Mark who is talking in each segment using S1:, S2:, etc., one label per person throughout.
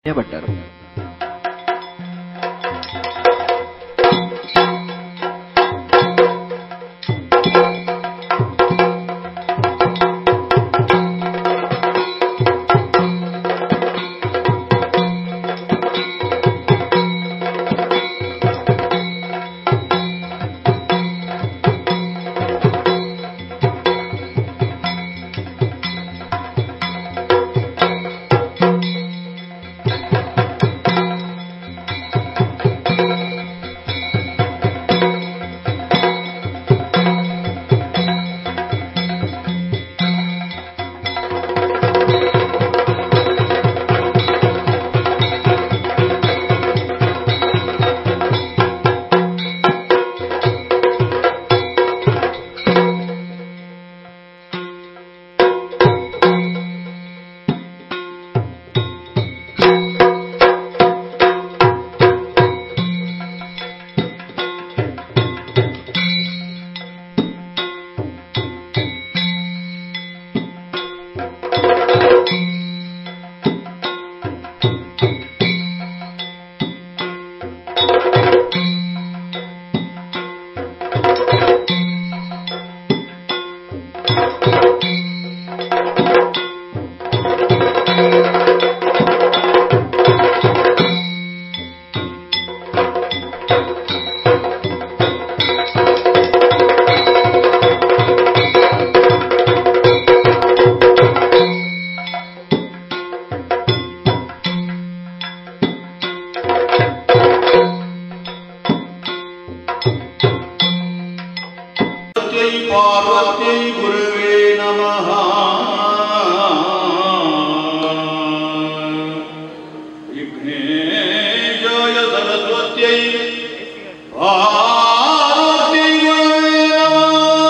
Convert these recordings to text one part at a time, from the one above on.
S1: ಭಟ್ಟರು
S2: पार्वत्यै पार्वत्यै गुरुवे नमः विघ्नेशाय सरस्वत्यै पार्वत्यै गुरुवे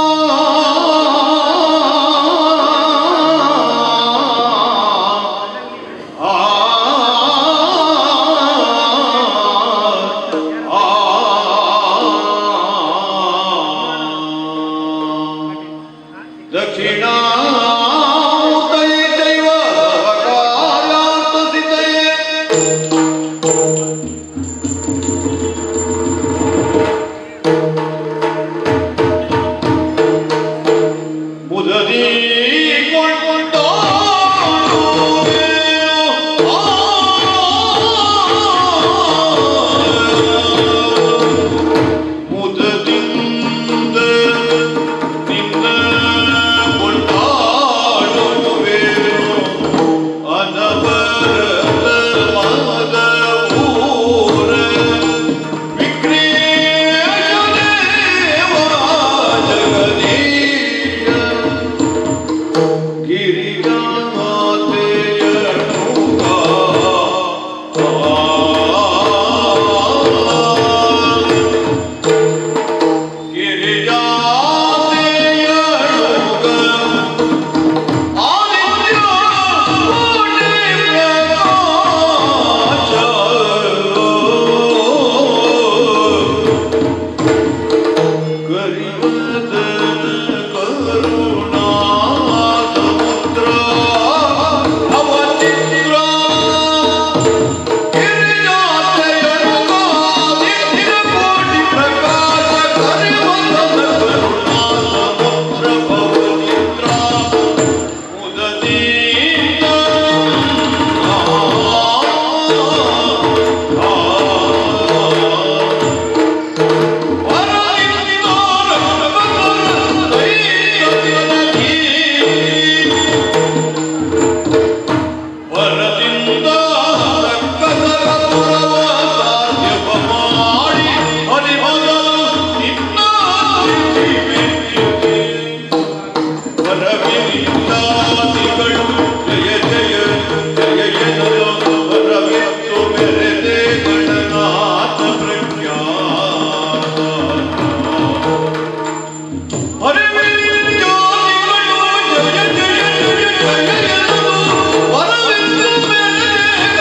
S2: दक्षिणा दैव ಮುದದಿ ಕೊಂಡು ಮುದದಿಂದ ನಿನ್ನ ಕೊಂಡಾಡುವೆನು ಅನವರತ ಮದ ಊರ ವಿಘ್ನೇಶ ದೇವ ಜಗದೀಶ ಗಿರಿಜಾಮಾತೆಯ ನೂಕ. ಗಿರಿಜಾತೆಯ ನೂಕ. ಆದಿತ್ಯ ಕೋಟಿ ಪ್ರಕಾಶ. ಕರಿವದನ ಕರುಣಾ ಸಮುದ್ರ ಅವಚಿತ್ರ ಗಿರಿಜಾತೆಯನು ಆದಿತ್ಯ ಕೋಟಿ ಪ್ರಕಾಶ ಕರಿವದನ ಕರುಣಾ ಸಮುದ್ರ ಭವಚಿತ್ರ ಮುದದೀತ ಆ ಜಯ ಜಯ ಜಯ ಜಯ ವರವಿತ್ತು ಮೆರೆದೆ ಗಣನಾಥ ಪ್ರಜ್ಞಾ ಹರಿವಿದ್ಯಾದಿಗಳು ಜಯ ಜಯ ಜಯ ಜಯ ಎಂದು ವರವಿಂದು ಮೇಲೆ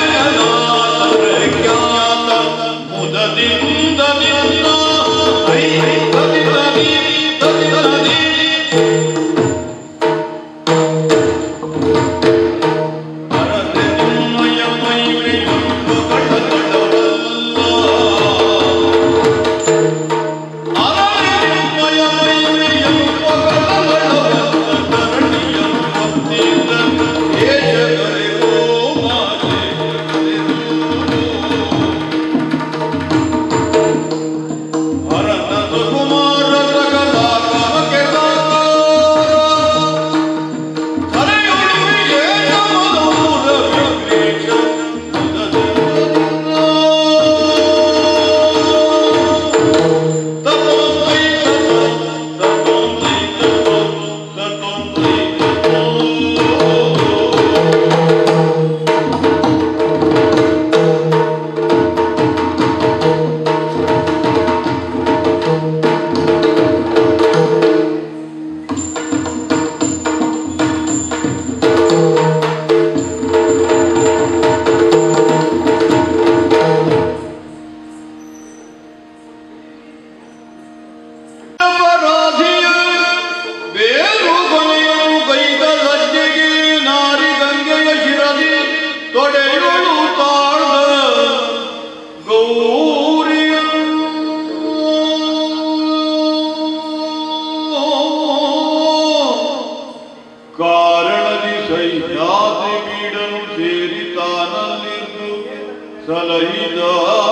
S2: ನಿರ್ದು ಸಲಹಿದ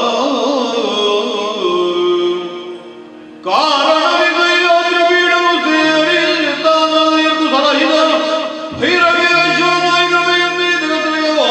S2: ಕಾರಣವಿದೆಯಾದ್ರೆ ಬೀಡವು ಸೇರಿ ತಾನ ನಿರ್ದು ಸಲಹಿದ ಭೈರವೇಶ್ವರನಾಗಿರಬೇಕೆಂದೇ ಜಗತ್ತಿಗೆಯೋ.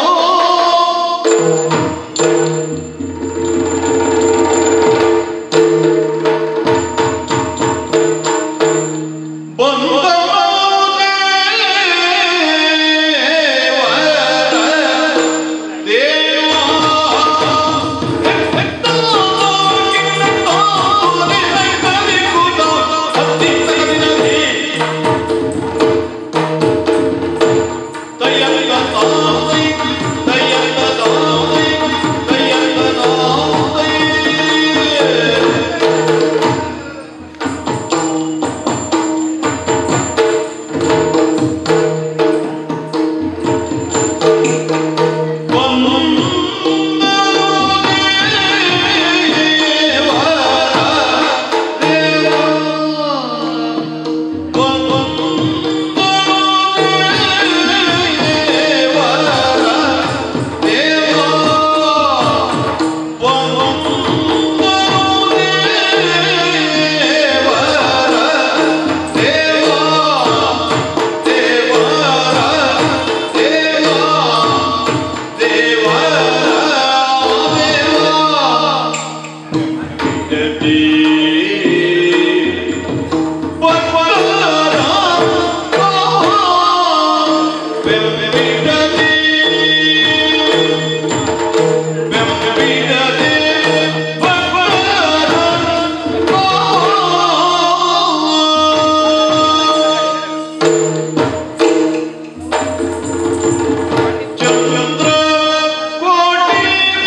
S2: ಚಂದ್ರ ಕೋಟಿ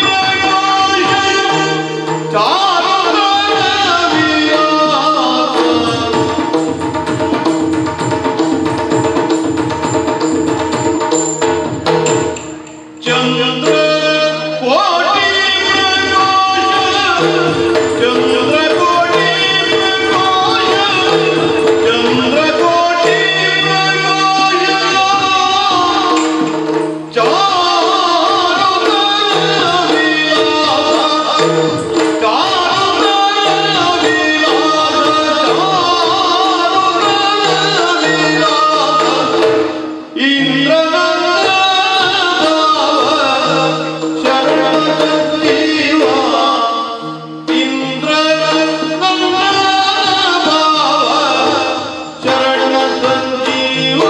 S2: ಚಂದ್ರ ಕೋಟಿ ಚಂದ್ರ ಕೋಟಿ ಚಂದ್ರ ಕೋಟಿ ಶರಣ ಸಂಜೀವ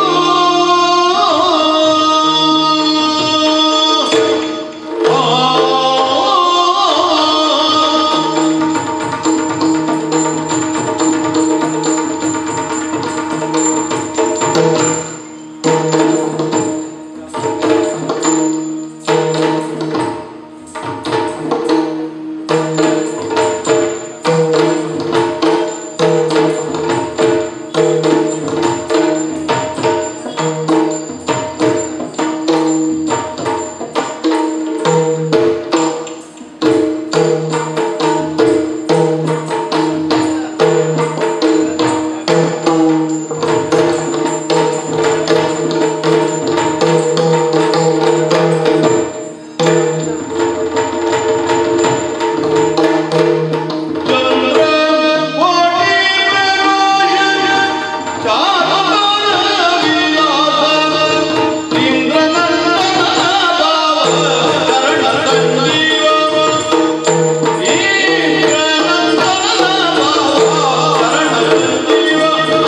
S2: ಚಂದ್ರ ಕೋಟಿ ಚಾರಣ ವಿಲಾಸ ಇಂದ್ರನಂದನ ಭಾವ ಶರಣ ಸಂಜೀವ ಇಂದ್ರನಂದನ ಭಾವ ಶರಣ ಸಂಜೀವ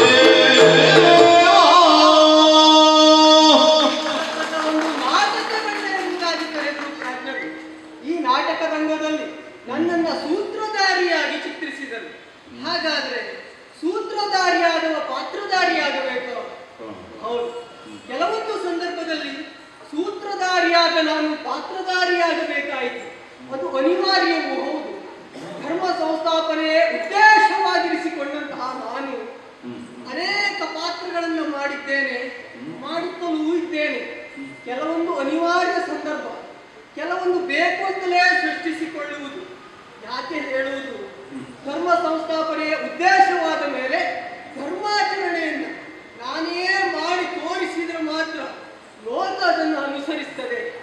S1: ಒಂದು ನಾಟಕ ರಂಗ ಎಂಬುದಾಗಿ ಕರೆದರು ಪ್ರಾಜ್ಞರು ಈ ನಾಟಕ ರಂಗದಲ್ಲಿ ನನ್ನನ್ನ ಸೂತ್ರಧಾರಿಯಾಗಿ ಚಿತ್ರಿಸಿದರು ಹಾಗಾದ್ರೆ ಸೂತ್ರಧಾರಿಯಾಗುವ ಪಾತ್ರಧಾರಿಯಾಗಬೇಕು ಹೌದು ಕೆಲವೊಂದು ಸಂದರ್ಭದಲ್ಲಿ ಸೂತ್ರಧಾರಿಯಾದ ನಾನು ಪಾತ್ರಧಾರಿಯಾಗಬೇಕಾಯಿತು ಅದು ಅನಿವಾರ್ಯವೂ ಹೌದು ಧರ್ಮ ಸಂಸ್ಥಾಪನೆಯೇ ಉದ್ದೇಶವಾಗಿರಿಸಿಕೊಂಡಂತಹ ನಾನು ಅನೇಕ ಪಾತ್ರಗಳನ್ನು ಮಾಡಿದ್ದೇನೆ ಮಾಡುತ್ತಲೂ ಇದ್ದೇನೆ ಕೆಲವೊಂದು ಅನಿವಾರ್ಯ ಸಂದರ್ಭ ಕೆಲವೊಂದು ಬೇಕು ಅಂತಲೇ ಸೃಷ್ಟಿಸಿಕೊಳ್ಳುವುದು ಯಾಕೆ ಹೇಳುವುದು ಧರ್ಮ ಸಂಸ್ಥಾಪನೆಯ ಉದ್ದೇಶವಾದ ಮೇಲೆ ಧರ್ಮಾಚರಣೆಯನ್ನು ನಾನೇ ಮಾಡಿ ತೋರಿಸಿದ್ರೆ ಮಾತ್ರ ಲೋಕ ಅದನ್ನು ಅನುಸರಿಸ್ತದೆ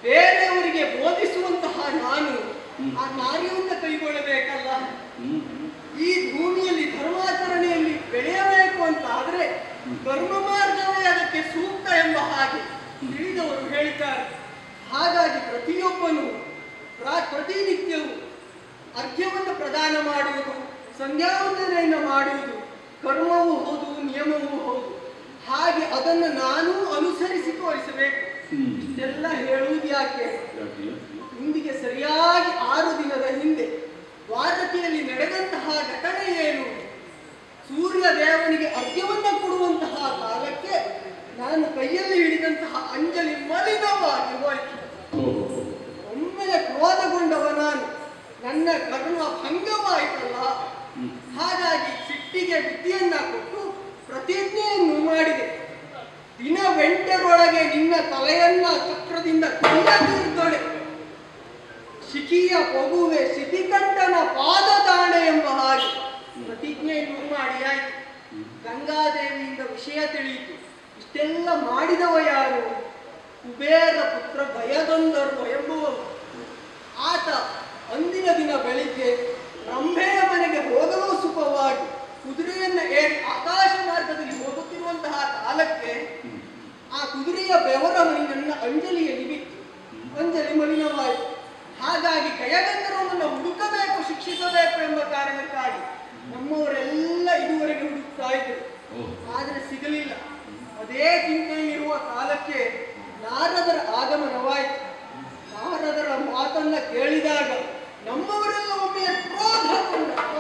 S1: ಬೇರೆಯವರಿಗೆ ಬೋಧಿಸುವಂತಹ ನಾನು ಆ ಕಾರ್ಯವನ್ನು ಕೈಗೊಳ್ಳಬೇಕಲ್ಲ ಈ ಭೂಮಿಯಲ್ಲಿ ಧರ್ಮಾಚರಣೆಯಲ್ಲಿ ಬೆಳೆಯಬೇಕು ಅಂತ ಆದ್ರೆ ಕರ್ಮ ಮಾರ್ಗವೇ ಅದಕ್ಕೆ ಸೂಕ್ತ ಎಂಬ ಹಾಗೆ ತಿಳಿದವರು ಹೇಳ್ತಾರೆ ಹಾಗಾಗಿ ಪ್ರತಿಯೊಬ್ಬನು ಪ್ರ- ಪ್ರತಿನಿತ್ಯವೂ ಅರ್ಘ್ಯವನ್ನು ಪ್ರದಾನ ಮಾಡುವುದು ಸಂಧ್ಯಾವಂದನೆಯನ್ನು ಮಾಡುವುದು ಕರ್ಮವೂ ಹೌದು ನಿಯಮವೂ ಹೌದು ಹಾಗೆ ಅದನ್ನು ನಾನೂ ಅನುಸರಿಸಿ ತೋರಿಸಬೇಕು ಇಷ್ಟೆಲ್ಲ ಹೇಳುವುದು ಯಾಕೆ ಇಂದಿಗೆ ಸರಿಯಾಗಿ ಆರು ದಿನದ ಹಿಂದೆ ದ್ವಾರಕೆಯಲ್ಲಿ ನಡೆದಂತಹ ಘಟನೆ ಏನು ಸೂರ್ಯ ದೇವನಿಗೆ ಅರ್ಘ್ಯವನ್ನು ಕೊಡುವಂತಹ ಕಾಲಕ್ಕೆ ನಾನು ಕೈಯಲ್ಲಿ ಹಿಡಿದಂತಹ ಅಂಜಲಿ ಮಲಿನವಾಗಿ ಹೋಯಿತು ಒಮ್ಮೆಲೆ ಕ್ರೋಧಗೊಂಡವ ನಾನು ನನ್ನ ಕರ್ಮ ಭಂಗವಾಯಿತಲ್ಲ ಹಾಗಾಗಿ ಸಿಟ್ಟಿಗೆ ವಿದ್ಯೆಯನ್ನ ಕೊಟ್ಟು ಪ್ರತಿಜ್ಞೆಯನ್ನು ಮಾಡಿದೆ ದಿನವೆಂಟರೊಳಗೆ ನಿನ್ನ ತಲೆಯನ್ನ ಚಕ್ರದಿಂದ ಕೈಯಾಗಿರುತ್ತೊಡೆ ಶಿಖಿಯ ಪೊಗುವೆ ಶಿಖಿಕಂಠನ ಪಾದದಾಣೆ ಎಂಬ ಹಾಗೆ ಪ್ರತಿಜ್ಞೆಯನ್ನು ಮಾಡಿ ಆಯ್ತು ಗಂಗಾದೇವಿಯಿಂದ ವಿಷಯ ತಿಳಿಯಿತು ಇಷ್ಟೆಲ್ಲ ಮಾಡಿದವ ಯಾರು ಕುಬೇರ ಪುತ್ರ ಭಯದೊಂದರು ಎಂಬುವನು ಆತ ಅಂದಿನ ದಿನ ಬೆಳಿಗ್ಗೆ ರಂಭೆಯ ಮನೆಗೆ ಹೋಗಲು ಸುಖವಾಗಿ ಕುದುರೆಯನ್ನ ಏರಿ ಆಕಾಶ ಮಾರ್ಗದಲ್ಲಿ ಹೋಗುತ್ತಿರುವಂತಹ ಕಾಲಕ್ಕೆ ಆ ಕುದುರೆಯ ಬೆವರ ಹನಿಯನ್ನ ಅಂಜಲಿಯಲ್ಲಿ ಬಿತ್ತು ಅಂಜಲಿ ಮಲಿನವಾಯಿತು ಹಾಗಾಗಿ ಗಯಗಂಧರ್ವನನ್ನು ಹುಡುಕಬೇಕು ಶಿಕ್ಷಿಸಬೇಕು ಎಂಬ ಕಾರಣಕ್ಕಾಗಿ ನಮ್ಮವರೆಲ್ಲ ಇದುವರೆಗೆ ಹುಡುಕ್ತಾ ಇದ್ರು ಆದರೆ ಸಿಗಲಿಲ್ಲ ಅದೇ ಚಿಂತೆಯಲ್ಲಿರುವ ಕಾಲಕ್ಕೆ ನಾರದರ ಆಗಮನವಾಯಿತು ನಾರದರ ಮಾತನ್ನ ಕೇಳಿದಾಗ ನಮ್ಮವರೆಲ್ಲ ಒಮ್ಮೆ ಕ್ರೋಧಗೊಂಡರು.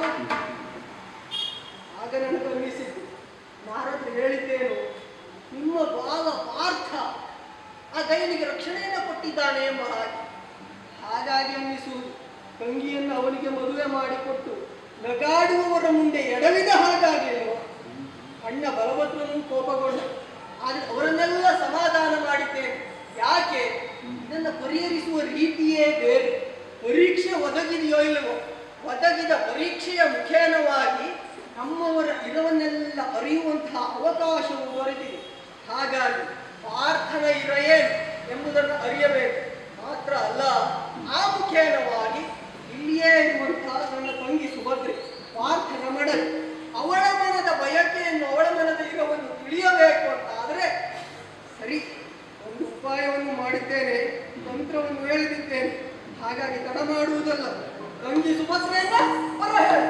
S1: ಆಗ ನನಗೆ ಅನಿಸಿದ್ದು ನಾರದರು ಹೇಳಿದ್ದೇನು ನಿಮ್ಮ ಬಾಲ ಪಾರ್ಥ ಆ ದೈನಿಗೆ ರಕ್ಷಣೆಯನ್ನು ಕೊಟ್ಟಿದ್ದಾನೆ ಎಂಬ ಹಾಗೆ ಹಾಗಾಗಿ ಅನ್ನಿಸುವುದು ತಂಗಿಯನ್ನು ಅವನಿಗೆ ಮದುವೆ ಮಾಡಿಕೊಟ್ಟು ನಗಾಡುವವರ ಮುಂದೆ ಎಡವಿದ ಹಾಗಾಗಿಲ್ವ ಅಣ್ಣ ಬಲಭದ್ರನು ಕೋಪಗೊಂಡ ಆದರೆ ಅವರನ್ನೆಲ್ಲ ಸಮಾಧಾನ ಮಾಡಿದ್ದೇನೆ ಯಾಕೆ ಇದನ್ನು ಪರಿಹರಿಸುವ ರೀತಿಯೇ ಬೇರೆ ಪರೀಕ್ಷೆ ಒದಗಿದೆಯೋ ಇಲ್ಲವೋ ಒದಗಿದ ಪರೀಕ್ಷೆಯ ಮುಖೇನವಾಗಿ ನಮ್ಮವರ ಇರವನ್ನೆಲ್ಲ ಅರಿಯುವಂತಹ ಅವಕಾಶವು ದೊರೆತಿದೆ ಹಾಗಾಗಿ ಪ್ರಾರ್ಥನೆ ಇರ ಏನು ಎಂಬುದನ್ನು ಅರಿಯಬೇಕು ಮಾತ್ರ ಅಲ್ಲ ಆ ಮುಖೇನವಾಗಿ ಇಲ್ಲಿಯೇ ಇರುವಂತಹ ನನ್ನ ತಂಗಿ ಸುಭದ್ರೆ ಪ್ರಾರ್ಥನೆ ಮಾಡಲು ಅವಳ ಮನದ ಬಯಕೆಯನ್ನು ಅವಳ ಮನದ ಇರವನ್ನು ತಿಳಿಯಬೇಕು ಅಂತ ಆದರೆ ಸರಿ ಒಂದು ಉಪಾಯವನ್ನು ಮಾಡಿದ್ದೇನೆ ತಂತ್ರವನ್ನು ಹೇಳಿದಿದ್ದೇನೆ ಹಾಗಾಗಿ ತಡ ಮಾಡುವುದಲ್ಲ ತಂಗಿ ಸುಭದ್ರೆಯನ್ನ ಹೊರ ಹೇಳು.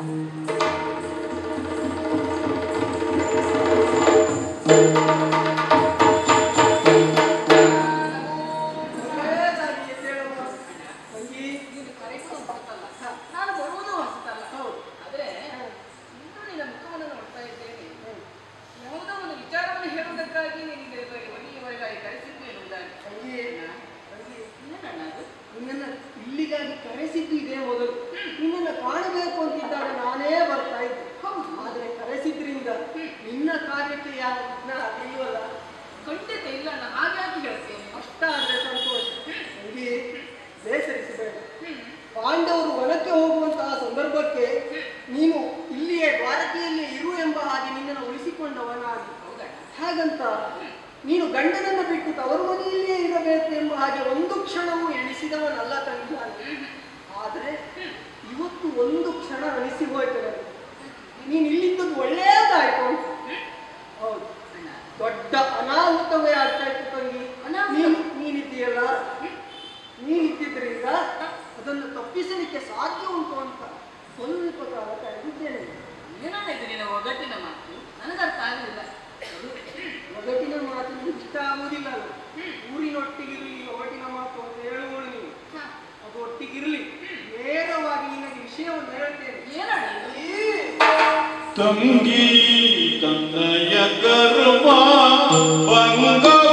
S1: ಒಳ್ಳೆಯದಾಗಿ ಎದ್ದೇಳಮ್ಮ. ತಂಗಿ
S3: ನೀನು ಕರೆಯುವುದು ಹೊಸತಲ್ಲ ನಾನು ಬರುವುದು ಹೊಸತಲ್ಲ
S1: ಹೌದು.
S3: ಆದ್ರೆ ಇಂದು ನಿನ್ನ ಮುಖವನ್ನು ನೋಡ್ತಾ ಇದ್ದೇನೆ ಯಾವುದೋ ಒಂದು ವಿಚಾರವನ್ನು ಹೇಳುವುದಕ್ಕಾಗಿ ನಿನಗೆ ಮನೆಯವರೆಗಾಗಿ ಕರೆಸಿದ್ದು ಎನ್ನುವುದಾಗಿ
S1: ತಂಗಿ ತಂಗಿ
S3: ಏನಣ್ಣ ಅದು
S1: ನಿನ್ನನ್ನ ಇಲ್ಲಿಗಾಗಿ ಕರೆಸಿದ್ದು ಇದೇ ಮೊದಲು ನಿನ್ನನ್ನ ಕಾಣಬೇಕು ಅಂತಿದ್ದಾಗ ನಾನೇ ಬರ್ತಾ ಇದ್ದೆ ಹೌದು ಆದ್ರೆ ಕರೆಸಿದ್ರಿಂದ ನಿನ್ನ ಕಾರ್ಯಕ್ಕೆ ಯಾರು ವಿಘ್ನ ಆಗ್ಲಿಲ್ವಲ್ಲ
S3: ಖಂಡಿತ ಇಲ್ಲ ಅಣ್ಣ ಹಾಗಾಗಿ ಹೇಳ್ತೇನೆ
S1: ಅಷ್ಟಾದ್ರೆ ಸಂತೋಷ ತಂಗಿ ಬೇಸರಿಸಬೇಡ ಪಾಂಡವರು ವನಕ್ಕೆ ಹೋಗುವಂತಹ ಸಂದರ್ಭಕ್ಕೆ ನೀನು ಇಲ್ಲಿಯೇ ದ್ವಾರಕೆಯಲ್ಲೇ ಇರು ಎಂಬ ಹಾಗೆ ನಿನ್ನನ್ನು ಉಳಿಸಿಕೊಂಡವ ನಾನು
S3: ಹೌದಣ್ಣ
S1: ಹಾಗಂತ ನೀನು ಗಂಡನನ್ನು ಬಿಟ್ಟು ತವರು ಮನೆಯಲ್ಲಿಯೇ ಇರಬೇಕು ಎಂಬ ಹಾಗೆ ಒಂದು ಕ್ಷಣವೂ ಎಣಿಸಿದವನಲ್ಲ ತಂಗಿ ನಾನು ಆದರೆ ಇವತ್ತು ಒಂದು ಕ್ಷಣ ಅನಿಸಿ ಹೋಯ್ತು ನನಗೆ ನೀನು ಇಲ್ಲಿದ್ದದ್ದು ಒಳ್ಳೆಯದಾಯ್ತು ಅಂತ ಹೌದು
S3: ಅಣ್ಣ
S1: ದೊಡ್ಡ ಅನಾಹುತವೇ ಆಗ್ತಾ ಇತ್ತು ತಂಗಿ
S3: ಅನಾಹುತ?
S1: ನೀನು ನೀನಿದ್ದೀಯಲ್ಲ ನೀನಿದ್ದಿದ್ರಿಂದ ಅದನ್ನು ತಪ್ಪಿಸಲಿಕ್ಕೆ ಸಾಧ್ಯ ಉಂಟು ಅಂತ ಸ್ವಲ್ಪ ಕಾಲ ಕಾಯ್ದಿದ್ದೇನೆ
S3: ಏನಣ್ಣ ಇದು ನಿನ್ನ ಒಗಟ್ಟಿನ ಮಾತು ನನಗೆ ಅರ್ಥ ಆಗಲಿಲ್ಲ
S1: ಒಗಟಿನ ಮಾತು ನಿಮ್ಗೆ ಇಷ್ಟ ಆಗುವುದಿಲ್ಲ ಅಲ್ಲ? ಊರಿನೊಟ್ಟಿಗಿರಲಿ ಒಗಟಿನ ಮಾತು ಅಂತ ಹೇಳುವಳು ನೀವು
S3: ಹ,
S1: ಅದು ಒಟ್ಟಿಗಿರಲಿ ನೇರವಾಗಿ ನಿನಗೆ ವಿಷಯವನ್ನು ಹೇಳ್ತೇನೆ
S3: ಏನಣ್ಣ ಇದು?
S1: ಈ
S2: ತಂಗಿ ತನ್ನಯ ಕರ್ಮ ಭಂಗವ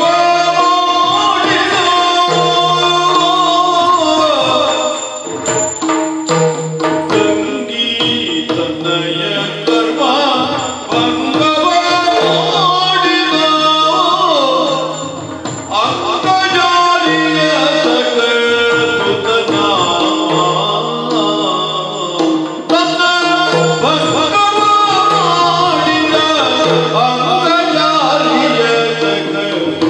S2: ತಂಗಿ ತನ್ನಯ ಕರ್ಮ ಭಂಗವ ಅಕ್ಕಜಾಲಿಯ ಸಕೃತನ ತನ್ನ ಭಂಗವಾಡಿದ ಅಂಗಜಾಲಿಯ ಸಕೃತ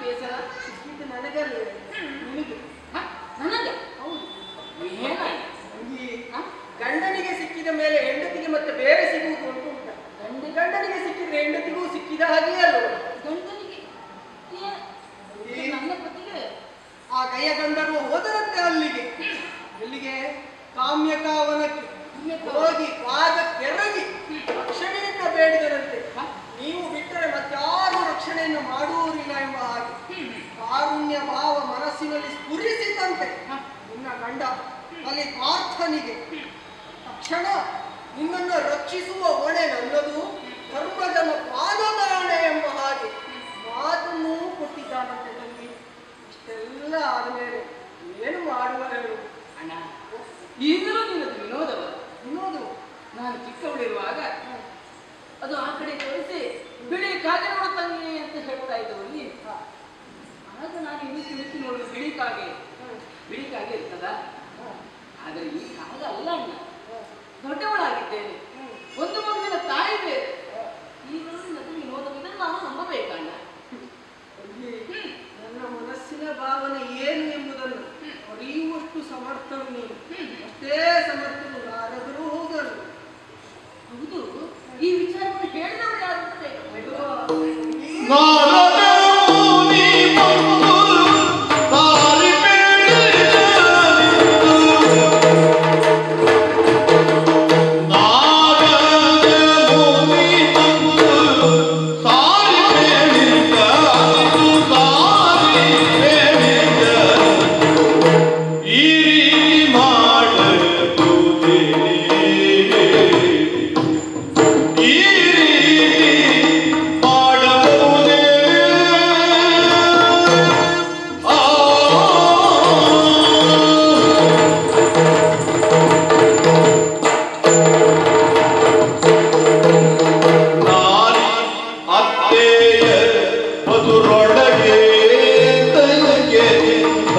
S3: ಬೇಸರ
S1: ಸಿಕ್ಕಿದ್ದು ನನಗಲ್ಲ ನಿನಗೆ
S3: ಹ? ನನಗೆ
S1: ಹೌದು
S3: ಏನಾಯ್ತು
S1: ತಂಗಿ
S3: ಹ?
S1: ಗಂಡನಿಗೆ ಸಿಕ್ಕಿದ ಮೇಲೆ ಹೆಂಡತಿಗೆ ಮತ್ತೆ ಬೇರೆ ಸಿಗುವುದು ಅಂತ ಉಂಟ
S3: ಗಂಡ
S1: ಗಂಡನಿಗೆ ಸಿಕ್ಕಿದ್ರೆ ಹೆಂಡತಿಗೂ ಸಿಕ್ಕಿದ ಹಾಗೆಯೇ ಅಲ್ವ
S3: ಗಂಡನಿಗೆ ಏ-
S1: ಈ-
S3: ನನ್ನ ಪತಿಗೆ
S1: ಆ ಕೈಯ ಗಂಧರ್ವ ಹೋದರಂತೆ ಅಲ್ಲಿಗೆ ಎಲ್ಲಿಗೆ ಕಾಮ್ಯಕಾವನಕ್ಕೆ ಹೋಗಿ ಪಾದ ಕೆರಗಿ ರಕ್ಷಣೆಯನ್ನ ಬೇಡಿದರಂತೆ ನೀವು ಬಿಟ್ಟರೆ ಮತ್ತಾರು ರಕ್ಷಣೆಯನ್ನು ಮಾಡುವುದಿಲ್ಲ ಎಂಬ ಹಾಗೆ ಕಾರುಣ್ಯ ಭಾವ ಮನಸ್ಸಿನಲ್ಲಿ ಸ್ಫುರಿಸಿದಂತೆ ನಿನ್ನ ಗಂಡ ಅಲ್ಲಿ ಪಾರ್ಥನಿಗೆ ತಕ್ಷಣ ನಿನ್ನನ್ನು ರಕ್ಷಿಸುವ ಹೊಣೆ ನನ್ನದು ಧರ್ಮಜನ ಪಾದದಾಣೆ ಎಂಬ ಹಾಗೆ ಮಾತನ್ನೂ ಕೊಟ್ಟಿದ್ದಾನಂತೆ ತಂಗಿ ಇಷ್ಟೆಲ್ಲ ಆದಮೇಲೆ ಏನು ಮಾಡುವ ಹೇಳು
S3: ಅಣ್ಣ ಈಗಲೂ ನಿನ್ನದು ವಿನೋದವ
S1: ವಿನೋದು
S3: ನಾನು ಚಿಕ್ಕವಳಿರುವಾಗ ಅದು ಆ ಕಡೆ ತೋರಿಸಿ ಬಿಳಿ ಕಾಗೆ ನೋಡ ತಂಗಿ ಅಂತ ಹೇಳ್ತಾ ಇದ್ದವಲ್ಲಿ ಆಗ ನಾನು ಇನ್ನು ತಿಳಿಸಿ ನೋಡುದು ಬಿಳಿ ಕಾಗೆ ಬಿಳಿ ಕಾಗೆ ಇರ್ತದ ಆದರೆ ಈ ಕಾಗ ಅಲ್ಲ ಅಣ್ಣ ದೊಡ್ಡವಳಾಗಿದ್ದೇನೆ ಒಂದು ಮಗುವಿನ ತಾಯಿ ಬೇರೆ ಈಗಲೂ ನಿನ್ನದು ವಿನೋದವಿದೆ ನಾನು ನಂಬಬೇಕಣ್ಣ
S1: ತಂಗಿ, ನನ್ನ ಮನಸ್ಸಿನ ಭಾವನೆ ಏನು ಎಂಬುದನ್ನು ಅರಿಯುವಷ್ಟು ಸಮರ್ಥನು ನೀನು ಅಷ್ಟೇ ಸಮರ್ಥನು ಯಾರಾದರೂ ಹೋಗಲು
S3: ಹೌದು ಈ ವಿಚಾರವನ್ನು ಹೇಳಿದವರು ಯಾರು ಅಂತ ಬೇಕು
S2: ನಾರದರು ನೀ ಬಂದು ಸಾರಿ ನಾರದರು ನೀ ಬಂದು ಸಾರಿ ಬೇಡಿದ ಸಾರಿ ಬೇಡಿದ ಈ ರೀತಿ ಮಾಡಬಹುದೇ ಈ ರೀತಿ ಮಾಡಬಹುದೇ ಆ ನಾರಿ ಅತ್ತೆಯ ಮಧುರೊಳಗೆ ತಲೆಗೆಯಿಂದ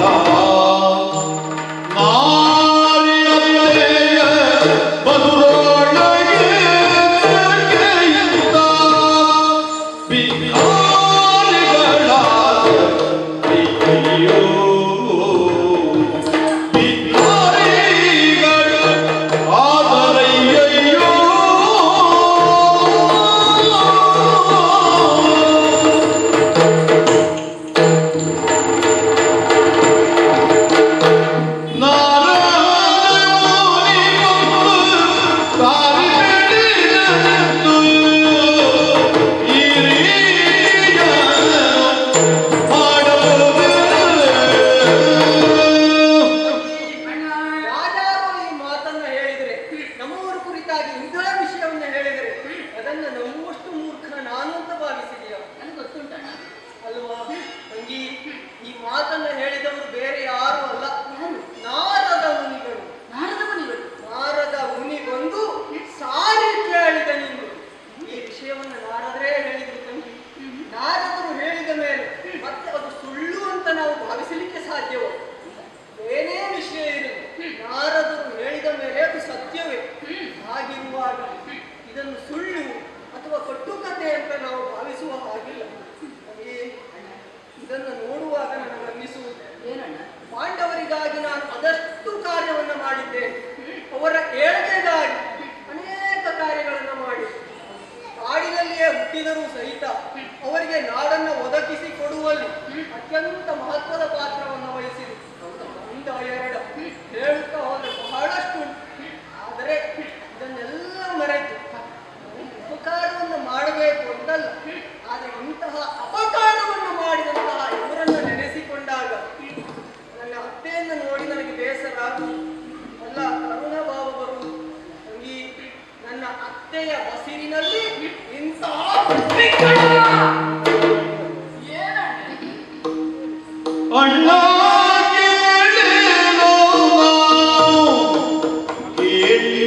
S2: ನಾರಿ ಅತ್ತೆಯ ಮಧುರೊಳಗೆ ತಲೆಗೆಯಿಂದ ಬಿಹಾರಿಗಳ ಪ್ರೀತಿಯೋ ಬಿಹಾರಿಗಳ ಆದರಯ್ಯಯ್ಯೋ
S1: ಯಾರ್ಯಾರೋ ಈ ಮಾತನ್ನ ಹೇಳಿದರೆ ನಮ್ಮವರ ಕುರಿತಾಗಿ ಇಂತಹ ವಿಷಯವನ್ನ ಹೇಳಿದರೆ ಅದನ್ನ ನಂಬುವಷ್ಟು ಮೂರ್ಖ ನಾನು ಅಂತ ಭಾವಿಸಿದೆಯಾ
S3: ನನಗೆ ಗೊತ್ತುಂಟಣ್ಣ
S1: ಅಲ್ವಾ ತಂಗಿ ಈ ಮಾತನ್ನ ಹೇಳಿದವರು ಬೇರೆ ಯಾರು ಅಲ್ಲ ನಾರದ ಮುನಿಗಳು
S3: ನಾರದ ಮನೆಗಳು
S1: ನಾರದ ಮುನಿ ಬಂದು ಸಾರಿ ಕೇಳಿದ ನೀನು ಈ ವಿಷಯವನ್ನ ನಾರದರೇ ಹೇಳಿದ್ರು ತಂಗಿ ನಾರದರು ಹೇಳಿದ ಮೇಲೆ ಮತ್ತೆ ಅದು ಸುಳ್ಳು ಅಂತ ನಾವು ಭಾವಿಸಲಿಕ್ಕೆ ಸಾಧ್ಯವೋ ಏನೇ ವಿಷಯ ಇರಲಿ ನಾರದರು ಹೇಳಿದ ಮೇಲೆ ಅದು ಸತ್ಯವೇ ಹಾಗಿರುವಾಗ ಇದನ್ನು ಸುಳ್ಳು ಅಥವಾ ಕಟ್ಟುಕತೆ ಅಂತ ನಾವು ಭಾವಿಸುವ ಹಾಗಿಲ್ಲ ಹಾಗೆಯೇ ಇದನ್ನು ನೋಡುವಾಗ ನನಗೆ ಅನ್ನಿಸುವುದು
S3: ಏನಣ್ಣ
S1: ಪಾಂಡವರಿಗಾಗಿ ನಾನು ಅದಷ್ಟು ಕಾರ್ಯವನ್ನ ಮಾಡಿದ್ದೇನೆ ಅವರ ಏಳ್ಗೆಗಾಗಿ ಅನೇಕ ಕಾರ್ಯಗಳನ್ನು ಮಾಡಿ ಕಾಡಿನಲ್ಲಿಯೇ ಹುಟ್ಟಿದರೂ ಸಹಿತ ಅವರಿಗೆ ನಾಡನ್ನು ಒದಗಿಸಿ ಕೊಡುವಲ್ಲಿ ಅತ್ಯಂತ ಮಹತ್ವದ ಪಾತ್ರವನ್ನು ವಹಿಸಿದೆ ಒಂದ ಎರಡು ಹೇಳುತ್ತಾ ಹೋದ್ರೆ ಬಹಳಷ್ಟು ಉಂಟು. ಆದರೆ ಇದನ್ನೆಲ್ಲ ಮರೆತು ಉಪಕಾರವನ್ನು ಮಾಡಬೇಕು ಅಂತಲ್ಲ ಆದರೆ ಇಂತಹ ಅಪಕಾರವನ್ನು ಮಾಡಿದಂತಹ ಇವರನ್ನು ನೆನೆಸಿಕೊಂಡಾಗ ನನ್ನ ಅತ್ತೆಯನ್ನು ನೋಡಿ ನನಗೆ ಬೇಸರ ಅಲ್ಲ ಕರುಣ ಭಾವ ಬರುವುದು ತಂಗಿ ನನ್ನ ಅತ್ತೆಯ ಬಸಿರಿನಲ್ಲಿ ಇಂತಹ
S2: ಅಣ್ಣ ಕೇಳೇನೋ ಕೇಳಿ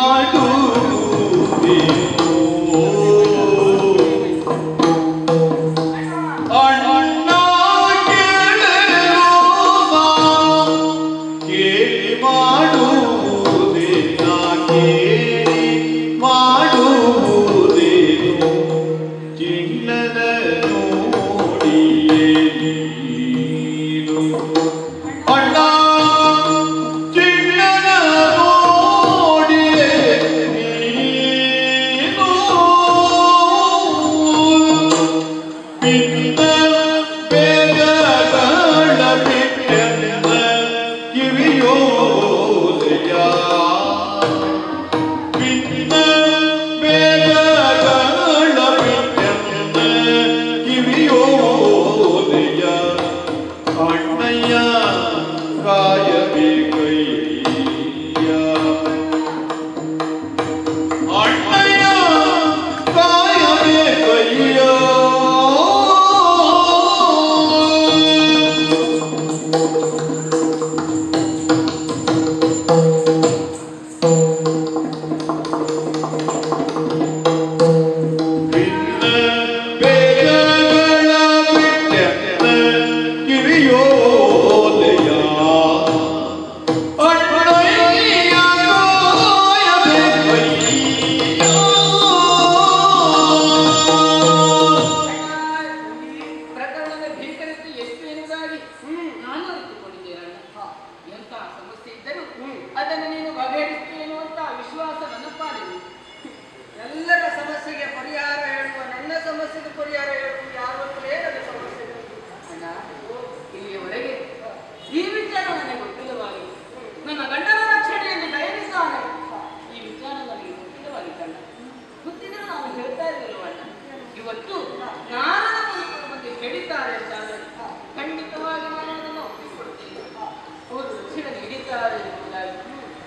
S2: ಮಾಡುತ್ತೇನೋ ಅಣ್ಣ ಕೇಳೇನೋ ಕೇಳಿ ಮಾಡುವುದೇ ನಾ ಕೇಳಿ ಮಾಡುವುದೇನು ಚಿನ್ನದ ನೋಡಿಯೇ
S1: ಹ್ಮ್.
S3: ನಾನು ಅರಿತುಕೊಂಡಿದ್ದೇನೆ
S1: ಹಾ.
S3: ಎಂತಹ ಸಮಸ್ಯೆ ಇದ್ದರೂ
S1: ಹ್ಮ್.
S3: ಅದನ್ನು ನೀನು ಬಗೆಹರಿಸ್ತೀಯ ಎನ್ನುವಂತ ವಿಶ್ವಾಸ ನನ್ನ ಪಾಲಿದೆ
S1: ಎಲ್ಲರ ಸಮಸ್ಯೆಗೆ ಪರಿಹಾರ ಹೇಳುವ ನನ್ನ ಸಮಸ್ಯೆಗೆ ಪರಿಹಾರ ಹೇಳುವ ಯಾರು ಅಂತಲೇ ನನ್ನ ಸಮಸ್ಯೆ
S3: ಅಣ್ಣ ಇಲ್ಲಿಯವರೆಗೆ ಈ ವಿಚಾರ ನನಗೆ ಗೊತ್ತಿಲ್ಲವಾಗಿ ನನ್ನ ಗಂಡನ ರಕ್ಷಣೆಯಲ್ಲಿ ದಯವಿದ್ದಾನೆ ಈ ವಿಚಾರ ನನಗೆ ಗೊತ್ತಿಲ್ಲವಾಗಿದ್ದಣ್ಣ ಗೊತ್ತಿದ್ರೆ ನಾನು ಹೇಳ್ತಾ ಇರಲಿಲ್ಲ ಅಣ್ಣ ಇವತ್ತು ನಾನು ನಮ್ಮ ಬಗ್ಗೆ ಹೇಳಿದ್ದಾರೆ ಅಂತಾದರೆ ಖಂಡಿತವಾಗಿ ನಾನು ಅದನ್ನು ಒಪ್ಪಿಕೊಡ್ತೀನಿ ಅವರು ರಕ್ಷಣೆ ನೀಡಿದ್ದಾರೆ ಎಂಬುದಾಗಿ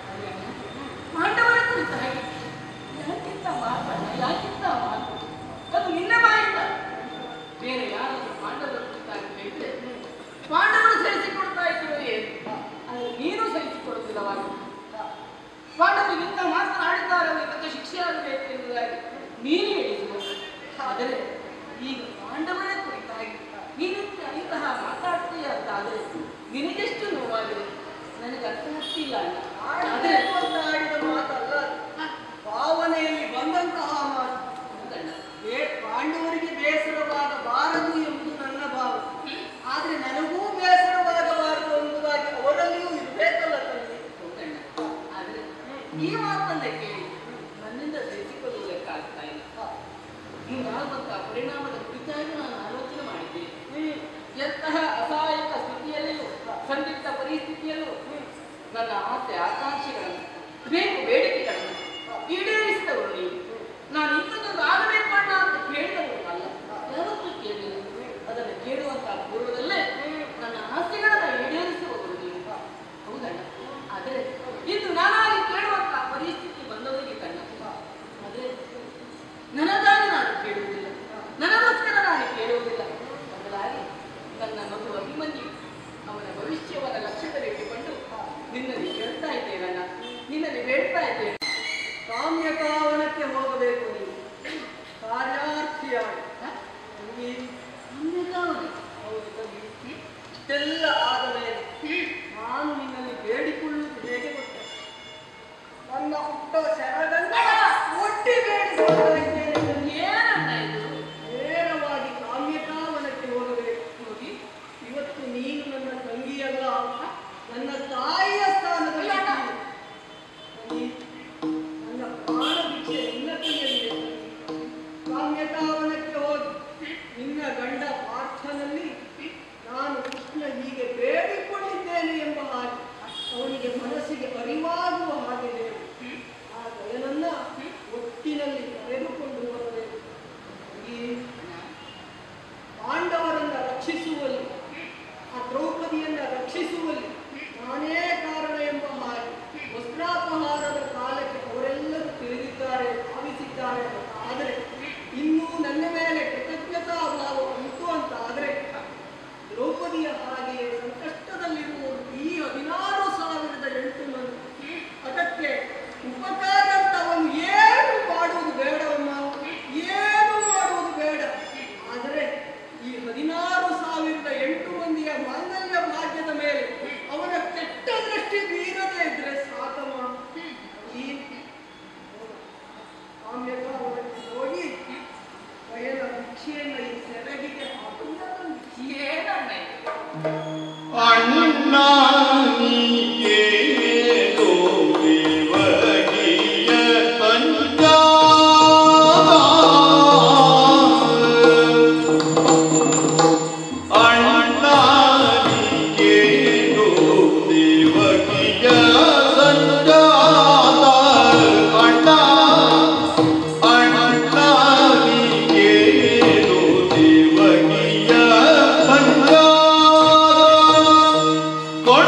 S3: ಪಾಂಡವರ ಕುರಿತ ಹಾಗೆ ಯಾಕಿಂತ ಮಾತಣ್ಣ ಯಾಕಿಂತ ಮಾತು ಅದು ನಿನ್ನ ಬಾಯಿಂದ ಬೇರೆ ಯಾರಾದ್ರೂ ಪಾಂಡವರ ಕುರಿತಾಗಿ ಹೇಳಿದ್ರೆ ಪಾಂಡವರು ಸಹಿಸಿಕೊಡ್ತಾ ಇದ್ರು ಏನು ಆದರೆ ನೀನು ಸಹಿಸಿಕೊಡುತ್ತಿಲ್ಲವಾಗ ಪಾಂಡವರು ಇಂಥ ಮಾತನಾಡಿದ್ದಾರೆ ಅವರಿಗೆ ಶಿಕ್ಷೆ ಆಗಬೇಕು ಎಂಬುದಾಗಿ ನೀನು ಹೇಳಿದ್ರು ಆದರೆ ಈಗ ಪಾಂಡವರ ಕುರಿತಾಗಿ ನೀನು ಇಂತಹ ಮಾತಾಡ್ತೀಯ ಅಂತಾದರೆ ನಿನಗೆಷ್ಟು ನೋವಾಗಿದೆ ನನಗೆ ಅರ್ಥ ಆಗ್ತಿಲ್ಲ ಅಣ್ಣ ಆದರೆ
S1: ಆಡಬೇಕು ಅಂತ ಆಡಿದ ಮಾತಲ್ಲ ಅದು. ಭಾವನೆಯಲ್ಲಿ ಬಂದಂತಹ ಮಾತು
S3: ಹೌದಣ್ಣ.
S1: ಬೇ- ಪಾಂಡವರಿಗೆ ಬೇಸರವಾಗಬಾರದು ಎಂಬುದು ನನ್ನ ಭಾವನೆ ಆದ್ರೆ ನನಗೂ ಬೇಸರವಾಗಬಾರದು ಎಂಬುದಾಗಿ ಅವರಲ್ಲಿಯೂ ಇರಬೇಕಲ್ಲ ತಂದೆ
S3: ಹೌದಣ್ಣ. ಆದರೆ ಈ ಮಾತನ್ನೇ ಕೇಳಿ ನನ್ನಿಂದ ಸಹಿಸಿಕೊಳ್ಳುವುದಕ್ಕಾಗ್ತಾ ಇಲ್ಲ ಮುಂದಾಗುವಂತಹ ಪರಿಣಾಮದ ಕುರಿತಾಗಿ ನಾನು ಆಲೋಚನೆ ಮಾಡಿದ್ದೇನೆ
S1: ಹ್ಮ್.
S3: ಎಂತಹ ಅಸಹಾಯಕ ಸ್ಥಿತಿಯಲ್ಲಿಯೂ ಸಂದಿಗ್ಧ ಪರಿಸ್ಥಿತಿಯಲ್ಲೂ ನನ್ನ ಆಸೆ ಆಕಾಂಕ್ಷೆಗಳನ್ನು ಬೇಕು ಬೇಡಿಕೆಗಳನ್ನು ಈಡೇರಿಸಿದವರು ನೀವು ನಾನು ಇಂಥದ್ದೊಂದು ಆಗಬೇಕು ಅಣ್ಣ ಅಂತ ಕೇಳಿದವರು ಅಲ್ಲ ಯಾವತ್ತೂ ಕೇಳಿಲ್ಲ ಅದನ್ನು ಕೇಳುವಂತಹ ಪೂರ್ವದಲ್ಲೇ ನನ್ನ ಆಸೆಗಳನ್ನು ಈಡೇರಿಸುವವರು ನೀವು ಹೌದಣ್ಣ ಆದರೆ ಇಂದು ನಾನಾಗಿ ಕೇಳುವಂತಹ ಪರಿಸ್ಥಿತಿ ಬಂದವರಿಗೆ ಕಣ್ಣ ಆದರೆ ನನಗಾಗಿ ನಾನು ಕೇಳುವುದಿಲ್ಲ ನನಗೋಸ್ಕರ ನಾನು ಕೇಳುವುದಿಲ್ಲ ಬದಲಾಗಿ ನನ್ನ ಮಗು ಅಭಿಮನ್ಯು ಅವನ ಭವಿಷ್ಯವನ್ನು ಲಕ್ಷ್ಯದಲ್ಲಿಟ್ಟುಕೊಂಡು ನಿನ್ನಲ್ಲಿ ಕೇಳ್ತಾ ಇದ್ದೇನಣ್ಣ ನಿನ್ನಲ್ಲಿ ಬೇಡ್ತಾ ಇದ್ದೇನೆ
S1: ಕಾಮ್ಯಕಾವನಕ್ಕೆ ಹೋಗಬೇಕು ನೀವು ಕಾರ್ಯಾರ್ಥಿಯಾಗಿ ತಂಗಿ, ಹೌದು ತಂಗಿ. ಇಷ್ಟೆಲ್ಲ ಆದ ಮೇಲೆ ನಾನು ನಿನ್ನಲ್ಲಿ ಬೇಡಿಕೊಳ್ಳುವುದು ಹೇಗೆ ಗೊತ್ತೇ ನನ್ನ ಹುಟ್ಟ ಸೆರಗನ್ನ ಒಟ್ಟಿ ಬೇಡಿಕೊಳ್ತಾ ಇದ್ದೇನೆ ತಂಗಿ.
S3: ಏನಣ್ಣ ಇದು
S1: ನೇರವಾಗಿ ಕಾಮ್ಯಕಾವನಕ್ಕೆ ಹೋಗಬೇಕು
S3: ಹೋಗಿ
S1: ಇವತ್ತು ನೀನು ನನ್ನ ತಂಗಿಯಲ್ಲ ನನ್ನ ತಾಯಿಯ ಸ್ಥಾನದಲ್ಲಿ
S3: ಅಲ್ಲ.
S1: ತಂಗಿ, ನನ್ನ ಪ್ರಾಣ ಭಿಕ್ಷೆ ನಿನ್ನ ಕೈಯಲ್ಲಿದೆ ತಂಗಿ. ಕಾಮ್ಯತಾವನಕ್ಕೆ ಹೋಗಿ ನಿನ್ನ ಗಂಡ ಪಾರ್ಥನಲ್ಲಿ ನಾನು ಕೃಷ್ಣ ಹೀಗೆ ಬೇಡಿಕೊಂಡಿದ್ದೇನೆ ಎಂಬ ಹಾಗೆ ಅವನಿಗೆ ಮನಸ್ಸಿಗೆ ಅರಿವಾಗುವ ಹಾಗೆ ಹೇಳು ಆ ದಯನನ್ನ ಒಟ್ಟಿನಲ್ಲಿ ಕರೆದುಕೊಂಡು ಬರಬೇಕು ತಂಗಿ, ಪಾಂಡವರನ್ನ ರಕ್ಷಿಸುವಲ್ಲಿ ಆ ದ್ರೌಪದಿಯನ್ನ ರಕ್ಷಿಸುವಲ್ಲಿ ನಾನೇ ಕಾರಣ ಎಂಬ ಹಾಗೆ ವಸ್ತ್ರಾಪಹಾರದ ಕಾಲಕ್ಕೆ ಅವರೆಲ್ಲರೂ ತಿಳಿದಿದ್ದಾರೆ ಭಾವಿಸಿದ್ದಾರೆ ಅಂತ ಆದರೆ ಇನ್ನೂ ನನ್ನ ಮೇಲೆ ಕೃತಜ್ಞತಾ ಭಾವ ಉಂಟು ಅಂತ ಆದರೆ ದ್ರೌಪದಿಯ ಹಾಗೆಯೇ ಸಂಕಷ್ಟದಲ್ಲಿರುವವರು ಈ ಹದಿನಾರು ಸಾವಿರದ ಎಂಟು ಮಂದಿ ಅದಕ್ಕೆ ಉಪಕಾರ ಅಂತ ಅವನು ಏನು ಮಾಡುವುದು ಬೇಡವನ್ನ ಏನು ಮಾಡುವುದು ಬೇಡ ಆದರೆ ಈ ಹದಿನಾರು ಸಾವಿರದ ಎಂಟು ಮಂದಿಯ ಮಾಂಗಲ್ಯ ಭಾಗ್ಯದ ಮೇಲೆ ಅವನ ಕೆಟ್ಟ ದೃಷ್ಟಿ ಬೀರದೇ ಇದ್ರೆ ಸಾಕಮ್ಮ ಈ ಕಾಮ್ಯಕ ಅವರಿಗೆ ಹೋಗಿ ಬಯಲ ಭಿಕ್ಷೆಯನ್ನ ಈ ಸೆರಗಿಗೆ ಹಾಕುವುದ ತಂಗಿ.
S3: ಏನಣ್ಣ ಇದು
S2: ಅಣ್ಣ ನೀಕೇನೋ ದೇವಗಿಯ ಸಂಜ ಅಣ್ಣ ನೀಕೇನೋ ದೇವಗಿಯ ಸಂಜ ಅಣ್ಣ ಅಣ್ಣ ನೀಕೇನೋ ದೇವಗಿಯ ಸಂಜ ಕೊಡ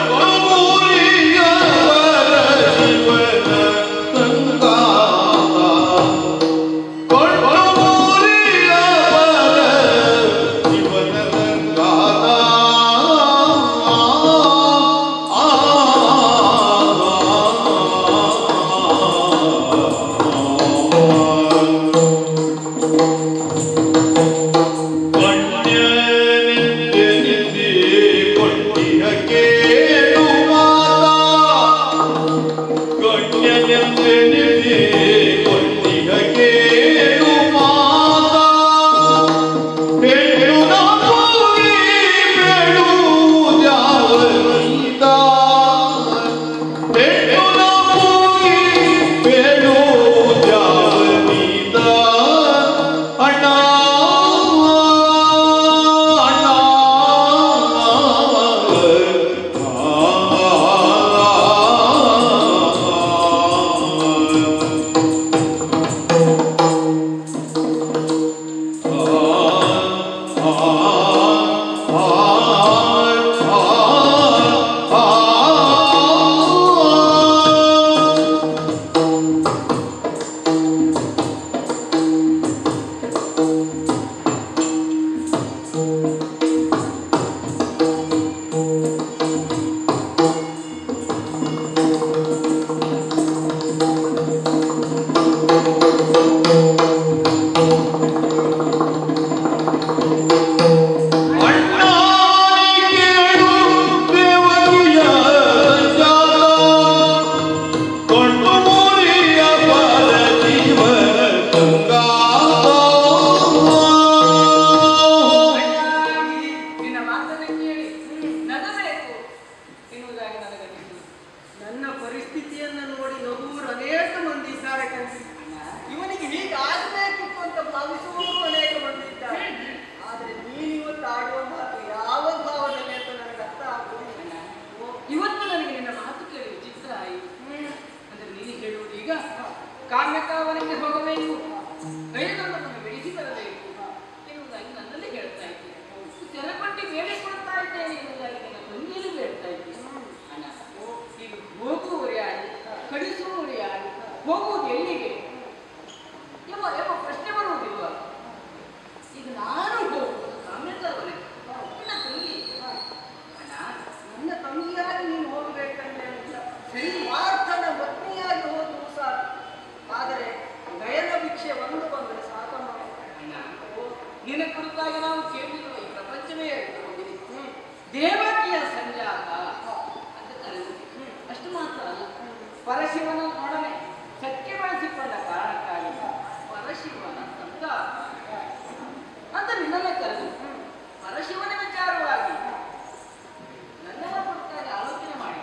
S3: ದೇವಕಿಯ ಸಂಜಾತ ಅಂತ ಕರೆದು ಅಷ್ಟು ಮಾತ್ರ ಅಲ್ಲ ಪರಶಿವನ ನೊಡನೆ ಸಖ್ಯ ಬಳಸಿಕೊಂಡ ಕಾರಣಕ್ಕಾಗಿ ಪರಶಿವನ ಸಂಗಾತ ಅಂತ ನಿನ್ನನ್ನೇ ಕರೆದು ಪರಶಿವನ ವಿಚಾರವಾಗಿ ನನ್ನನ್ನ ಕುರಿತಾಗಿ ಆಲೋಚನೆ ಮಾಡಿ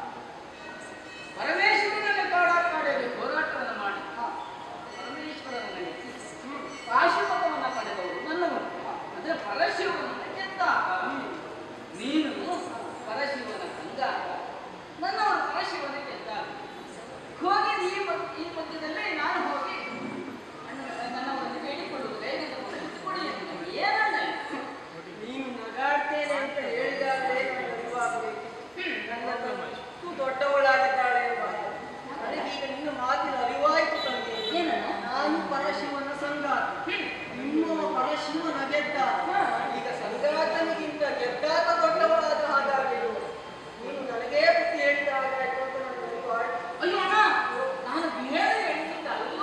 S3: ಪರಮೇಶ್ವರನ ಕಾಡಾಕಾಡೆಯಲ್ಲಿ ಹೋರಾಟವನ್ನು ಮಾಡಿ ಪರಮೇಶ್ವರನ ಎತ್ತಿಸಿ ಪಾಶುಪತವನ್ನು ಪಡೆದವರು ನನ್ನವರು ಅಂದ್ರೆ ಪರಶಿವನನ್ನ ಗೆದ್ದಾಗ ನೀನು ಪರಶಿವನ ಸಂಗಾತ ನನ್ನವರು ಪರಶಿವನ ಗೆದ್ದಾಗ ಹೋಗಿ ಈ ಮ- ಈ ಮಧ್ಯದಲ್ಲೇ ನಾನು ಹೋಗಿ ಅಣ್ಣ- ನನ್ನವರನ್ನು ಬೇಡಿಕೊಳ್ಳುವುದೇ ನನ್ನ ಕೊಡಿ ಅಂತ ಏನಣ್ಣ ಇದು?
S1: ನೀನು ನಗಾಡ್ತೇನೆ ಅಂತ ಹೇಳಿದಾಗಲೇ ನನಗೆ ಅರಿವಾಗಬೇಕು ನನ್ನಷ್ಟು ದೊಡ್ಡವಳಾಗಿದ್ದಾಳೆ ಎಂಬ ನನಗೆ ಈಗ ನಿನ್ನ ಮಾತಿನ ಅರಿವಾಯಿತು ತಂದೆ
S3: ಏನಣ್ಣ?
S1: ನಾನು ಪರಶಿವನ ಸಂಗಾತ ನಿಮ್ಮ ಪರಶಿವನ ಗೆದ್ದ ಈಗ ಸಂಗಾತನಿಗಿಂತ ಗೆದ್ದಾತ ದೊಡ್ಡವಳಾದ ಹಾಗಾಗಿರು ನೀನು ನನಗೇ ಬುದ್ಧಿ ಹೇಳಿದಾಗ ಆಯ್ತು ಅಂತ ನನಗೆ ಅರಿವಾಯ್ತು.
S3: ಅಯ್ಯೋ ಅಣ್ಣ ನಾನು ಬೇರೆ ಹೇಳಿದ್ದಲ್ಲ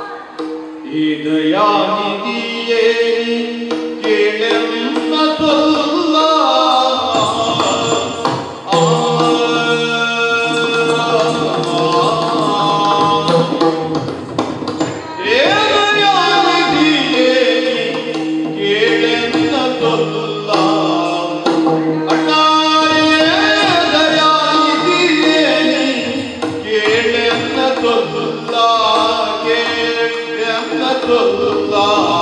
S2: ಇದಯಾನಿದಿಯೇ ಕೇಳೆನ್ನ ಸೊಲ್ಲ ಏದಯಾನಿದಿಯೇ ಕೇಳೆನ್ನ ಸೊಲ್ಲ ಅಣ್ಣ ಏದಯಾನಿದಿಯೇ ಕೇಳೆನ್ನ ಸೊಲ್ಲ ಕೇಳೆನ್ನ ಸೊಲ್ಲ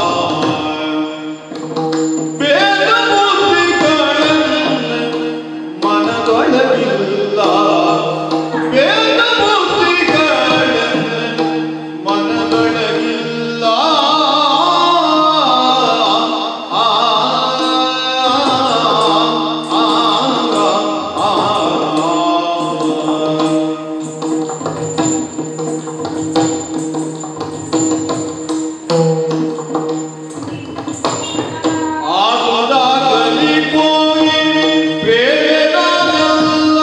S2: ಬೇದ ಬುದ್ಧಿಗಳನ್ನು ಮನದೊಳಗಿಲ್ಲ ಬೇದ ಬುದ್ಧಿಗಳನ್ನು ಮನದೊಳಗಿಲ್ಲ ಆ, ಆ, ಆ, ಆ. ಆದುದಾಗಲಿ ಪೋಯಿ ಬೇಡನಲ್ಲ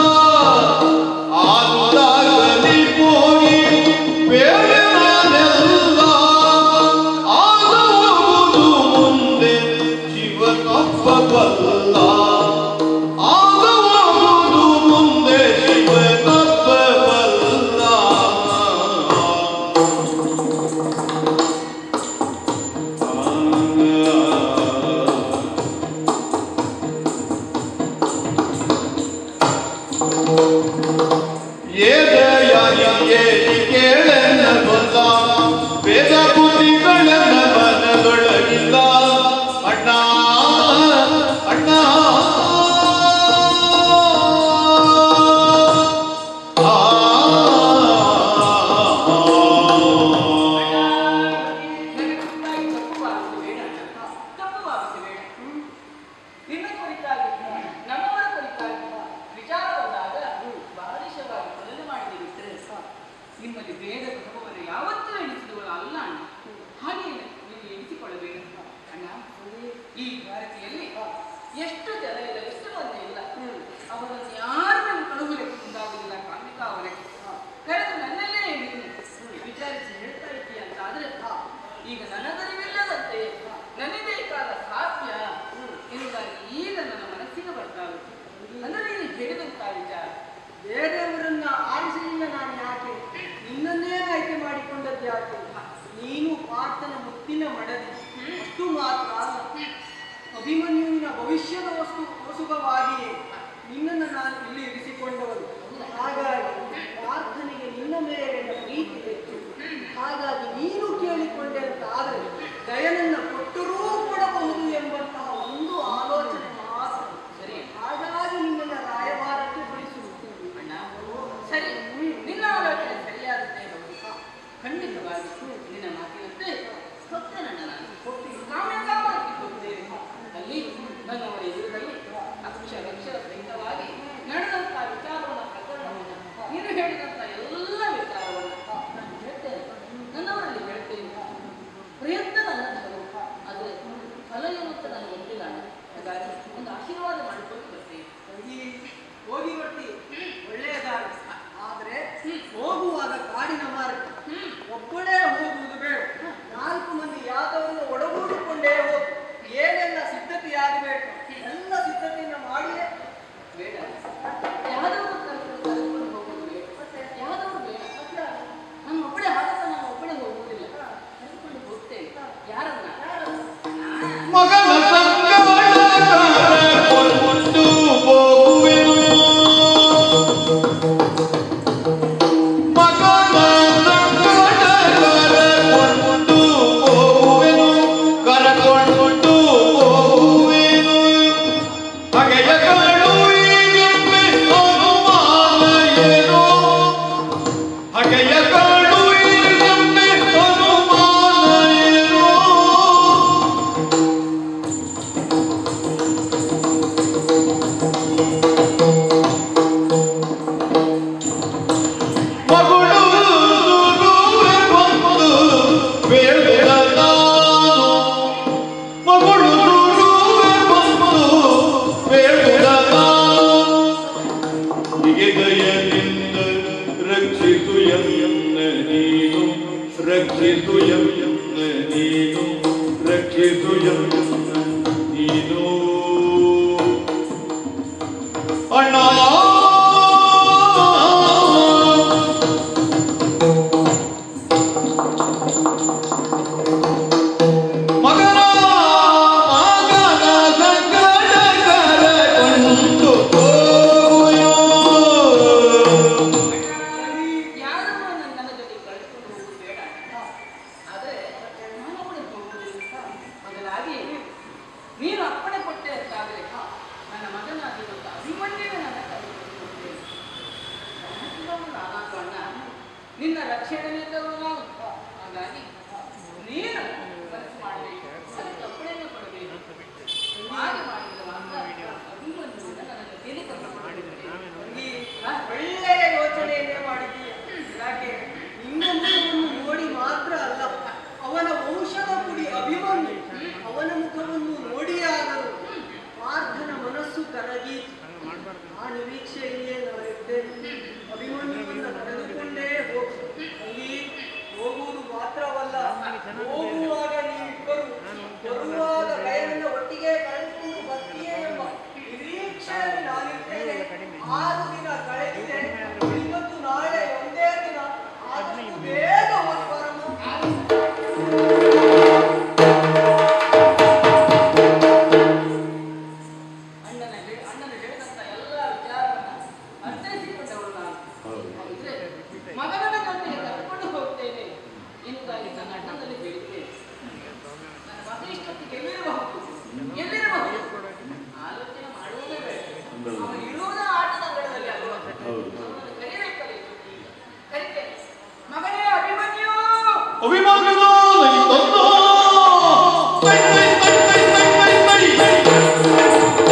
S2: ಆದುದಾಗಲಿ ಪೋಯಿ ಬೇಡನಲ್ಲ ಆಗುವುದು ಮುಂದೆ ಜೀವನೊಬ್ಬ ಬಲ್ಲ ಆಗುವುದು ಮುಂದೆ ಜೀವನೊಬ್ಬ ಬಲ್ಲ ಕೇಳನ್ನ ಬಂದ ವೇದ ಬುದ್ಧಿಗಳನ್ನ ಮನದೊಳಗಿಲ್ಲ ಅಣ್ಣ ಅಣ್ಣ ಆ,
S3: ನನಗೆ ಗೊತ್ತಾಗಿ ತಪ್ಪುವಾಗುವುದು ಬೇಡ ತಪ್ಪುವಾಗುವುದು ಬೇಡ ನಿನ್ನ ಕುರಿತಾಗಿ ನಮ್ಮವರ ಕುರಿತಾಗಿ ವಿಚಾರ ಬಂದಾಗ ಬಾಲಿಶವಾಗಿ ಮೊದಲು ಮಾಡಿದೆ ಬಿಟ್ಟರೆ ನಿಮ್ಮಲ್ಲಿ ಭೇದ ಕುಟುಂಬವನ್ನು ಯಾವತ್ತೂ ಎಣಿಸಿದವರು ಅಲ್ಲ ಅಣ್ಣ ಹಾಗೆ ನೀವು ಎಣಿಸಿಕೊಳ್ಳಬೇಡ ಅಣ್ಣ ಈ ಭಾರತೀಯಲ್ಲಿ ಎಷ್ಟು ಜನ ಇಲ್ಲ ಎಷ್ಟು ಮಂದಿ ಇಲ್ಲ ಅವರನ್ನು ಯಾರನ್ನು ಕಳುಹಿಸಲಿಕ್ಕೆ ಮುಂದಾಗುವುದಿಲ್ಲ ಕಾರ್ಮಿಕ ಅವರಿಗೆ ಕರೆದು ನನ್ನಲ್ಲೇ ನೀನು ವಿಚಾರಿಸಿ ಹೇಳ್ತಾ ಇದ್ದೀಯ ಅಂತ ಆದ್ರೆ ಈಗ ನನಗರಿವಿಲ್ಲದಂತೆ ನನಗೆ ಬೇಕಾದ ಸಾಧ್ಯ ಎನ್ನುವುದಾಗಿ ಈಗ ನನ್ನ ಮನಸ್ಸಿಗೆ ಬರ್ತಾವೆ ಅಂದ್ರೆ ನೀನು ಹೇಳಿದಂತ ವಿಚಾರ
S1: ಬೇರೆಯವರನ್ನ ಆರಿಸಲಿಲ್ಲ ನಾನು ಯಾಕೆ ನಿನ್ನನ್ನೇ ಆಯ್ಕೆ ಮಾಡಿಕೊಂಡದ್ದು ಯಾಕೆ ನೀನು ಪಾರ್ಥನ ಮುತ್ತಿನ ಮಡದಿ ಅಷ್ಟು ಮಾತ್ರ ಅಲ್ಲ ಅಭಿಮನ್ಯುವಿನ ಭವಿಷ್ಯದ ವಸ್ತು ವಸುಭವಾಗಿಯೇ ನಿನ್ನನ್ನು ನಾನು ಇಲ್ಲಿ ಇರಿಸಿಕೊಂಡವನು ಹಾಗಾಗಿ ಪಾರ್ಥನಿಗೆ ನಿನ್ನ ಮೇಲಿನ ಪ್ರೀತಿ ಹೆಚ್ಚು ಹಾಗಾಗಿ ನೀನು ಕೇಳಿಕೊಂಡೆ ಅಂತ ಆದರೆ ದಯನನ್ನ ಕೊಟ್ಟರೂ ಕೊಡಬಹುದು ಎಂಬಂತಹ ಒಂದು ಆಲೋಚನೆ ಮಾತ್ರ
S3: ಸರಿ
S1: ಹಾಗಾಗಿ ನಿನ್ನನ್ನ ರಾಯಭಾರಕ್ಕೆ ಬಿಡಿಸುತ್ತೇನೆ
S3: ಅಣ್ಣ ಸರಿ ನಿನ್ನ ಆಲೋಚನೆ ಸರಿಯಾದಂತೆ ಹೌದು. ಖಂಡಿತವಾಗಿ ನಿನ್ನ ಮಾತಿನಂತೆ ಸತ್ಯನಣ್ಣ ನಾನು ಕಾಮ್ಯಕಾಮಕ್ಕೆ ಹೋಗುತ್ತೇನೆ ಅಲ್ಲಿ ನನ್ನವರ ಎದುರಲ್ಲಿ ಅಕ್ಷರ ಅಕ್ಷರ ಸಹಿತವಾಗಿ ನಡೆದಂತಹ ವಿಚಾರವನ್ನು
S2: ರಕ್ಷಿಸು ಎನ್ನ ನೀನು ರಕ್ಷಿಸು ಎನ್ನ ನೀನು ಅಣ್ಣ ಮಗನ ಮಗನ ಸಂಕಟ ಕರಕೊಂಡು ಹೋಗುಯೋ.
S3: ಯಾರು ನನ್ನ ನನ್ನ ಜೊತೆ ಕಳಿಸ್ಕೊಂಡು ಹೋಗುದು ಬೇಡ ಆದರೆ ನಾನು ಕೂಡ ಹೋಗುವುದಿಲ್ಲ ಬದಲಾಗಿ ನೀನು ಅಪ್ಪಣೆ ಕೊಟ್ಟೆ ಅಂತಾದರೆ ನನ್ನ ಮಗನಾಗಿರುವಂತ ಅಭಿಮನ್ಯುವೆ ನನ್ನ ಕರೆದುಕೊಂಡು ಹೋಗ್ತೇನೆ ನಾನಾದ್ರು ಅಣ್ಣ ನಿನ್ನ ರಕ್ಷಣೆಯಿಂದಲೂ ನಾವು ಹಾಗಾಗಿ ನೀನು ಖರ್ಚು ಮಾಡಬೇಕು ಅದಕ್ಕೆ ಅಪ್ಪಣೆಯನ್ನು ಕೊಡಬೇಕು ಹಾಗೆ ಮಾಡಿದ ಮಾತ್ರ ಅಭಿಮನ್ಯುವಿನ ನನ್ನ ಜೊತೆಯಲ್ಲಿ ಕರ್ಕೊಂಡು ಹೋಗ್ತೇನೆ.
S1: ತಂಗಿ, ಒಳ್ಳೆಯ ಯೋಚನೆಯನ್ನೇ ಮಾಡಿದ್ದೀಯ ಯಾಕೆ ನಿನ್ನ ಮುಖವನ್ನು ನೋಡಿ ಮಾತ್ರ ಅಲ್ಲ ಅವನ ವಂಶದ ಕುಡಿ ಅಭಿಮನ್ಯು ಅವನ ಮುಖವನ್ನು ನೋಡಿಯಾಗಲು ಪಾರ್ಥನ ಮನಸ್ಸು ಕರಗೀತು ಆ ನಿರೀಕ್ಷೆಯಲ್ಲಿಯೇ ನಾವಿದ್ದೇವೆ ಅಭಿಮನ್ಯುವನ್ನು ಕರೆದುಕೊಂಡೇ ಹೋಗು ಅಲ್ಲಿ ಹೋಗುವುದು ಮಾತ್ರವಲ್ಲ ಹೋಗುವಾಗ ನೀವಿಬ್ಬರು ಬರುವಾಗ ಬಯಲನ್ನ ಒಟ್ಟಿಗೆ ಕರೆದುಕೊಂಡು ಬರ್ತೀಯೇ ಎಂಬ ನಿರೀಕ್ಷೆಯಲ್ಲಿ ನಾನಿರ್ತೇನೆ ಆರು ದಿನ ಕಳೆದಿದೆ ಇವತ್ತು ನಾಳೆ ಒಂದೇ ದಿನ ಆದಷ್ಟು ಬೇಗ ಹೋಗಿ ಬರಮ್ಮ
S3: ಅಣ್ಣನ ಹೇ- ಅಣ್ಣನು ಹೇಳಿದಂತ ಎಲ್ಲ ವಿಚಾರವನ್ನ ಅರ್ಥೈಸಿಕೊಂಡವಳು ನಾನು ಹೌದ್ರೆ ಮಗನ ಜೊತೆ ಕರ್ಕೊಂಡು ಹೋಗ್ತೇನೆ ಎನ್ನುವುದಾಗಿ ನನ್ನ ಅಣ್ಣನಲ್ಲಿ ಹೇಳಿದ್ದೆ ನನ್ನ ಮಗ ಇಷ್ಟೊತ್ತಿಗೆ ಎಲ್ಲಿರಬಹುದು ಎಲ್ಲಿರಬಹುದು ಆಲೋಚನೆ ಮಾಡುವುದೇ ಬೇಡ ಅವನು ಇರುವುದ ಆಟದ ಅಂಗಳದಲ್ಲಿ ಅಲ್ವಾ ಅವನನ್ನು ಕರಿಬೇಕಲ್ಲ ಇಷ್ಟೊತ್ತಿಗೆ. ಕರಿತೇನೆ ಮಗನೇ ಅಭಿಮನ್ಯು
S2: ಅಭಿಮಾನದ ತಂದು ತೈ ತೈ ತೈ ತೈ ತೈ ತೈ ತೈ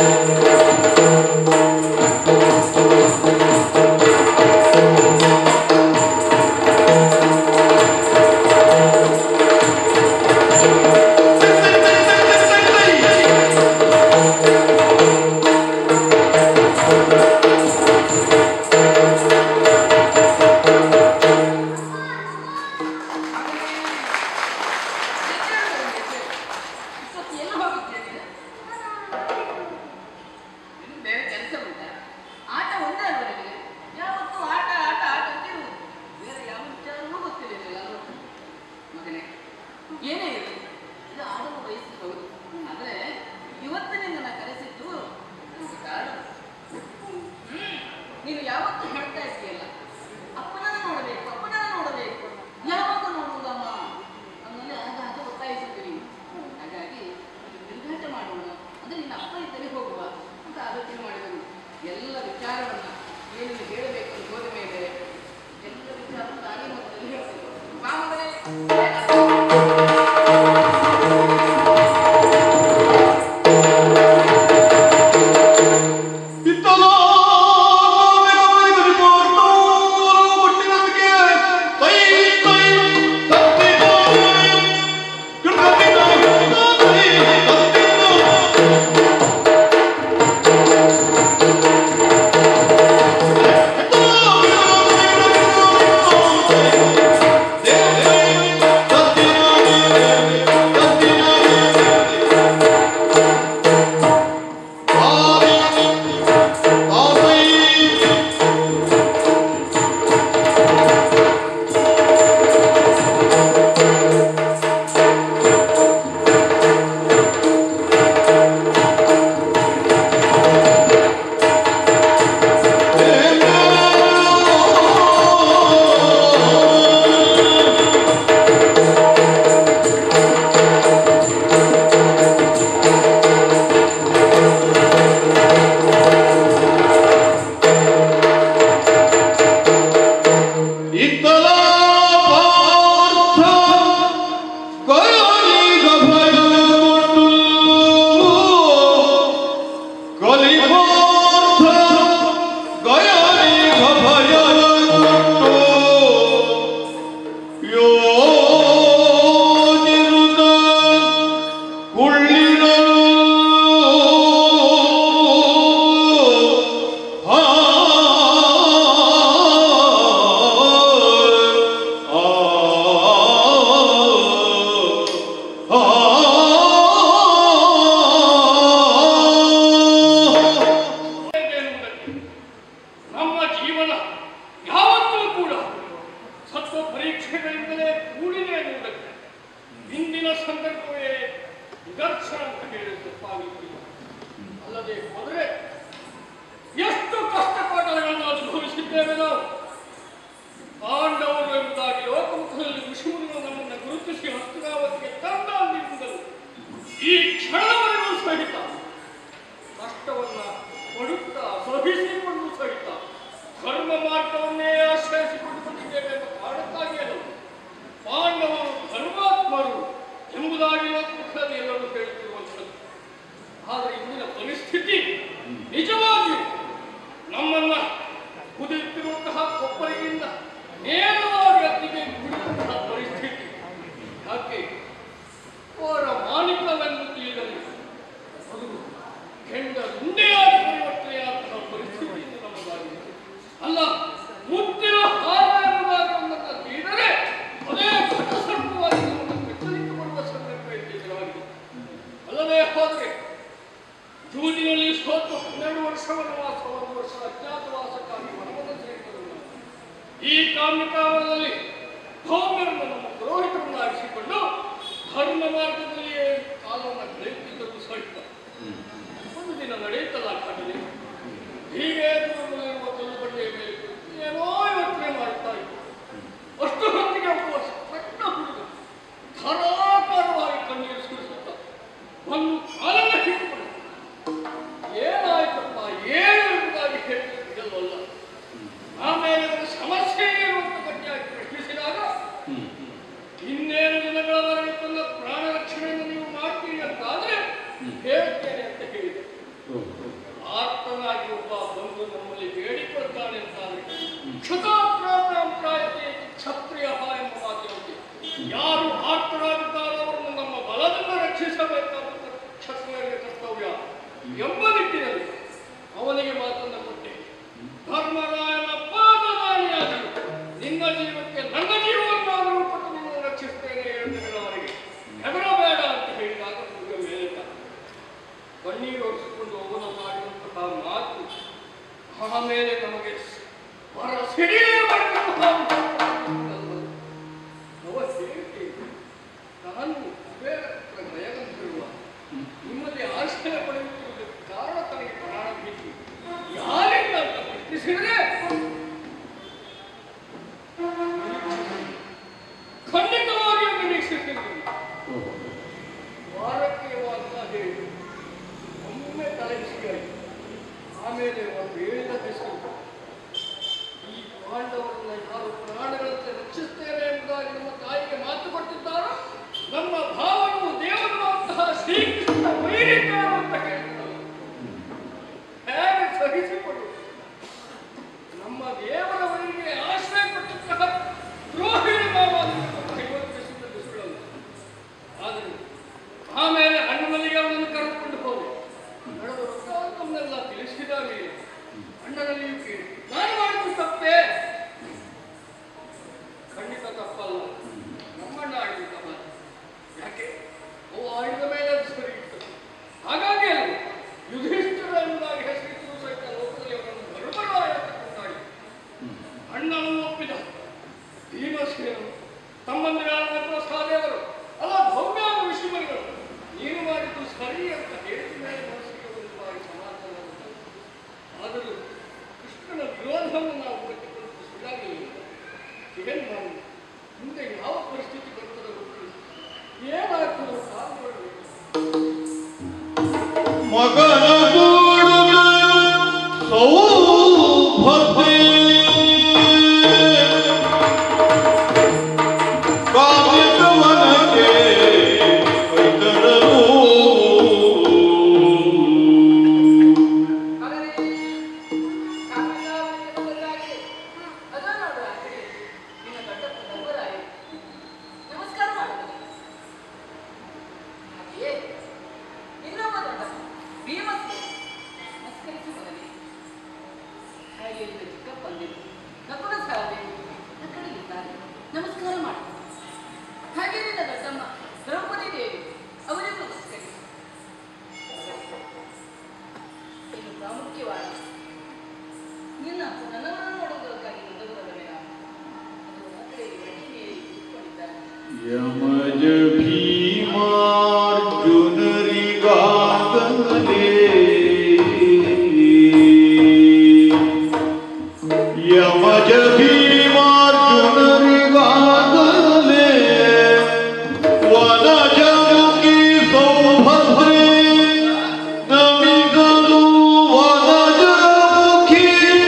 S3: ಅಭಿಮನ್ಯು
S4: ಇದ್ದೇವೆ ನಾವು ಪಾಂಡವರು ಎಂಬುದಾಗಿ ಲೋಕಮುಖದಲ್ಲಿ ಋಷಿಮುನಿಗಳು ನಮ್ಮನ್ನು ಗುರುತಿಸಿ ಹಸ್ತನಾವತಿಗೆ ತಂದಾಗಿರುವುದನ್ನು ಈ ಕ್ಷಣವರೆಗೂ ಸಹಿತ ಕಷ್ಟವನ್ನ ಪಡುತ್ತಾ ಸಹಿಸಿಕೊಂಡು ಸಹಿತ ಧರ್ಮ ಮಾರ್ಗವನ್ನೇ ಆಶ್ರಯಿಸಿಕೊಂಡು ಬಂದಿದ್ದೇವೆ ಎಂಬ ಕಾರಣಕ್ಕಾಗಿ ಅಲ್ಲ ಪಾಂಡವರು ಧರ್ಮಾತ್ಮರು ಎಂಬುದಾಗಿ ಲೋಕಮುಖದಲ್ಲಿ ಎಲ್ಲರೂ ಹೇಳುತ್ತಿರುವಂಥದ್ದು ಆದರೆ ಇಂದಿನ ಪರಿಸ್ಥಿತಿ ನಿಜವಾಗಿಯೂ ನಮ್ಮನ್ನ ಕುದಿಯುತ್ತಿರುವಂತಹ ಕೊಪ್ಪಳಿಯಿಂದ ನೇರವಾಗಿ ಅತ್ತಿಗೆ ಬಿಡುವಂತಹ ಪರಿಸ್ಥಿತಿ ಯಾಕೆ ಅವರ ಮಾನಿಕವೆಂದು ತಿಳಿದಲ್ಲಿ ಅದು ಕೆಂಡ ಗುಂಡೆಯಾಗಿ ಪರಿವರ್ತನೆಯಾದಂತಹ ಪರಿಸ್ಥಿತಿ ಇಂದು ನಮ್ಮದಾಗಿದೆ ಅಲ್ಲ ಮುತ್ತಿನ ಹಾರ ಎಂಬುದಾಗಿ ಒಂದನ್ನು ತಿಳಿದರೆ ಅದೇ ಘಟಸರ್ಪವಾಗಿ ನಮ್ಮನ್ನು ಕಟ್ಟಲಿಕ್ಕೆ ಬರುವ ಸಂದರ್ಭ ಎದುರಾಗಿದೆ ಅಲ್ಲದೆ ಹೋದರೆ ಜೂನಿನಲ್ಲಿ ಸೋತು ಹನ್ನೆರಡು ವರ್ಷ ವನವಾಸ ಒಂದು ವರ್ಷ ಅಜ್ಞಾತವಾಸಕ್ಕಾಗಿ ವನವನ್ನು ಸೇರಿದರು ಈ ಕಾಮ್ಯಕಾಲದಲ್ಲಿ ಭೌಮ್ಯರನ್ನು ನಮ್ಮ ಪುರೋಹಿತರನ್ನಾಗಿಸಿಕೊಂಡು ಧರ್ಮ ಮಾರ್ಗದಲ್ಲಿಯೇ ಕಾಲವನ್ನು ಕಳೆಯುತ್ತಿದ್ದರು ಸಹಿತ ಒಂದು ದಿನ ನಡೆಯುತ್ತಲ್ಲ ಕಡಲೆ ಹೀಗೆ ದೂರದಲ್ಲಿರುವ ಕಲ್ಲು ಬಂಡೆಯ ಮೇಲೆ ಕುಳಿತು ಏನೋ ಯೋಚನೆ ಮಾಡ್ತಾ ಇತ್ತು ಅಷ್ಟು ಹೊತ್ತಿಗೆ ಒಬ್ಬ ಸಣ್ಣ ಹುಡುಗ ಧಾರಾಕಾರವಾಗಿ ಕಣ್ಣೀರು ಸುರಿಸುತ್ತ ಒಂದು ಕಾಲನ್ನ ಹಿಡಿದುಕೊಂಡು ಏನಾಯ್ತಪ್ಪ ಏನು ಎಂಬುದಾಗಿ ಹೇಳ್ತಿದ್ದಲ್ವಲ್ಲ ಆಮೇಲೆ ಅದರ ಸಮಸ್ಯೆ ಏನು ಅಂತ ಗಟ್ಟಿಯಾಗಿ ಪ್ರಶ್ನಿಸಿದಾಗ ಇನ್ನೇನು ದಿನಗಳವರೆಗೆ ತನ್ನ ಪ್ರಾಣ ರಕ್ಷಣೆಯನ್ನು ನೀವು ಮಾಡ್ತೀರಿ ಅಂತಾದ್ರೆ ಹೇಳ್ತೇನೆ ಅಂತ ಹೇಳಿದೆ ಆರ್ತನಾಗಿ ಒಬ್ಬ ಬಂದು ನಮ್ಮಲ್ಲಿ ಬೇಡಿಕೊಳ್ತಾನೆ ಅಂತಾದ್ರೆ ಕ್ಷತಾಪ್ರಾಯತೆ ಕ್ಷತ್ರಿಯ ಎಂಬ ಮಾತಿನಲ್ಲಿ ಯಾರು ಆರ್ತರಾಗಿದ್ದಾರೋ ಅವರನ್ನು ನಮ್ಮ ಬಲದಿಂದ ರಕ್ಷಿಸಬೇಕಾದ ಕ್ಷತ್ರಿಯರಿಗೆ ಕರ್ತವ್ಯ ಎಂಬ ನಿಟ್ಟಿನಲ್ಲಿ ಅವನಿಗೆ ಮಾತನ್ನು ಕೊಟ್ಟೆ ಧರ್ಮರಾಯನ ಪಾದದಾನಿಯಾಗಿ ನಿನ್ನ ಜೀವಕ್ಕೆ ನನ್ನ ಜೀವವನ್ನಾದರೂ ಕೊಟ್ಟು ನಿನ್ನನ್ನು ರಕ್ಷಿಸ್ತೇನೆ ಏಳು ದಿನಗಳವರೆಗೆ ಹೆದರಬೇಡ ಅಂತ ಹೇಳಿದಾಗ ಹುಡುಗ ಮೇಲೆ ಬಂದ. ಕಣ್ಣೀರು ಒರೆಸಿಕೊಂಡು ಅವನ ಮಾಡಿದಂತಹ ಮಾತು ಆಮೇಲೆ ನಮಗೆ ಹೊರ ಸಿಡಿಯೇ ನಾನು ಕುಬೇರತ್ರ ಭಯಗಂತಿರುವ ನಿಮ್ಮಲ್ಲಿ ಆಶ್ರಯ ಪಡೆಯುತ್ತಿರುವುದಕ್ಕೆ ಕಾರಣ ತನಗೆ ಪ್ರಾಣ ಭೀತಿ ಯಾರಿಂದ ಅಂತ ಪ್ರಶ್ನಿಸಿದರೆ ಖಂಡಿತವಾಗಿಯೂ ನಿರೀಕ್ಷಿಸಿದ್ದೀನಿ ವಾರಕ್ಕೆ ಅಂತ ಹೇಳಿ ಒಮ್ಮೆ ತಲೆ ಬಿಸಿಯಾಯಿತು ಆಮೇಲೆ ಒಂದು ಏಳಿದ ಬಿಸಿಲು ಈ ಪಾಂಡವರನ್ನ ಯಾರು ಪ್ರಾಣಗಳಂತೆ ರಕ್ಷಿಸ್ತೇನೆ ಎಂಬುದಾಗಿ ನಮ್ಮ ತಾಯಿಗೆ ಮಾತು ಕೊಟ್ಟಿದ್ದಾರೋ ನಮ್ಮ ಭಾವನು ದೇವರು ಅಂತಹ ಶ್ರೀಕೃಷ್ಣ ವೈರಿದ್ದಾರು ಅಂತ ಹೇಳಿದ್ದಾರೆ ಹೇಗೆ ಸಹಿಸಿಕೊಂಡು ನಮ್ಮ ದೇವರ ವೈರಿಗೆ ಆಶ್ರಯ ಕೊಟ್ಟಿದ್ದ ದ್ರೋಹಿಣಿ ಭಾವನೆಯನ್ನು ಸುಳ್ಳಲ್ಲ ಆದರೆ ಆಮೇಲೆ ಅಣ್ಣನಲ್ಲಿ ಅವನನ್ನು ಕರೆದುಕೊಂಡು ಹೋದೆ ನಡೆದ ತಮ್ಮನ್ನೆಲ್ಲ ತಿಳಿಸಿದ ಮೇಲೆ ಅಣ್ಣನಲ್ಲಿಯೂ ಕೇಳಿ ನಾನು ಮಾಡಿದ್ದು ತಪ್ಪೇ ಖಂಡಿತ ತಪ್ಪಲ್ಲ ನಮ್ಮಣ್ಣ ಆಡಿದ ತಪ್ಪ ಯಾಕೆ ಅವು ಆಡಿದ ಮೇಲೆ ಅದು ಸರಿ ಇತ್ತು ಹಾಗಾಗಿ ಅಲ್ಲ ಯುಧಿಷ್ಠಿರ ಎಂಬುದಾಗಿ ಹೆಸರಿಟ್ಟು ಸಹಿತ ಲೋಕದಲ್ಲಿ ಅವರನ್ನು ಧರ್ಮರಾಯ ಅಂತ ಕೊಂಡಾಡಿ ಅಣ್ಣನು ಒಪ್ಪಿದ ಭೀಮಸೇನರು ತಮ್ಮಂದಿರಾದ ಪ್ರಸಾದೇವರು ಅಲ್ಲ ಭವ್ಯಾದ ಋಷಿಮನಿಗಳು ನೀನು ಮಾಡಿದ್ದು ಸರಿ ಅಂತ ಹೇಳಿದ ಮೇಲೆ ಮನಸ್ಸಿಗೆ ಒಂದು ಬಾರಿ ಸಮಾಧಾನ ಆಗುತ್ತೆ. ಆದರೂ ಕೃಷ್ಣನ ವಿರೋಧವನ್ನು ನಾವು ಪಟ್ಟಿಕೊಂಡು ಸುಳ್ಳಾಗಲಿಲ್ಲ ಏನು ನಾವು ಮುಂದೆ ಯಾವ ಪರಿಸ್ಥಿತಿ ಬರ್ತದೆ ಗೊತ್ತಿಲ್ಲ ಏನಾಗ್ತದೆ ಕಾದು ಮಾಡಬೇಕು
S2: ಮಗನ ಗೂಡುಗ ಸೌಭದ್ರೇ ಕಾವ್ಯಕವನಕ್ಕೆ ಕೈತರಲು
S3: ಹಾಗಾದ್ರೆ ಕಾಮಿಕಾವನಿಗೆ ಬದಲಾಗಿ ಅದೋ ನೋಡು ಆ ಕಡೆ ನಿನ್ನ ದೊಡ್ಡ ಧರ್ಮರಾಯ ನಮಸ್ಕಾರ ಮಾಡಿದ ಹಾಗೆಯೇ ಇನ್ನೊಬ್ಬ ದೊಡ್ಡ ಭೀಮಕ್ಕೆ ನಮಸ್ಕರಿಸಿ ಮೊದಲೇ ಹಾಗೆ ಇದ್ದ ಚಿಕ್ಕಪ್ಪಂದಿರು ನಕುಲ ಸಹದೇವಿ ನಕ್ಕಡಿಗಿದ್ದಾರೆ ನಮಸ್ಕಾರ ಮಾಡಿ ಹಾಗೆ ನಿನ್ನ ದೊಡ್ಡಮ್ಮ ದ್ರೌಪದಿ ದೇವಿ ಅವರಿಗೂ ನಮಸ್ಕರಿಸಿ ಇದು ಪ್ರಾಮುಖ್ಯವಾಗಿ ನಿನ್ನ ನನ್ನನ್ನು ನೋಡುವುದಕ್ಕಾಗಿ ಮುಂದುವರೆದ ನಾನು ಅದು ಆ ಕಡೆ ಬೆಟ್ಟಿಗೆ ಕೂತ್ಕೊಂಡಿದ್ದಾನೆ
S2: ಯಮಜ ಭೀಮಾರ್ಜುನರಿಗಾಗಲೇ ಯಮಜ ಭೀಮಾರ್ಜುನರಿಗಾಗಲೇ ವನಜಮುಖಿ ಸೌಭದ್ರೆ ನಮಿಗನು ವನಜಮುಖಿ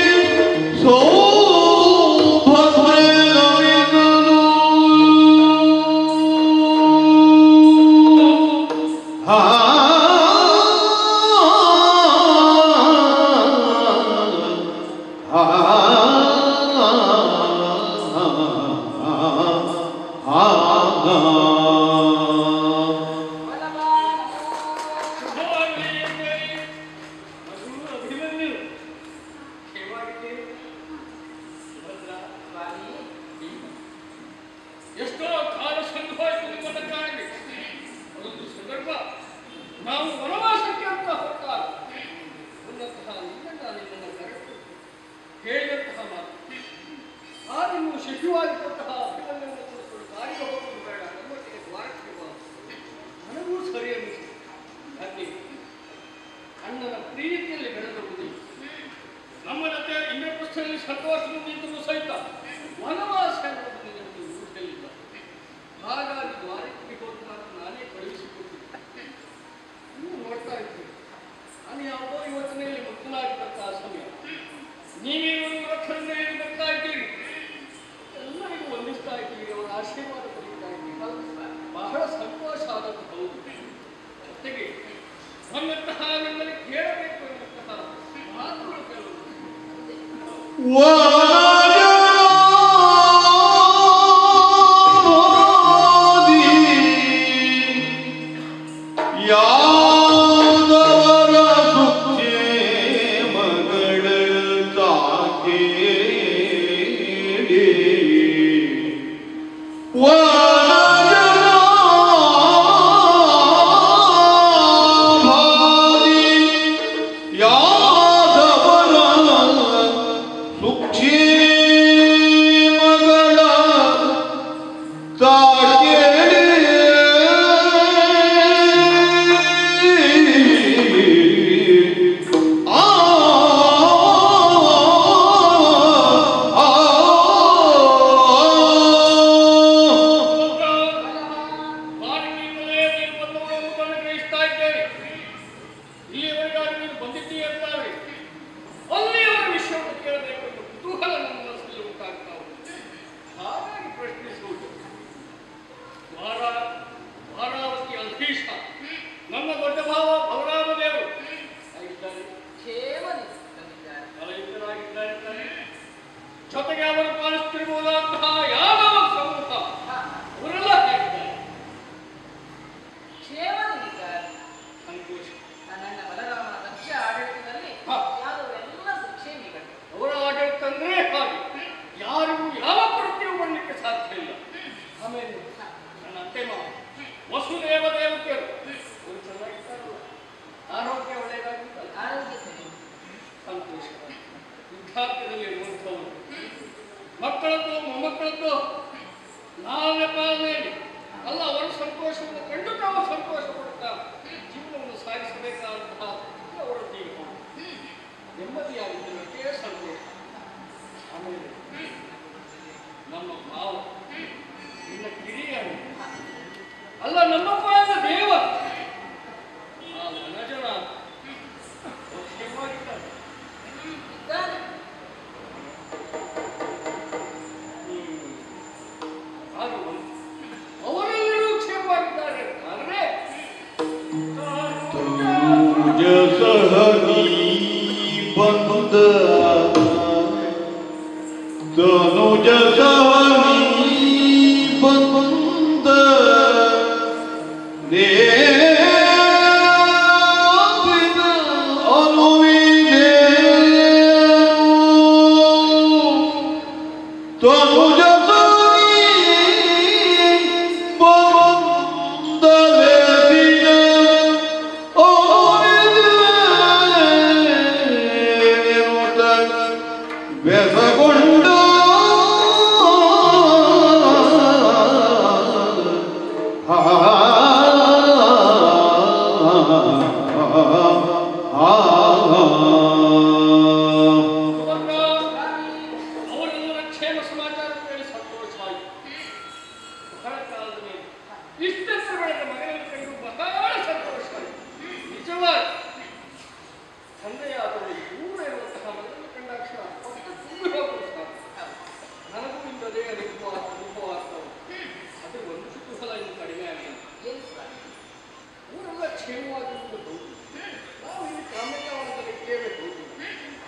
S2: ಸೌಭದ್ರೆ ನಮಿಗನು ಹಾ
S4: ಎಷ್ಟೋ ಕಾಲ ಸಂಭವಿಸಿದ ನಿಮ್ಮನ್ನ ಕಾಣಲಿ ಒಂದು ಸಂದರ್ಭ ನಾವು ವನವಾಸಕ್ಕೆ ಅಂತ ಹೊರಟಾಗ ಉನ್ನತಹ ನಿನ್ನನ್ನ ನಿನ್ನನ್ನು ಕರೆದು ಹೇಳಿದಂತಹ ಮಾತು ಆ ನೀವು ಶಿಶುವಾಗಿ ಕೊಟ್ಟಹ ಅಭಿನಂದನೆಯನ್ನು ಕೊಡಿಸಿಕೊಂಡು ದಾರಿಗೆ ಹೋಗುವುದು ಬೇಡ ನಮ್ಮೊಟ್ಟಿಗೆ ದ್ವಾರಕ್ಕೆ ಬಾ ನನಗೂ ಸರಿ ಅನ್ನಿಸಿತು ಯಾಕೆ ಅಣ್ಣನ ಪ್ರೀತಿಯಲ್ಲಿ ಬೆಳೆದರುವುದಿಲ್ಲ ನಮ್ಮ ಜೊತೆ ಇಂದ್ರಪ್ರಸ್ಥದಲ್ಲಿ ಸಂತೋಷದಿಂದಿದ್ದರೂ ಸಹಿತ ವನವಾಸ ಎನ್ನುವುದು ನಿನಗೆ ಊಟಲಿಲ್ಲ ಹಾಗಾಗಿ ದ್ವಾರಕ್ಕೆ ಹೋದಾಗ ನಾನೇ ಕಳುಹಿಸಿಕೊಟ್ಟಿದ್ದೆ ನೀವು ನೋಡ್ತಾ ಇದ್ದೀರಿ ನಾನು ಯಾವುದೋ ಯೋಚನೆಯಲ್ಲಿ ಮುಕ್ತನಾಗಿದ್ದಂತಹ ಸಮಯ ನೀವೇನು ರಕ್ಷಣೆಯಲ್ಲಿ ಬರ್ತಾ ಇದ್ದೀರಿ ಎಲ್ಲರಿಗೂ ವಂದಿಸ್ತಾ ಇದ್ದೀರಿ ಅವರ ಆಶೀರ್ವಾದ ಪಡೀತಾ ಇದ್ದೀರಿ ಬಹಳ ಸಂತೋಷ ಆದದ್ದು ಹೌದು ಜೊತೆಗೆ ನನ್ನಂತಹ ನನ್ನಲ್ಲಿ ಕೇಳಬೇಕು ಎನ್ನುವಂತಹ ಮಾತುಗಳು ಕೆಲವು
S2: ಯಾದವರ ಸುಖೇ ಮಗಳ ತಾಕೇಡಿ ವನಜನಾಭಾದಿ ಯಾದವರ ಸುಖೇ ಮಗಳ ತಾಕೇಡಿ ಆ ಆ
S4: ಬಾಡಿಗೆಯಿಂದಲೇ ನೀನು ಬಂದವರನ್ನು ಬಂದು ಗ್ರಹಿಸ್ತಾ ಇದ್ದೇನೆ ಇಲ್ಲಿಯವರೆಗಾಗಿ ನೀನು ಬಂದಿದ್ದೀಯ ಅಂತಾರೆ ಅಲ್ಲಿಯವರ ವಿಷಯವನ್ನು ಕೇಳಬೇಕು ಎಂದು ಕುತೂಹಲ ನನ್ನ ಮನಸ್ಸಲ್ಲಿ ಉಂಟಾಗ್ತಾ ಉಂಟು ಹಾಗಾಗಿ ಪ್ರಶ್ನಿಸುವುದು ವಾರ ವಾರಾವತಿ ಅಧೀಶ ನನ್ನ ದೊಡ್ಡ ಭಾವ ಬಲರಾಮ ದೇವರು ಆಗಿದ್ದಾರೆ ಕಲಯುಕ್ತರಾಗಿದ್ದಾರೆ ತಾನೆ? ಜೊತೆಗೆ ಅವರು ಪಾಲಿಸುತ್ತಿರಬಹುದಾದಂತಹ ಯಾದವ ಸಮೂಹ ಅವರೆಲ್ಲ ಹೇಗಿದ್ದಾರೆ ಸಂತೋಷ
S3: ನನ್ನ ಬಲರಾಮನ ದಕ್ಷ ಆಡಳಿತದಲ್ಲಿ
S4: ಹಾ.
S3: ಯಾದವರೆಲ್ಲ ಸುಕ್ಷೇಮಿಗಳು
S4: ಅವರ ಆಡಳಿತ ಅಂದ್ರೆ ಹಾಗೆ ಯಾರಿಗೂ ಯಾವ ಕೃತ್ಯವೂ ಮಾಡಲಿಕ್ಕೆ ಸಾಧ್ಯ ಇಲ್ಲ ಆಮೇಲೆ ನನ್ನ ಅತ್ತೆ ಮಾವ ವಸುದೇವ ದೇವತೆಯರು ಅವರು ಚೆನ್ನಾಗಿದ್ದಾರಲ್ಲ ಆರೋಗ್ಯ ಒಳ್ಳೆಯದಾಗಿತ್ತಲ್ಲ
S3: ಆರೋಗ್ಯ ಸರಿ
S4: ಸಂತೋಷ ವೃದ್ಧಾಪ್ಯದಲ್ಲಿ ಇರುವಂಥವರು ಮಕ್ಕಳದ್ದು ಮೊಮ್ಮಕ್ಕಳದ್ದು ನಾವೇ ಪಾಲನೆಯಲ್ಲಿ ಅಲ್ಲ ಅವರ ಸಂತೋಷವನ್ನು ಕಂಡು ನಾವು ಸಂತೋಷ ಪಡುತ್ತಾ ಜೀವನವನ್ನು ಸಾಗಿಸಬೇಕಾದಂತಹ ಅವರ ಜೀವನ ನೆಮ್ಮದಿಯಾಗಿದ್ದಕ್ಕೆ ಸಂತೋಷ ಆಮೇಲೆ ನಮ್ಮ ಭಾವ ನಿನ್ನ ಕಿರಿಯರು ಅಲ್ಲ ನಮ್ಮ ಪಾದ ದೇವ ಆ ವನಜನ ಕ್ಷೇಮವಾಗಿದ್ದಾರೆ
S3: ಇದ್ದಾನೆ
S4: ಹಾಗೆ ಒಂದು. ಅವರೆಲ್ಲರೂ ಕ್ಷೇಮವಾಗಿದ್ದಾರೆ ಆದರೆ
S2: ತನುಜಸಹನಿ ಬಂದ ತನುಜಸಹನಿ ಬಂದ ನೇತ್ರ ಅನುವಿದೆ ತನುಜಸಹನಿ ಬಂದಲೆದಿನ ಬೆಸಗೊಂಡು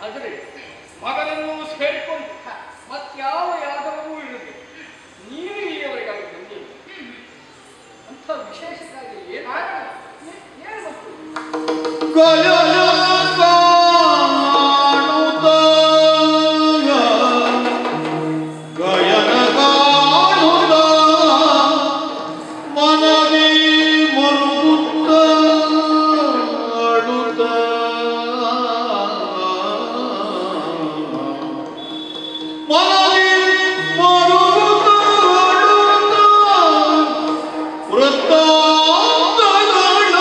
S4: ಆದರೆ ಮಗನನ್ನು ಸೇರಿಕೊಂಡು ಮತ್ಯಾವ ಯಾದವೂ ಇರದೆ ನೀನು ಇಲ್ಲಿಯವರೆಗಾಗಿ ಬಂದಿಲ್ಲ ಅಂಥ ವಿಶೇಷಕ್ಕಾಗಿ ಏನು
S3: ಕಾರಣ
S4: ಏ- ಏನು ಮತ್ತು
S2: ಗಯನ ಕಾಣುತ್ತ ಗಯನ ಕಾಣುತ್ತ ಮನದಿ ಮರುಗುತ್ತ ಅಳುತ್ತ ಮನದಿ ಮರುಗುತ್ತ ಅಳುತ್ತ ವೃತ್ತಾಂತಗಳ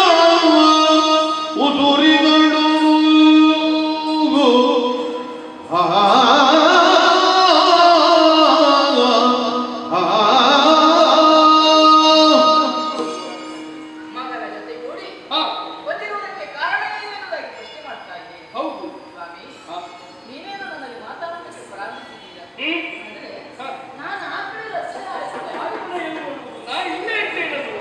S2: ಉದುರಿಗಳು ಆ, ಆ,
S3: ಮಗನ ಜೊತೆ ಕೂಡಿ
S4: ಹಾ
S3: ಬಂದಿರುವುದಕ್ಕೆ ಕಾರಣ ಏನೆನ್ನುವುದಾಗಿ ಪ್ರಶ್ನೆ ಮಾಡ್ತಾ ಇದ್ದೀನಿ
S4: ಹೌದು
S3: ಸ್ವಾಮಿ
S4: ಹಾ
S3: ನೀನೇನು ನನಗೆ ಮಾತಾಡೋದಕ್ಕೆ ಪ್ರಾರಂಭಿಸಿದ್ದೀರ
S4: ಹ್ಮ್
S3: ಅಂದ್ರೆ
S4: ಹಾ.
S3: ನಾನು ಆ ಕಡೆ ರಸ್ತೆ ಹಾರಿಸಿದೆ.
S4: ನಾನು ಎಲ್ಲಿ ಹೋಗುವುದು? ನಾ ಇಲ್ಲೇ ಇದ್ದೇನದು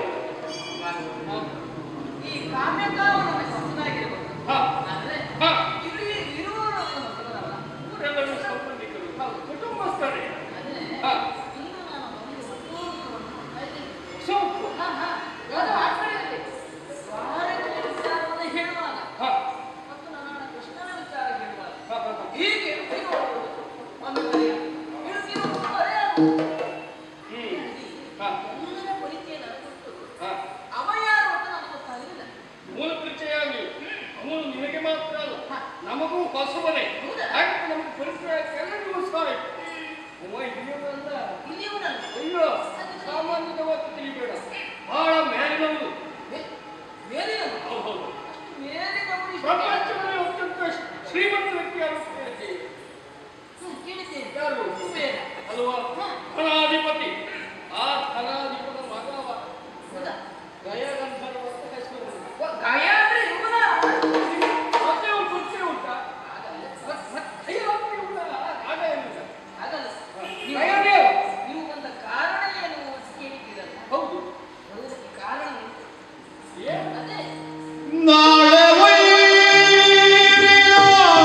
S3: ಈ ಕಾಮ್ಯಕಾವನ ಹೆಸರಾಗಿರಬಹುದು
S4: ಹಾ
S3: ಆದ್ರೆ
S4: ಹಾ
S3: ಇಲ್ಲಿ ಇರುವವರು ಹೊಸಬರಲ್ಲ.
S4: ಊರೆಲ್ಲರೂ ಸಂಬಂಧಿಕರು
S3: ಹೌದು.
S4: ಕುಟುಂಬಸ್ಥರೇ
S3: ಆದ್ರೆ
S4: ಹಾ
S3: ಇನ್ನು ನಾನು ಬಂದು ಮತ್ತೊಂದು ನೋಡ್ತಾ ಇದ್ದೀನಿ.
S4: ಸೋಪು
S3: ಹಾ, ಹಾ. ಅದು ಆ ಕಡೆಯಲ್ಲಿ ದ್ವಾರಕೆಯ ವಿಚಾರವನ್ನು ಹೇಳುವಾಗ
S4: ಹಾ
S3: ಮತ್ತು ನನ್ನ ಕೃಷ್ಣನ ವಿಚಾರ ಹೇಳುವಾಗ
S4: ಹಾ ಹಾ ಹಾ.
S3: ಹೀಗೆ ಇರುತ್ತೀರಿ ನೋಡುವುದು. ಒಂದು ಕಡೆಯ ಇರುತ್ತೀರಿ ಒಂದು ಕಡೆಯ
S4: ಹ್ಮ್ ಹಾ
S3: ಎಲ್ಲರ ಪರಿಚಯ ನನಗೊತ್ತು.
S4: ಹಾ
S3: ಅವ ಯಾರು ಅಂತ ನನಗೆ ಗೊತ್ತಾಗಲಿಲ್ಲ.
S4: ಮೂಲ ಪರಿಚಯವಾಗಿ ಅವನು ನಿನಗೆ ಮಾತ್ರ ಅಲ್ಲ ನಮಗೂ ಹೊಸಬನೇ
S3: ಹೌದಾ?
S4: ಹಾಗೆ ನಮಗೆ ಪರಿಚಯ ಎಲ್ಲರಿಗೂ ಸಹ ಆಯ್ತು. ಅವ ಇಲ್ಲಿಯವನಲ್ಲ
S3: ಇಲ್ಲಿಯವನಲ್ಲ.
S4: ಅಯ್ಯೋ ಸಾಮಾನ್ಯದ ಹೊತ್ತು ತಿಳಿಬೇಡ ಬಹಳ ಮೇಲಿನವನು
S3: ಮೇ- ಮೇಲಿನವ.
S4: ಹೌದು
S3: ಮೇಲಿನವರು ಇಷ್ಟು
S4: ಪ್ರಪಂಚದಲ್ಲಿ ಅತ್ಯಂತ ಶ್ರೀಮಂತ ವ್ಯಕ್ತಿ ಆಗುತ್ತೇನೆ
S3: ಹ್ಮ್, ಕೇಳಿದ್ದೇನೆ.
S4: ಯಾರು
S3: ಕುಬೇರ.
S4: ಅಲ್ವಾ ಧನಾಧಿಪತಿ ಆ ಧನಾಧಿಪತ ಮಗ ಅವ.
S3: ಹೌದಾ?
S4: ಗಯಗಂಧರ್ವ ಅಂತ ಹೆಸರು
S3: ಓ, ಗಾಯ ಅಂದ್ರೆ ಇವನ?
S4: ಮತ್ತೆ ಅವ್ನು ಪರಿಚಯ ಉಂಟಾ
S3: ಆಗಲ್ಲ.
S4: ಮತ್- ಮತ್ತೆ ಯಾಕೆ ಇವನ ಆಗ ಏನಿಲ್ಲ
S3: ಆಗಲ್ಲ. ನೀವು
S4: ಗಯನೇ
S3: ನೀವು ಬಂದ ಕಾರಣ ಏನು ಅಂತ ಕೇಳಿದ್ದೀರಲ್ಲ
S4: ಹೌದು
S3: ಬರುವುದಕ್ಕೆ ಕಾರಣ ಉಂಟು.
S4: ಏನು
S3: ಅದೇ
S2: ನಾಳೆ ವೈರಿಯ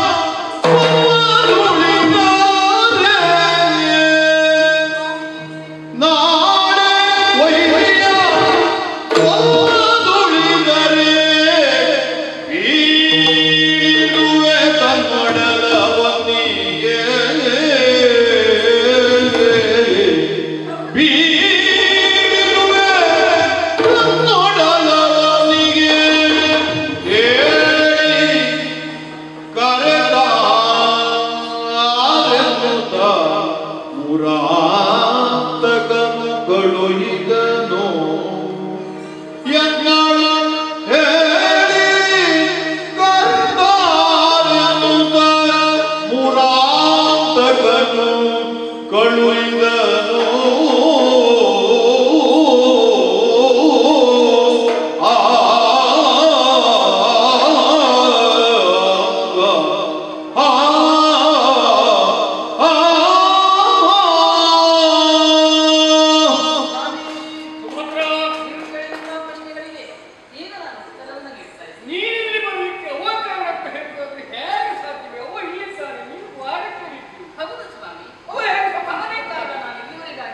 S2: ಒಮ್ಮರುಳಿದರೆ ನಾಳೆ ವೈರಿಯ ಒಮ್ಮರುಳಿದರೆ ಬೀಳುವೆ ಕನ್ನಡಲವನಿಗೆ ಬೀಳುವೆ ಕನ್ನಡಲವನಿಗೆ ಹೇಳಿ ಕರೆದ ಮುರಾಂತಕನು ಕಳುಹಿದನು ಯಜ್ಞಳ ಹೇಳಿ ಕರೆದಾರನುತ ಮುರಾಂತಕನು ಕಳುಹಿದನು ಆ
S4: ಸುಭದ್ರ
S3: ನೀವು ಕೇಳಿದ ಪ್ರಶ್ನೆಗಳಿಗೆ ಈಗ ನಾನು ಉತ್ತರವನ್ನು ನೀಡ್ತಾ ಇದ್ದೀನಿ.
S4: ನೀನಿಲ್ಲಿ ಬರಲಿಕ್ಕೆ ಅವ್ವ ಕಾರಣ ಅಂತ ಹೇಳಿದ್ರೆ ಹೇಗೆ ಸಾಧ್ಯವೇ ಅವ್ವ ಇಲ್ಲಿದ್ದಾರೆ ನೀವು ವಾರಕ್ಕೆ ಇರ್ತೀವಿ
S3: ಹೌದು ಸ್ವಾಮಿ
S4: ಅವ್ವ ಹೇಗೆ
S3: ಅವನೇ ಕಾರಣ ನಾನು ಇಲ್ಲಿವರೆಗಾಗಿ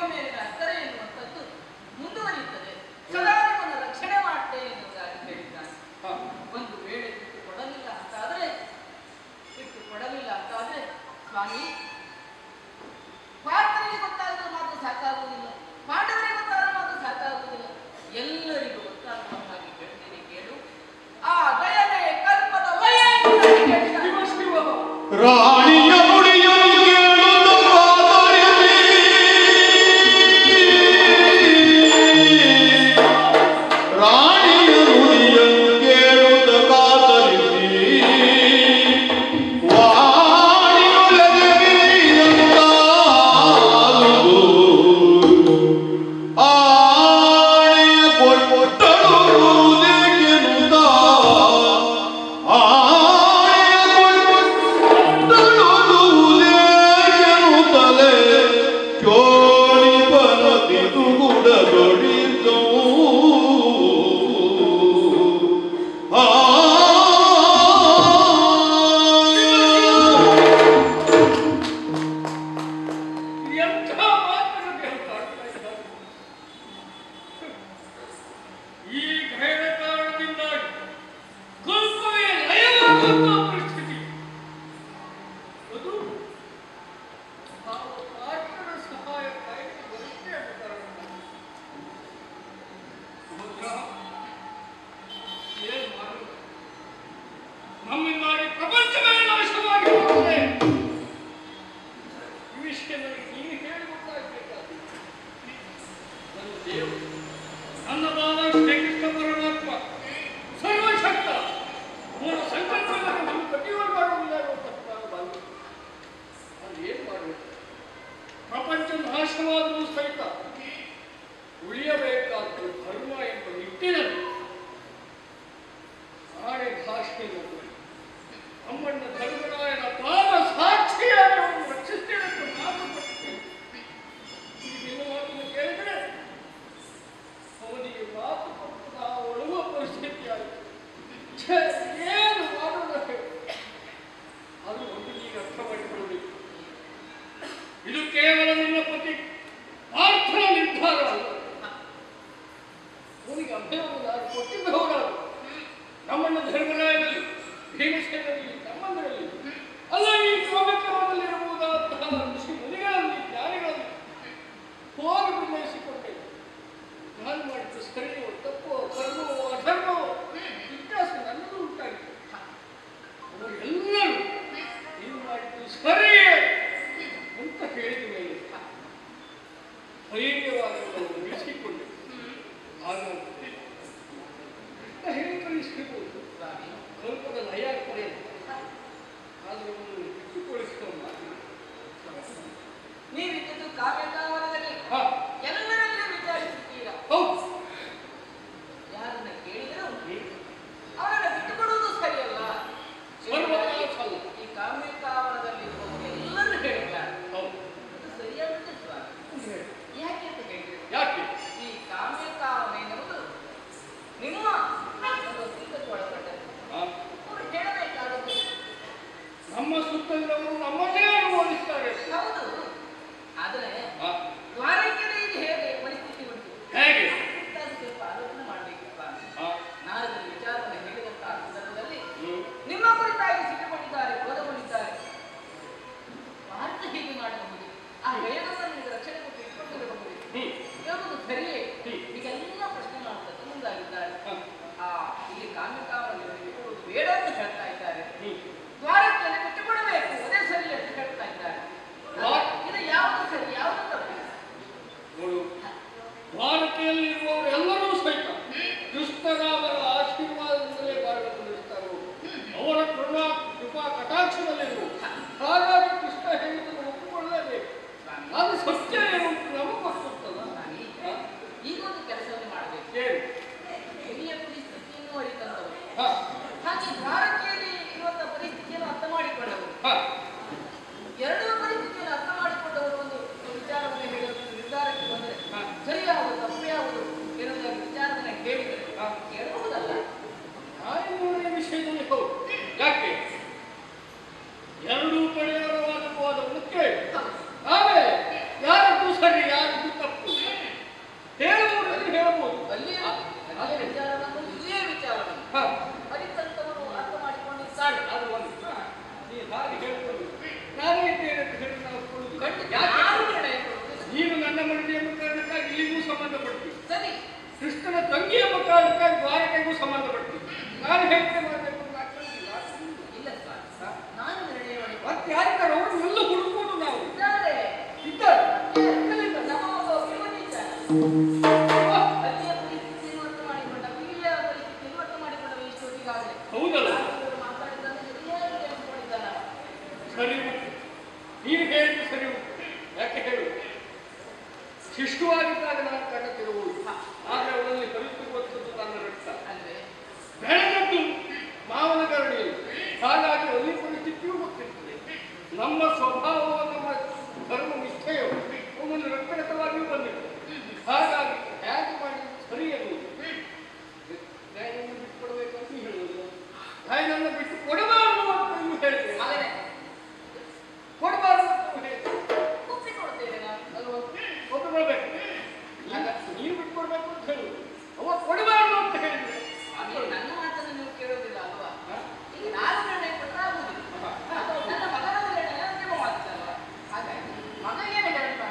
S3: ಮೇಲಿನ ಅಕ್ಕರೆ ಎನ್ನುವಂಥದ್ದು ಮುಂದುವರಿಯುತ್ತದೆ ಸದಾ ನಿಮ್ಮನ್ನು ರಕ್ಷಣೆ ಮಾಡ್ತೇನೆ ಎನ್ನುವುದಾಗಿ ಹೇಳಿದ್ದಾನೆ
S4: ಹಾ.
S3: ಒಂದು ವೇಳೆ ಬಿಟ್ಟು ಕೊಡಲಿಲ್ಲ ಅಂತಾದ್ರೆ ಬಿಟ್ಟು ಕೊಡಲಿಲ್ಲ ಅಂತಾದ್ರೆ ಸ್ವಾಮಿ ಪಾರ್ಥನಿಗೆ ಗೊತ್ತಾದ್ರೆ ಮಾತ್ರ ಸಾಕಾಗುವುದಿಲ್ಲ ಪಾಂಡವರಿಗೆ ಗೊತ್ತಾದ್ರೆ ಮಾತ್ರ ಸಾಕಾಗುವುದಿಲ್ಲ ಎಲ್ಲರಿಗೂ ಗೊತ್ತಾಗುವ ಹಾಗೆ ಹೇಳ್ತೇನೆ ಕೇಳು ಆ ದಯನೆ ಕಲ್ಪದ ವಯ ಎನ್ನುವುದಾಗಿ ಹೇಳಿದ್ದಾನೆ.
S4: ಶಿವ ಶಿವ
S2: ರಾಣಿಯ ನುಡಿಯನ್ನು ಕೇಳುತ್ತ ಕಾತರಿಸಿ ರಾಣಿಯ ನುಡಿಯನ್ನು ಕೇಳುತ್ತ ಕಾತರಿಸಿ ವಾಣಿಯೊಳಗೆ ಆಣೆಯ ಕೊಟ್ಟಳು ಗೆನುತ ಆಣೆಯ ಕೊಟ್ಟಳು ಗೆನುತಲೆ ಚೋಳಿ ಬನದಿ ತುಗುಡದೊಡಿತು ಆ
S4: ಎಂಥ ಮಾತನ್ನು ಹೇಳ್ತಾಡ್ತಾ ಇದ್ದಾರೆ. ಈ ಭಯದ ಕಾರಣದಿಂದಾಗಿ ಕಲ್ಪವೇ ಲಯವಾಗುವಂತಹ ಪರಿಸ್ಥಿತಿ ಅದು ನಾವು ಪಾಠದ ಸಹಾಯಕ್ಕಾಗಿ ಬರುತ್ತೆ ಅಂತ ಕಾರಣ. ಸಮುದ್ರ ಏನ್ ಮಾಡುವುದು ನಮ್ಮಿಂದಾಗಿ ಪ್ರಪಂಚವೇ ನಾಶವಾಗಿ ಹೋಗುತ್ತದೆ ಈ ವಿಷಯ ನನಗೆ ನೀನು ಹೇಳಿ ಗೊತ್ತಾಗಬೇಕಾಗಿದೆ ನನ್ನ ದೇವರು ನನ್ನ ಬಾಲ ಶ್ರೀಕೃಷ್ಣ ಪರಮಾತ್ಮ ಸರ್ವಶಕ್ತ ಅವನ ಸಂಕಲ್ಪಗಳನ್ನು ನಾನು ಪ್ರತಿಯೊಂದು ಮಾಡುವುದಿಲ್ಲ ಅನ್ನುವಂಥದ್ದು ನಾನು ಭಾವಿಸುತ್ತೇನೆ. ನಾನು ಏನು ಮಾಡಬೇಕು ಪ್ರಪಂಚ ನಾಶವಾದರೂ ಸಹಿತ ಉಳಿಯಬೇಕಾದ ಧರ್ಮ ಎಂಬ ನಿಟ್ಟಿನಲ್ಲಿ ನಾಳೆ ಭಾಷೆಯನ್ನು ಅಮ್ಮಣ್ಣ ಧರ್ಮರಾಯನ ಪಾದ ಸಾಕ್ಷಿಯಾಗಿ ಅವನು ರಕ್ಷಿಸ್ತೇನೆ ಅಂತ ಮಾತು ಕೊಟ್ಟಿದ್ದೇನೆ ಈ ನಿನ್ನ ಮಾತನ್ನು ಕೇಳಿದರೆ ಅವನಿಗೆ ಮಾತು ಕೊಟ್ಟು ನಾವು ಒಳುವ ಪರಿಸ್ಥಿತಿ ಆಯಿತು ಛೇ, ಏನು ಮಾಡೋದು ಹೇಳು? ಅದು ಒಂದು ನೀನು ಅರ್ಥ ಮಾಡಿಕೊಳ್ಳಬೇಕು ಇದು ಕೇವಲ ನಿನ್ನ ಪತಿ ಪಾರ್ಥನ ನಿರ್ಧಾರ ಅಲ್ಲ ಅವನಿಗೆ ಅಭಯವಾದ ಕೊಟ್ಟಿದ್ದವರಾರು ನಮ್ಮನ್ನ ಧರ್ಮರಾಯನಲ್ಲಿ ಭೀಮಸೇನಲ್ಲಿ ತಮ್ಮಂದರಲ್ಲಿ ಅಲ್ಲ ಈ ಗೋಮಕರದಲ್ಲಿರಬಹುದಾದಂತಹ ಋಷಿ ಮುನಿಗಳಲ್ಲಿ ಜ್ಞಾನಿಗಳಲ್ಲಿ ಹೋಗಿ ವಿನ್ಯಾಸಿಕೊಂಡೆ ನಾನು ಮಾಡಿದ್ದು ಸರಿಯೋ ತಪ್ಪೋ ಕರ್ಮವೋ ಅಧರ್ಮವೋ ವ್ಯತ್ಯಾಸ ನನ್ನದು ಉಂಟಾಗಿದೆ ಅವರೆಲ್ಲರೂ ನೀನು ಮಾಡಿದ್ದು ಸರಿಯೇ ಅಂತ ಹೇಳಿದ ಮೇಲೆ ಧೈರ್ಯವಾಗಿ ಅವರನ್ನು ಉಳಿಸಿಕೊಂಡೆ ಹಾಗಾಗಿ ಹೇಗೆ ಕಳಿಸಿರ್ಬೋದು ಕಲ್ಪದ ಲಯ ಕೊನೆಯದು ಆದರೆ ಅವನು ಬಿಟ್ಟುಕೊಳಿಸಿಕೊಂಡ
S3: ನೀವಿದ್ದದ್ದು ಕಾವ್ಯಕಾವನದಲ್ಲಿ
S4: ಹಾ
S3: ಎಲ್ಲರನ್ನೂ ವಿಚಾರಿಸುತ್ತೀರಾ
S4: ಹೌದು
S3: ಯಾರನ್ನ ಕೇಳಿದರೂ ಅವರನ್ನ ಬಿಟ್ಟುಕೊಡುವುದು ಸರಿಯಲ್ಲ
S4: ಸರ್ವನಾಶ ಅಲ್ಲ.
S3: ಈ ಕಾವ್ಯಕಾವನದಲ್ಲಿರುವವರು ಎಲ್ಲರೂ ಹೇಳಿದ್ದಾರೆ
S4: ಹೌದು
S3: ಅದು ಸರಿಯಾಗುತ್ತೆ ಸ್ವಾಮಿ ಯಾಕೆ ಅಂತ ಹೇಳಿದ್ರೆ
S4: ಯಾಕೆ
S3: ಈ ಕಾವ್ಯಕಾವನ ಎನ್ನುವುದು ನಿಮ್ಮ ಒಂದು ಒತ್ತಡಕ್ಕೆ ಒಳಪಟ್ಟದ್ದು
S4: ಹಾ
S3: ಅವರು ಹೇಳದ
S4: ಕೃಷ್ಣನ ತಂಗಿ ಎಂಬ ಕಾರಣಕ್ಕೆ ದ್ವಾರಕೆಗೂ ಸಂಬಂಧಪಟ್ಟಿದೆ ನಾನು ಹೇಗೆ ಮಾಡಬೇಕು ಅಂತ ಆಗ್ತಿಲ್ಲ.
S3: ಇಲ್ಲ ಸ್ವಾಮಿ ನಾನು ನಿರ್ಣಯ ಮಾಡಿ
S4: ಮತ್ತೆ ಯಾರಿದ್ದಾರೆ ಅವರು ಎಲ್ಲ ಹುಡುಕೋದು ನಾವು
S3: ಇದ್ದಾರೆ
S4: ಇದ್ದಾರೆ
S3: ಎಲ್ಲಿಂದ? ನಮ್ಮ ಒಬ್ಬ ಅಭಿಮನ್ಯಿದ್ದಾನೆ. ಅಲ್ಲಿಯ ಪರಿಸ್ಥಿತಿಯನ್ನು ಅರ್ಥ ಮಾಡಿಕೊಂಡ ಇಲ್ಲಿಯ ಪರಿಸ್ಥಿತಿಯನ್ನು ಅರ್ಥ ಮಾಡಿಕೊಂಡವ ಇಷ್ಟೊತ್ತಿಗಾಗಲೇ
S4: ಹೌದಲ್ಲ
S3: ಇವರು ಮಾತಾಡಿದ್ದನ್ನು ಸರಿಯಾಗಿ ಕೇಳಿಸ್ಕೊಂಡಿದ್ದಾನೆ ಅವ.
S4: ಸರಿ ಉಂಟು ನೀನು ಹೇಳಿದ್ದು ಸರಿ ಉಂಟು ಯಾಕೆ ಹೇಳು ಶಿಷ್ಟವಾಗಿದ್ದಾಗ ನಾನು ಕಣ್ಣ ತಿರುವುದು ಆದ್ರೆ ಅವರಲ್ಲಿ ಹರಿತು ಗೊತ್ತದ್ದು ನನ್ನ ರಕ್ತ
S3: ಅಲ್ವೇ
S4: ಬೆಳೆದದ್ದು ಮಾವನ ಕರಣಿಯಲ್ಲಿ ಹಾಗಾಗಿ ಅಲ್ಲಿ ಪರಿಸ್ಥಿತಿಯೂ ಗೊತ್ತಿರ್ತದೆ ನಮ್ಮ ಸ್ವಭಾವ ನಮ್ಮ ಧರ್ಮ ನಿಷ್ಠೆಯು ಒಮ್ಮೊಂದು ರಕ್ತಗತವಾಗಿಯೂ ಬಂದಿದೆ ಹಾಗಾಗಿ ಹೇಗೆ ಮಾಡಿ ಸರಿ ಎನ್ನುವುದು ಗಾಯನನ್ನು ಬಿಟ್ಟು ಕೊಡಬೇಕು ಅಂತ ನೀ ಹೇಳುವುದು ಗಾಯನನ್ನು ಬಿಟ್ಟು ಕೊಡಬಾರದು ಅಂತ ನೀವು ಹೇಳ್ತೇವೆ
S3: ಮಗನೇ
S4: ಕೊಡಬಾರದು ಅಂತ ಹೇಳ್ತೇವೆ
S3: ಒಪ್ಪಿಕೊಡ್ತೇನೆ ನಾನು
S4: ಅಲ್ವಾ ಒಪ್ಪಿಕೊಳ್ಬೇಕು ಆಗ ನೀವು ಬಿಟ್ಕೊಡ್ಬೇಕು ಅಂತ ಹೇಳುದು ಅವ ಕೊಡಬಾರದು ಅಂತ ಹೇಳಿದ್ರೆ
S3: ಅದು ನನ್ನ ಮಾತನ್ನು ನೀವು ಕೇಳೋದಿಲ್ಲ ಅಲ್ವಾ ಈಗ ನಾನು ನಿರ್ಣಯ ಕೊಟ್ಟರೆ ಆಗುದಿಲ್ಲ ಅದು ನನ್ನ ಮಗನ ನಿರ್ಣಯ ಅಂತಿಮ ಮಾತಲ್ವಾ ಹಾಗಾಗಿ ಮಗ ಏನು ಹೇಳ್ತಾನೋ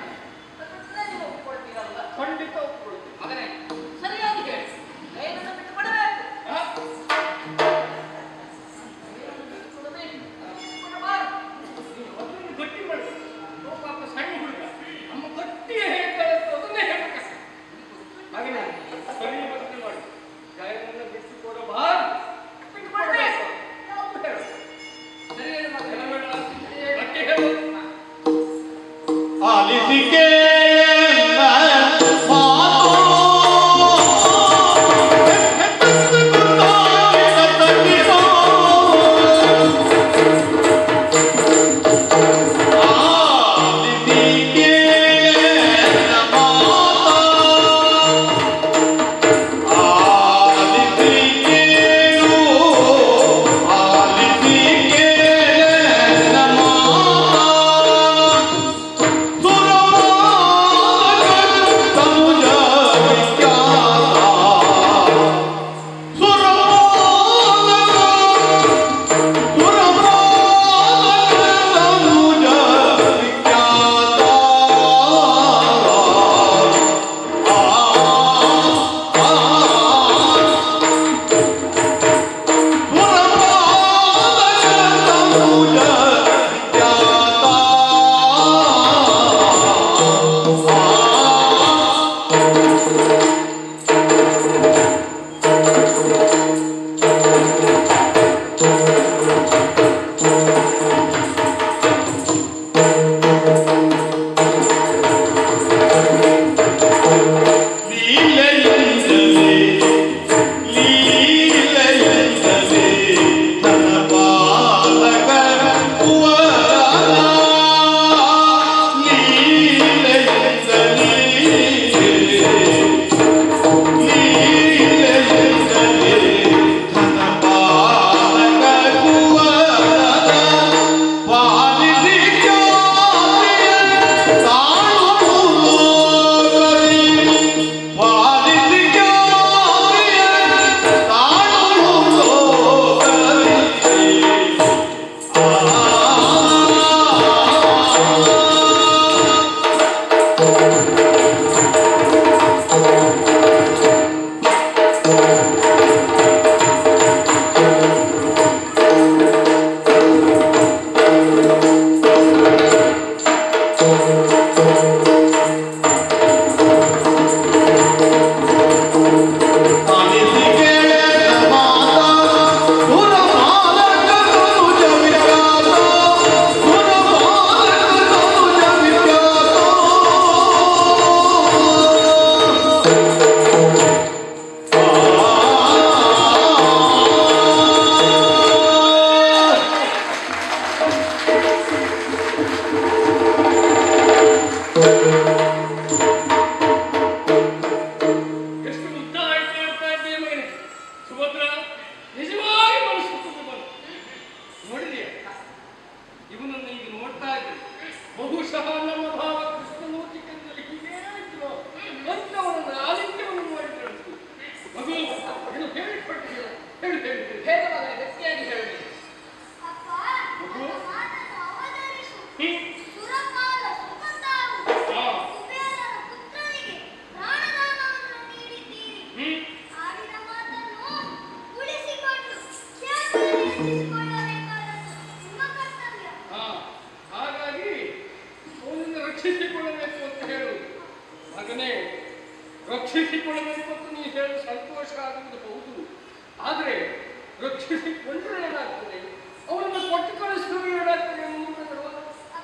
S4: ಮಗನೇ ರಕ್ಷಿಸಿಕೊಳ್ಳಬೇಕು ಮತ್ತು ನೀ ಹೇಳಿ ಸಂತೋಷ ಆಗುವುದು ಹೌದು ಆದರೆ ರಕ್ಷಿಸಿಕೊಂಡ್ರೆ ಏನಾಗ್ತದೆ ಅವನನ್ನು ಕೊಟ್ಟು ಕಳಿಸಿದ್ರೆ ಏನಾಗ್ತದೆ ಎನ್ನುವುದು ಬರುವ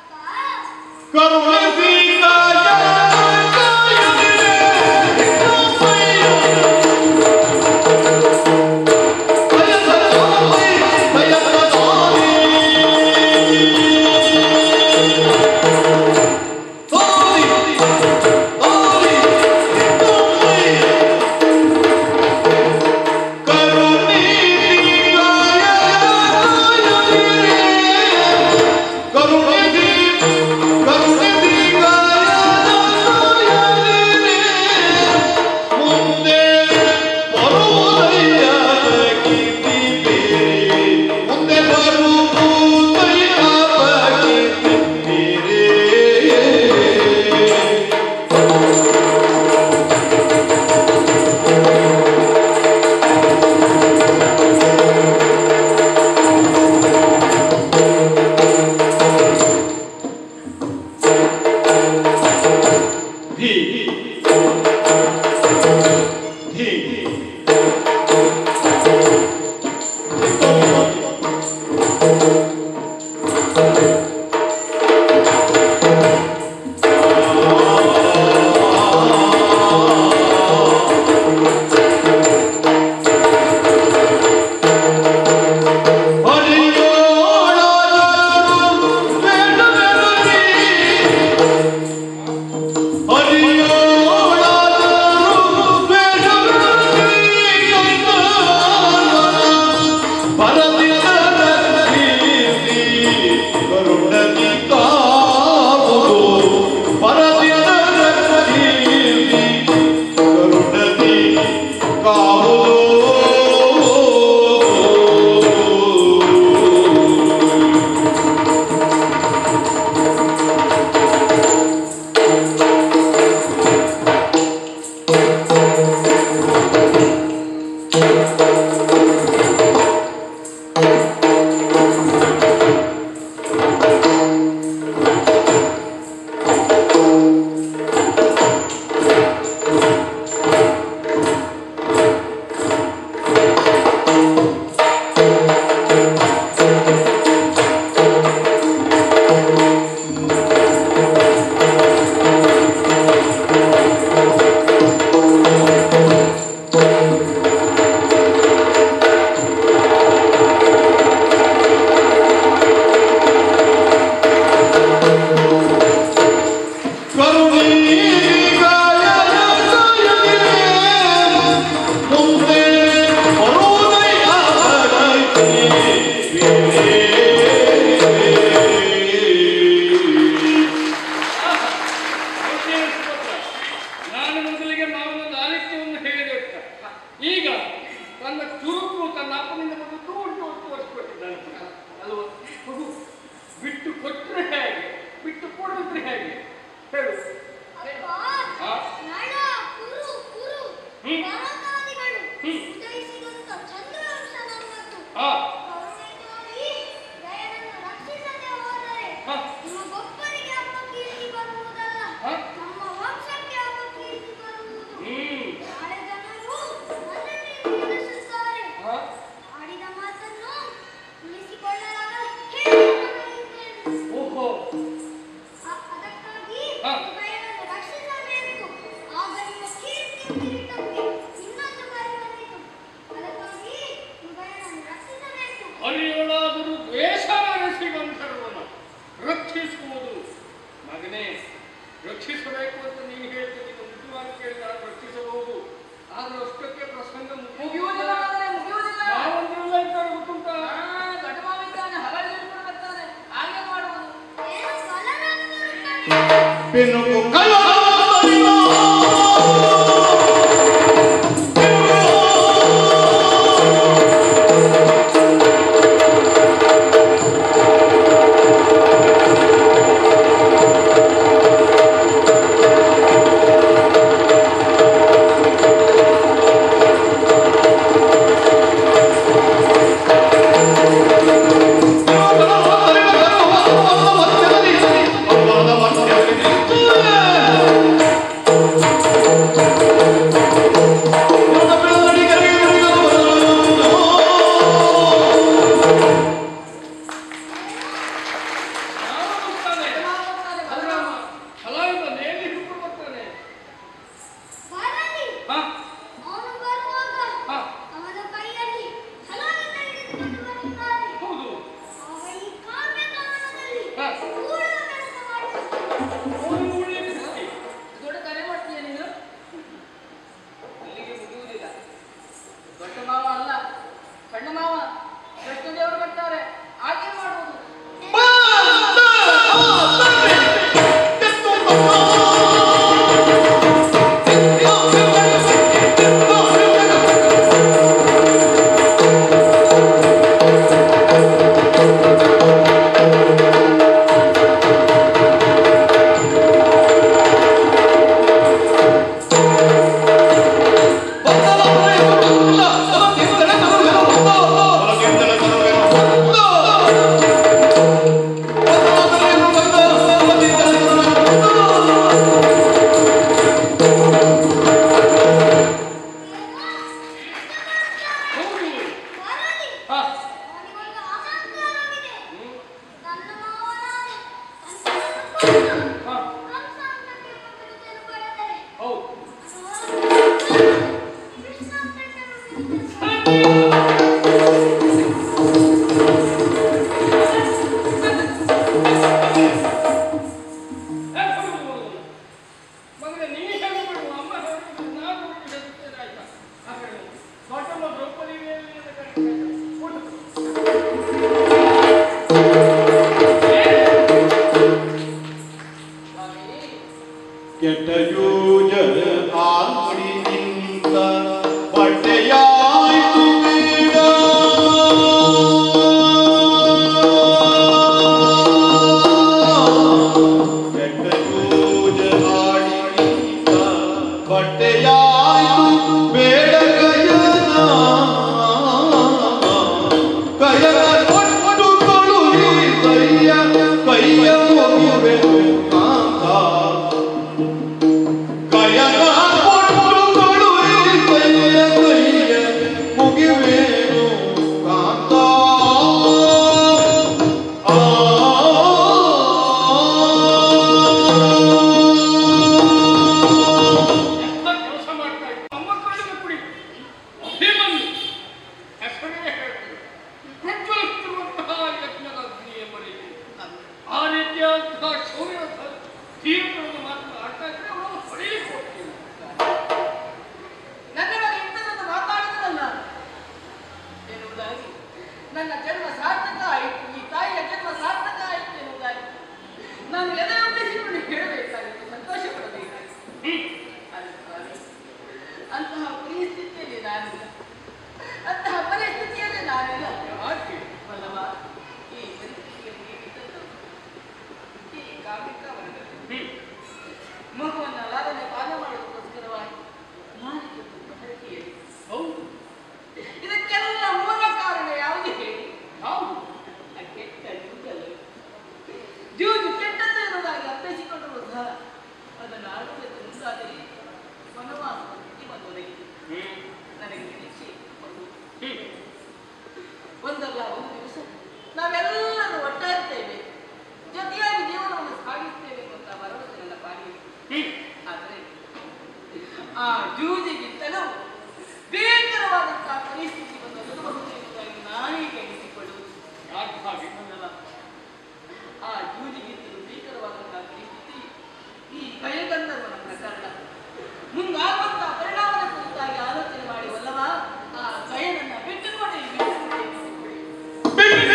S2: ಕರುಣಿಸಿ ಕರುಣಿಸಿ ಕರುಣಿಸಿ ಮುಂದೆ ಬರುವುದಯ್ಯ ಕೀರ್ತಿ ಬೇರೆ ಮುಂದೆ ಬರುವುದಯ್ಯ ಕೀರ್ತಿ ಬೇರೆ ಧೀ ಧೀ
S4: ನಾನು ಮೊದಲಿಗೆ ಮಾವನ ಲಾಲಿತ್ಯವನ್ನು ಹೇಳಿದೆ ಅಂತ. ಈಗ ತನ್ನ ಚುರುಕು ತನ್ನ ಅಪ್ಪನಿಂದ ಬಂದು ದೂರ ತೋರಿಸ್ಕೊಟ್ಟಿದ್ದಾನೆ ಅಲ್ವಾ ಮಗು ಬಿಟ್ಟು ಕೊಟ್ಟರೆ ಹೇಗೆ ಬಿಟ್ಟು ಕೊಡಿದ್ರೆ ಹೇಗೆ ಹೇಳು
S5: ಅಪ್ಪ,
S4: ಆ?
S5: ನಳ, ಕುರು, ಕುರು,
S4: ಹ್ಮ್.
S5: ಪರ್ವತಾದಿಗಳು
S4: ಹ್ಮ್.
S5: ಉದಯಿಸಿದಂತ ಚಂದ್ರವಂಶ ನಮ್ಮದು.
S4: ಆ
S5: ಕರುಣೆ ತೋರಿ ದಯನನ್ನು ರಕ್ಷಿಸದೆ ಹೋದರೆ
S4: ಹ.
S5: ನಿಮಗೊಬ್ಬರಿಗೆ ಅಪಕೀರ್ತಿ ಬರುವುದಲ್ಲ
S4: ಹ.
S5: ನಮ್ಮ ವಂಶಕ್ಕೆ ಅಪಕೀರ್ತಿ ಬರುವುದು
S4: ಹ್ಮ್
S5: ನಾಳೆ ಜನರು ನನ್ನನ್ನೇ ವಿಮರ್ಶಿಸುತ್ತಾರೆ
S4: ಆ
S5: ಆಡಿದ ಮಾತನ್ನು ಉಳಿಸಿಕೊಳ್ಳಲಾಗದ ಹೇಳಿದ್ದೇನೆ
S4: ಓಹೋ
S5: ಅ- ಅದಕ್ಕಾಗಿ
S4: ಹ.
S5: ಉಭಯರನ್ನು ರಕ್ಷಿಸಬೇಕು ಆಗ ನಿಮ್ಮ ಕೀರ್ತಿ ಕಿರೀಟಕ್ಕೆ ಇನ್ನೊಂದು ಕರೆ ಬಂದಿತು ಅದಕ್ಕಾಗಿ ಉಭಯರನ್ನು ರಕ್ಷಿಸಬೇಕು
S4: ಅಲ್ಲಿಯವಳಾದರೂ ದ್ವೇಷ ನಡೆಸಿದಂಥವನು ರಕ್ಷಿಸುವುದು ಮಗನೇ ರಕ್ಷಿಸಬೇಕು ಅಂತ ನೀವು ಹೇಳ್ತೀರಿ ನೀವು ನಿಜವಾಗಿ ಕೇಳಿದ ರಕ್ಷಿಸಬಹುದು ಆದ್ರೆ ಅಷ್ಟಕ್ಕೆ ಪ್ರಸಂಗ
S3: ಮುಗಿಯುವುದಿಲ್ಲ ಮಾರ್ರೆ, ಮುಗಿಯುವುದಿಲ್ಲ
S4: ನಾವೊಂದೆಲ್ಲ ಇದ್ದಾರೆ ಗೊತ್ತುಂಟಾ
S3: ಆ, ದೊಡ್ಡ ಮಾವ ಇದ್ದಾನೆ ಹಗಲು ಹಿಡ್ಕೊಂಡು ಬರ್ತಾನೆ ಹಾಗೆ ಮಾಡುವುದು
S5: ಏನು ಬಲರಾಮ ಬರುತ್ತಾನೆ
S2: ಬೆನ್ನುಕು ಕಲ ಮಧ್ಯದಲ್ಲಿ
S4: ಹೌದು
S5: ಕೃಷ್ಣ ಪ್ರೇತನು
S4: ಮಗನೇ ನೀನು ಹೇಳ್ಬಿಡು ಅಮ್ಮ ಹೇಳ್ಬಿಡು ನಾನು ಹೇಳ್ತೇನೆ ಆಯ್ತಾ ಹಾಗೆ ದೊಡ್ಡಮ್ಮ ದ್ರೌಪದಿ ದೇವಿಯನ್ನು ಕರೀತಾ ಇದ್ದಾರೆ. ಕೊಡು.
S2: ಕೆಟಯೂಜ ಆಡಿನಿಂದ ಬಟ್ಟೆಯಾಯಿತು ಬೇಡ ಕೆಟಯೂಜ ಆಡಿನಿಂದ ಬಟ್ಟೆಯಾಯಿತು ಬೇಡ ಕಯನ ಕಯನ ಕೊಟ್ಟು ಕಳುಹಿ ಕೈಯ ಕೈಯ ಮುಗಿವೆನು ಕಾಂತ ಕಯನ ಕೊಟ್ಟು ಕಳುಹಿ ಕೈಯ ಕೈಯ ಮುಗಿವೆನು ಕಾಂತ ಆ
S4: ಎಂಥ ಕೆಲಸ ಮಾಡ್ತಾ ಇತ್ತು ಅಮ್ಮ ಕಣ್ಣಿಗೆ ಕುಡಿ ಅಭಿಮನ್ಯು ಹೆಸರೇ ಹೇಳ್ತೀವಿ ಪ್ರಜ್ವಲಿಸುವಂತಹ ಯಜ್ಞದ ಅಗ್ನಿ ಎಂಬ ರೀತಿ ಆ ರೀತಿಯಾದಂತಹ ಶೌರ್ಯದ ತೀರ್ಪನ್ನು ಮಾತ್ರ ಆಡ್ತಾ ಇದ್ರೆ ಅವನು ಹೊಡೆಯಲಿಕ್ಕೆ ಹೋಗ್ತೀವಿ
S3: ನನ್ನ ಬಗ್ಗೆ ಇಂಥದ್ದನ್ನು ಮಾತಾಡಿದ್ರಲ್ಲ ಎನ್ನುವುದಾಗಿ ನನ್ನ ಜನ್ಮ ಸಾರ್ಥಕ ಆಯಿತು ಈ ತಾಯಿಯ ಜನ್ಮ ಸಾರ್ಥಕ ಆಯಿತು ಎನ್ನುವುದಾಗಿ ನಾನು ಎದೆ ಒಪ್ಪಿಸಿಕೊಂಡು ಹೇಳಬೇಕಾಗಿತ್ತು ಸಂತೋಷ ಪಡಬೇಕಾಗಿತ್ತು ಆದರೆ ಸ್ವಾಮಿ, ಅಂತಹ ಪರಿಸ್ಥಿತಿಯಲ್ಲಿ ನಾನಿಲ್ಲ ಅಂತಹ ಪರಿಸ್ಥಿತಿಯಲ್ಲಿ ನಾನಿಲ್ಲ
S4: ಯಾಕೆ
S3: ವಲ್ಲಭ ಈ ಪರಿಸ್ಥಿತಿಯಲ್ಲಿ ಇದ್ದದ್ದು ಈ ಕಾಮಿಕ ವರ್ಗದಲ್ಲಿ ಮಗುವನ್ನು ಲಾಲನೆ ಪಾಲ ಮಾಡೋದಕ್ಕೋಸ್ಕರವಾಗಿ ನಾನಿದ್ದು ಹರಕೆಯಲ್ಲಿ
S4: ಹೌದು
S3: ಇದಕ್ಕೆಲ್ಲ ಮೂಲ ಕಾರಣ ಯಾವುದು ಹೇಳಿ
S4: ಯಾವುದು
S3: ಆ ಕೆಟ್ಟ ಜೂಜಲು ಜೂಜು ಕೆಟ್ಟದ್ದು ಎನ್ನುವುದಾಗಿ ಅರ್ಥೈಸಿಕೊಂಡರೂ ಸಹ ಅದನ್ನು ಆಡುವುದಕ್ಕೆ ಮುಂದಾದರೆ ವನವಾಸ ಸ್ಥಿತಿ ಬಂದು ಒದಗಿತು ನನಗೆ ನಿರೀಕ್ಷೆ ಒಂದು ಒಂದಲ್ಲ ಒಂದು ದಿವಸ ನಾವೆಲ್ಲರೂ ಒಟ್ಟಾಗ್ತೇವೆ ಜೊತೆಯಾಗಿ ಜೀವನವನ್ನು ಸಾಗಿಸ್ತೇವೆ ಅಂತ ಭರವಸೆ ನನ್ನ ಪಾಲಿಗೆ ಆದರೆ ಆ ಜೂಜಿಗಿಂತಲೂ ಭೀಕರವಾದಂತಹ ಪರಿಸ್ಥಿತಿ ಬಂದು ಒದಗಬಹುದು ಎಂಬುದಾಗಿ ನಾನೀಗ ಎಣಿಸಿಕೊಳ್ಳುವುದು
S4: ಯಾಕೆ ಹಾಗೆ
S3: ಅನ್ನಲ್ಲ. ಆ ಜೂಜಿಗಿಂತಲೂ ಭೀಕರವಾದಂತಹ ಪರಿಸ್ಥಿತಿ ಈ ಭಯಗಂಧರ್ವನ ಪ್ರಕರಣ ಮುಂದಾಗುವಂತಹ ಪರಿಣಾಮದ ಕುರಿತಾಗಿ ಆಲೋಚನೆ ಮಾಡಿ ವಲ್ಲವ ಆ ಭಯನನ್ನ ಬಿಟ್ಟುಕೊಡಿ ಬಿಟ್ಟುಕೊಡಿ ಬಿಟ್ಟುಕೊಡಿ.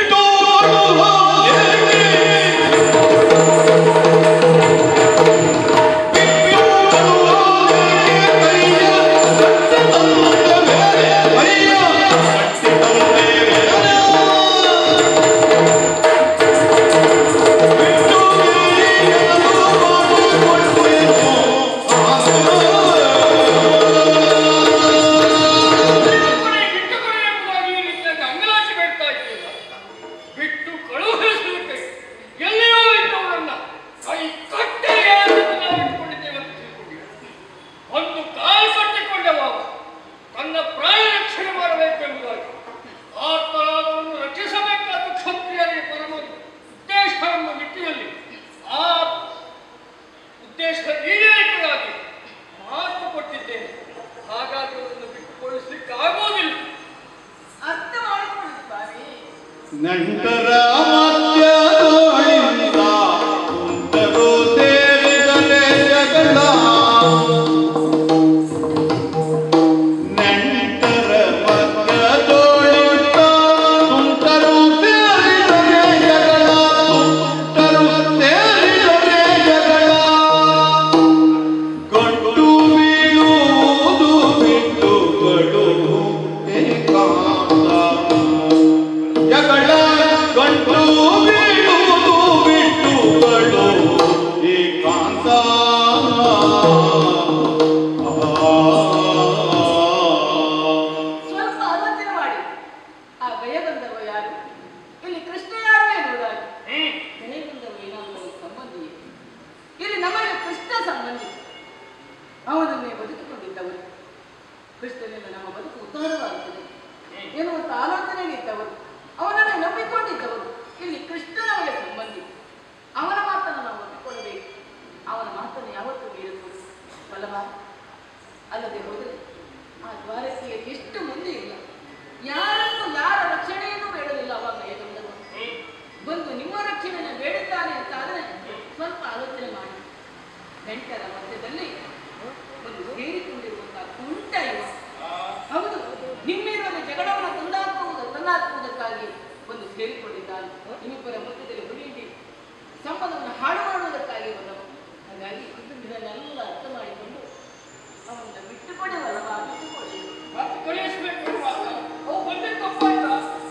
S4: ಬಿಟ್ಟುಕೊಡಿ, ಬಿಟ್ಟುಕೊಡಿ ಎಂಬುದಾಗಿ ಈ ರೀತಿಯಾಗಿ ಅಂಗಲಾಚೆ ಬೇಡ್ತಾ ಇದ್ದೀರ ಬಿಟ್ಟು ಕಳುಹಿಸಲಿಕ್ಕೆ ಎಲ್ಲಿಯೋ ಇದ್ದವರನ್ನ ಕೈ ಕಟ್ಟೆಯ ಇಟ್ಟುಕೊಂಡಿದ್ದೇವೆ ಅಂತ ತಿಳ್ಕೊಂಡಿದ್ದೆ ಒಂದು ಕಾಲು ಕಟ್ಟಿಕೊಂಡವ ಅವ. ತನ್ನ ಪ್ರಾಣ ರಕ್ಷಣೆ ಮಾಡಬೇಕು ಎಂಬುದಾಗಿ ಆತ್ಮರಾಗವನ್ನು ರಕ್ಷಿಸಬೇಕಾದ ಕ್ಷತ್ರಿಯರಿಗೆ ಪರಮ ಉದ್ದೇಶ ಎಂಬ ನಿಟ್ಟಿನಲ್ಲಿ ಆ ಉದ್ದೇಶ ಈಡೇರಿಕೆಗಾಗಿ ಮಾತು ಕೊಟ್ಟಿದ್ದೇನೆ ಹಾಗಾಗಿ ಅವರನ್ನು ಬಿಟ್ಟುಕೊಳಿಸ್ಲಿಕ್ಕೆ ಆಗೋದಿಲ್ಲ
S3: ಅರ್ಥ ಮಾಡಿಕೊಳ್ಳಿ ಸ್ವಾಮಿ
S2: ನಂತರ ಮಧ್ಯದೊಳಿಂದ ಕುಂತರು ಸೇರಿದರೆ ಜಗಳ ನಂತರ ಮಧ್ಯದೊಳಿಂದ ಕುಂತರು ಸೇರಿದರೆ ಜಗಳ ಕುಂತರು ಸೇರಿದರೆ ಜಗಳ ಗಂಟು ಬೀಳುವುದು ಬಿಟ್ಟು ಕಡುವು ಏಕಾಂತ ಜಗಳ ಗಂಟು ಬೀಳುವುದು ಬಿಟ್ಟುಗಳು ಏಕಾಂತ
S3: ಸ್ವಲ್ಪ ಆಲೋಚನೆ ಮಾಡಿ ಆ ಭಯಗಂಧರ್ವ ಯಾರು ಇಲ್ಲಿ ಕೃಷ್ಣ ಯಾರು ಎನ್ನುವುದಾಗಿ ಭಯಗಂಧರ್ವ ಏನಾದರೂ ಒಂದು ಸಂಬಂಧಿಯೇ ಇಲ್ಲಿ ನಮಗೆ ಕೃಷ್ಣ ಸಂಬಂಧಿ ಅವನನ್ನೇ ಬದುಕಿಕೊಂಡಿದ್ದವರು ಕೃಷ್ಣನಿಂದ ನಮ್ಮ ಬದುಕು ಉದ್ಧಾರವಾಗುತ್ತದೆ ಎನ್ನುವಂತ ಆಲೋಚನೆಯಲ್ಲಿದ್ದವರು ಅವನನ್ನೇ ನಂಬಿಕೊಂಡಿದ್ದವರು ಇಲ್ಲಿ ಕೃಷ್ಣ ನಮಗೆ ಸಂಬಂಧಿ ಅವನ ಮಾತನ್ನು ನಾವು ಒಪ್ಪಿಕೊಳ್ಳಬೇಕು ಅವನ ಮಾತನ್ನು ಯಾವತ್ತೂ ಮೀರಬಹುದು ವಲ್ಲಭ ಅಲ್ಲದೆ ಹೋದರೆ ಆ ದ್ವಾರಕ್ಕೆ ಎಷ್ಟು ಮಂದಿ ಇಲ್ಲ ಯಾರನ್ನು ಯಾರ ರಕ್ಷಣೆಯನ್ನು ಬೇಡಲಿಲ್ಲ ಅವಾಗ ಏಕಂದರು ಬಂದು ನಿಮ್ಮ ರಕ್ಷಣೆಯನ್ನು ಬೇಡುತ್ತಾನೆ ಅಂತ ಆದ್ರೆ ಸ್ವಲ್ಪ ಆಲೋಚನೆ ಮಾಡಿ ನೆಂಟರ ಮಧ್ಯದಲ್ಲಿ ಒಂದು ಸೇರಿಕೊಂಡಿರುವಂತಹ ತುಂಟ ಇವ ಹೌದು ನಿಮ್ಮಿರುವಾಗ ಜಗಳವನ್ನು ತಂದಾಕುವುದು ತಂದಾಕುವುದಕ್ಕಾಗಿ ಒಂದು ಸೇರಿಕೊಂಡಿದ್ದಾನೆ ನಿಮ್ಮಿಬ್ಬರ ಮಧ್ಯದಲ್ಲಿ ಹುಡುಗಿ ಸಂಬಂಧವನ್ನು ಹಾಳು ಮಾಡುವುದಕ್ಕಾಗಿ ಬಂದವ ಹಾಗಾಗಿ ಇದನ್ನೆಲ್ಲ ಅರ್ಥ ಮಾಡಿಕೊಂಡು ಅವನ್ನ ಬಿಟ್ಟುಕೊಡಿ ವಲ್ಲಭ ಬಿಟ್ಟುಕೊಡಿ
S4: ಮತ್ತೆ ಕಳಿಸ್ಬೇಕು ಇರುವಾಗ ಅವು ಬಂದೆ ತಪ್ಪಾಯ್ತಾ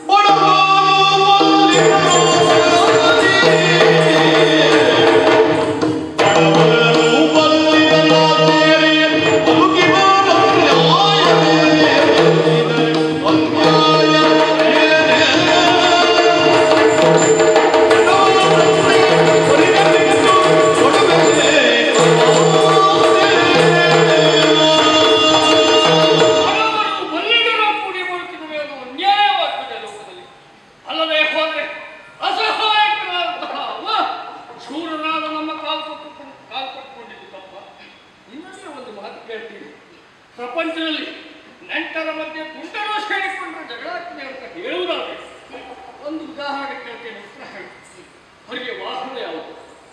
S4: ಹಲವರು ಬಲ್ಲಿಗರ ಕೂಡಿ ಬರುತ್ತಿರುವೆ ಅದು ಅನ್ಯಾಯವಾಗ್ತದೆ ಲೋಕದಲ್ಲಿ ಅಲ್ಲದೆ ಹೋದ್ರೆ ಅಸಹಾಯಕರಾದಂತಹ ಅವ ಶೂರನಾದ ನಮ್ಮ ಕಾಲು ಕೊಟ್ಟು ಕಾಲು ಕೊಟ್ಟುಕೊಂಡಿದ್ದು ತಪ್ಪ ಇನ್ನೊಂದೇ ಒಂದು ಮಾತು ಕೇಳ್ತೀವಿ ಪ್ರಪಂಚದಲ್ಲಿ ನೆಂಟರ ಮಧ್ಯೆ ತುಂಟರು ಸೇರಿಕೊಂಡ್ರೆ ಜಗಳಾಗ್ತದೆ ಅಂತ ಹೇಳುವುದಾದ್ರೆ ಒಂದು ಉದಾಹರಣೆ ಕೇಳ್ತೇನೆ ಉತ್ತರ ಹೇಳಿ ಅವರಿಗೆ ವಾಹನ ಯಾವುದು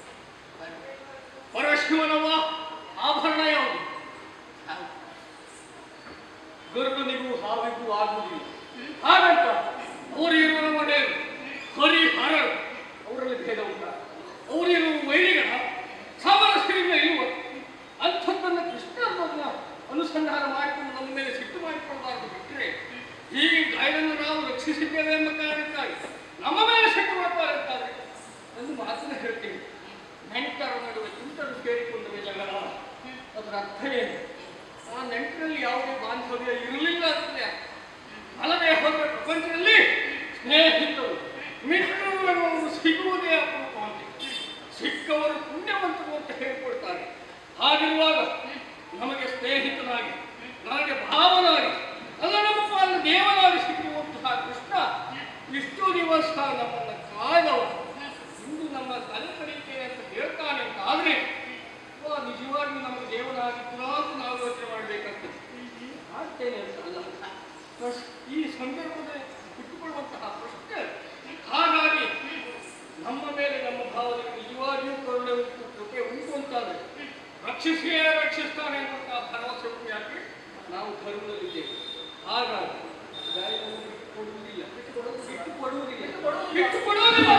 S4: ಪರಶಿವನವ ಆಭರಣ ಯಾವುದು ಗರುಡನಿಗೂ ಹಾವಿಗೂ ಆಗುವುದಿಲ್ಲ ಹಾಗಂತ ಅವರಿರುವ ಮನೆ ಹರಿ ಹರ ಅವರಲ್ಲಿ ಭೇದ ಉಂಟ ಅವರಿರುವ ವೈರಿಗಳ ಸಾಮರಸ್ಯದಿಂದ ಇರುವ ಅಂಥದ್ದನ್ನು ಕೃಷ್ಣ ಅನ್ನೋದನ್ನ ಅನುಸಂಧಾನ ಮಾಡಿಕೊಂಡು ನಮ್ಮ ಮೇಲೆ ಸಿಟ್ಟು ಮಾಡಿಕೊಳ್ಳಬಾರದು ಬಿಟ್ಟರೆ ಹೀಗೆ ಗಾಯನನ್ನು ನಾವು ರಕ್ಷಿಸಿದ್ದೇವೆ ಎಂಬ ಕಾರಣಕ್ಕಾಗಿ ನಮ್ಮ ಮೇಲೆ ಸಿಟ್ಟು ಮಾಡ್ತಾ ಇರ್ತಾರೆ ಒಂದು ಮಾತನ್ನ ಹೇಳ್ತೀನಿ ನೆಂಟರ ನಡುವೆ ತುಂಟರು ಸೇರಿಕೊಂಡರೆ ಜಗಳ ಅದರ ಅರ್ಥ ಏನು ಆ ನೆಂಟರಲ್ಲಿ ಯಾವುದೇ ಬಾಂಧವ್ಯ ಇರಲಿಲ್ಲ ಅಂತಲೇ ಅರ್ಥ. ಅಲ್ಲದೆ ಹೋದ ಪ್ರಪಂಚದಲ್ಲಿ ಸ್ನೇಹಿತರು ಮಿತ್ರರು ಅನ್ನುವರು ಸಿಗುವುದೇ ಅಪರೂಪವಂತೆ ಸಿಕ್ಕವರು ಪುಣ್ಯವಂತರು ಅಂತ ಹೇಳ್ಕೊಳ್ತಾರೆ ಹಾಗಿರುವಾಗ ನಮಗೆ ಸ್ನೇಹಿತನಾಗಿ ನನಗೆ ಭಾವನಾಗಿ ಅಲ್ಲ ನಮ್ಮ ಪಾಲಿನ ದೇವನಾಗಿ ಸಿಕ್ಕಿರುವಂತಹ ಕೃಷ್ಣ ಇಷ್ಟು ದಿವಸ ನಮ್ಮನ್ನು ಕಾಯ್ದವ ಇಂದು ನಮ್ಮ ತಲೆ ಕಡಿತೇನೆ ಅಂತ ಹೇಳ್ತಾನೆ ಅಂತ ಆದ್ರೆ ಅವ ನಿಜವಾಗಿ ನಮಗೆ ದೇವನಾಗಿದ್ದ ಅಂತ ನಾವು ಯೋಚನೆ ಮಾಡಬೇಕಾಗ್ತದೆ ಮಾಡ್ತೇನೆ ಅಂತ ಅಲ್ಲ ಪ್ರಶ್- ಈ ಸಂದರ್ಭದಲ್ಲಿ ಇಟ್ಟುಕೊಳ್ಳುವಂತಹ ಪ್ರಶ್ನೆ ಹಾಗಾಗಿ ನಮ್ಮ ಮೇಲೆ ನಮ್ಮ ಭಾವನೆಗೆ ನಿಜವಾಗಿಯೂ ಕರುಣೆ ಉಂಟು ಕೃಪೆ ಉಂಟು ಅಂತಾದ್ರೆ ರಕ್ಷಿಸಿಯೇ ರಕ್ಷಿಸ್ತಾನೆ ಅನ್ನುವಂತಹ ಭರವಸೆ ಉಂಟು ಯಾಕೆ ನಾವು ಧರ್ಮದಲ್ಲಿದ್ದೇವೆ ಹಾಗಾಗಿ ಗಾಯವನ್ನು ಬಿಟ್ಟುಕೊಡುವುದಿಲ್ಲ ಬಿಟ್ಟುಕೊಡುವುದಿಲ್ಲ ಬಿಟ್ಟುಕೊಡುವುದಿಲ್ಲ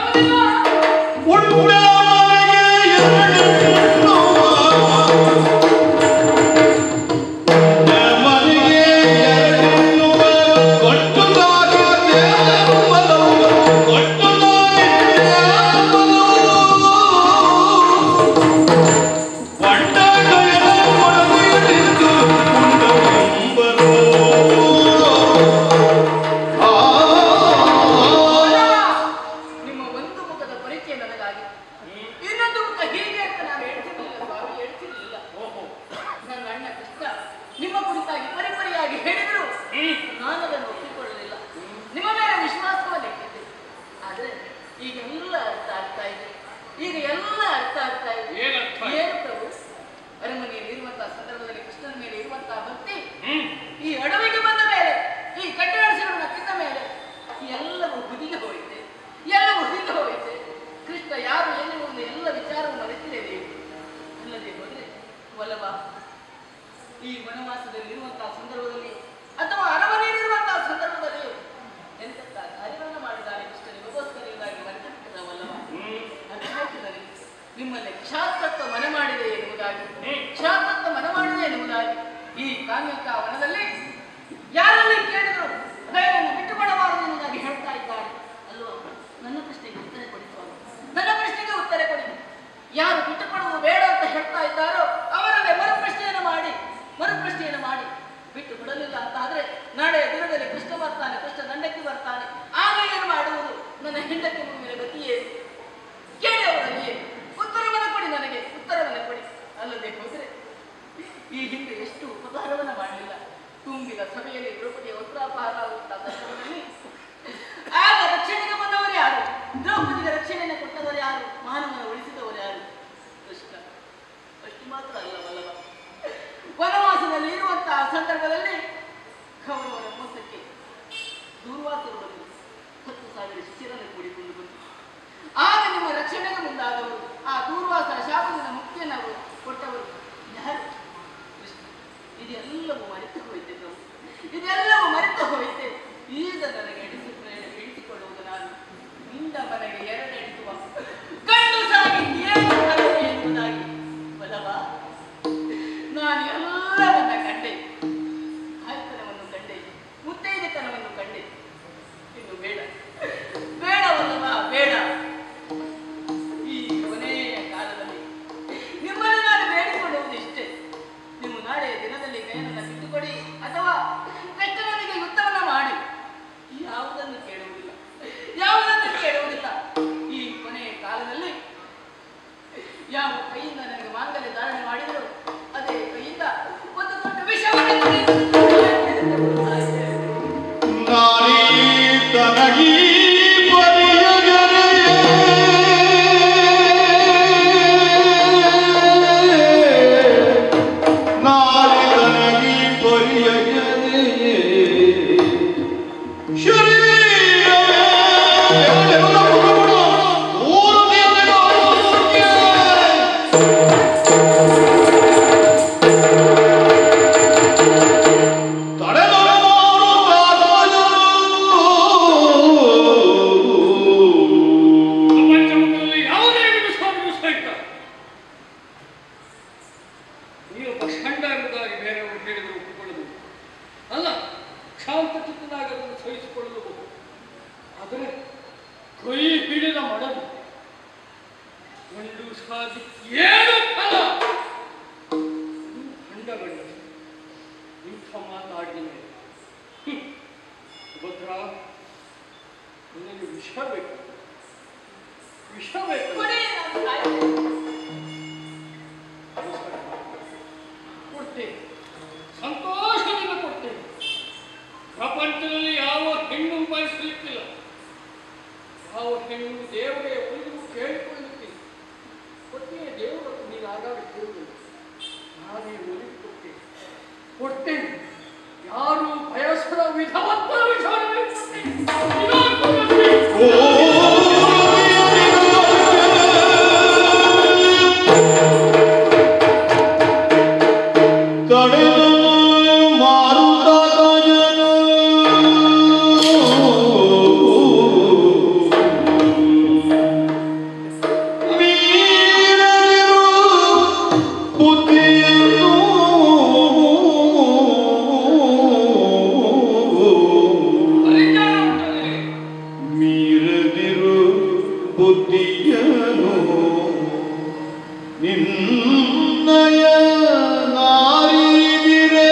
S3: ನಿಮ್ಮ ಒಂದು ಮುಖದ ಪರಿಚಯ ನನಗಾಗಿ ಇನ್ನೊಂದು ಮುಖ ಹೀಗೆ ಅಂತ ನಾನು ಹೇಳ್ತಿರ್ಲಿಲ್ಲ ಸ್ವಾಮಿ ಹೇಳ್ತಿರ್ಲಿಲ್ಲ ನನ್ನ ಅಣ್ಣ ಕೃಷ್ಣ ನಿಮ್ಮ ಕುರಿತಾಗಿ ಪರಿಪರಿಯಾಗಿ ಹೇಳಿದ್ರು ನಾನು ಅದನ್ನು ಒಪ್ಪಿಕೊಳ್ಳಲಿಲ್ಲ ನಿಮ್ಮ ಮೇಲೆ ವಿಶ್ವಾಸವನ್ನು ಇಟ್ಟಿದ್ದೆ ಆದ್ರೆ ಈಗ ಎಲ್ಲ ಅರ್ಥ ಆಗ್ತಾ ಇದೆ ಈಗ ಎಲ್ಲ ಅರ್ಥ ಆಗ್ತಾ ಇದೆ
S4: ಏನ್ ಅರ್ಥ ಆಯ್ತು?
S3: ಏನು ಪ್ರಭು ಅರಮನೆಯಲ್ಲಿ ಇರುವಂತಹ ಸಂದರ್ಭದಲ್ಲಿ ಕೃಷ್ಣನ ಮೇಲೆ ಇರುವಂತಹ ಭಕ್ತಿ
S4: ಹ್ಮ್
S3: ಈ ಅಡವಿಗೆ ಬಂದ ಮೇಲೆ ಈ ಕಟ್ಟಡಸಿರನ್ನ ತಿಂದ ಮೇಲೆ ಎಲ್ಲವೂ ಹುದಿಗೆ ಹೋಯಿತೆ ಎಲ್ಲವೂ ಹುದಿಗೆ ಹೋಯಿತೆ ಕೃಷ್ಣ ಯಾರು ಎನ್ನುವ ಎಲ್ಲ ವಿಚಾರವನ್ನು ಅರಿತಿದೆ ದೇವಿ ಅಲ್ಲದೆ ಹೋದ್ರೆ ವಲ್ಲಭ ಈ ವನವಾಸದಲ್ಲಿ ಇರುವಂತಹ ಸಂದರ್ಭದಲ್ಲಿ ಅಥವಾ ಅರಮನೆಯಲ್ಲಿರುವಂತಹ ಸಂದರ್ಭದಲ್ಲಿ ಎಂತೆಂತ ಕಾರ್ಯವನ್ನು ಮಾಡಿದ್ದಾರೆ ಕೃಷ್ಣ ನಿಮಗೋಸ್ಕರವಾಗಿ ಮರೆತುಬಿಟ್ಟಿದ ವಲ್ಲಭ ಅರ್ಥಾಯ್ತು ನನಗೆ ನಿಮ್ಮಲ್ಲಿ ಕ್ಷಾತ್ರತ್ವ ಮನೆ ಮಾಡಿದೆ ಎನ್ನುವುದಾಗಿ ಕ್ಷಾತ್ರತ್ವ ಮನೆ ಮಾಡಿದೆ ಎನ್ನುವುದಾಗಿ ಈ ಕಾಮ್ಯಕ ವನದಲ್ಲಿ ಯಾರಲ್ಲಿ ಕೇಳಿದ್ರು ಹೃದಯವನ್ನು ಬಿಟ್ಟುಕೊಡಬಾರದು ಎನ್ನುವುದಾಗಿ ಹೇಳ್ತಾ ಇದ್ದಾರೆ ಅಲ್ವಾ ನನ್ನ ಪ್ರಶ್ನೆಗೆ ಉತ್ತರ ಕೊಡಿ ಸ್ವಾಮಿ ನನ್ನ ಪ್ರಶ್ನೆಗೆ ಉತ್ತರ ಕೊಡಿ ಯಾರು ಬಿಟ್ಟುಕೊಡುವುದು ಬೇಡ ಅಂತ ಹೇಳ್ತಾ ಇದ್ದಾರೋ ಅವರನ್ನೇ ಮರುಪ್ರಶ್ನೆಯನ್ನು ಮಾಡಿ ಮರುಪ್ರಶ್ನೆಯನ್ನು ಮಾಡಿ ಬಿಟ್ಟು ಬಿಡಲಿಲ್ಲ ಅಂತ ಆದ್ರೆ ನಾಳೆ ದಿನದಲ್ಲಿ ಕೃಷ್ಣ ಬರ್ತಾನೆ ಕೃಷ್ಣ ದಂಡಕ್ಕೆ ಬರ್ತಾನೆ ಆಗ ಏನು ಮಾಡುವುದು ನನ್ನ ಹೆಂಡತಿ ಮುಂದಿನ ಗತಿ ಏನು ಕೇಳಿ ಅವರಲ್ಲಿ ಉತ್ತರವನ್ನು ಕೊಡಿ ನನಗೆ ಉತ್ತರವನ್ನು ಕೊಡಿ ಅಲ್ಲದೆ ಹೋದರೆ ಈ ಹಿಂದೆ ಎಷ್ಟು ಉಪಕಾರವನ್ನ ಮಾಡಲಿಲ್ಲ ತುಂಬಿದ ಸಭೆಯಲ್ಲಿ ದ್ರೌಪದಿಯ ವಸ್ತ್ರಾಪಹಾರ ಆಗುವಂತಹ ಸಂದರ್ಭದಲ್ಲಿ ಆಗ ರಕ್ಷಣೆಗೆ ಬಂದವರು ಯಾರು ದ್ರೌಪದಿಗೆ ರಕ್ಷಣೆಯನ್ನು ಕೊಟ್ಟವರು ಯಾರು ಮಾನವನ ಉಳಿಸಿದವರು ಯಾರು ಕೃಷ್ಣ ಅಷ್ಟು ಮಾತ್ರ ಅಲ್ಲ ವಲ್ಲಭ
S4: ಹೇಳಿದ್ರು ಒಪ್ಪಿಕೊಳ್ಳಬಹುದು ಅಲ್ಲ ಶಾಂತ ಚಿತ್ತನಾಗಿ ಅದನ್ನು ಸಹಿಸಿಕೊಳ್ಳಬಹುದು ಆದರೆ ಕೈ ಹಿಡಿದ ಮಡಲು ಗಂಡು ಸಾಧಿ ಏನು ಫಲ ಗಂಡ ಗಂಡ ಇಂಥ ಮಾತಾಡಿದ ಸುಭದ್ರ ನಿನಗೆ ವಿಷ ಬೇಕು ವಿಷ ಬೇಕು
S3: ಕೊಡಿ ನಾನು ಸಾಯ್ತೇನೆ.
S4: ಕೊಡ್ತೇನೆ ಸಂತೋಷದಿಂದ ಕೊಡ್ತೇನೆ ಪ್ರಪಂಚದಲ್ಲಿ ಯಾವ ಹೆಣ್ಣು ಬಯಸಲಿಕ್ಕಿಲ್ಲ ಯಾವ ಹೆಣ್ಣು ದೇವರೇ ಒಂದು ಕೇಳಿಕೊಳ್ಳುತ್ತೀನಿ ಕೊಟ್ಟೆ ದೇವರು ನೀನು ಆಗಾಗ ಕೇಳುವುದಿಲ್ಲ ನಾನೇ ಒಲಿದು ಕೊಟ್ಟೇನೆ ಕೊಡ್ತೇನೆ ಯಾರು ಬಯಸದ ವಿಧವಂತ ವಿಚಾರವೇ ಕೊಟ್ಟೇನೆ ಇದೊಂದು ಕೊಡ್ತೇನೆ. ಪರಿಜ್ಞಾನ ಉಂಟು ನಿನಗೆ.
S2: ಮೀರದಿರು ಬುದ್ಧಿಯನು ನಿನ್ನಯ ನಾರಿದಿರೆ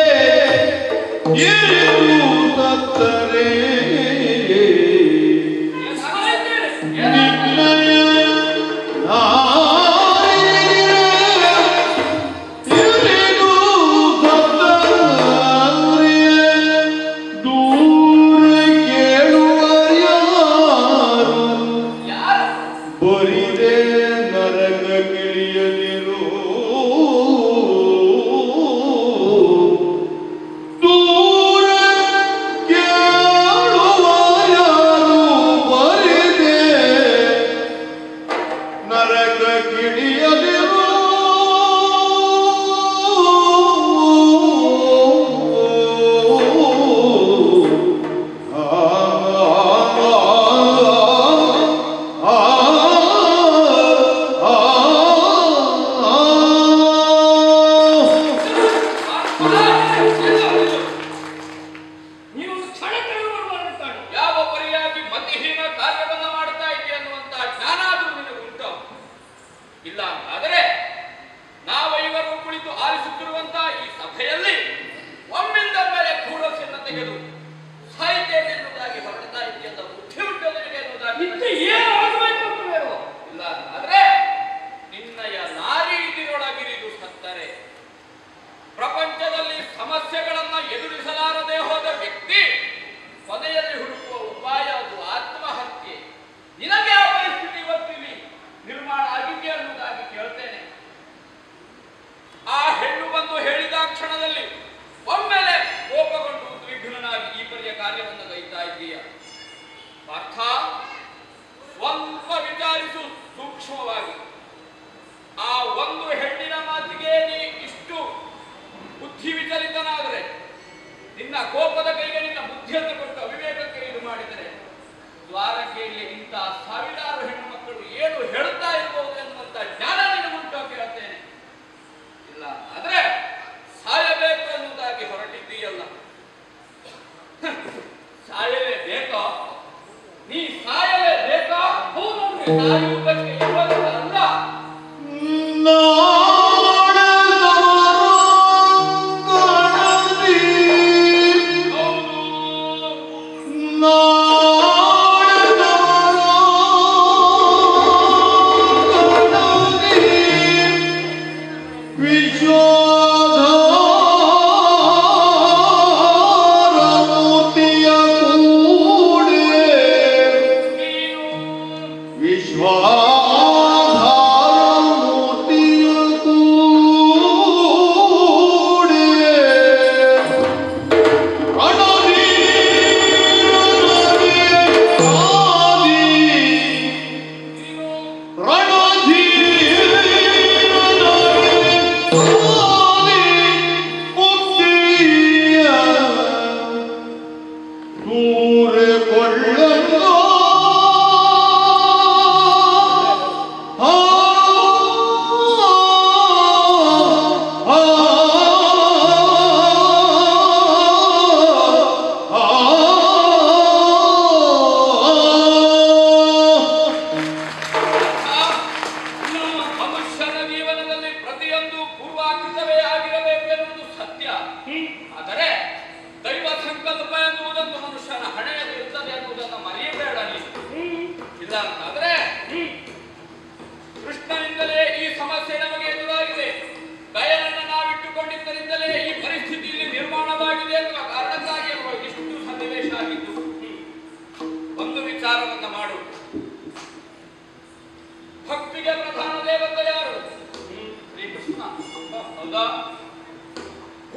S2: ಇರು ತತ್ತರೆ
S4: ಸಾಯ್ತೇನೆ.
S2: ನಿನ್ನಯ ನಾರಿದಿರೆ ಇರು ತತ್ತರೆ ದೂರ ಕೇಳುವರ್ಯಾರು
S4: ಯಾರು
S2: ಬರಿದೆ ನರಕ ಕಿಳಿಯದಿರು ದೂರ ಕೇಳುವ ಯಾರು ಬರಿದೆ ನರಕ ಕಿಳಿಯದಿರು
S4: ನೀವು ಕ್ಷಣ ಬರುತ್ತಾನೆ ಯಾವ ಪರಿಯಾಗಿ ಮತಿಹೀನ ಕಾರ್ಯವನ್ನ ಮಾಡ್ತಾ ಇದ್ದೀಯ ಅನ್ನುವಂತಹ ಜ್ಞಾನ ಆದ್ರೂ ನಿನಗೆ ಉಂಟು ಇಲ್ಲ ಆದರೆ ನಾವೈವರು ಕುಳಿತು ಆಲಿಸುತ್ತಿರುವಂತಹ ಈ ಸಭೆಯಲ್ಲಿ ಒಮ್ಮಿಂದ ಮೇಲೆ ಕೂಡಸಿನ ತೆಗೆದು ಸಾಹಿತ್ಯ ಎನ್ನುವುದಾಗಿ ಹೊರಡ್ತಾ ಇದೆಯಲ್ಲ ಬುದ್ಧಿ ಉಂಟು ನಿನಗೆ ಎನ್ನುವುದಾಗಿ ಇಲ್ಲ ಆದ್ರೆ ನಿನ್ನಯ ನಾರಿ ಇದಿರೊಳಗಿರಿದು ಸತ್ತರೆ ಪ್ರಪಂಚದಲ್ಲಿ ಸಮಸ್ಯೆಗಳನ್ನ ಎದುರಿಸಲಾರದೆ ಹೋದ ವ್ಯಕ್ತಿ ಕೊನೆಯಲ್ಲಿ ಹುಡುಕುವ ಉಪಾಯ ಅದು ಆತ್ಮಹತ್ಯೆ ನಿನಗೆ ಆ ಪರಿಸ್ಥಿತಿ ಇವತ್ತಿಲ್ಲಿ ನಿರ್ಮಾಣ ಆಗಿದೆ ಅನ್ನುವುದಾಗಿ ಕೇಳ್ತೇನೆ ಆ ಹೆಣ್ಣು ಬಂದು ಹೇಳಿದ ಕ್ಷಣದಲ್ಲಿ ಒಮ್ಮೆಲೆ ಕೋಪಗೊಂಡು ಉದ್ವಿಗ್ನನಾಗಿ ಈ ಪರಿಯ ಕಾರ್ಯವನ್ನು ಗೈತಾ ಇದ್ದೀಯ ಪಾರ್ಥ ಸ್ವಲ್ಪ ವಿಚಾರಿಸು ಸೂಕ್ಷ್ಮವಾಗಿ ಆ ಒಂದು ಹೆಣ್ಣಿನ ಮಾತಿಗೆ ನೀ ಇಷ್ಟು ಬುದ್ಧಿ ವಿಚಲಿತನಾದರೆ ನಿನ್ನ ಕೋಪದ ಕೈಗೆ ನಿನ್ನ ಬುದ್ಧಿಯನ್ನು ಕೊಟ್ಟು ಅವಿವೇಕಕ್ಕೆ ಇದು ಮಾಡಿದರೆ ದ್ವಾರಕೆಯಲ್ಲಿ ಇಂತಹ ಸಾವಿರಾರು ಹೆಣ್ಣು ಮಕ್ಕಳು ಏನು ಹೇಳುತ್ತಾ ಇರಬಹುದು ಎನ್ನುವಂತ ಜ್ಞಾನ ನಿನಗುಂಟು ಕೇಳ್ತೇನೆ ಇಲ್ಲ ಆದ್ರೆ ಸಾಯಬೇಕು ಎನ್ನುವುದಾಗಿ ಹೊರಟಿದ್ದೀಯಲ್ಲ ಸಾಯಲೇ ಬೇಕೋ ನೀ ಸಾಯಲೇ ಬೇಕಾ ಹೌದು ಸಾಯುವುದಕ್ಕೆ ಇರುವುದಲ್ಲ
S2: ವಿಶ್ವ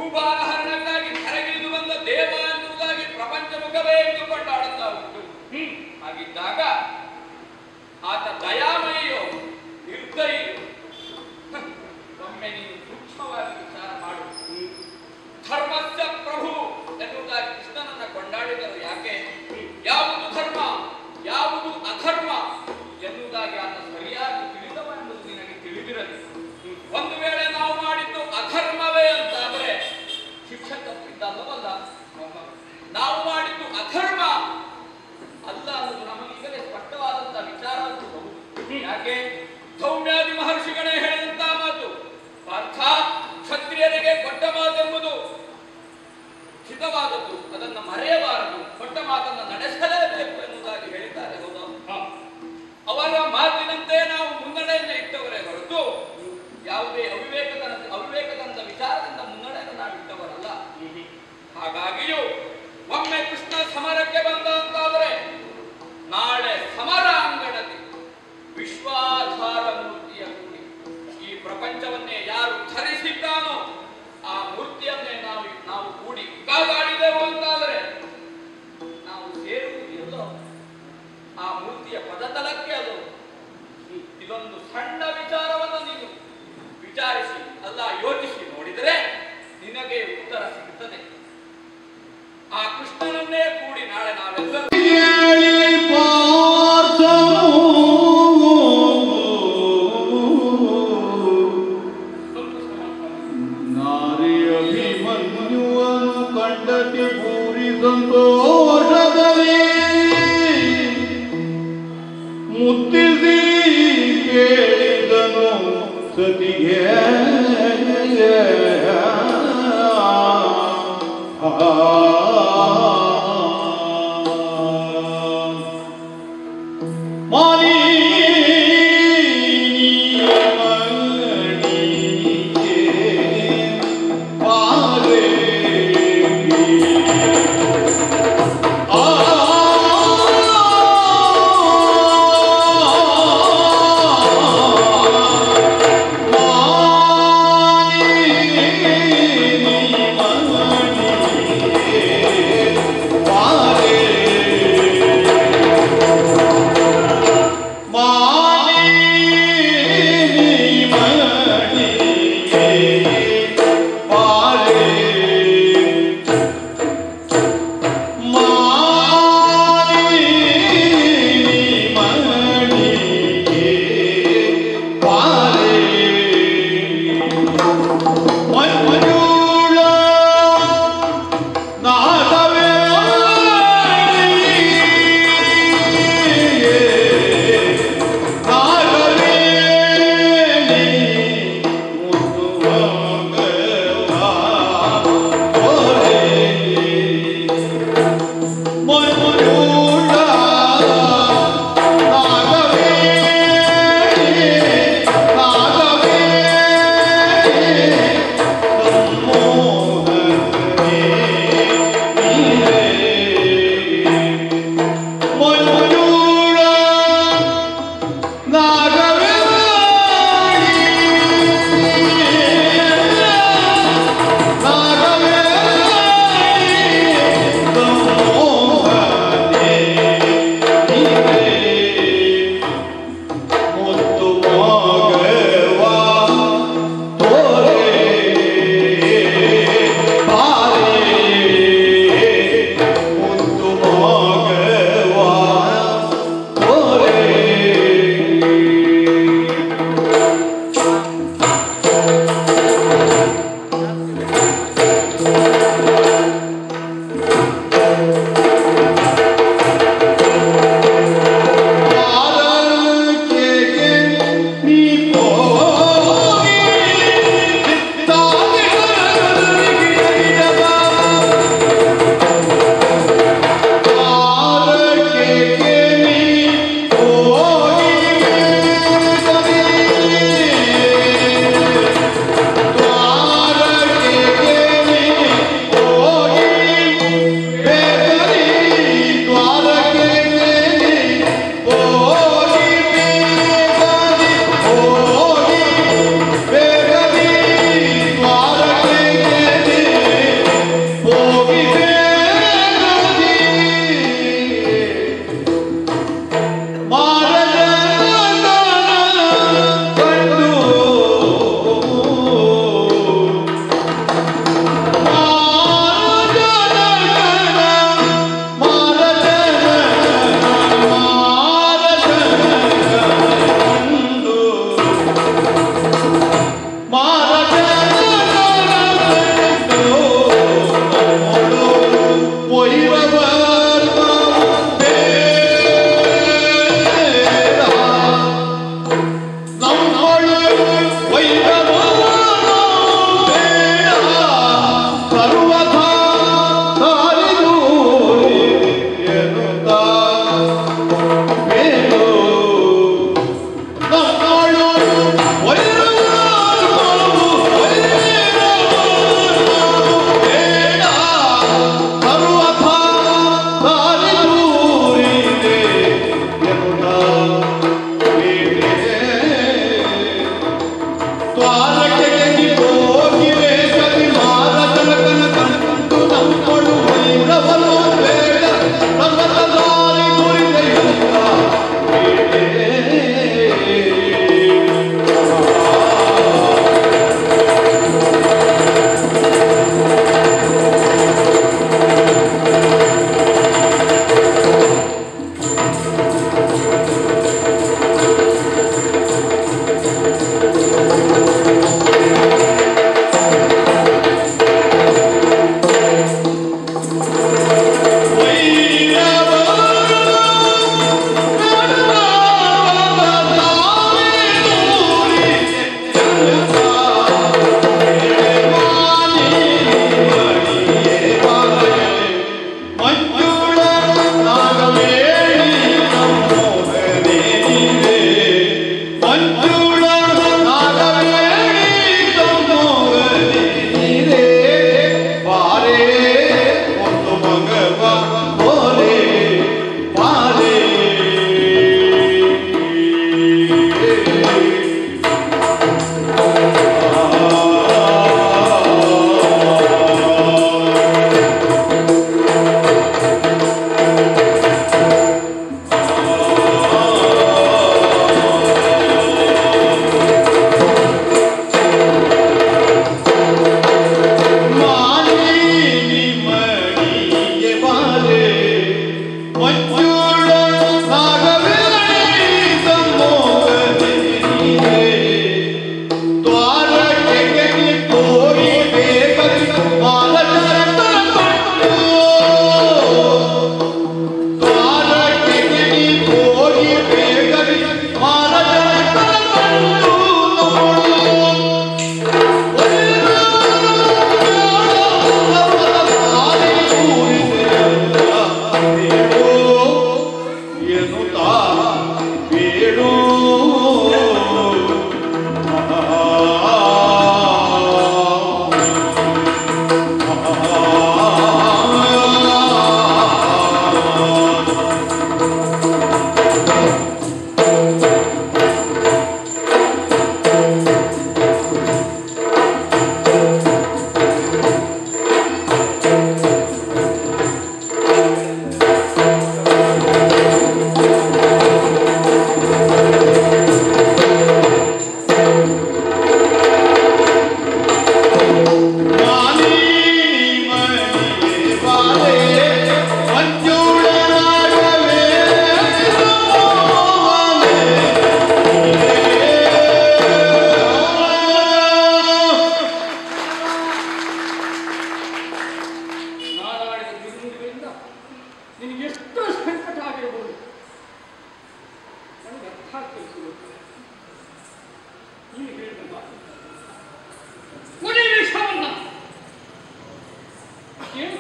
S4: ರೂಪಾಹರಣಕ್ಕಾಗಿ ಧರೆಗಿಳಿದು ಬಂದ ದೇವ ಎನ್ನುವುದಾಗಿ ಪ್ರಪಂಚ ಮುಖವೇ ಎಂದು ಕೊಂಡಾಡುತ್ತಾ ಉಂಟು ಹಾಗಿದ್ದಾಗ ಆತ ದಯಾಮಯಿಯೋ ನಿರ್ದಯಿಯೋ ಹ, ಒಮ್ಮೆ ನೀನು ಸೂಕ್ಷ್ಮವಾಗಿ ವಿಚಾರ ಮಾಡು ಧರ್ಮಸ್ಯ ಪ್ರಭು ಎನ್ನುವುದಾಗಿ ಕೃಷ್ಣನನ್ನ ಕೊಂಡಾಡಿದರು ಯಾಕೆ ಯಾವುದು ಧರ್ಮ ಯಾವುದು ಅಧರ್ಮ ಎನ್ನುವುದಾಗಿ ಆತ ಸರಿಯಾಗಿ ತಿಳಿದವ ಎಂಬುದು ನಿನಗೆ ತಿಳಿದಿರಲಿ ಒಂದು ವೇಳೆ ನಾವು ಮಾಡಿದ್ದು ಅಧರ್ಮವೇ ಅಂತಾದರೆ ಶಿಕ್ಷೆ ತಪ್ಪಿದ್ದಲ್ಲವಲ್ಲ ನಾವು ಮಾಡಿದ್ದು ಅಧರ್ಮ ಅಲ್ಲ ಅನ್ನೋದು ನಮಗೀಗಲೇ ಸ್ಪಷ್ಟವಾದಂತಹ ವಿಚಾರ ಅಂತೂ ಹೌದು ಯಾಕೆ ಸೌಮ್ಯಾದಿ ಮಹರ್ಷಿಗಳೇ ಹೇಳಿದಂತಹ ಮಾತು ಪಾರ್ಥ ಕ್ಷತ್ರಿಯರಿಗೆ ಕೊಟ್ಟ ಮಾತೆಂಬುದು ಹಿತವಾದದ್ದು ಅದನ್ನು ಮರೆಯಬಾರದು ಕೊಟ್ಟ ಮಾತನ್ನು ನಡೆಸಲೇಬೇಕು ಎನ್ನುವುದಾಗಿ ಹೇಳಿದ್ದಾರೆ ಹೌದು ಅವರ ಮಾತಿನಂತೆ ನಾವು ಮುನ್ನಡೆಯನ್ನ ಇಟ್ಟವರೇ ಹೊರತು ಯಾವುದೇ ಅವಿವೇಕದ ಅವಿವೇಕದಂತ ವಿಚಾರದಿಂದ ಮುನ್ನಡೆಯನ್ನು ನಾವು ಇಟ್ಟವರಲ್ಲ ಹಾಗಾಗಿಯೂ ಒಮ್ಮೆ ಕೃಷ್ಣ ಸಮರಕ್ಕೆ ಬಂದ ಅಂತಾದರೆ ನಾಳೆ ಸಮರ ಅಂಗಣದಲ್ಲಿ ವಿಶ್ವಾಧಾರ ಮೂರ್ತಿಯ ಕೂಡಿ ಈ ಪ್ರಪಂಚವನ್ನೇ ಯಾರು ಧರಿಸಿದ್ದಾನೋ ಆ ಮೂರ್ತಿಯನ್ನೇ ನಾವು ನಾವು ಕೂಡಿ ಕಾದಾಡಿದೆವು ಅಂತಾದರೆ ನಾವು ಸೇರುವುದು ಎಲ್ಲೋ ಆ ಮೂರ್ತಿಯ ಪದತಲಕ್ಕೆ ಅದು ಇದೊಂದು ಸಣ್ಣ ವಿಚಾರವನ್ನು ನೀನು ವಿಚಾರಿಸಿ ಅಲ್ಲ ಯೋಚಿಸಿ ನೋಡಿದರೆ ನಿನಗೆ ಉತ್ತರ ಸಿಗುತ್ತದೆ ಆ ಕೃಷ್ಣನನ್ನೇ ಕೂಡಿ ನಾಳೆ ನಾವೆಲ್ಲರೂ
S2: ಕೇಳಿ ಪಾರ್ಥನು ನಾರಿ ಅಭಿಮನ್ಯುವನು ಕಂಡತಿ ಪೂರಿ ಸಂತೋಷದಲ್ಲಿ ಮುತ್ತಿಸಿ ಕೇಳಿದನು ಸತಿಗೆ ಮಾನಿ ಆ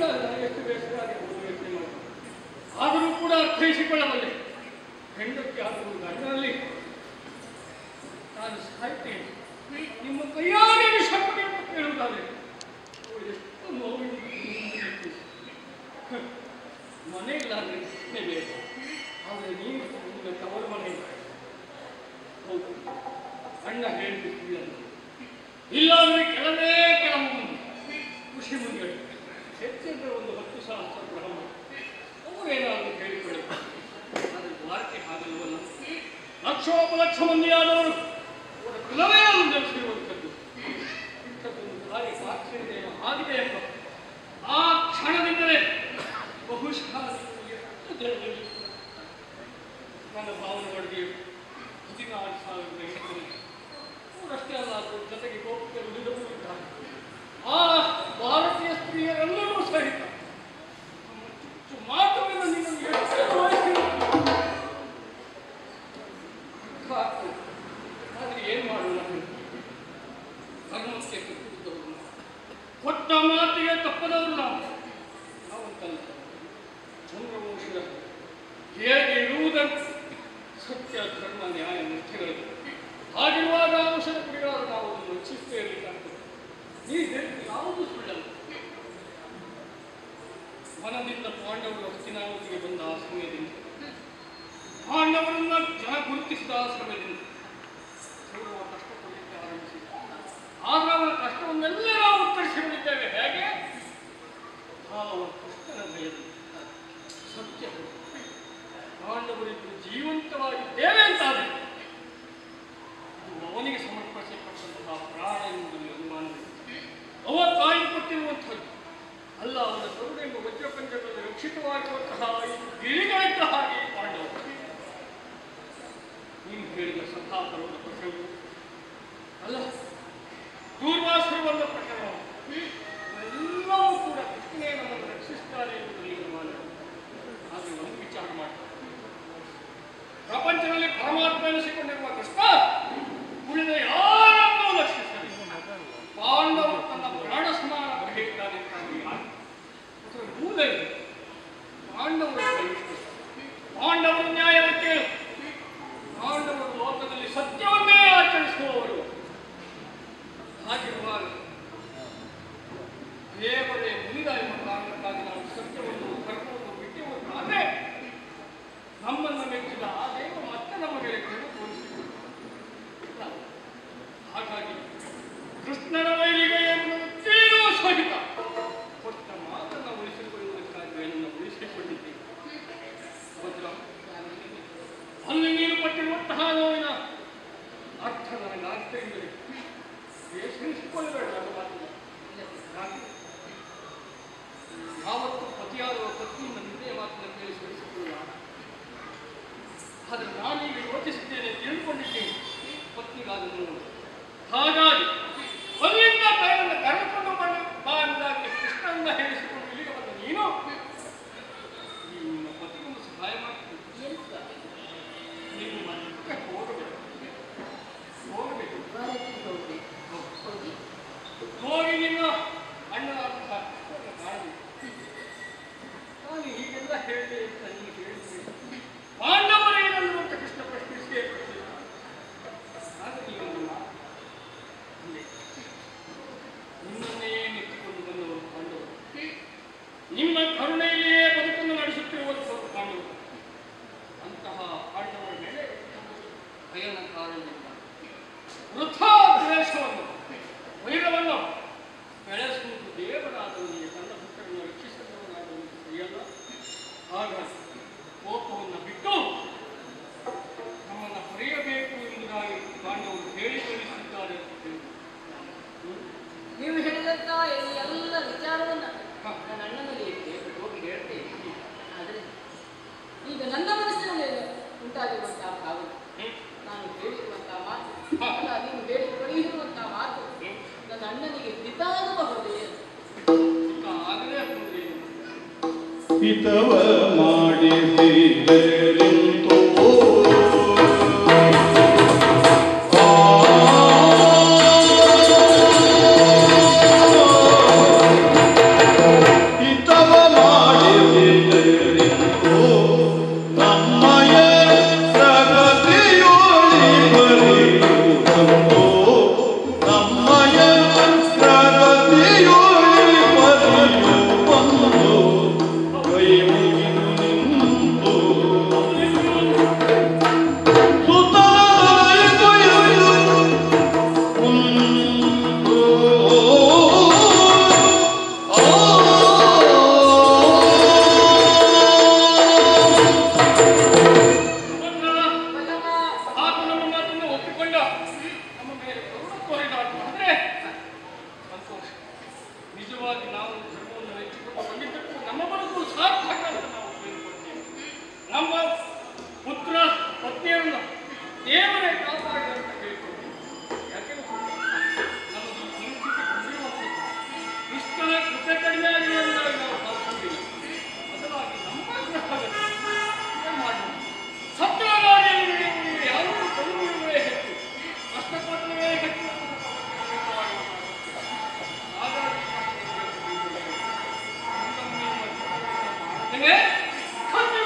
S4: ಎಷ್ಟು ಬೇಸರ ಆಗಿರ್ಬೋದು ಯೋಚನೆ ಮಾಡಿ ಆದರೂ ಕೂಡ ಅರ್ಥೈಸಿಕೊಳ್ಳಬಲ್ಲೆ ಹೆಂಡತಿ ಆಗುವುದು ಗಂಡನಲ್ಲಿ ನಾನು ಸಾಯ್ತೇನೆ ನಿಮ್ಮ ಕೈಯಾರೆ ವಿಷ ಕುಡಿಯಲು ಕೇಳುವುದಾದ್ರೆ ಓ, ಎಷ್ಟು ನೋವಿನ ಮನೆ ಇಲ್ಲಾಂದ್ರೆ ಪ್ರಶ್ನೆ ಬೇಡ ಆದರೆ ನೀನು ನಿನ್ನ ತವರು ಮನೆ ಹೌದು ಅಣ್ಣ ಹೇಳಿಬಿಟ್ಟು ಇಲ್ಲಾಂದ್ರೆ ಕೆಲವೇ ಕೆಲವು ಮಂದಿ ಖುಷಿ ಮುಂದಿಗಳು ಹೆಚ್ಚೆಂದ್ರೆ ಒಂದು ಹತ್ತು ಸಹಸ್ರ ಬ್ರಹ್ಮ ಅವರೇನಾದರೂ ಹೇಳಿಕೊಳ್ಳಿ ಆದರೆ ವಾರ್ತೆ ಹಾಗಲ್ವಲ್ಲ ಲಕ್ಷೋಪಲಕ್ಷ ಮಂದಿಯಾದವರು ಅವರ ಕುಲವೇ ಅನುಸರಿಸಿರುವಂಥದ್ದು ಇಂಥದ್ದೊಂದು ಕಾರ್ಯ ಸಾಕ್ಷರತೆ ಆಗಿದೆ ಎಂಬ ಆ ಕ್ಷಣದಿಂದಲೇ ಬಹುಶಃ ನೀವು ಎಷ್ಟು ಜನರಲ್ಲಿ ನನ್ನ ಭಾವನೆ ಒಳಗೆ ಹದಿನಾರು ಸಾವಿರದ ಹೆಸರು ಅವರಷ್ಟೇ ಅಲ್ಲ ಅದರ ಜೊತೆಗೆ ಗೋಪಿಕೆ ಉಳಿದವರು ಇದ್ದಾರೆ ಆ ಭಾರತೀಯ ಸ್ತ್ರೀಯರೆಲ್ಲರೂ ಸಹಿತ ನಮ್ಮ ಚುಚ್ಚು ಮಾತುಗಳನ್ನು ನೀನು ಎಷ್ಟು ವಹಿಸಿರುತ್ತೀಯ? ಅರ್ಥ ಆಗ್ತದೆ. ಆದ್ರೆ ಏನ್ ಮಾಡೋಣ ಧರ್ಮಕ್ಕೆ ಕುಟ್ಟಿದ್ದವರು ನಾವು. ಕೊಟ್ಟ ಮಾತಿಗೆ ತಪ್ಪದವರು ನಾವು ನಾವಂತಲ್ಲ ಚಂದ್ರವಂಶದ ಹೇಗೆ ಇರುವುದಂತ ಸತ್ಯ ಧರ್ಮ ನ್ಯಾಯ ನಿಷ್ಠೆಗಳು ಹಾಗಿರುವಾಗ ಔಷಧ ಕುಡಿಗಳಾದ ನಾವು ಅದನ್ನು ರಕ್ಷಿಸ್ತೇ ಇರಲಿಕ್ಕಾಗ್ತದೆ ಈ ಹೇಳಿದ ಯಾವುದು ಸುಳ್ಳಲ್ಲ ಮನದಿಂದ ಪಾಂಡವರು ಹಸ್ತಿನಾವತಿಗೆ ಬಂದ ಆ ಸಮಯದಿಂದ ಪಾಂಡವರನ್ನ ಜನ ಗುರುತಿಸಿದ ಆ ಸಮಯದಿಂದ ಕೌರವ ಕಷ್ಟಪಡಲಿಕ್ಕೆ ಆರಂಭಿಸಿದ ಆಗ ಅವರ ಕಷ್ಟವನ್ನೆಲ್ಲ ನಾವು ಉತ್ತರಿಸಿಕೊಂಡಿದ್ದೇವೆ ಹೇಗೆ ಭಾವ ಕೃಷ್ಣನ ಭಯದಲ್ಲಿ ಸತ್ಯ ಪಾಂಡವರಿದ್ದು ಜೀವಂತವಾಗಿದ್ದೇವೆ ಅಂತಾದರೆ ಇದು ಅವನಿಗೆ ಸಮರ್ಪಿಸಲ್ಪಟ್ಟಂತಹ ಪ್ರಾಣ ಎಂಬುದರಲ್ಲಿ ಅನುಮಾನವಿಲ್ಲ ಅವ ತಾಯಿ ಕೊಟ್ಟಿರುವಂಥದ್ದು ಅಲ್ಲ ಅವನ ಕರುಣೆ ಎಂಬ ವಜ್ರಪಂಚಗಳಲ್ಲಿ ರಕ್ಷಿತವಾಗಿರುವಂತಹ ಈ ಗಿಳಿಗಳಿದ್ದ ಹಾಗೆ ಈ ಪಾಂಡವರು ನೀನು ಹೇಳಿದ ಸಭಾಪರ್ವದ ಪ್ರಸಂಗ ಅಲ್ಲ ದೂರ್ವಾಸರು ಬಂದ ಪ್ರಕರಣ ಎಲ್ಲವೂ ಕೂಡ ಕೃಷ್ಣನೇ ನಮ್ಮನ್ನು ರಕ್ಷಿಸ್ತಾರೆ ಎಂಬುದರಲ್ಲಿ ಅನುಮಾನ ಆದರೆ ಒಂದು ವಿಚಾರ ಮಾಡ್ತಾರೆ ಪ್ರಪಂಚದಲ್ಲಿ ಪರಮಾತ್ಮ ಎನಿಸಿಕೊಂಡಿರುವ ಕೃಷ್ಣ ಉಳಿದ ಯಾರನ್ನೂ ಲಕ್ಷಿಸಲಿ ಪಾಂಡವರು ತನ್ನ ಪ್ರಾಣ ಸಮಾನ ಬರೆಯುತ್ತಾರೆ ಅದರ ಮೂಲ ಇದೆ ಪಾಂಡವರು ಬಯಸಿದರು. ಪಾಂಡವರು ನ್ಯಾಯದ ಕೇಳು ಪಾಂಡವರು ಲೋಕದಲ್ಲಿ ಸತ್ಯವನ್ನೇ ಆಚರಿಸುವವರು ಹಾಗಿರುವಾಗ ದೇವರೇ ಮುನಿದ ಎಂಬ ಕಾರಣಕ್ಕಾಗಿ ನಾವು ಸತ್ಯವನ್ನು ಧರ್ಮವನ್ನು ಬಿಟ್ಟೆವುದಾದರೆ ನಮ್ಮನ್ನು ಮೆಚ್ಚಿದ ಆ ದೇವ ಮತ್ತೆ ನಮಗೆ ಕಣ್ಣು ತೋರಿಸಿದರು ಇಲ್ಲ. ಹಾಗಾಗಿ ಕೃಷ್ಣನ ವೈಲಿಗೆ ಎಂಬುದಕ್ಕೇನೂ ಸಹಿತ ಕೊಟ್ಟ ಮಾತನ್ನು ಉಳಿಸಿಕೊಳ್ಳುವುದಕ್ಕಾಗಿ ಏನನ್ನು ಉಳಿಸಿಕೊಂಡಿದ್ದೇವೆ ಭದ್ರ ಅಲ್ಲಿ ನೀನು ಪಟ್ಟಿರುವಂತಹ ನೋವಿನ ಅರ್ಥ ನನಗೆ ಆಗ್ತಿದ್ದರೆ ಬೇಸರಿಸಿಕೊಳ್ಳಬೇಡ ನನ್ನ ಮಾತಿಗೆ ಯಾಕೆ? ಯಾವತ್ತು ಪತಿಯಾದವ ಪತ್ನಿಯಿಂದ ನಿಂದೆಯ ಮಾತನ್ನು ಕೇಳಿ ಸರಿಸಿಕೊಳ್ಳಲಾರ ಆದರೆ ನಾನೀಗ ಯೋಚಿಸಿದ್ದೇನೆ ತಿಳ್ಕೊಂಡಿದ್ದೇನೆ ಪತ್ನಿಗಾದ ನೋವು ಹಾಗಾಗಿ ಅಲ್ಲಿಂದ ತಾಯಿಯನ್ನು ಕರೆದುಕೊಂಡು ಬಂದು ಬಾ ಎಂದಾಗಿ ಕೃಷ್ಣನ್ನ ಹೇಳಿಸಿಕೊಂಡು ಇಲ್ಲಿಗೆ ಬಂದ ನೀನು ಈ ನಿಮ್ಮ ಪತಿಗೊಂದು ಸಹಾಯ ಮಾಡ್ತೀನಿ ನೀನು ಮತ್ತೆ ಹೋಗಬೇಕು ಹೋಗಬೇಕು ಹೋಗಿ ನಿನ್ನ ಅಣ್ಣನಾದಂತಹ ಕೃಷ್ಣನ ಕಾಣಬೇಕು ನಾನು ಹೀಗೆಲ್ಲ ಹೇಳಿದೆ ಅಂತ ನೀನು ಹೇಳಿದ್ದೆ ಪಾಂಡವರೇನನ್ನು ಅಂತ ಕೃಷ್ಣ ಪ್ರಶ್ನಿಸಿಯೇ ಪ್ರಶ್ನೆ ಆಗ ನೀವೊಂದು ಮಾತು ಅಂದೆ. ನಿಮ್ಮನ್ನೇ ನೆಚ್ಚಿಕೊಂಡು ಬಂದವರು ಪಾಂಡವರು ನಿಮ್ಮ ಕರುಣೆಯಲ್ಲಿಯೇ ಬದುಕನ್ನು ನಡೆಸುತ್ತಿರುವಂಥವರು ಪಾಂಡವರು ಅಂತಹ ಪಾಂಡವರ ಮೇಲೆ ಭಯನ ಕಾರಣದಿಂದ ವೃಥಾ ದ್ವೇಷವನ್ನು ವೈರವನ್ನು ಬೆಳೆಸುವುದು ದೇವರಾದವನಿಗೆ ತನ್ನ ಪುತ್ರರನ್ನು ರಕ್ಷಿಸಿದವನಾದವನಿಗೆ ಸರಿಯಲ್ಲ ಹಾಗಾಗಿ ಕೋಪವನ್ನು ಬಿಟ್ಟು ನಮ್ಮನ್ನು ಹೊರೆಯಬೇಕು ಎಂಬುದಾಗಿ ಪಾಂಡವರು ಹೇಳಿ ಕಳಿಸಿದ್ದಾರೆ ಅಂತ ತಿಳಿದು. ಹ್ಮ್?
S3: ನೀವು ಹೇಳಿದಂತ ಈ ಎಲ್ಲ ವಿಚಾರವನ್ನ ನನ್ನ ಅಣ್ಣನಲ್ಲಿ ಹೋಗಿ ಹೇಳ್ತೇನೆ ಆದರೆ ಈಗ ನನ್ನ ಮನಸ್ಸಿನಲ್ಲಿ ಉಂಟಾಗಿರುವಂತಹ ಭಾವನೆ
S4: ಹ್ಮ್?
S3: ನಾನು ಹೇಳಿರುವಂತಹ ಮಾತು ಅಲ್ಲ ನೀವು ಹೇಳಿ ಕಳುಹಿರುವಂತಹ ಮಾತು ನನ್ನ ಅಣ್ಣನಿಗೆ ಬಿದ್ದಾಗಬಹುದೇ
S4: ಈಗ ಆಗಲೇ ಹೋದ್ರೆ
S2: ಹಿತವ ಮಾಡಿಸಿದರೆಂತೋ ಹಿತವ
S4: ನಿಜವಾಗಿ ನಾವು ಧರ್ಮವನ್ನು ಮೆಚ್ಚಿಕೊಂಡು ಬಂದಿದ್ದಕ್ಕೂ ನಮ್ಮ ಬದುಕು ಸಾರ್ಥಕ ಅಂತ ನಾವು ತಿಳ್ಕೊಳ್ತೇವೆ ನಮ್ಮ ಪುತ್ರ ಪತ್ನಿಯರನ್ನು ದೇವರೇ ಕಾಪಾಡಿ ಅಂತ ಕೇಳ್ಕೊಳ್ತೇವೆ ಯಾಕೆ ಗೊತ್ತಾ? ನಮಗೆ ಈ ಸ್ಥಿತಿ ಬಂದಿರುವಂಥದ್ದು ಕೃಷ್ಣನ ಕೃಪೆ ಕಡಿಮೆ ಆಗಿರುವುದರಲ್ಲಿ ನಾವು ಭಾವಿಸುವುದಿಲ್ಲ ಬದಲಾಗಿ ನಮ್ಮ ಗ್ರಹದಲ್ಲಿ ಏನ್ ಮಾಡೋದು? ಸತ್ಯ ಗಾಡಿಯಲ್ಲಿ ನಡೆಯುವವರಿಗೆ ಯಾರೂ ಕೊಡುವುದೇ ಹೆಚ್ಚು ಕಷ್ಟಪಟ್ಟವೇ ಹೆಚ್ಚು ಹಾಗಾಗಿ ನಿಮಗೆ ಖಂಡಿತ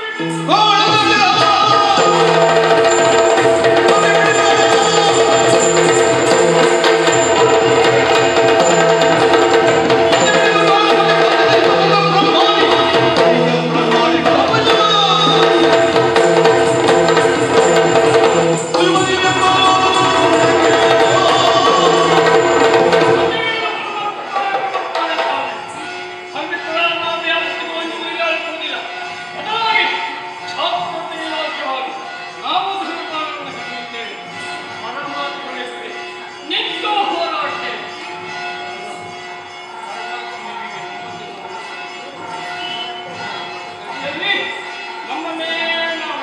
S4: ನಮ್ಮ ಮೇಲೆ ನಾವು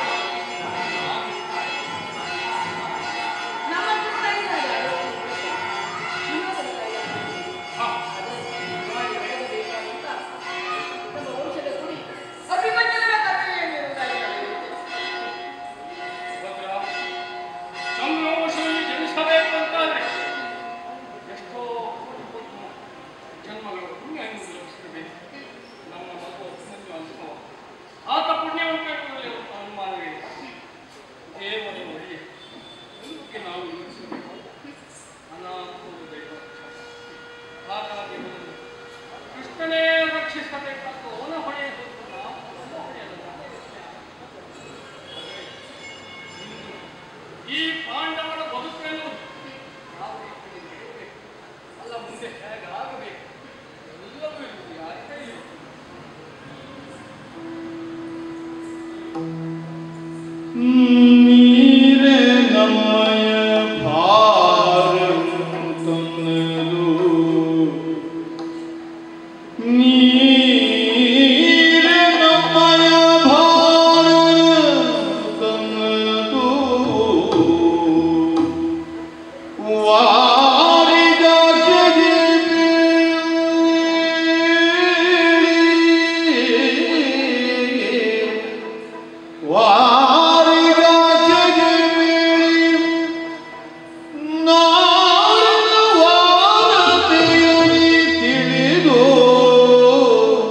S3: ನಮ್ಮ ಚಿಂತನೆ ಅದು. ಇನ್ನೊಬ್ಬರ ಕೈಯಲ್ಲಿ.
S4: ಹಾ.
S3: ಅದನ್ನು ನಿಜವಾಗಿ ಬೆಳೆಸಬೇಕಾದಂತ ನಮ್ಮ ಔಷಧ ಕುಡಿ ಅಭಿಮನ್ಯುವಿನ ಕಥೆಯಲ್ಲಿರುವುದಾಗಿ ನಡೆಯುತ್ತೆ.
S4: ಭದ್ರ, ಸಂಭ್ರಮಶಾಲಿ ಜನಿಸಬೇಕು ಅಂತಾದ್ರೆ ಎಷ್ಟೋ ಕೋಟಿ ಕೋಟಿ ಜನ್ಮಗಳು ಪುಣ್ಯ ಲಭಿಸಬೇಕು ನಮ್ಮ ಮಗು ಅತ್ಯಂತ ಅನುಭವ ಆತ ಪುಣ್ಯವಂತರಲ್ಲಿ ಅನುಮಾನವಿಲ್ಲ ದೇವರ ಒಳ್ಳೆಯ ಇದಕ್ಕೆ ನಾವು ಯೋಚಿಸಬೇಕು ಅನಾಹುತ ದೈವ ಹಾಗಾಗಿ ಅವನನ್ನು ಕೃಷ್ಣನೇ ರಕ್ಷಿಸಬೇಕಾದ ಅವನ ಹೊಣೆ ಹೊತ್ತು ನಾವು ನಮ್ಮ ಹೊಣೆಯನ್ನು ಈ ಪಾಂಡವರ ಬದುಕನ್ನು ಯಾವ ರೀತಿ ನಡೆಯಬೇಕು ಅಲ್ಲ ಮುಂದೆ ಹೇಗಾಗಬೇಕು ಎಲ್ಲವೂ ಇರುವುದು ಯಾರ ಕೈಯಲ್ಲಿ
S2: ನೀರೇ ನಮ್ಮಯ ಭಾರತನ್ನದು ನೀರೇ ನಮ್ಮಯ ಭಾರತನ್ನದು ವಾರಿದಾಚೆಗೆ ಬೀಳಿ ವಾರಿಗಾಚೆಗೆ ಬೀಳಿ ನಾಡಿನ ವಾರತೆಯಲ್ಲಿ ತಿಳಿದು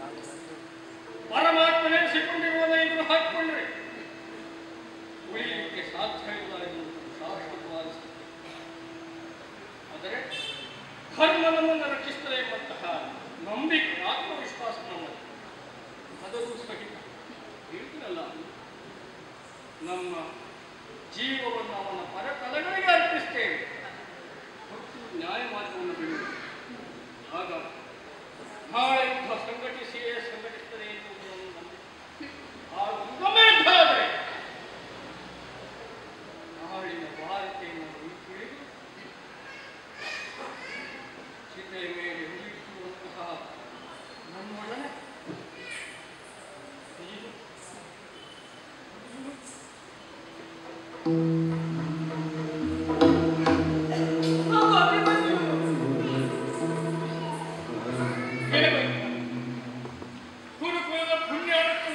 S4: ಪರಮಾತ್ಮನೆನಿಸಿಕೊಂಡಿರುವುದನ್ನು ಹಾಕಿಕೊಂಡ್ರೆ ಉಳಿಯಲಿಕ್ಕೆ ಸಾಧ್ಯವಿಲ್ಲ ಎನ್ನುವುದು ಶಾಶ್ವತವಾದ ಸತ್ಯ ಆದರೆ ಧರ್ಮ ನಮ್ಮನ್ನು ರಕ್ಷಿಸ್ತದೆ ಎಂಬಂತಹ ನಂಬಿಕೆ ಆತ್ಮವಿಶ್ವಾಸ ನಮ್ಮಲ್ಲಿ ಅದನ್ನು ಸಹಿತ ಹೇಳ್ತೀನಲ್ಲ ನಮ್ಮ ಜೀವವನ್ನು ಅವನ ಪರತಲಗಳಿಗೆ ಅರ್ಪಿಸ್ತೇವೆ ಮತ್ತು ನ್ಯಾಯ ಮಾರ್ಗವನ್ನು ಬಿಡುವುದು ಆಗ ನಾಳೆ ಯುದ್ಧ ಸಂಘಟಿಸಿಯೇ ಸಂಘಟಿಸ್ತದೆ ಎನ್ನುವುದನ್ನು ನಂಬಿಕೆ ಆ ಉಗಮೇ ಯುದ್ಧ ಆದರೆ ನಾಳಿನ ಭಾರತೆಯನ್ನು ತಿಳಿದು ಚಿತೆಯ ಮೇಲೆ ಉಳಿಸುವಂತಹ ನಮ್ಮೊಡನೆ ನೀನು ಹೇಳಬೇಕು ಗುರುಕುಲದ ಪುಣ್ಯ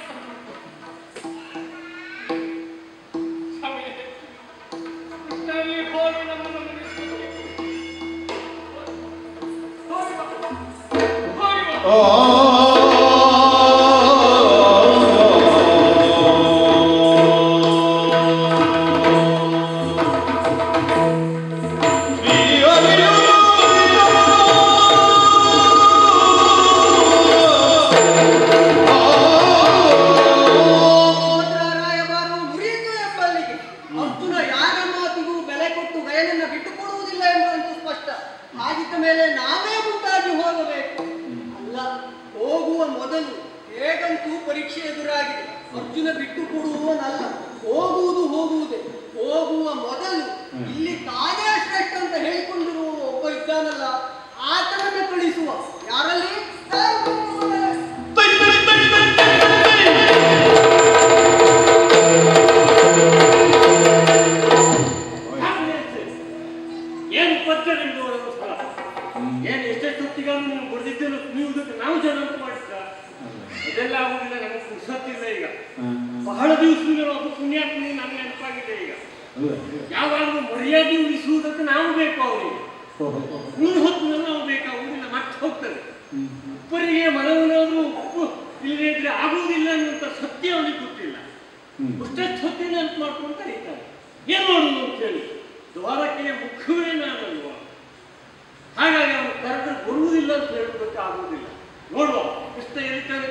S4: ಸಮಯ ಕೃಷ್ಣನಲ್ಲಿ ಹೋಗಿ ನಮ್ಮನ್ನು ಮುಗಿಸುತ್ತದೆ. ಹೋಗಿ ಬಾ. ಹೋಗಿ ಬಾ.
S1: ಸಹೋದರರಾಯಬಾರು ಮುರಿಯಿತು ಎಂಬಲ್ಲಿಗೆ ಅರ್ಜುನ ಯಾರ ಮಾತಿಗೂ ಬೆಲೆ ಕೊಟ್ಟು ಗಯನನ್ನ ಬಿಟ್ಟುಕೊಡುವುದಿಲ್ಲ ಎಂಬುದಂತೂ ಸ್ಪಷ್ಟ ಹಾಗಿದ್ದ ಮೇಲೆ ನಾವೇ ಮುಂದಾಗಿ ಹೋಗಬೇಕು ಅಲ್ಲ ಹೋಗುವ ಮೊದಲು ಹೇಗಂತೂ ಪರೀಕ್ಷೆ ಎದುರಾಗಿದೆ ಅರ್ಜುನ ಬಿಟ್ಟು ಕೊಡುವವನಲ್ಲ ಹೋಗುವುದು ಹೋಗುವುದೇ ಹೋಗುವ ಮೊದಲು ಇಲ್ಲಿ ತಾನೇ ಶ್ರೇಷ್ಠ ಅಂತ ಹೇಳಿಕೊಂಡಿರುವ ಒಬ್ಬ ಇದ್ದಾನಲ್ಲ ಆತನನ್ನ ಕಳಿಸುವ ಯಾರಲ್ಲಿ
S6: ಏನು ಪದ್ಧತಿ ನಿಮ್ದು ನಮಸ್ಕಾರ ಏನು ಎಷ್ಟೆಷ್ಟು ಹೊತ್ತಿಗಾನು ನೀವು ಬರೆದಿದ್ದೇನು ನೀವು ಇದಕ್ಕೆ ನಾವು ಜನ ಅಂತ ಮಾಡಿದ್ರ ಇದೆಲ್ಲ ಆಗುದಿಲ್ಲ ನಮಗೆ ಪುರ್ಸತ್ತಿಲ್ಲ ಈಗ ಬಹಳ ದಿವಸದಿಂದ ಒಬ್ಬ ಪುಣ್ಯಾತ್ಮನಿ ನಮ್ಗೆ ನೆನಪಾಗಿದೆ ಈಗ ಯಾವಾಗಲೂ ಮರ್ಯಾದೆ ಉಳಿಸುವುದಕ್ಕೆ ನಾವು ಬೇಕು ಅವರಿಗೆ ಉಳಿದ ಹೊತ್ತಿನಲ್ಲಿ ನಾವು ಬೇಕಾಗುವುದಿಲ್ಲ ಮತ್ತೆ ಹೋಗ್ತಾರೆ ಉಪ್ಪರಿಗೆ ಮನವನಾದ್ರೂ ಉಪ್ಪು ಇಲ್ಲದೆ ಇದ್ರೆ ಆಗುವುದಿಲ್ಲ ಅನ್ನುವಂಥ ಸತ್ಯ ಅವನಿಗೆ ಗೊತ್ತಿಲ್ಲ ಅಷ್ಟಷ್ಟು ಹೊತ್ತಿನ ಅಂತ ಮಾಡ್ಕೊಂಡು ಕರೀತಾರೆ ಏನ್ ಮಾಡುದು ಅಂತ ಹೇಳಿ ದ್ವಾರಕ್ಕೆ ಮುಖವೇ ನಾನಲ್ವ ಹಾಗಾಗಿ ಅವನು ಕರೆದ್ರೆ ಬರುವುದಿಲ್ಲ ಅಂತ ಹೇಳೋದಕ್ಕೆ ಆಗುವುದಿಲ್ಲ ನೋಡುವ ಕೃಷ್ಣ ಎಲ್ಲಿದ್ದಾನೆ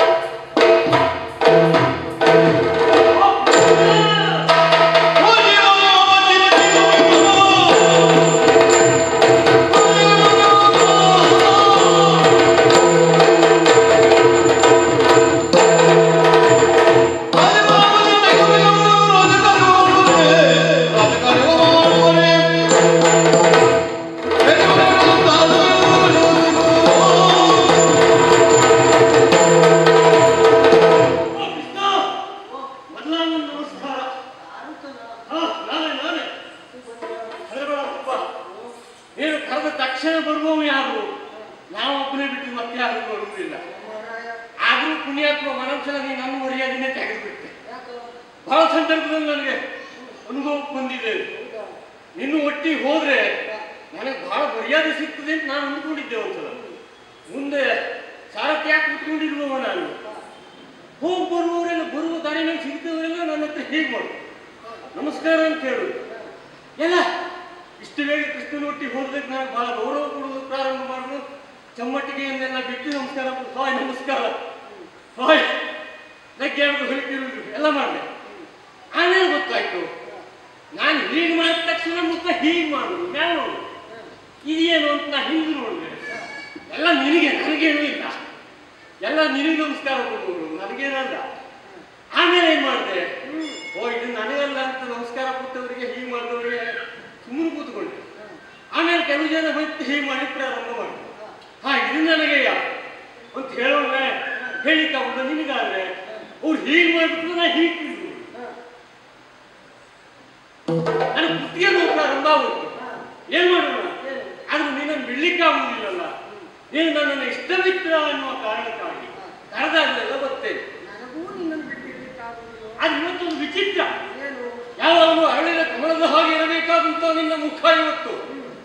S6: ಓ ಕೃಷ್ಣ ಮೊದಲಾದ ನಮಸ್ಕಾರ ಹಾ ನಾನೇ ನಾನೇ ಹೆದರಬೇಡಪ್ಪ ನೀನು ಕರೆದ ತಕ್ಷಣ ಬರುವವು ಯಾರು ನಾವೊಬ್ಬನೇ ಬಿಟ್ಟು ಮತ್ತೆ ಯಾರು ಬರುವುದಿಲ್ಲ ಆದ್ರೂ ಪುಣ್ಯಾತ್ಮ ಮನಸ್ಸನ ನೀನು ನನ್ನ ಮರ್ಯಾದೆನೇ ತೆಗೆದುಬಿಟ್ಟೆ ಬಹಳ ಸಂದರ್ಭದಲ್ಲಿ ನನಗೆ ಅನುಭವಕ್ಕೆ ಬಂದಿದೆ ನಿನ್ನ ಒಟ್ಟಿಗೆ ಹೋದ್ರೆ ನನಗೆ ಬಹಳ ಮರ್ಯಾದೆ ಸಿಗ್ತದೆ ಅಂತ ನಾನು ಅಂದ್ಕೊಂಡಿದ್ದೆ ಒಂದ್ಸಲ ಮುಂದೆ ಸಾರಥಿ ಯಾಕೆ ಕೂತ್ಕೊಂಡಿರುವವ ನಾನು ಹೋಗಿ ಬರುವವರೆಲ್ಲ ಬರುವ ದಾರಿ ಮೇಲೆ ಸಿಗ್ತವರೆಲ್ಲ ನನ್ನ ಹತ್ರ ಹೇಗೆ ಮಾಡು ನಮಸ್ಕಾರ ಅಂತ ಹೇಳು ಎಲ್ಲ ಇಷ್ಟು ಬೇಗ ಕೃಷ್ಣನ ಒಟ್ಟಿಗೆ ಹೋದಕ್ಕೆ ನಾನು ಬಹಳ ಗೌರವ ಕೊಡೋದು ಪ್ರಾರಂಭ ಮಾಡಿದ್ರು ಚಮ್ಮಟ್ಟಿಗೆಯನ್ನೆಲ್ಲ ಬಿಟ್ಟು ನಮಸ್ಕಾರ ಕೊಡು. ಹಾಯ್ ನಮಸ್ಕಾರ ಹಾಯ್ ನಗ್ಗೆ ಆಡೋದು ಹೊಲಿತಿರುವುದು ಎಲ್ಲ ಮಾಡಿದೆ ಆಮೇಲೆ ಗೊತ್ತಾಯ್ತು ನಾನು ಹೀಗೆ ಮಾಡಿದ ತಕ್ಷಣ ಮುಖ ಹೀಗೆ ಮಾಡುದು ಮ್ಯಾಲ ನೋಡು ಇದೇನು ಅಂತ ನಾ ಹಿಂದೆ ನೋಡಿದೆ ಎಲ್ಲ ನಿನಗೆ ನನಗೇನೂ ಇಲ್ಲ ಎಲ್ಲ ನಿನಗೆ ನಮಸ್ಕಾರ ಕೊಡೋದು ನನಗೇನಲ್ಲ ಆಮೇಲೆ ಏನ್ ಮಾಡಿದೆ ಓ ಇದು ನನಗಲ್ಲ ಅಂತ ನಮಸ್ಕಾರ ಕೊಟ್ಟವರಿಗೆ ಹೀಗೆ ಮಾಡಿದವರಿಗೆ ಸುಮ್ಮನೆ ಕೂತ್ಕೊಂಡೆ ಆಮೇಲೆ ಕೆಲವು ಜನ ಮತ್ತೆ ಹೀಗೆ ಮಾಡಿ ಪ್ರಾರಂಭ ಮಾಡಿದೆ ಹಾ ಇದು ನನಗೆಯ ಅಂತ ಹೇಳೋಣ ಹೇಳಿಕ್ಕಾಗುದ ನಿನಗಾದ್ರೆ ಅವ್ರು ಹೀಗೆ ಮಾಡಿಬಿಟ್ಟು ನಾ ಹೀಗೆ ತಿಂದ್ರು ನನಗೆ ಕುತ್ತಿಗೆ ನೋವು ಪ್ರಾರಂಭ ಆಗುತ್ತೆ ಏನ್ ಮಾಡೋಣ ಆದ್ರೂ ನೀನನ್ನು ಬಿಡ್ಲಿಕ್ಕಾಗುವುದಿಲ್ಲಲ್ಲ ನೀನು ನನ್ನನ್ನು ಇಷ್ಟವಿತ್ರ ಅನ್ನುವ ಕಾರಣಕ್ಕಾಗಿ ಕರೆದಾಗಲೆಲ್ಲ ಬರ್ತೇನೆ
S1: ನನಗೂ ನಿನ್ನನ್ನು ಬಿಟ್ಟಿರ್ಲಿಕ್ಕಾಗುವುದಿಲ್ಲ
S6: ಅದು ಇವತ್ತೊಂದು ವಿಚಿತ್ರ
S1: ಏನು
S6: ಯಾವಾಗಲೂ ಅರಳಿದ ಕಮಲದ ಹಾಗೆ ಇರಬೇಕಾದಂತ ನಿನ್ನ ಮುಖ ಇವತ್ತು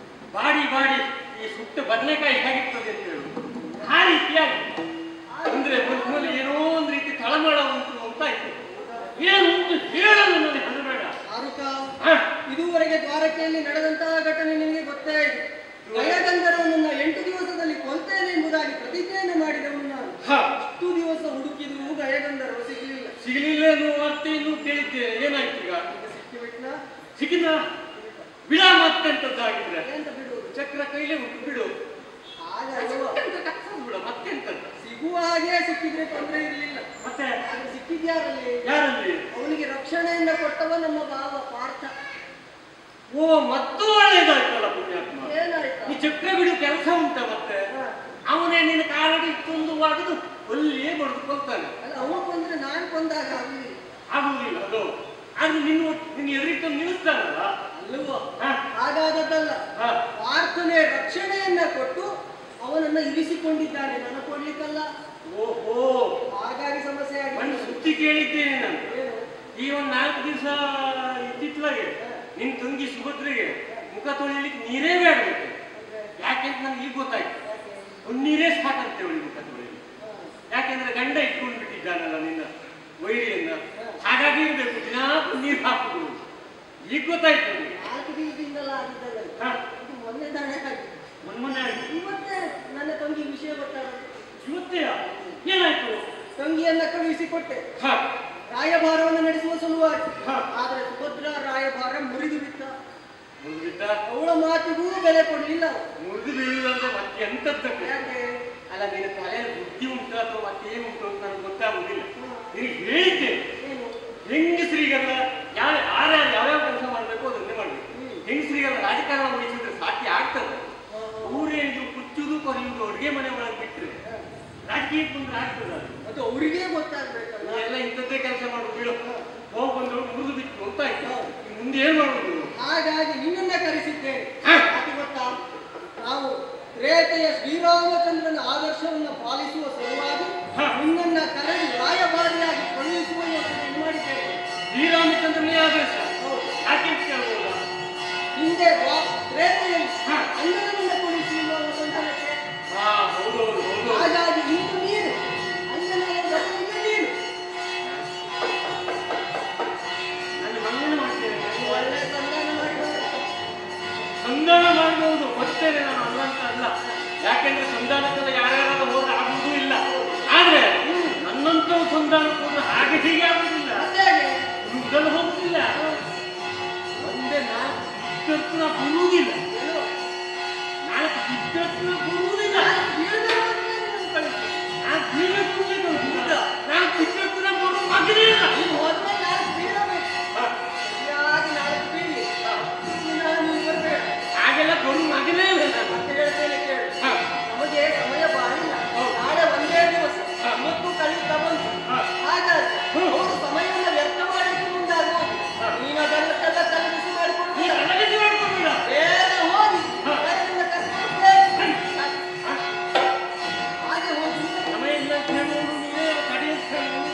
S6: ಬಾಡಿ ಬಾಡಿ ಈ ಸುಟ್ಟ ಬದನೆಕಾಯಿ ಹೇಗಿರ್ತದೆ ಅಂತ ಹೇಳು ಆ ರೀತಿಯಾಗಿ ಅಂದ್ರೆ
S1: ದ್ವಾರಕೆಯಲ್ಲಿ ನಡೆದಂತಹ ಘಟನೆ ನಿನಗೆ ಗೊತ್ತೇ ಇದೆ ಗಯಗಂಧರ್ವನನ್ನ ಎಂಟು ದಿವಸದಲ್ಲಿ ಕೊಲ್ತೇನೆ ಎಂಬುದಾಗಿ ಪ್ರತಿಜ್ಞೆಯನ್ನು ಮಾಡಿದವನು ನಾನು
S6: ಹ,
S1: ಹತ್ತು ದಿವಸ ಹುಡುಕಿದ್ರು ಗಯಗಂಧರ್ವ ಸಿಗಲಿಲ್ಲ
S6: ಸಿಗಲಿಲ್ಲ ಎನ್ನುವ ವಾರ್ತೆಯನ್ನು ಕೇಳಿದ್ದೆ ಏನಾಯ್ತು ಈಗ
S1: ಈಗ ಸಿಕ್ಕಿಬಿಟ್ನ
S6: ಸಿಕ್ಕಿದ ಬಿಡ ಮತ್ತೆಂತದ್ದಾಗಿದ್ರೆ
S1: ಎಂತ ಬಿಡುವುದು
S6: ಚಕ್ರ ಕೈಲೇ ಉಂಟು ಬಿಡು
S1: ಆಗ ಅಲ್ವಾ?
S6: ಮತ್ತೆಂತ ಕಚ್ಚೋದು ಬಿಡು ಮತ್ತೆಂತದ್ದು
S1: ಸಿಗುವ ಹಾಗೆ ಸಿಕ್ಕಿದ್ರೆ ತೊಂದರೆ ಇರಲಿಲ್ಲ
S6: ಮತ್ತೆ
S1: ಆದ್ರೆ ಸಿಕ್ಕಿದ್ಯಾರಲ್ಲಿ
S6: ಯಾರಲ್ಲಿ
S1: ಅವನಿಗೆ ರಕ್ಷಣೆಯಿಂದ ಕೊಟ್ಟವ ನಮ್ಮ ಭಾವ ಪಾರ್ಥ
S6: ಓ ಮತ್ತೂ ಒಳ್ಳೇದಾಯ್ತಲ್ಲ ಪುಣ್ಯಾತ್ಮ
S1: ಏನಾಯ್ತಾ
S6: ಈ ಚಕ್ರ ಬಿಡು ಕೆಲಸ ಉಂಟ ಮತ್ತೆ
S1: ಹ.
S6: ಅವನೇ ನಿನ್ನ ಕಾಲಡಿ ತುಂದು ಒಡೆದು ಒಲ್ಲಿಯೇ ಬಡ್ದು ಕೊಲ್ತಾನೆ
S1: ಅಲ್ಲ ಅವ ಕೊಂದ್ರೆ ನಾನು ಕೊಂದಾಗ ಆಗುದಿಲ್ಲ
S6: ಆಗುವುದಿಲ್ಲ ಅದು ಆದ್ರೆ ನಿನ್ನ ನಿನ್ನ ಎದುರಿಟ್ಟು ನಿಲ್ಲಿಸ್ತಾನಲ್ಲ
S1: ಅಲ್ಲವೋ
S6: ಹ,
S1: ಹಾಗಾದದ್ದಲ್ಲ
S6: ಹ.
S1: ಪ್ರಾರ್ಥನೆ ರಕ್ಷಣೆಯನ್ನ ಕೊಟ್ಟು ಅವನನ್ನ ಇರಿಸಿಕೊಂಡಿದ್ದಾನೆ ನನ್ನ ಕೊಡ್ಲಿಕ್ಕಲ್ಲ
S6: ಓಹೋ
S1: ಹಾಗಾಗಿ ಸಮಸ್ಯೆ
S6: ಒಂದು
S1: ಆಗಿದೆ
S6: ಸುದ್ದಿ ಕೇಳಿದ್ದೇನೆ ನಾನು
S1: ಏನು
S6: ಈ ಒಂದು ನಾಲ್ಕು ದಿವಸ ಇತ್ತಿತ್ಲಾಗೆ ನಿನ್ ತಂಗಿ ಸುಭದ್ರೆಗೆ ಮುಖ ತೊಳಿಲಿಕ್ಕೆ ನೀರೇ ಬೇಡಬೇಕು ಯಾಕೆಂತ ನನಗೆ ಈಗ ಗೊತ್ತಾಯ್ತು ಒಂದು ನೀರೇ ಸಾಕಂತೆ ಅವಳಿಗೆ ಮುಖ ತೊಳಿಲಿಕ್ಕೆ ಯಾಕೆಂದ್ರೆ ಗಂಡ ಇಟ್ಕೊಂಡು ಬಿಟ್ಟಿದ್ದಾನಲ್ಲ ನಿನ್ನ ವೈರಿಯನ್ನ ಹಾಗಾಗಿ ಇರ್ಬೇಕು ದಿನಾಕು ನೀರು ಹಾಕುದು ಈಗ ಗೊತ್ತಾಯ್ತು ನನಗೆ
S1: ನಾಲ್ಕು ದಿವಸದಿಂದಲ್ಲ ಆಗಿದ್ದಲ್ಲ ಇದು.
S6: ಹ.
S1: ಇದು ಮೊನ್ನೆ ತಾನೇ ಆಗಿದೆ
S6: ಮೊನ್ನೆ ಆಯ್ತು
S1: ಇವತ್ತೇ ನನ್ನ ತಂಗಿ ವಿಷಯ ಗೊತ್ತಾಗುತ್ತೆ
S6: ಇವತ್ತೇ ಏನಾಯ್ತು
S1: ತಂಗಿಯನ್ನ ಕಳುಹಿಸಿಕೊಟ್ಟೆ
S6: ಹ
S1: ರಾಯಭಾರವನ್ನು ನಡೆಸುವ ಸಲುವಾಗಿ
S6: ಹ.
S1: ಆದ್ರೆ ಸುಭದ್ರ ರಾಯಭಾರ ಮುರಿದು ಬಿಟ್ಟ
S6: ಮುರಿದು ಬಿಟ್ಟ
S1: ಅವಳ ಮಾತಿಗೂ ಬೆಲೆ ಕೊಡ್ಲಿಲ್ಲ ಅವ.
S6: ಮುರಿದು ಬೀಳುದಂದ್ರೆ ಮತ್ತೆ ಎಂತದ್ದಕ್ಕೆ
S1: ಯಾಕೆ
S6: ಅಲ್ಲ ನಿನ್ನ ತಲೆಯಲ್ಲಿ ಬುದ್ಧಿ ಉಂಟು ಅಥವಾ ಮತ್ತೆ ಏನುಂಟು ಅಂತ ನನಗೆ ಗೊತ್ತಾಗುದಿಲ್ಲ ನಿನಗೆ ಹೇಳಿದ್ದೆ
S1: ಏನು
S6: ಹೆಂಗಸರಿಗೆಲ್ಲ ಯಾವ ಯಾರ್ಯಾರು ಯಾವ್ಯಾವ ಕೆಲಸ ಮಾಡಬೇಕು ಅದನ್ನೇ ಮಾಡಬೇಕು
S1: ಹ್ಮ್.
S6: ಹೆಂಗಸರಿಗೆಲ್ಲ ರಾಜಕಾರಣ ವಹಿಸಿದ್ರೆ ಸಾಧ್ಯ ಆಗ್ತದೆ
S1: ಹ, ಹ.
S6: ಊರೇನು ಕುಚ್ಚುದು ಕೊರೆಯುವುದು ಅಡುಗೆ ಮನೆ ಒಳಗೆ ಬಿಟ್ಟರೆ ರಾಜಕೀಯಕ್ಕೆ ಬಂದ್ರೆ ಆಗ್ತದೆ ಅದು
S1: ಅದು ಅವರಿಗೇ ಗೊತ್ತಾಗ್ಬೇಕಲ್ಲ
S6: ಎಲ್ಲ ಇಂಥದ್ದೇ ಕೆಲಸ ಮಾಡೋದು ಬಿಡು ಹೋಗಿ ಬಂದು ಮುರಿದು ಬಿಟ್ಟು ಅಂತ ಆಯ್ತು
S1: ಹೌದು.
S6: ಇನ್ನು ಮುಂದೆ ಏನ್ ಮಾಡುದು
S1: ಹಾಗಾಗಿ ನಿನ್ನನ್ನ ಕರೆಸಿದ್ದೇನೆ
S6: ಹ.
S1: ಯಾಕೆ ಗೊತ್ತಾ ನಾವು ತ್ರೇತೆಯ ಶ್ರೀರಾಮಚಂದ್ರನ ಆದರ್ಶವನ್ನು ಪಾಲಿಸುವ ಸಲುವಾಗಿ
S6: ಹ.
S1: ನಿನ್ನನ್ನ ಕರೆದು ರಾಯಭಾರಿಯಾಗಿ ಕಳುಹಿಸುವ ಯೋಚನೆಯನ್ನು ಮಾಡಿದ್ದೇನೆ
S6: ಶ್ರೀರಾಮಚಂದ್ರನೇ ಆದರ್ಶ
S1: ಹೌದು.
S6: ಯಾಕೆ ಅಂತ ಕೇಳ್ಬೋದಾ
S1: ಹಿಂದೆ ವಾ- ತ್ರೇತೆಯಲ್ಲಿ
S6: ಹ.
S1: ಅಂಗನನ್ನ ಕಳುಹಿಸುವ ಸಂತಾನಕ್ಕೆ
S6: ಹಾ ಹೌದೌದು ಹೌದು
S1: ಹಾಗಾಗಿ ಇಂದು ನೀನು ಅಂಗನನ ಬದಲಿಗೆ ನೀನು
S6: ನಾನು ಮನ್ನಣೆ ಮಾಡ್ತೇನೆ ನಾನು
S1: ಒಳ್ಳೆ ಸಂಧಾನ ಮಾಡಿದ್ದಾರೆ
S6: ಸಂಧಾನ ಮಾಡಬಹುದು ಬರ್ತೇನೆ ನಾನು ಅಲ್ಲ ಅಂತ ಅಲ್ಲ ಯಾಕೆಂದ್ರೆ ಸಂಧಾನಕ್ಕೆಲ್ಲ ಯಾರ್ಯಾರು ಹೋದ್ರೆ ಆಗುವುದೂ ಇಲ್ಲ ಆದ್ರೆ ನನ್ನಂತವು ಸಂಧಾನಕ್ಕೆ ಹೋದ್ರೆ ಹಾಗೆ ಹೀಗೆ ಆಗುದಿಲ್ಲ
S1: ಮತ್ತೆ ಹಾಗೆ
S6: ಯುದ್ಧದಲ್ಲಿ ಹೋಗುದಿಲ್ಲ ಒಂದೇ ನಾಲ್ಕು ಬಿದ್ದತ್ತು ಬರುವುದಿಲ್ಲ
S1: ಏನು?
S6: ನಾಲ್ಕು ಬಿದ್ದತ್ತು ಬರುವುದಿಲ್ಲ
S1: ನಾನು ಬೀಳದವರನ್ನೇ ನೀನು ಕಳಿಸು.
S6: ನಾನು ಬೀಳಕ್ಕೂ ನಾನು ಬಿದ್ದತ್ತು ಬರುವ ಮಗನೇ ಇಲ್ಲ
S1: ನೀನು ಹೋದ್ಮೇಲೆ ನಾಲ್ಕು ಬೀಳಬೇಕು
S6: ಹ,
S1: ಸರಿಯಾಗಿ ನಾಲ್ಕು ಬೀಳಿ ಇನ್ನು ನಾನು ಇಲ್ಲಿ ಬರ್ಬೇಡ
S6: ಹಾಗೆಲ್ಲ ಬರುವ ಮಗನೇ ಇಲ್ಲ ನಾನು
S1: ಮತ್ತೆ ಹೇಳ್ತೇನೆ ಕೇಳು
S6: ಹ,
S1: ನಮಗೆ ಸಮಯ ಬಾಳಿಲ್ಲ
S6: ಹೌದು.
S1: ನಾಳೆ ಒಂದೇ ದಿವಸ
S6: ಹ.
S1: ಇವತ್ತು ಕಳೀತಾ ಬಂತು
S6: ಹ.
S1: ಹಾಗಾಗಿ
S6: ಹ್ಮ್.
S1: ಅವರು ಸಮಯವನ್ನು ವ್ಯರ್ಥ ಮಾಡಲಿಕ್ಕೆ ಮುಂದಾಗುವುದು
S6: ಹ.
S1: ನೀನು ಅದನ್ನೆಲ್ಲ ತಲೆಬಿಸಿ
S6: ನೀ
S1: ಮಾಡಿಕೊಳ್ಳುವುದಿಲ್ಲ
S6: ತಲೆಬಿಸಿ ಮಾಡ್ಕೊಂಡ್ಬಿಡ.
S1: ಬೇಗ ಹೋಗಿ
S6: ಹ.
S1: ಯಾರನ್ನ ಕರ್ಕೊಂಡು ಬೇಗ.
S6: ಹ,
S1: ಹಾಗೆ ಹೋಗಿ
S6: ಸಮಯ ಇಲ್ಲ ಅಂತ ಹೇಳುವವನು ನೀನೇ ತಡೆ ಅಂತ ಹೇಳುವವನು.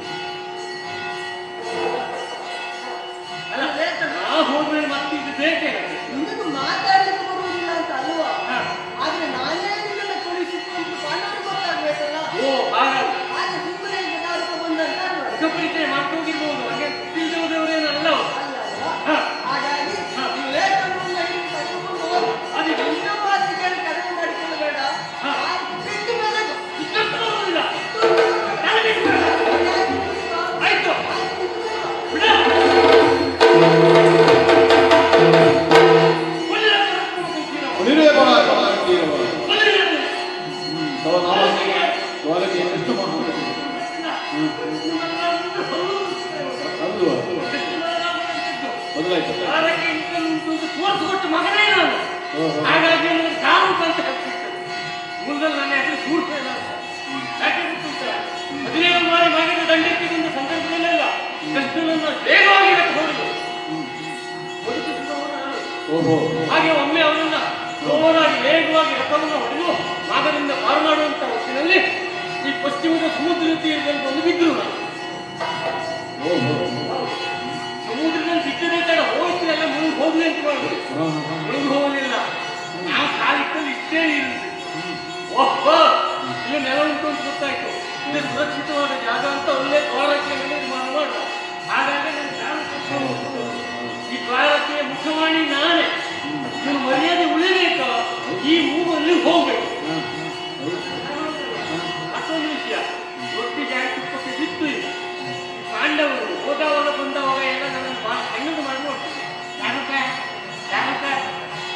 S6: ಅಲ್ಲ ನಾ ಹೋದ್ಮೇಲೆ ಮತ್ತೆ ಇದು ಬೇಕೇ ನನಗೆ.
S1: ನಿನಗೂ ಮಾತಾಡಲಿಕ್ಕೆ ಬರುವುದಿಲ್ಲ ಅಂತ ಅಲ್ವಾ
S6: ಹ.
S1: ಆದ್ರೆ ನಾನೇ ನಿನ್ನನ್ನು ಕಳಿಸಿದ್ದು ಅಂತ ಪಾಂಡವರು ಗೊತ್ತಾಗ್ಬೇಕಲ್ಲ
S6: ಓ ಹಾಗಲ್ಲ
S1: ಹಾಗೆ ಸುಮ್ಮನೆ ಗದಾರ್ಥ ಬಂದಂತ ಅಲ್ವಾ?
S6: ಮುಖಪರಿಚಯ ಮಾಡ್ಕೋಗಿರ್ಬೋದು ಹಾಗೆ ತಿಳಿದವರೇನಲ್ಲ
S1: ಅಲ್ಲ ಅಲ್ವಾ?
S6: ಹ.
S1: ಹಾಗಾಗಿ
S6: ಹ.
S1: ನೀವು ಲೇಖನವನ್ನು ಹಿಡಿದು ಕರ್ಕೊಂಡು ಹೋಗಿ
S6: ಅದು
S1: ಇನ್ನೂ ಮಾತಿಗೆ ಕಡಿಮೆ ಮಾಡಿಕೊಳ್ಳಬೇಡ
S6: ಹ.
S1: ಮಾತು ಬಿಟ್ಟು ಮೇಲೆ ಬಾ.
S6: ಇಷ್ಟೊತ್ತು ಬರುವುದಿಲ್ಲ.
S1: ಬಿಟ್ಟು ಮೇಲೆ ಬಾ.
S6: ತಲೆಬಿಸಿ ಬೇಡ.
S1: ಸರಿಯಾಗಿ ಬಿಟ್ಟು ಬಾ.
S6: ಆಯ್ತು
S1: ಆಯ್ತು, ಬಿಟ್ಟು ಮೇಲೆ ಬಾ.
S6: ಬಿಡ. ಒಳ್ಳೆಯ ಮಾತು ಹೋಗ್ತೀರಾ?
S2: ಒಲಿರೇ ಬರ ಅಂತೀರವ
S6: ಒಳ್ಳೆಯ
S2: ತವ ನಾಮ ದ್ವಾರಕ್ಕೆ ಎಷ್ಟು ಮಾಡ್ಬೋದು ಅಲ್ವಾ ಬದಲಾಯ್ತು
S6: ವಾರಕ್ಕೆ ಇನ್ಕಮ್ ಉಂಟು ಅಂತ ತೋರಿಸ್ಕೊಟ್ಟು ಮಗನೇ ನಾನು
S2: ಓಹೋ.
S6: ಹಾಗಾಗಿ ನನಗೆ ದಾರು ಅಂತ ಹೇಳ್ತಿತ್ತು ಮೂಲದಲ್ಲಿ ನನ್ನ ಹೆಸರು ಸೂರ್ಪ ಇಲ್ಲ ಅಂತ. ಯಾಕೆ ಗೊತ್ತುಂಟ ಹದಿನೇಳು ಬಾರಿ ಮಾಡಿದ ದಂಡಕ್ಕೆ ಬಂದ ಸಂದರ್ಭದಲ್ಲೆಲ್ಲ ಕೃಷ್ಣನನ್ನು ವೇಗವಾಗಿ ಹೊಡೆದು ಬದುಕಿಸಿದವನು ನಾನು.
S2: ಓಹೋ
S6: ಹಾಗೆ ಒಮ್ಮೆ ಅವನನ್ನ ಜೋರಾಗಿ ವೇಗವಾಗಿ ರಥವನ್ನು ಹೊಡೆದು ಮಾಗದಿಂದ ಪಾರು ಮಾಡುವಂತ ಹೊತ್ತಿನಲ್ಲಿ ಈ ಪಶ್ಚಿಮದ ಸಮುದ್ರ ತೀರದಲ್ಲಿ ಬಂದು ಬಿದ್ದರು ನಾನು
S2: ಓಹೋ
S6: ಸಮುದ್ರದಲ್ಲಿ ಬಿದ್ದರೆ ತಡ ಹೋಯ್ತು ಎಲ್ಲ ಮುಳುಗಿ ಹೋಗ್ಲಿ ಅಂತ ಮಾಡಿದ್ರು
S2: ಹಾ, ಹಾ, ಹಾ.
S6: ಮುಳುಗಿ ಹೋಗಲಿಲ್ಲ ನಾವು ಕಾಲಿಟ್ಟಲ್ಲಿ ಇಷ್ಟೇ ಇರುತ್ತೆ ಓಹೋ ಇಲ್ಲಿ ನೆಲ ಉಂಟು ಅಂತ ಗೊತ್ತಾಯ್ತು ಇದು ಸುರಕ್ಷಿತವಾದ ಜಾಗ ಅಂತ ಒಳ್ಳೆ ದ್ವಾರಕ್ಕೆ ನಿರ್ಮಾಣ ಮಾಡ ಹಾಗಾಗಿ ನಾನು ಧ್ಯಾನ ಕೊಟ್ಟು ಈ ದ್ವಾರಕ್ಕೆ ಮುಖವಾಣಿ ನಾನೇ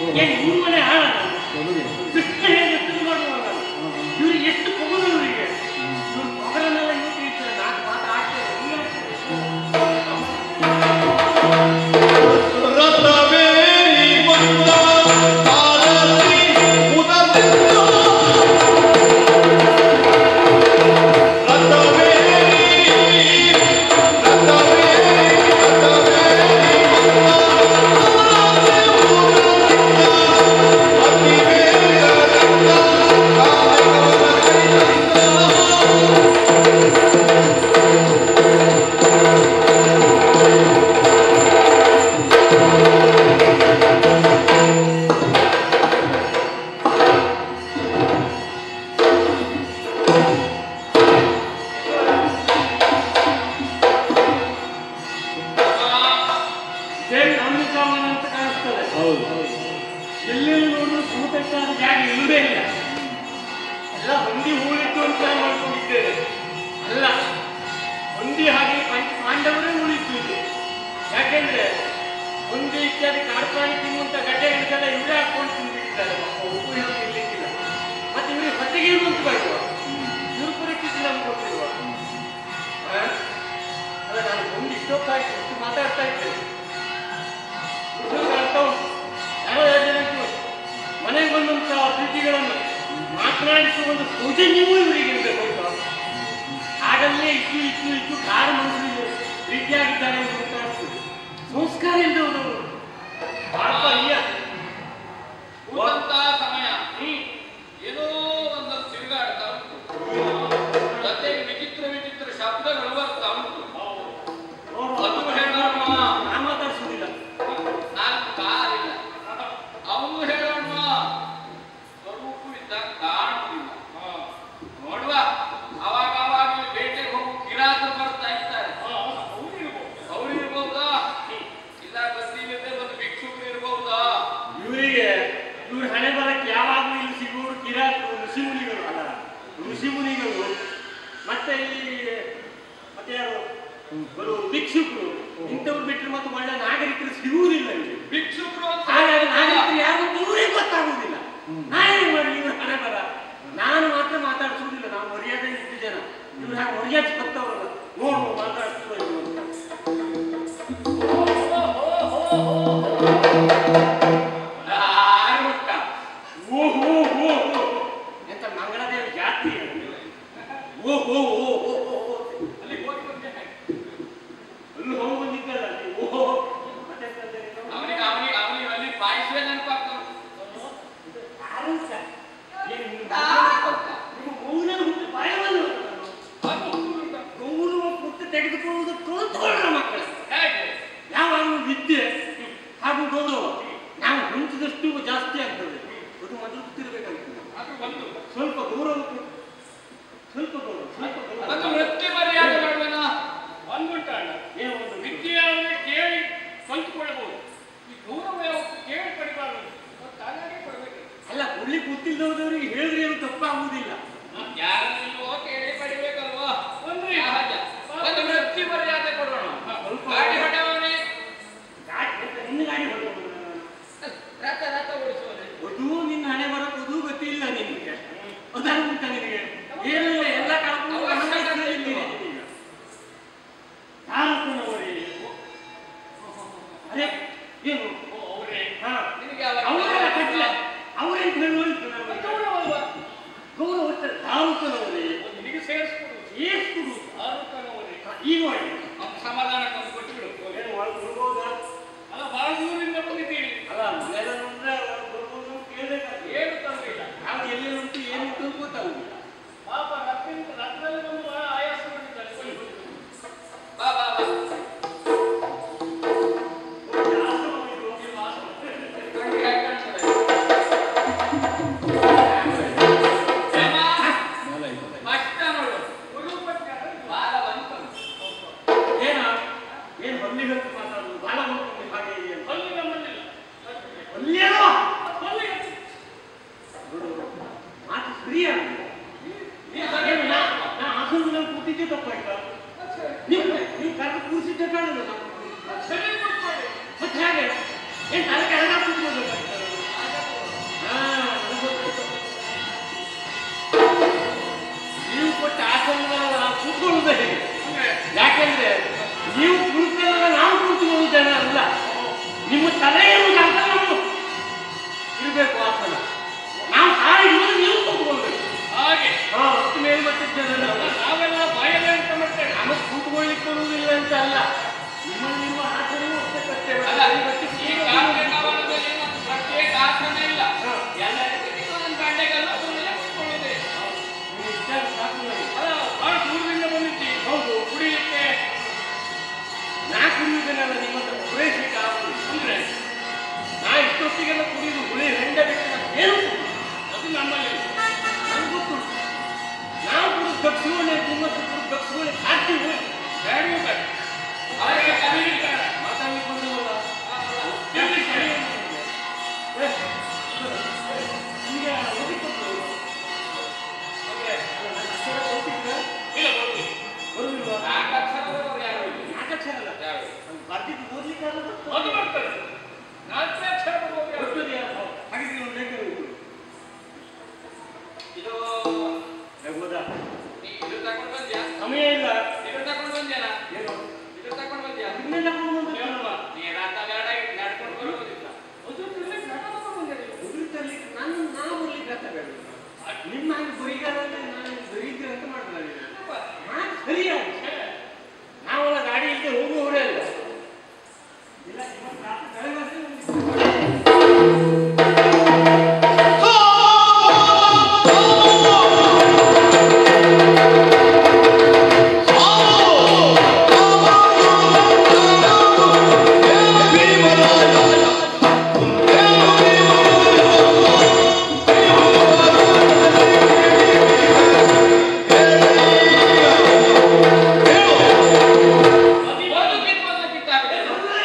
S6: ಏನು ಇವ್ರ ಮನೆ ಹಾಳ
S2: ಕೊಡುಗೆ
S6: ಕೃಷ್ಣ ಹೇಗೆ ಶುರು ಮಾಡುವಾಗ ಇವ್ರಿಗೆ ಎಷ್ಟು ಪೊಗರು ಇವರಿಗೆ ಇವ್ರ ಪೊಗರನ್ನೆಲ್ಲ ಇವತ್ತು ಇರ್ತಾರೆ ನಾಲ್ಕು ಮಾತು ಆಡ್ತಾರೆ ಹಿಂಗೆ ಆಡ್ತಾರೆ.
S2: ರಥವೇರಿ ಬಂದ ಭಾರತಿ ಉದಬಿಂದು. ರಥವೇರಿ, ರಥವೇರಿ, ರಥವೇರಿ ಬಂದ ಅತಿ ವೇಗದಿಂದ ಕಾಲೆಗಳ ಕೈಯಿಂದ
S6: ಇದೇ ನಮ್ಮ ಸಾಮಾನು ಅಂತ ಕಾಣಿಸ್ತದೆ
S2: ಹೌದು
S6: ಎಲ್ಲೆಲ್ಲಿ ನೋಡಿದ್ರು ಸೂತಕ್ಕಾದ ಜಾಗ ಇಲ್ಲದೇ ಇಲ್ಲ ಎಲ್ಲ ಹೊಂದಿ ಹೂಳಿತ್ತು ಅಂತ ನಾನು ಮಾಡ್ಕೊಂಡಿದ್ದೇನೆ ಅಲ್ಲ ಹೊಂದಿ ಹಾಗೆ ಪಂಚ ಪಾಂಡವರೇ ಉಳಿತು ಇದು ಯಾಕೆಂದ್ರೆ ಹೊಂದಿ ಇತ್ಯಾದಿ ಕಾಡ್ಪಾಣಿ ತಿನ್ನುವಂತ ಗಡ್ಡೆ ಗೆಣಸೆಲ್ಲ ಇವರೇ ಹಾಕೊಂಡು ತಿಂದ್ಬಿಟ್ಟಿದ್ದಾರೆ ಪಾಪ ಉಪಯೋಗ ಇರ್ಲಿಕ್ಕಿಲ್ಲ ಮತ್ತೆ ಇವರಿಗೆ ಹೊಟ್ಟೆಗೆ ಇರುವಂತ ಬರುವ ಇವ್ರ ಪರಿಸ್ಥಿತಿ ನಮ್ಗೆ ಗೊತ್ತಿಲ್ವಾ ಆ? ಅಲ್ಲ ನಾನು ಹೊಂದಿ ಇಷ್ಟೊತ್ತಾಯ್ತು ಇಷ್ಟು ಮಾತಾಡ್ತಾ ಇದ್ದೇನೆ ಮನೆಗೆ ಬಂದಂತ ಅತಿಥಿಗಳನ್ನು ಮಾತನಾಡಿಸುವ ಒಂದು ಸೌಜನ್ಯವೂ ಇವರಿಗೆ ಇರಬೇಕು ಆಗಲ್ಲೇ ಇಷ್ಟು ಇಷ್ಟು ಇಷ್ಟು ಕಾರು ಮನುಷ್ಯರು ಪ್ರೀತಿಯಾಗಿದ್ದಾರೆ ಅಂತ ಗೊತ್ತಾಗ್ತದೆ ಸಂಸ್ಕಾರ ಇಲ್ಲದವರು ಪಾಪ ಅಯ್ಯ
S4: ಕೂತಂತಹ ಸಮಯ
S6: ಹ್ಮ್.
S4: ಏನೋ ಒಂದು ತಿರುಗಾಡ್ತಾ ಉಂಟು ಜೊತೆಗೆ ವಿಚಿತ್ರ ವಿಚಿತ್ರ ಶಬ್ದಗಳು ಬರ್ತಾ ಉಂಟು
S6: ನೋಡು,
S4: ಅದು ಹೇಳೋಣ.
S6: ನಾನು ಮಾತಾಡ್ಸುದಿಲ್ಲ
S4: ನಾಲ್ಕು ಕಾರಿಲ್ಲ ಅವನು ಹೇಳೋಣ ಸ್ವರೂಪವಿದ್ದ ಕಾಣುವುದಿಲ್ಲ ನೋಡುವ ಅವಾಗ ಅವಾಗ ಇಲ್ಲಿ ಬೇಟೆಗೆ ಹೋಗು ಕಿರಾತರು ಬರ್ತಾ ಇರ್ತಾರೆ ಅವ್ರು ಇರ್ಬಹುದಾ ಇಲ್ಲ ಬಸ್ಸಿಲ್ಲದೆ ಒಂದು ಭಿಕ್ಷುಕರು ಇರ್ಬಹುದಾ
S6: ಇವರಿಗೆ ಇವ್ರ ಹಣೆ ಬರಕ್ಕೆ ಯಾವಾಗಲೂ ಇಲ್ಲಿ ಸಿಗುವರು ಕಿರಾತರು ಋಷಿಮುನಿಗಳು ಅಲ್ಲ ಋಷಿಮುನಿಗಳು ಮತ್ತೆ ಈ ಮತ್ತೆ ಯಾರು ಬರು ಭಿಕ್ಷುಕರು ಇಂಥವ್ರು ಬಿಟ್ಟರೆ ಮತ್ತೆ ಒಳ್ಳೆ ನಾಗರಿಕರು ಸಿಗುವುದಿಲ್ಲ ಇಲ್ಲಿ
S4: ಭಿಕ್ಷುಕರು ಅಂತ
S6: ಹಾಗಾಗಿ ನಾಗರಿಕರು ಯಾರು ಅಂತ ಇವರಿಗೆ ಗೊತ್ತಾಗುವುದಿಲ್ಲ ನಾನೇನ್ ಮಾಡಿ ಇವ್ರ ಹಣೆ ಬರ ನಾನು ಮಾತ್ರ ಮಾತಾಡ್ಸುವುದಿಲ್ಲ ನಾವು ಮರ್ಯಾದೆ ಇದ್ದು ಜನ ಇವ್ರು ಹಾಗೆ ಮರ್ಯಾದೆ ಗೊತ್ತವ್ರಲ್ಲ ನೋಡು ಮಾತಾಡ್ತಿರೋ
S4: ಯಾರು ಗೊತ್ತಾ?
S6: ಓಹೋ ಓ ಎಂತ ಮಂಗಳದೇವಿ ಜಾತಿ ಓಹೋ ಓ ಓ ಓ
S4: ಅಲ್ಲಿ ಹೋಗಿ ಬಂದೆ.
S6: ಅಲ್ಲಿ ಹೋಗಿ ಬಂದಿದ್ದಲ್ಲ ಅಲ್ಲಿ ಓಹೋ ಮತ್ತೆ ಎಂತಂದ್ರೆ ಇದು?
S4: ಅವನಿಗೆ ಅವನಿಗೆ ಅವನಿಗೆ ಅಲ್ಲಿ ಪಾಯಿಸುವೆ ನೆನಪಾಗ್ತಾವ
S6: ಯಾರು ಅಂತ? ಏನು ನಿಮ್ಮ
S4: ಯಾರು ಅಂತ?
S6: ನಿಮ್ಮ ಮೌನಲ್ಲಿ ಹುಟ್ಟು ಬಾಯ ಬಂದವರು ನಾನು. ಗೌರವ ಕೊಟ್ಟು ತೆಗೆದುಕೊಳ್ಳುವುದು ಕಲಿತುಕೊಳ್ಳ ಮಕ್ಕಳು
S4: ಹೇಗೆ
S6: ಯಾವಾಗಲೂ ವಿದ್ಯೆ ಹಾಗೂ ಗೌರವ ನಾವು ಹೊಂಚಿದಷ್ಟು ಜಾಸ್ತಿ ಆಗ್ತದೆ ಅದು ಮೊದಲು ಗೊತ್ತಿರಬೇಕಾಗ್ತದೆ
S4: ಅದು ಒಂದು
S6: ಸ್ವಲ್ಪ ಗೌರವ ಕೊಡು. ಸ್ವಲ್ಪ ಗೌರವ ಸ್ವಲ್ಪ
S4: ಅದು
S6: ಗೌರವ
S4: ವೃತ್ತಿ ಮರ್ಯಾದೆ ಮಾಡುವನ
S6: ಒಂದುಂಟಣ್ಣ ಏನು ಒಂದು
S4: ವಿದ್ಯೆಯನ್ನು ಕೇಳಿ ಕಲ್ತುಕೊಳ್ಳಬಹುದು ಈ ಗೌರವ ಯಾವತ್ತು ಕೇಳಿ ಪಡಿಬಾರದು ತಾನಾಗೆ ಕೊಡಬೇಕು
S6: ಅಲ್ಲ ಕೊಡ್ಲಿಕ್ಕೆ ಗೊತ್ತಿಲ್ಲದವರಿಗೆ ಹೇಳಿದ್ರೆ ಏನು ತಪ್ಪಾಗುವುದಿಲ್ಲ
S4: ಯಾರಲ್ಲಿಲ್ವೋ ಕೇಳಿ ಪಡಿಬೇಕಲ್ವಾ ಒಂದು ಸಹಜ ಒಂದು ವೃತ್ತಿ ಮರ್ಯಾದೆ ಕೊಡೋಣ ಗಾಡಿ ಹೊಡೆಯವನೇ
S6: ಗಾಡಿ ನಿನ್ನ ಗಾಡಿ ಹೊಡೆದವನು ನಾನು.
S4: ರಥ ರಥ ಓಡಿಸುವನೇ
S6: ಅದು ನಿನ್ನ ಹಣೆ ಬರೋದು ಅದು ಗೊತ್ತಿಲ್ಲ ನಿನಗೆ ಅದನ್ನು ಉಂಟ ನಿನಗೆ ಏನಿಲ್ಲ ಎಲ್ಲ ಕಳ್ಕೊಂಡು
S4: ಅವಶ್ಯ
S6: ನಮ್ಮ ಹೆಸರಲ್ಲಿ
S4: ಇತ್ತು.
S6: ಇದ್ದೀರಿ ನೀನೀಗ. ಯಾರಪ್ಪನವರೇ? ಅರೆ ಏನು
S4: ಅವರೇ
S6: ಹಾ
S4: ನಿನಗೆ ಅವಾಗ
S6: ಅವರೆಲ್ಲ ಕಟ್ಲ ಅವರೆಂತ ಹೇಳುವಳಿತು ನಮಗೆ
S4: ಗೌರವ ಅಲ್ವಾ
S6: ಗೌರವ ತಾಲೂಕನವರೇ
S4: ನಿನಗೆ ಸೇರಿಸ್ಕೊಡು
S6: ಎಷ್ಟು
S4: ಆರುಕನವರೇ
S6: ಈಗ ಮಾಡಿ
S4: ಅವ್ನು ಸಮಾಧಾನ ತಂದು ಕೊಟ್ಟು ಬಿಡು
S6: ಏನು ಒಳಗೆ ಬರ್ಬೋದಾ
S4: ಅಲ್ಲ ಬಹಳ ದೂರಿಂದ ಬಂದಿದ್ದೀರಿ
S6: ಅಲ್ಲ ಮನೆಯಲ್ಲ ನೋಡಿದ್ರೆ ಒಳಗೆ ಬರ್ಬೋದು ಅಂತ ಕೇಳ್ಬೇಕಾಗ್ತದೆ.
S4: ಏನು ತಂದಿಲ್ಲ
S6: ಯಾವ್ದು ಎಲ್ಲಿ ಉಂಟು ಏನು ಉಂಟು ಅಂತ ಗೊತ್ತಾಗುದಿಲ್ಲ
S4: ಪಾಪ ರಥದಿಂದ ರಥದಲ್ಲಿ ಬಂದು ಬಹಳ ಆಯಾಸ ಪಟ್ಟಿದ್ದಾರೆ ಬನ್ನಿ, ಬನ್ನಿ. ಬಾ ಬಾ ಬಾ
S6: ಒಂದು ಆಶ್ರಮ ಇದು, ಒಂದು ಆಶ್ರಮ.
S4: ಕಣ್ಣಿಗೆ ಹೇಗೆ ಕಾಣ್ತದೆ? ಹೇಮ,
S2: ಮೇಲೆ ಇದೆ.
S4: ಕಷ್ಟ ನೋಡು ಬಾಲ ಬಂತು
S6: ಏನ ಏನು ಹೊಲ್ಲಿಗಂತ ಮಾತಾಡುದು ಬಾಲ ಮಾಡ್ಕೊಂಡು ಹಾಗೆ ಹೀಗೆ ಅಂತ.
S4: ಅಲ್ಲಿ ನಮ್ಮಲ್ಲಿಲ್ಲ
S6: ಹೊಲ್ಲಿಯೇನೋ? ನೋಡು, ಮಾತು ಸರಿಯಾ ಏನು ನಾ ನಾ ಆಸನದಲ್ಲಿ ಕೂತಿದ್ದೆ ತಪ್ಪಾಯ್ತಾ ನೀವು ನೀವು ಕರೆದು ಕೂರಿಸಿದ್ದೆ ಕಾಣಲ್ಲ ನಾವು
S4: ಸರಿ ಕೊಟ್ಕೊಳ್ಳಿ
S6: ಮತ್ತೆ ಹೇಗೆ ಏನು ತಲೆ ಕೆಳಗೆ ಕೂತ್ಕೊಳ್ಬೇಕಾಗ್ತದೆ ಗಪ್ಸುಗಳೇ ಗುಮ್ಮತ್ತು ಗಪ್ಸುಗಳೇ ಹಾಕ್ತೀವಿ
S4: ಬೇಡವೂ ಬೇಡ ಅವರಿಗೆ ಕಲಿಯಿಲ್ಲ
S6: ಮಾತಾಡ್ಲಿಕ್ಕೆ ಬಂದವಲ್ಲ
S4: ಎಲ್ಲಿ ಸರಿ?
S6: ಏ, ನಿಮ್ಗೆ ಓದಿಕೊಟ್ಟು
S4: ಅಂದ್ರೆ
S6: ನನ್ನ ಅಕ್ಷರ ಕೊಟ್ಟಿದ್ರೆ
S4: ಇಲ್ಲ ಬರುವುದಿಲ್ಲ
S6: ಬರುದಿಲ್ವಾ
S4: ನಾಲ್ಕು ಅಕ್ಷರ ಬರೋರು ಯಾರು ಇಲ್ಲ
S6: ನಾಲ್ಕು ಅಕ್ಷರ ಅಲ್ಲ
S4: ಯಾರು
S6: ಬರ್ದಿದ್ದು ಓದ್ಲಿಕ್ಕೆ ಆಗಲ್ಲ
S4: ಅದು ಬರ್ತದೆ ನಾಲ್ಕು ಅಕ್ಷರ ಬರುವವರು ಯಾರು ಇಲ್ಲ.
S6: ಬರ್ತದೆ ಯಾರು? ಹಾಗಿದ್ರೆ ಒಂದು ಲೆಕ್ಕ ಉಂಟು
S4: ಇದು
S6: ಹೌದಾ
S4: ನೀ ಇದು ತಗೊಂಡು ಬಂದ್ಯಾ
S6: ಸಮಯ ಇಲ್ಲ
S4: ಇದು ತಗೊಂಡು ಬಂದ್ಯಾನ
S6: ಏನು
S4: ಇದು ತಗೊಂಡು ಬಂದ್ಯಾ
S6: ಇದನ್ನೆಲ್ಲ ಕೊಂಡು ಬಂದಿರ್ತಾರಲ್ವಾ?
S4: ನೀ ರಾತ ಬೇಡ ನಡ್ಕೊಂಡು ಬರುವುದಿಲ್ಲ
S6: ಒಂದು ತಿರ್ಲಿಕ್ಕೆ ನಾನು ತಗೊಂಡು ಬಂದಿದ್ದೀನಿ. ಉದುರು ತರ್ಲಿಕ್ಕೆ ನಾನು ನಾವು ಬರ್ಲಿಕ್ಕೆ ಆಗ್ತಾ ಬೇಡ. ನಿಮ್ಮ ಹಾಗೆ ಬರಿಗಾರಲ್ಲ ನಾನು ಬರೀದ್ರೆ ಅಂತ ಮಾಡ್ತಾರೆ ನಾನು ಸರಿಯಾಗಿ ನಾವೆಲ್ಲ ಗಾಡಿ ಇಲ್ಲದೆ ಹೋಗುವವರೇ ಅಲ್ಲ ಇಲ್ಲ ಇವತ್ತು ರಾತ್ರಿ ಬೆಳಗಾಸೆ ಒಂದು
S4: ಒಂದು ಕಿತ್ಕೊಂಡು ಕಿತ್ತಾಗಿದೆ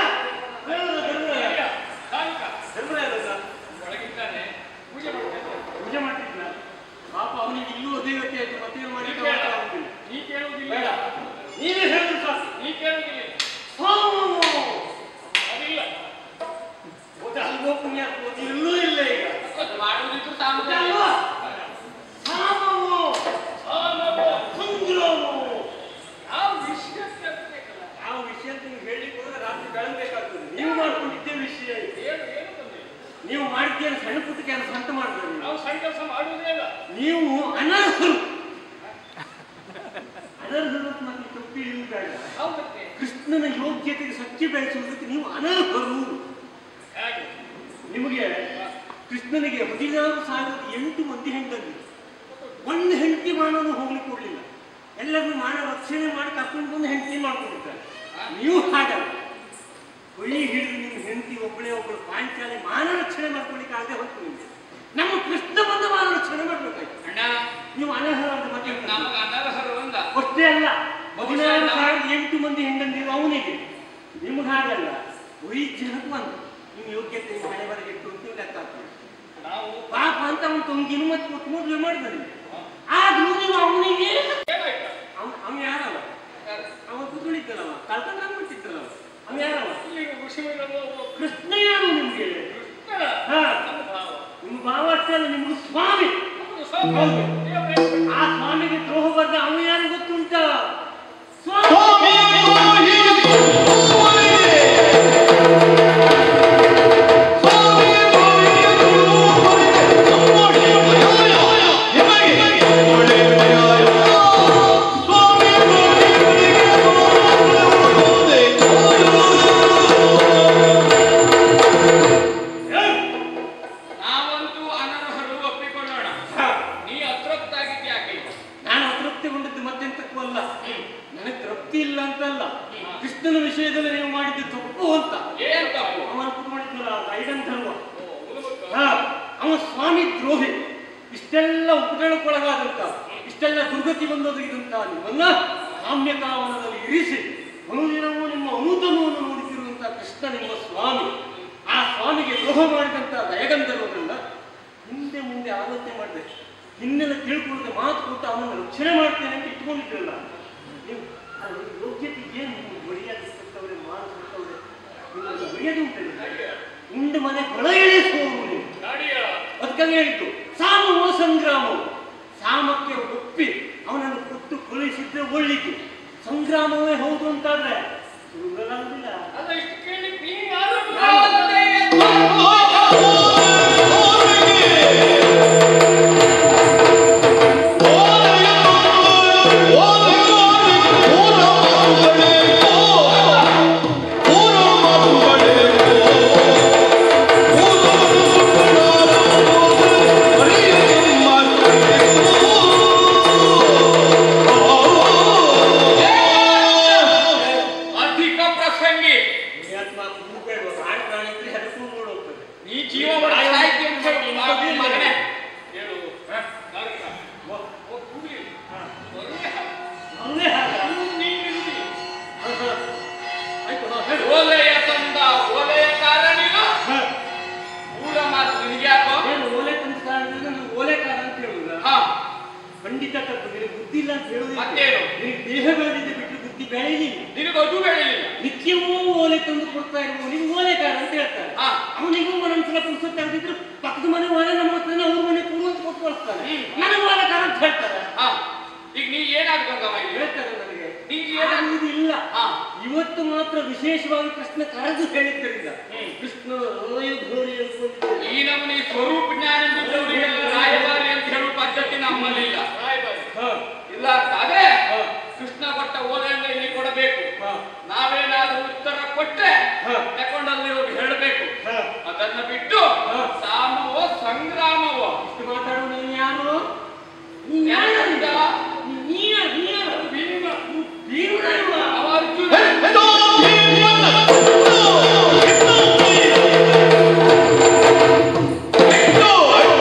S4: ಕಾಲಿಕ ಒಳಗಿದ್ದಾನೆ ಪೂಜೆ ಮಾಡ್ತಾನೆ
S6: ಪೂಜೆ ಮಾಡ್ತಿದ್ನ ಪಾಪ ಅವನಿಗೆ ಇಲ್ಲೂ ಅದೇ ಗತಿ ಆಯ್ತು ಮತ್ತೇನು
S4: ನೀ
S6: ಮಾಡಿಕ್ಕೆ
S4: ಕೇಳ
S6: ಆಗುದಿಲ್ಲ.
S4: ನೀ ಕೇಳುವುದಿಲ್ಲ
S6: ಬೇಡ ನೀವೇ ಹೇಳಿದ್ರು ಸಾಕು
S4: ನೀ ಕೇಳುವುದಿಲ್ಲ
S6: ಸಾಮು.
S4: ಅದಿಲ್ಲ
S6: ಮತ್ತೆ ಅಲ್ಗೋ ಪುಣ್ಯ ಅದು ಇಲ್ಲೂ ಇಲ್ಲ ಈಗ
S4: ಅದು ಮಾಡುವುದಿತ್ತು ಸಾಮುದಾಯ
S6: ಅಲ್ವಾ? ಸಾಮವು, ಸಂಗ್ರಾಮವು.
S4: ಯಾವ ವಿಷಯಕ್ಕೆ ಆಗ್ಬೇಕಲ್ಲ
S6: ಯಾವ ವಿಷಯ ಅಂತ ನೀವು ಹೇಳಿಕ್ಕೆ ಹೋದ್ರೆ ರಾತ್ರಿ ಬೆಳಗ್ಬೇಕಾಗ್ತದೆ ನೀವು ಮಾಡ್ಕೊಂಡಿದ್ದೇ ವಿಷಯ ಇದು.
S4: ಏನು ಏನು ಬಂದಿಲ್ಲ
S6: ನೀವು ಮಾಡಿದ್ದೇನೆ ಸಣ್ಣ ಪುಟ್ಟ ಕೆಲಸ ಅಂತ ಮಾಡ್ತಾರೆ ನೀವು.
S4: ನಾವು ಸಣ್ಣ ಕೆಲಸ ಮಾಡುವುದೇ ಇಲ್ಲ
S6: ನೀವು ಅನರ್ಹರು ಅನರ್ಹರು ಅಂತ ಮತ್ತೆ ತಪ್ಪಿ ಇಳಿದು ಬೇಡ
S4: ಹೌದಕ್ಕೆ
S6: ಕೃಷ್ಣನ ಯೋಗ್ಯತೆಗೆ ಸಚ್ಚಿ ಬೆಳೆಸುವುದಕ್ಕೆ ನೀವು ಅನರ್ಹರು
S4: ಹಾಗೆ
S6: ನಿಮಗೆ ಕೃಷ್ಣನಿಗೆ ಹದಿನಾರು ಸಾವಿರದ ಎಂಟು ಮಂದಿ ಹೆಂಡತಿ ಒಂದು ಹೆಂಡತಿ ಮಾನವನು ಹೋಗ್ಲಿಕ್ಕೆ ಕೊಡ್ಲಿಲ್ಲ ಎಲ್ಲರನ್ನು ಮಾನ ರಕ್ಷಣೆ ಮಾಡಿ ಕರ್ಕೊಂಡು ಬಂದು ಹೆಂಡತಿ ಮಾಡ್ಕೊಂಡಿದ್ದಾರೆ ನೀವು ಹಾಗಲ್ಲ ಹೊಳಿ ಹಿಡಿದು ನಿಮ್ಮ ಹೆಂಡತಿ ಒಬ್ಬಳೇ ಒಬ್ಬಳು ಪಾಂಚಾಲಿ ಮಾನ ರಕ್ಷಣೆ ಮಾಡ್ಕೊಳ್ಳಿಕ್ಕೆ ಆಗದೆ ಹೊತ್ತು ನಿಮಗೆ ನಮ್ಮ ಕೃಷ್ಣ ಬಂದ ಮಾನ ರಕ್ಷಣೆ ಮಾಡ್ಬೇಕಾಯ್ತು
S4: ಅಣ್ಣ
S6: ನೀವು ಅನರ್ಹರಾದ ಮತ್ತೆ
S4: ನಮಗ ಅನರ್ಹರು ಅಂದ
S6: ಅಷ್ಟೇ ಅಲ್ಲ ಹದಿನಾರು ಸಾವಿರದ ಎಂಟು ಮಂದಿ ಹೆಂಗಂದಿರು ಅವನಿಗೆ ನಿಮ್ಗೆ ಹಾಗಲ್ಲ ಐದು ಜನಕ್ಕೂ ಅಂತ ನಿಮ್ಮ ಯೋಗ್ಯತೆ ನಿಮ್ಮ ಹಣೆ ಬರೆಗೆ ಇಟ್ಟು ಅಂತ ಲೆಕ್ಕ ಹಾಕ್ತೀವಿ
S4: ನಾವು
S6: ಪಾಪ ಅಂತ ಅವನು ತೊಂಗಿನ ಮತ್ತೆ ಕೊಟ್ಟು ಮದುವೆ ಮಾಡಿದ್ದಾನೆ ಆದ್ರೂ ನೀವು ಅವನಿಗೆ
S4: ಏನಾಯ್ತು
S6: ಅವನು ಅವನು ಯಾರವ ಅವ ಕುದುಳಿದ್ದನವ ಕಳ್ಕೊಂಡು ಆಗ್ಬಿಟ್ಟಿದ್ದನವ ಅವನು ಯಾರವ
S4: ಇಲ್ಲಿ ಋಷಿ ಮೈಲನ್ನು
S6: ಕೃಷ್ಣ ಯಾರು ನಿಮ್ಗೆ
S4: ಕೃಷ್ಣ
S6: ಹಾ
S4: ನಮ್ಮ ಭಾವ
S6: ನಿಮ್ಮ ಭಾವ ಅಷ್ಟೇ ಅಲ್ಲ ನಿಮ್ಗೆ ಸ್ವಾಮಿ
S4: ನಮ್ಮದು ಸ್ವಾಮಿ ದೇವರೇ
S6: ಆ ಸ್ವಾಮಿಗೆ ದ್ರೋಹ ಬರ್ದ ಅವನು ಯಾರು ಗೊತ್ತುಂಟ ಸ್ವಾಮಿ
S4: ನಾವಂತೂ ಅನರ್ಹರು ಒಪ್ಪಿಕೊಳ್ಳೋಣ ನೀ ಅತೃಪ್ತಾಗಿದ್ಯಾಕೆ
S6: ನಾನು ಅತೃಪ್ತಿಗೊಂಡದ್ದು ಮತ್ತೆಂತಕ್ಕೂ ಅಲ್ಲ ನನಗೆ ತೃಪ್ತಿ ಇಲ್ಲ ಅಂತಲ್ಲ ಕೃಷ್ಣನ ವಿಷಯದಲ್ಲಿ ನೀವು ಮಾಡಿದ್ದು ತಪ್ಪು ಅಂತ
S4: ಏನ್ ತಪ್ಪು
S6: ಅವನ ಪುಟ್ ಮಾಡಿದ್ನಲ್ಲ ಐಡನ್ ಧರ್ಮ
S4: ಓ, ಮುಳುಗುತ್ತ.
S6: ಹಾ, ಅವ ಸ್ವಾಮಿ ದ್ರೋಹಿ ಇಷ್ಟೆಲ್ಲ ಉಪಟಳಕ್ಕೊಳಗಾದಂತ ಇಷ್ಟೆಲ್ಲ ದುರ್ಗತಿ ಬಂದೊದಗಿದಂತ ನಿಮ್ಮನ್ನ ಕಾಮ್ಯಕಾವನದಲ್ಲಿ ಇರಿಸಿ ಅನುದಿನವೂ ನಿಮ್ಮ ಅನುತನವನ್ನು ನೋಡುತ್ತಿರುವಂತ ಕೃಷ್ಣ ನಿಮ್ಮ ಸ್ವಾಮಿ ಆ ಸ್ವಾಮಿಗೆ ದ್ರೋಹ ಮಾಡಿದಂತ ದಯಗಂಧರ್ವರನ್ನ ಹಿಂದೆ ಮುಂದೆ ಆಲೋಚನೆ ಮಾಡಿದೆ ಹಿನ್ನೆಲೆ ತಿಳ್ಕೊಳ್ಳದೆ ಮಾತು ಕೊಟ್ಟು ಅವನನ್ನು ರಕ್ಷಣೆ ಮಾಡ್ತೇನೆ ಅಂತ ಇಟ್ಕೊಂಡಿದ್ರಲ್ಲ ನೀವು ಅದ್ರ ಯೋಗ್ಯತೆ ಏನು ಬಡಿಯಾಗಿರ್ತವ್ರೆ ಮಾಡಿರ್ತವ್ರೆ ನಿಮ್ಮಲ್ಲಿ ಬಡಿಯೋದು ಉಂಟಲ್ಲ ಉಂಡು ಮನೆ ಹೊಳ ಎಳೆಸುವವರು ನೀವು
S4: ಗಾಡಿಯ
S6: ಅದಕ್ಕಾಗಿ ಹೇಳಿದ್ದು ಸಾಮವೋ ಸಂಗ್ರಾಮವು ಸಾಮಕ್ಕೆ ಒಪ್ಪಿ ಅವನನ್ನು ಕೊಟ್ಟು ಕಳುಹಿಸಿದ್ರೆ ಒಳ್ಳಿತು ಸಂಗ್ರಾಮವೇ ಹೌದು ಅಂತಾದ್ರೆ ಸುಳ್ಳಾಗುದಿಲ್ಲ
S4: ಅಲ್ಲ ಇಷ್ಟು ಕೇಳಿ ನೀನು ಯಾರು ಅಧಿಕ ಪ್ರಸಂಗಿ
S6: ಪುಣ್ಯಾತ್ಮ ಕೂಗಬೇಡ ಪ್ರಾಣಿ ಪ್ರಾಣಿ ಇದ್ರೆ ಹೆದರ್ಕು ನೋಡೋಗ್ತದೆ
S4: ನೀ ಜೀವ ಸಾಹಿತ್ಯ ಮಗನೇ ಹೇಳು ಗಾರ್ಗ. ಓ ಕೂಗ್ಲಿ. ಬರು
S6: ಬಿಡುವುದಿಲ್ಲ ಅಂತ ಹೇಳುವುದಿಲ್ಲ
S4: ಮತ್ತೇನು?
S6: ನಿನಗೆ ದೇಹ ಬೆಳೆದಿದ್ದೆ ಬಿಟ್ಟು ಬುದ್ಧಿ ಬೆಳೆಯಲಿಲ್ಲ
S4: ನಿನಗೆ ಅದು ಬೆಳೆಯಲಿಲ್ಲ
S6: ನಿತ್ಯವೂ ಓಲೆ ತಂದು ಕೊಡ್ತಾ ಇರುವವನಿಗೆ ಓಲೆಗಾರ ಅಂತ ಹೇಳ್ತಾರೆ
S4: ಹಾ.
S6: ಅವನಿಗೂ ಒಂದೊಂದ್ಸಲ ಪುರುಷ ತೆಗೆದಿದ್ರು ಪಕ್ಕದ ಮನೆ ಓಲೆ ನಮ್ಮ ಹತ್ರನೇ ಅವ್ರ ಮನೆ ಕೊಡು ಅಂತ ಕೊಟ್ಟು ಕಳಿಸ್ತಾನೆ
S4: ಹ್ಮ್.
S6: ನನಗೆ ಓಲೆಗಾರ ಅಂತ ಹೇಳ್ತಾರೆ
S4: ಹಾ ಈಗ ನೀ ಏನಾಗ್ಬೇಕವ ಇಲ್ಲಿ
S6: ಹೇಳ್ತಾರೆ ನನಗೆ
S4: ನೀನು ಏನಾಗ
S6: ಆಗುವುದಿಲ್ಲ
S4: ಹಾ.
S6: ಇವತ್ತು ಮಾತ್ರ ವಿಶೇಷವಾಗಿ ಕೃಷ್ಣ ಕರೆದು ಹೇಳಿದ್ದರಿಂದ
S4: ಹ್ಮ್.
S6: ಕೃಷ್ಣ ಹೃದಯ ಘೋರಿ ಅಂದ್ಕೊಂಡಿದ್ದೇನೆ.
S4: ಈ ನಮ್ಮನೆ ಸ್ವರೂಪ ಜ್ಞಾನ ಇದ್ದವರಿಗೆಲ್ಲ ರಾಯಭಾರಿ ಅಂತ ಹೇಳುವ ಪದ್ಧತಿ ನಮ್ಮಲ್ಲಿಲ್ಲ
S6: ಹಾ,
S4: ಇಲ್ಲ ಅಂತಾದ್ರೆ
S6: ಹಾ,
S4: ಕೃಷ್ಣ ಕೊಟ್ಟ ಓಲೆಯನ್ನ ಇಲ್ಲಿ ಕೊಡಬೇಕು
S6: ಹಾ,
S4: ನಾವೇನಾದ್ರೂ ಉತ್ತರ ಕೊಟ್ರೆ
S6: ಹಾ.
S4: ತಕೊಂಡಲ್ಲಿರೋರು ಹೇಳಬೇಕು
S6: ಹಾ.
S4: ಅದನ್ನ ಬಿಟ್ಟು
S6: ಹಾ.
S4: ಸಾಮವೋ ಸಂಗ್ರಾಮವೋ
S6: ಇಷ್ಟು ಮಾತಾಡುವ ನೀನು ಯಾರು ನೀನು ಯಾರು?
S4: ಯಾರಿಂದ?
S6: ನೀನು ಯಾರು? ನೀನು ಯಾರು?
S4: ಭೀಮ.
S6: ಭೀಮನಲ್ವಾ?
S4: ಅವ ಅರ್ಜುನ
S2: ಎಷ್ಟೋ ಭೀಮನ ಎಷ್ಟೋ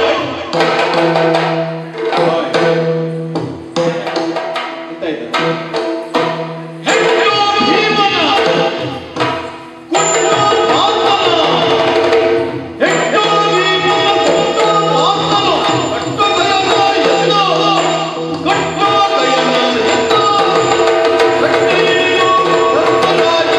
S2: ಎಷ್ಟೋ ಭೀಮನ ಕೊಂಡ ಮಾತನ ಎಷ್ಟೋ ಭೀಮನ ಕೊಂಡ ಮಾತನು ಕಟ್ಟಗಯನ ಎನ್ನೋ ಕಟ್ಟಗಯನ ಎನ್ನೋ ಕಟ್ಟೆಯೋ ಧರ್ಮರಾಜ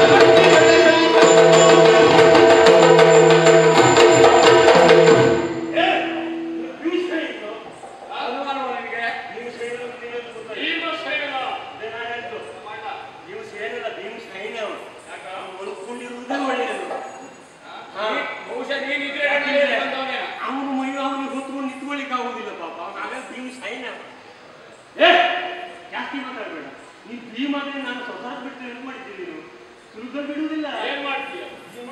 S6: ಏ, ಭೀಮಸೇನ ಇನ್ನು.
S4: ಅನುಮಾನವ ನಿನಗೆ
S6: ಭೀಮಸೇನ ಅಂತ ನೀನೆಂತ ಗೊತ್ತಾಯ್ತು?
S4: ಭೀಮಸೇನ
S6: ಅದೇ ನಾನು ಹೇಳಿದ್ದು.
S4: ಮಾಡ.
S6: ಭೀಮಸೇನಲ್ಲ, ಭೀಮಸೇನ ಅವನು. ಅವನು ಒಳ್ಕೊಂಡಿರುವುದೇ ಒಳ್ಳೆಯದು ಹಾ.
S4: ಬಹುಶಃ ನೀನಿದ್ರೆ ಕಣ್ಣಲ್ಲಿ ಬಂದವನೇನ?
S6: ಅವನು ಮೈ ಅವನಿಗೆ ಹೊತ್ಕೊಂಡು ನಿಂತ್ಕೊಳ್ಳಿಕ್ಕೆ ಆಗುದಿಲ್ಲ ಪಾಪ ಆಗ ಭೀಮ ಸೈನ್ಯ ಏ ಜಾಸ್ತಿ ಮಾತಾಡಬೇಡ ನೀನು ಭೀಮ ಅಂದ್ರೆ ನಾನು ಸ್ವತಃ ಬಿಟ್ಟು ಏನು ಮಾಡಿದ್ದೀನಿ ನೀನು ಸುಲಭ ಬಿಡುವುದಿಲ್ಲ
S4: ಏನ್ ಮಾಡ್ತೀಯ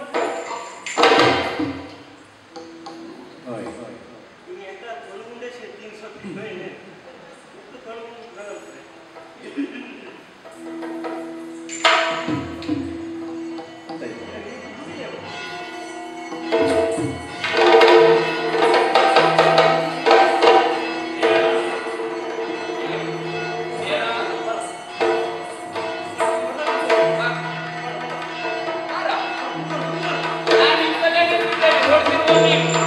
S6: ನೀನು ಎಂತ ತೊಳಗುಂಡೆ ಶೆಟ್ಟಿ ಸತ್ತಿದ್ದ ಏನೇ ಎಷ್ಟು ತೊಳಗುಂಡೆ ಅಂತಾರೆ.
S4: ನಾನು ಇಂಥಲ್ಲೇ ನಿಂತಿದ್ದೇನೆ, ನೋಡ್ತಿರುವ ನೀನು.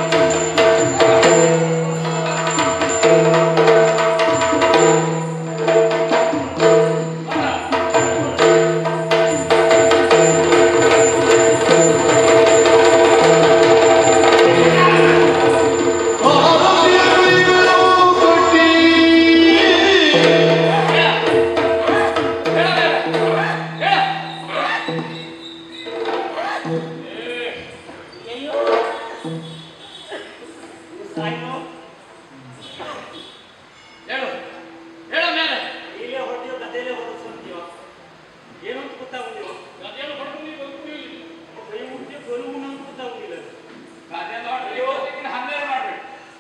S6: ಅಯ್ಯೋ ಸಾಯ್ನೋ
S4: ಹೇಳು ಹೇಳ ಮೇಲೆ
S6: ಇಲ್ಲೇ ಹೊಡೆಯೋ ಗದ್ದೆಲ್ಲೇ ಹೊಡೆದು ಸತ್ತೀವ ಏನು ಅಂತ ಗೊತ್ತಾಗುದಿಲ್ಲ
S4: ಅದೇನು ಹೊಡ್ಕೊಂಡು ನೀನು ಬಂದ್ಬಿಡು ಇಲ್ಲಿ.
S6: ಕೈ ಮುಟ್ಟಿ ಬರುವುಣ ಅಂತ ಗೊತ್ತಾಗುದಿಲ್ಲ
S4: ಅದೆಲ್ಲ ಹೊಡ್ದು ಇವತ್ತಿನ ಹನ್ನೆರಡು ಮಾಡ್ಬೇಕು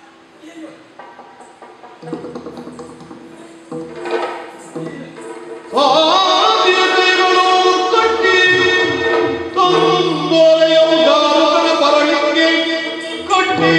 S2: ಸಾಧ್ಯತೆಗಳು ಕಟ್ಟಿ ತೊಂದರೆಯುಗಾರನ ಬರಲಿಕ್ಕೆ ಕಟ್ಟಿ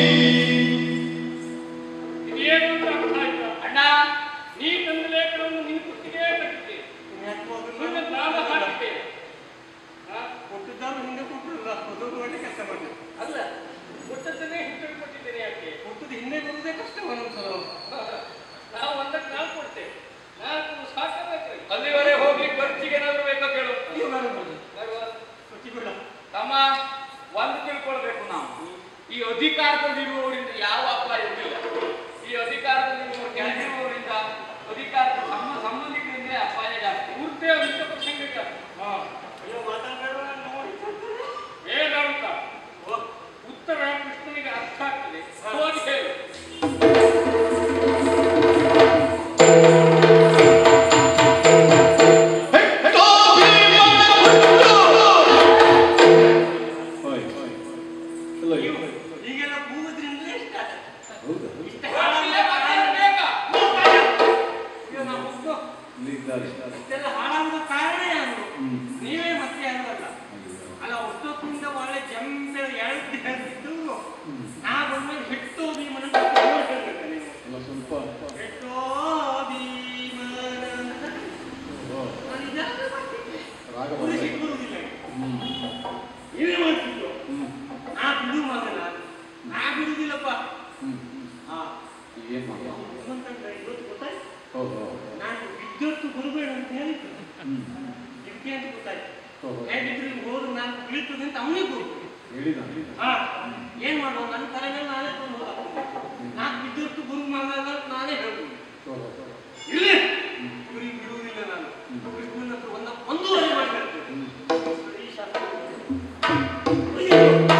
S4: ಇದೇನು ಅಂತ ಅರ್ಥ ಆಯ್ತಾ? ಅಣ್ಣ ನೀ ತಂದ ಲೇಖನವನ್ನು ನಿನ್ನ ಕುತ್ತಿಗೆ ಕಟ್ಟಿದ್ದೆ ನಿನ್ನ ನಾಮ ಹಾಕಿದ್ದೆ ಹಾ?
S6: ಕೊಟ್ಟಿದ್ದಾರು ಹಿಂದೆ ಕೊಟ್ಟರಲ್ಲ ಅದೊಂದು ಒಳ್ಳೆ ಕೆಲಸ ಮಾಡಿ
S4: ಅಲ್ಲ ಕೊಟ್ಟದ್ದನ್ನೇ ಹಿಂತಿರುಗಿ ಕೊಟ್ಟಿದ್ದೇನೆ ಯಾಕೆ
S6: ಕೊಟ್ಟದ್ದು ಹಿಂದೆ ಬರುವುದೇ ಕಷ್ಟ ಒಂದೊಂದ್ಸಲ
S4: ನಾವು ಒಂದಕ್ಕೆ ನಾಲ್ಕು ಕೊಡ್ತೇವೆ ನಾಲ್ಕು ಸಾಕಬೇಕು ಅಲ್ಲಿವರೆಗೆ ಹೋಗ್ಲಿಕ್ಕೆ ಖರ್ಚಿಗೆ ಏನಾದ್ರು ಬೇಕೋ ಕೇಳು
S6: ನೀವು ಬರಬಹುದು
S4: ಬರುವ.
S6: ಕೊಚ್ಚಿಬೇಡ
S4: ತಮ್ಮ ಒಂದು ತಿಳ್ಕೊಳ್ಬೇಕು ನಾವು ಈ ಅಧಿಕಾರದಲ್ಲಿರುವವರಿಂದ ಯಾವ ಅಪಾಯವೂ ಇಲ್ಲ ಈ ಅಧಿಕಾರದಲ್ಲಿರುವ ಕೆಳಗಿರುವವರಿಂದ ಅಧಿಕಾರದ ಸಮ ಸಂಬಂಧಿಕರಿಂದ ಅಪಾಯ ಜಾಸ್ತಿ ಪೂರ್ತಿ ಅಧಿಕ ಪ್ರಸಂಗ
S6: ಅಯ್ಯೋ ಮಾತಾಡಬೇಡ ನೋಡಿ
S4: ಏನಂತ ಉತ್ತರ ಕೃಷ್ಣನಿಗೆ ಅರ್ಥ ಆಗ್ತದೆ ಹೋಗಿ ಹೇಳು
S2: ಎಷ್ಟೋ ಭೀಮನ
S6: ಈಗೆಲ್ಲ ಕೂಗುದ್ರಿಂದಲೇ ಇಷ್ಟ ಇಷ್ಟ
S4: ಇಲ್ಲೇ ಮಾತಾಡೋದು ಬೇಕಾ?
S6: ಈಗ ನಾವು ಹೋಗ್ದು ಇಷ್ಟೆಲ್ಲ ಹಾಳಾಗುವ ಕಾರಣ ಯಾರು ನೀವೇ ಮತ್ತೆ ಯಾರು ಅಲ್ಲ ಅಲ್ಲ ಒಟ್ಟೊತ್ತಿಂದ ಒಳ್ಳೆ ಜಂಬೆ ಎಳ್ದು ಹೇಳ್ತಿದ್ದು ನಾ ಬಂದ್ಮೇಲೆ ಹಿಟ್ಟು ಭೀಮನ ಹೇಳ್ಬೇಕು ನೀವು
S2: ಸ್ವಲ್ಪ
S6: ಹಿಟ್ಟೋ ಭೀಮನ ನಾನು ಇದೆಲ್ಲ ಮಾಡ್ತಿದ್ದೆ.
S2: ರಾಗ
S6: ಒಂದು ಸಿಟ್ಟು ಬರುವುದಿಲ್ಲ. ನೀವೇ ಮಾಡ್ತಿದ್ದು ನಾ ಬಿಡು ಮಗನ ನಾ ಬಿಡುದಿಲ್ಲಪ್ಪ ಹಾ
S2: ಏನು
S6: ಭಗವಂತನ ಇವತ್ತು ಗೊತ್ತಾಯ್ತು
S2: ಹೌದು
S6: ಇದಕ್ಕೆ ಅಂತ ಗೊತ್ತಾಯ್ತು ಹೇಗಿದ್ರು ಇಲ್ಲಿ ಹೋದ್ರೆ ನಾನು ಬೀಳ್ತದೆ ಅಂತ ಅವನಿಗೆ ಗೊತ್ತು
S2: ಹೇಳಿದ
S6: ಹಾ ಏನ್ ಮಾಡುವ ನನ್ನ ತಲೆ ಮೇಲೆ ನಾನೇ ಕೊಂಡು ಹೋಗ್ತೀನಿ ನಾಲ್ಕು ಬಿದ್ದಿರ್ತು ಗುರು ಮಗ ಅಂತ ನಾನೇ ಹೇಳ್ತೀನಿ ಇಲ್ಲಿ ಗುರಿ ಬಿಡುವುದಿಲ್ಲ ನಾನು ಕೃಷ್ಣನ ಹತ್ರ ಒಂದ ಒಂದೂವರೆ ಮಾಡ್ಕೊಳ್ತೀನಿ ಈ ಶಾಸ್ತ್ರ ಅಯ್ಯೋ.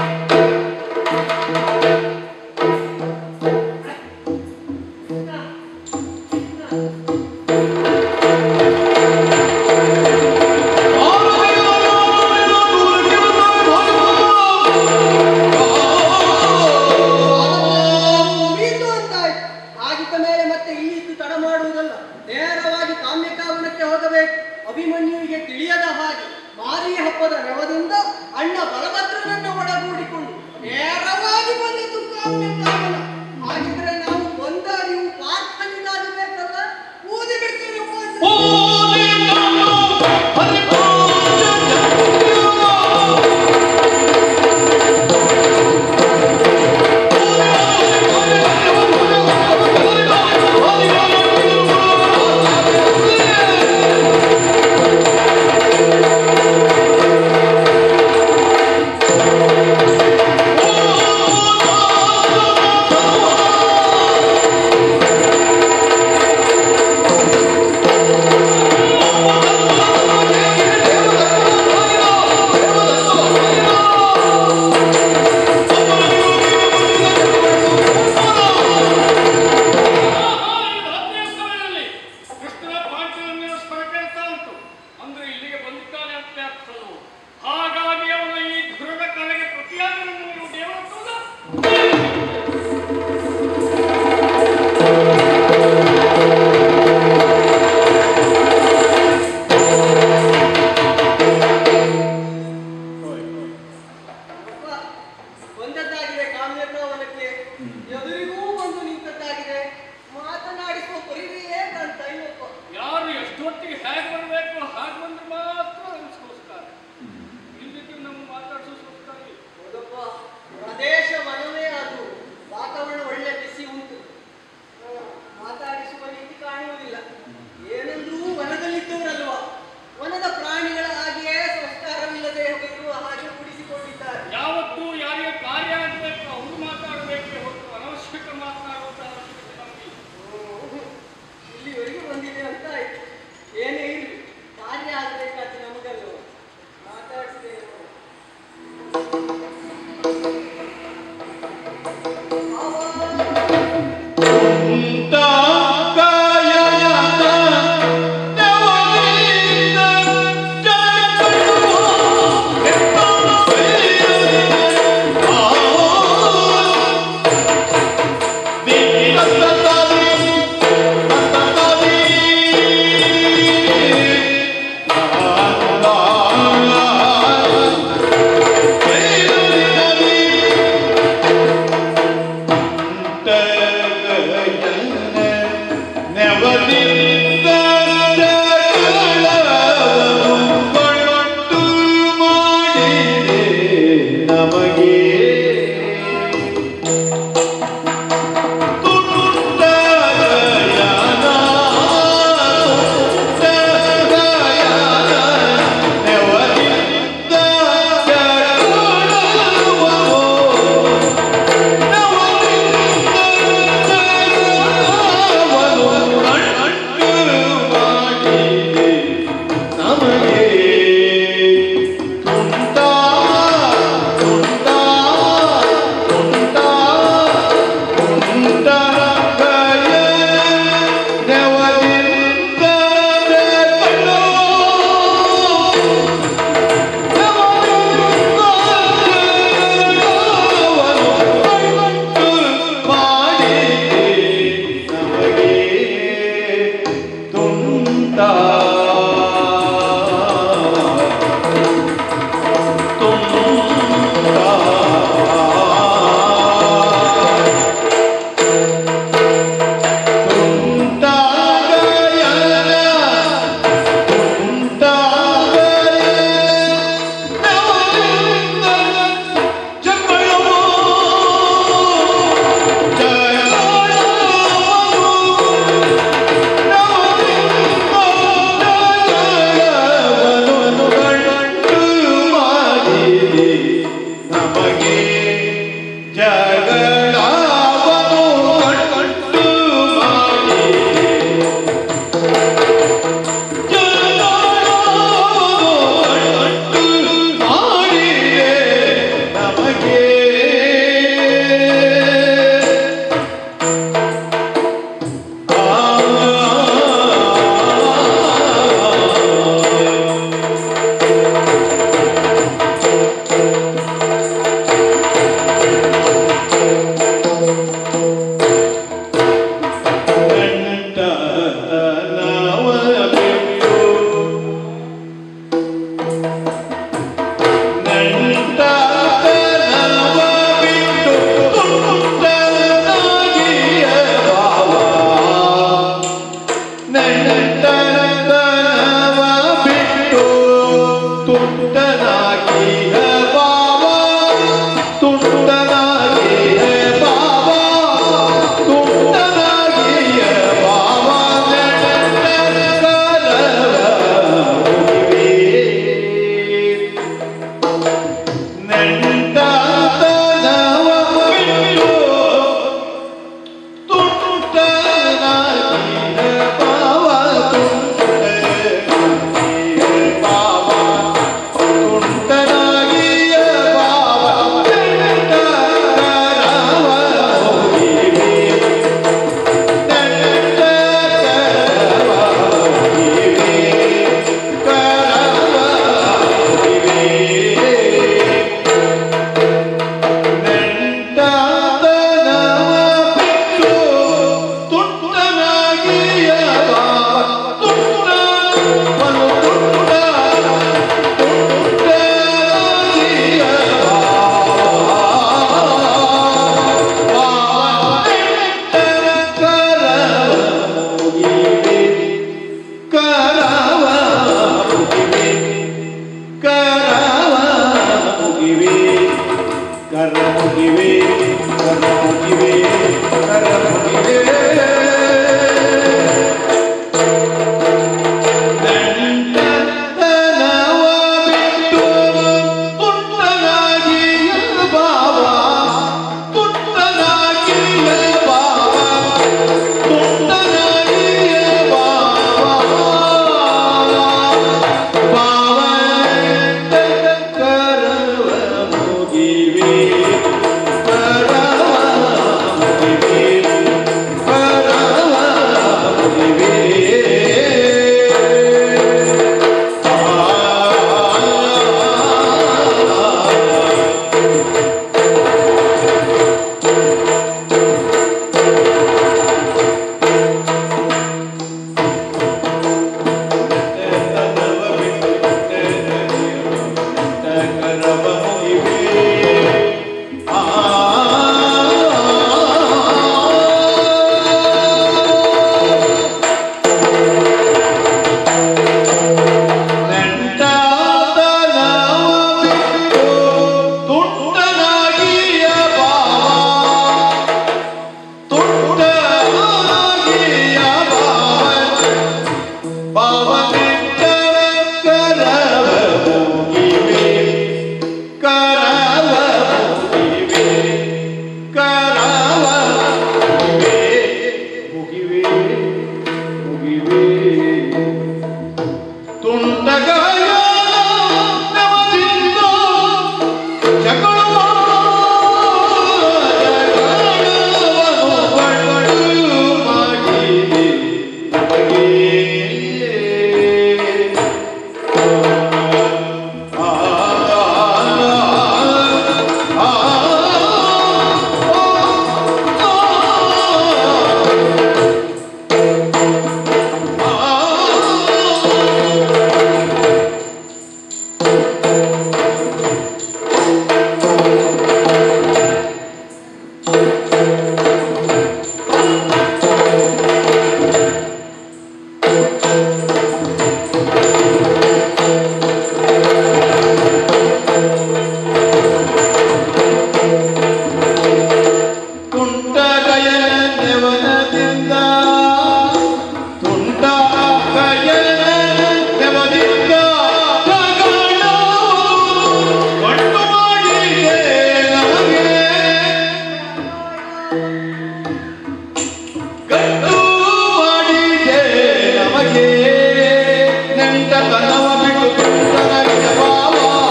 S6: ಕೃಷ್ಣ, ಕೃಷ್ಣ.
S1: ಮುಗಿಯಿತು ಅಂತಾಯ್ತು ಆಗಿದ್ದ ಮೇಲೆ ಮತ್ತೆ ಇಲ್ಲಿದ್ದು ತಡ ಮಾಡುವುದಲ್ಲ ನೇರವಾಗಿ ಕಾಮ್ಯಕಾವನಕ್ಕೆ ಹೋಗಬೇಕು ಅಭಿಮನ್ಯುವಿಗೆ ತಿಳಿಯದ ಹಾಗೆ ಮಾರಿ ಹಬ್ಬದ ರವದಿಂದ ಅಣ್ಣ ಬಲಭದ್ರನನ್ನು ಒಡಗೂಡಿಕೊಂಡು ನೇರವಾಗಿ ಬಂದದ್ದು ಕಾಮ್ಯಕಾವನ ಹಾಗಿದ್ರೆ ನಾವು ಒಂದ ನೀವು ಪಾರ್ಥನಿಗಾಗಬೇಕಲ್ಲ ಊದಿ ಬಿಡ್ತೀವಿ
S4: ಕೃಷ್ಣನ ಪಾಂಚಜನ್ಯ ಸ್ವರ ಕೇಳ್ತಾ ಉಂಟು ಅಂದ್ರೆ ಇಲ್ಲಿಗೆ ಬಂದಿದ್ದಾನೆ ಅಂತ ಅರ್ಥವು ಹಾಗಾಗಿ ಅವನ ಈ ಧುರದ ಕಲೆಗೆ ಪ್ರತಿಯಾಗಿ ನೀವು ದೇವರ
S1: ಅಪ್ಪ, ಬಂದದ್ದಾಗಿದೆ ಕಾಮ್ಯಕಾವನಕ್ಕೆ ಎದುರಿಗೂ ಬಂದು ನಿಂತದ್ದಾಗಿದೆ ಮಾತನಾಡಿಸುವ ಪರಿವೆಯೇ ಕಾಣ್ತಾ ಇಲ್ಲಪ್ಪ
S4: ಯಾರು ಎಷ್ಟೊತ್ತಿಗೆ ಹೇಗೆ ಬರಬೇಕು ಹಾಗೆ ಬಂದ್ರೆ ಮಾತ್ರ ನಮ್ಗೆ ಸಂಸ್ಕಾರ ಇಲ್ಲದಿದ್ದು ನಮ್ಮ ಮಾತಾಡಿಸೋ ಸಂಸ್ಕಾರ ಇಲ್ಲ.
S1: ಹೌದಪ್ಪ ಪ್ರದೇಶ ವನವೇ ಅದು ವಾತಾವರಣ ಒಳ್ಳೆ ಬಿಸಿ ಉಂಟು ಹ, ಮಾತಾಡಿಸುವ ರೀತಿ ಕಾಣುವುದಿಲ್ಲ ಏನಂದ್ರೂ ವನದಲ್ಲಿದ್ದವರಲ್ವಾ ವನದ ಪ್ರಾಣಿಗಳ ಹಾಗೆಯೇ ಸಂಸ್ಕಾರವಿಲ್ಲದೆ ಇರುವ ಹಾಗೆ ಕುಡಿಸಿಕೊಂಡಿದ್ದಾರೆ
S4: ಯಾವತ್ತೂ ಯಾರಿಗೆ ಕಾರ್ಯ ಆಗಬೇಕು ಅವರು ಮಾತಾಡಬೇಕೆ ಹೊರತು ಅನವಶ್ಯಕ ಮಾತನಾಡುವಂತ ಅವಶ್ಯಕತೆ ನಮಗಿಲ್ಲ
S1: ಹ್ಮ್. ಇಲ್ಲಿವರೆಗೂ ಬಂದಿದೆ ಅಂತ ಆಯ್ತು ಏನೇ ಇರಲಿ ಕಾರ್ಯ ಆಗಬೇಕಾದ್ರೆ ನಮಗೆ
S2: ಭಾವನೆಟ್ಟರ ಕರವ ಮುಗಿವೆ ಕರವ ಮುಗಿವೆ ಕರವ ಮುಗಿವೆ ಮುಗಿವೆ ತುಂಡಗಾಯ ನವದಿಂದ ಜಗಳು ಜಗಳವನ್ನು ಬಡಬಡು ಮಾಡಿದೆ ನಮಗೆ. ಆ, ಆ, ಆ, ತುಂಟಗಯನ ನೆವನದಿಂದ ತುಂಟಗಯನ ನೆವದಿಂದ ಜಗಳ ಗಂಟು ಮಾಡಿದೆ ನಮಗೆ ಗಂಟು ಮಾಡಿದೆ ನಮಗೆ ನೆಂಟತನವ ಬಿಟ್ಟು ತುಂಟನಾಗಿದೆ ಬಾವ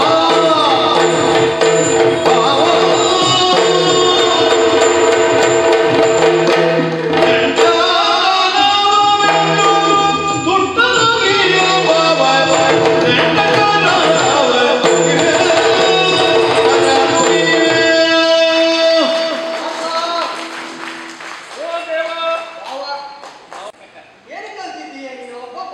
S2: ಬಾವ
S4: ಓ ದೇವ
S1: ಭಾವ ಏನು ಕಲ್ತಿದ್ದೀಯ ನೀನು ಪಾಪ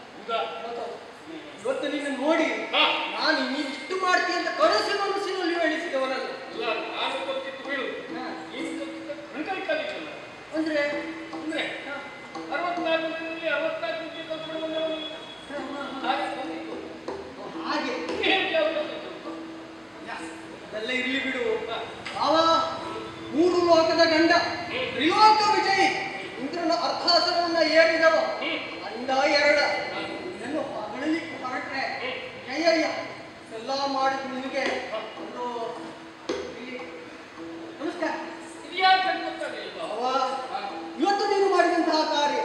S1: ಇವತ್ತು ನಿನ್ನ ನೋಡಿ
S4: ಹಾ.
S1: ನಾನು ನೀನು ಇಷ್ಟು ಮಾಡ್ತೀಯ ಅಂತ ಕನಸು ಮನಸ್ಸಿನಲ್ಲಿ ಎಣಿಸಿದವನಲ್ಲ
S4: ಇಲ್ಲ ನಾನು ಗೊತ್ತಿತ್ತು ಬಿಡು
S1: ಹಾ.
S4: ನೀನು ಗೊತ್ತಿದ್ದ ಗಂಟಲು ಕಲಿತಲ್ಲ
S1: ಅಂದ್ರೆ
S4: ಅಂದ್ರೆ ಅರವತ್ನಾಲ್ಕರಲ್ಲಿ ಅರವತ್ನಾಲ್ಕು ನಿಮಿಷ ಕಲ್ತ್ಕೊಂಡು ಬಂದವನು ಹಾಗೆ ಬಂದಿತ್ತು
S1: ಹಾಗೆ
S4: ಏನು ಕೆಲಸ ಗೊತ್ತಿತ್ತು
S1: ಅದೆಲ್ಲ ಇರ್ಲಿ ಬಿಡು ಭಾವ ಮೂರು ಲೋಕದ ಗಂಡ ತ್ರಿಲೋಕ ವಿಜಯಿ ಇಂದ್ರನ ಅರ್ಥಾಸನವನ್ನ ಏರಿದವ ಅಂದ ಎರಡ ಇದನ್ನು ಹೊಗಳಲಿಕ್ಕೆ ಹೊರಟ್ರೆ ಅಯ್ಯಯ್ಯ ಎಲ್ಲ ಮಾಡಿದ ನಿನಗೆ ಒಂದು ಇಲ್ಲಿ ನಮಸ್ಕಾರ
S4: ಇದು ಯಾಕೆ ಗೊತ್ತಾಗಲಿಲ್ಲ
S1: ಭಾವ ಇವತ್ತು ನೀನು ಮಾಡಿದಂತಹ ಕಾರ್ಯ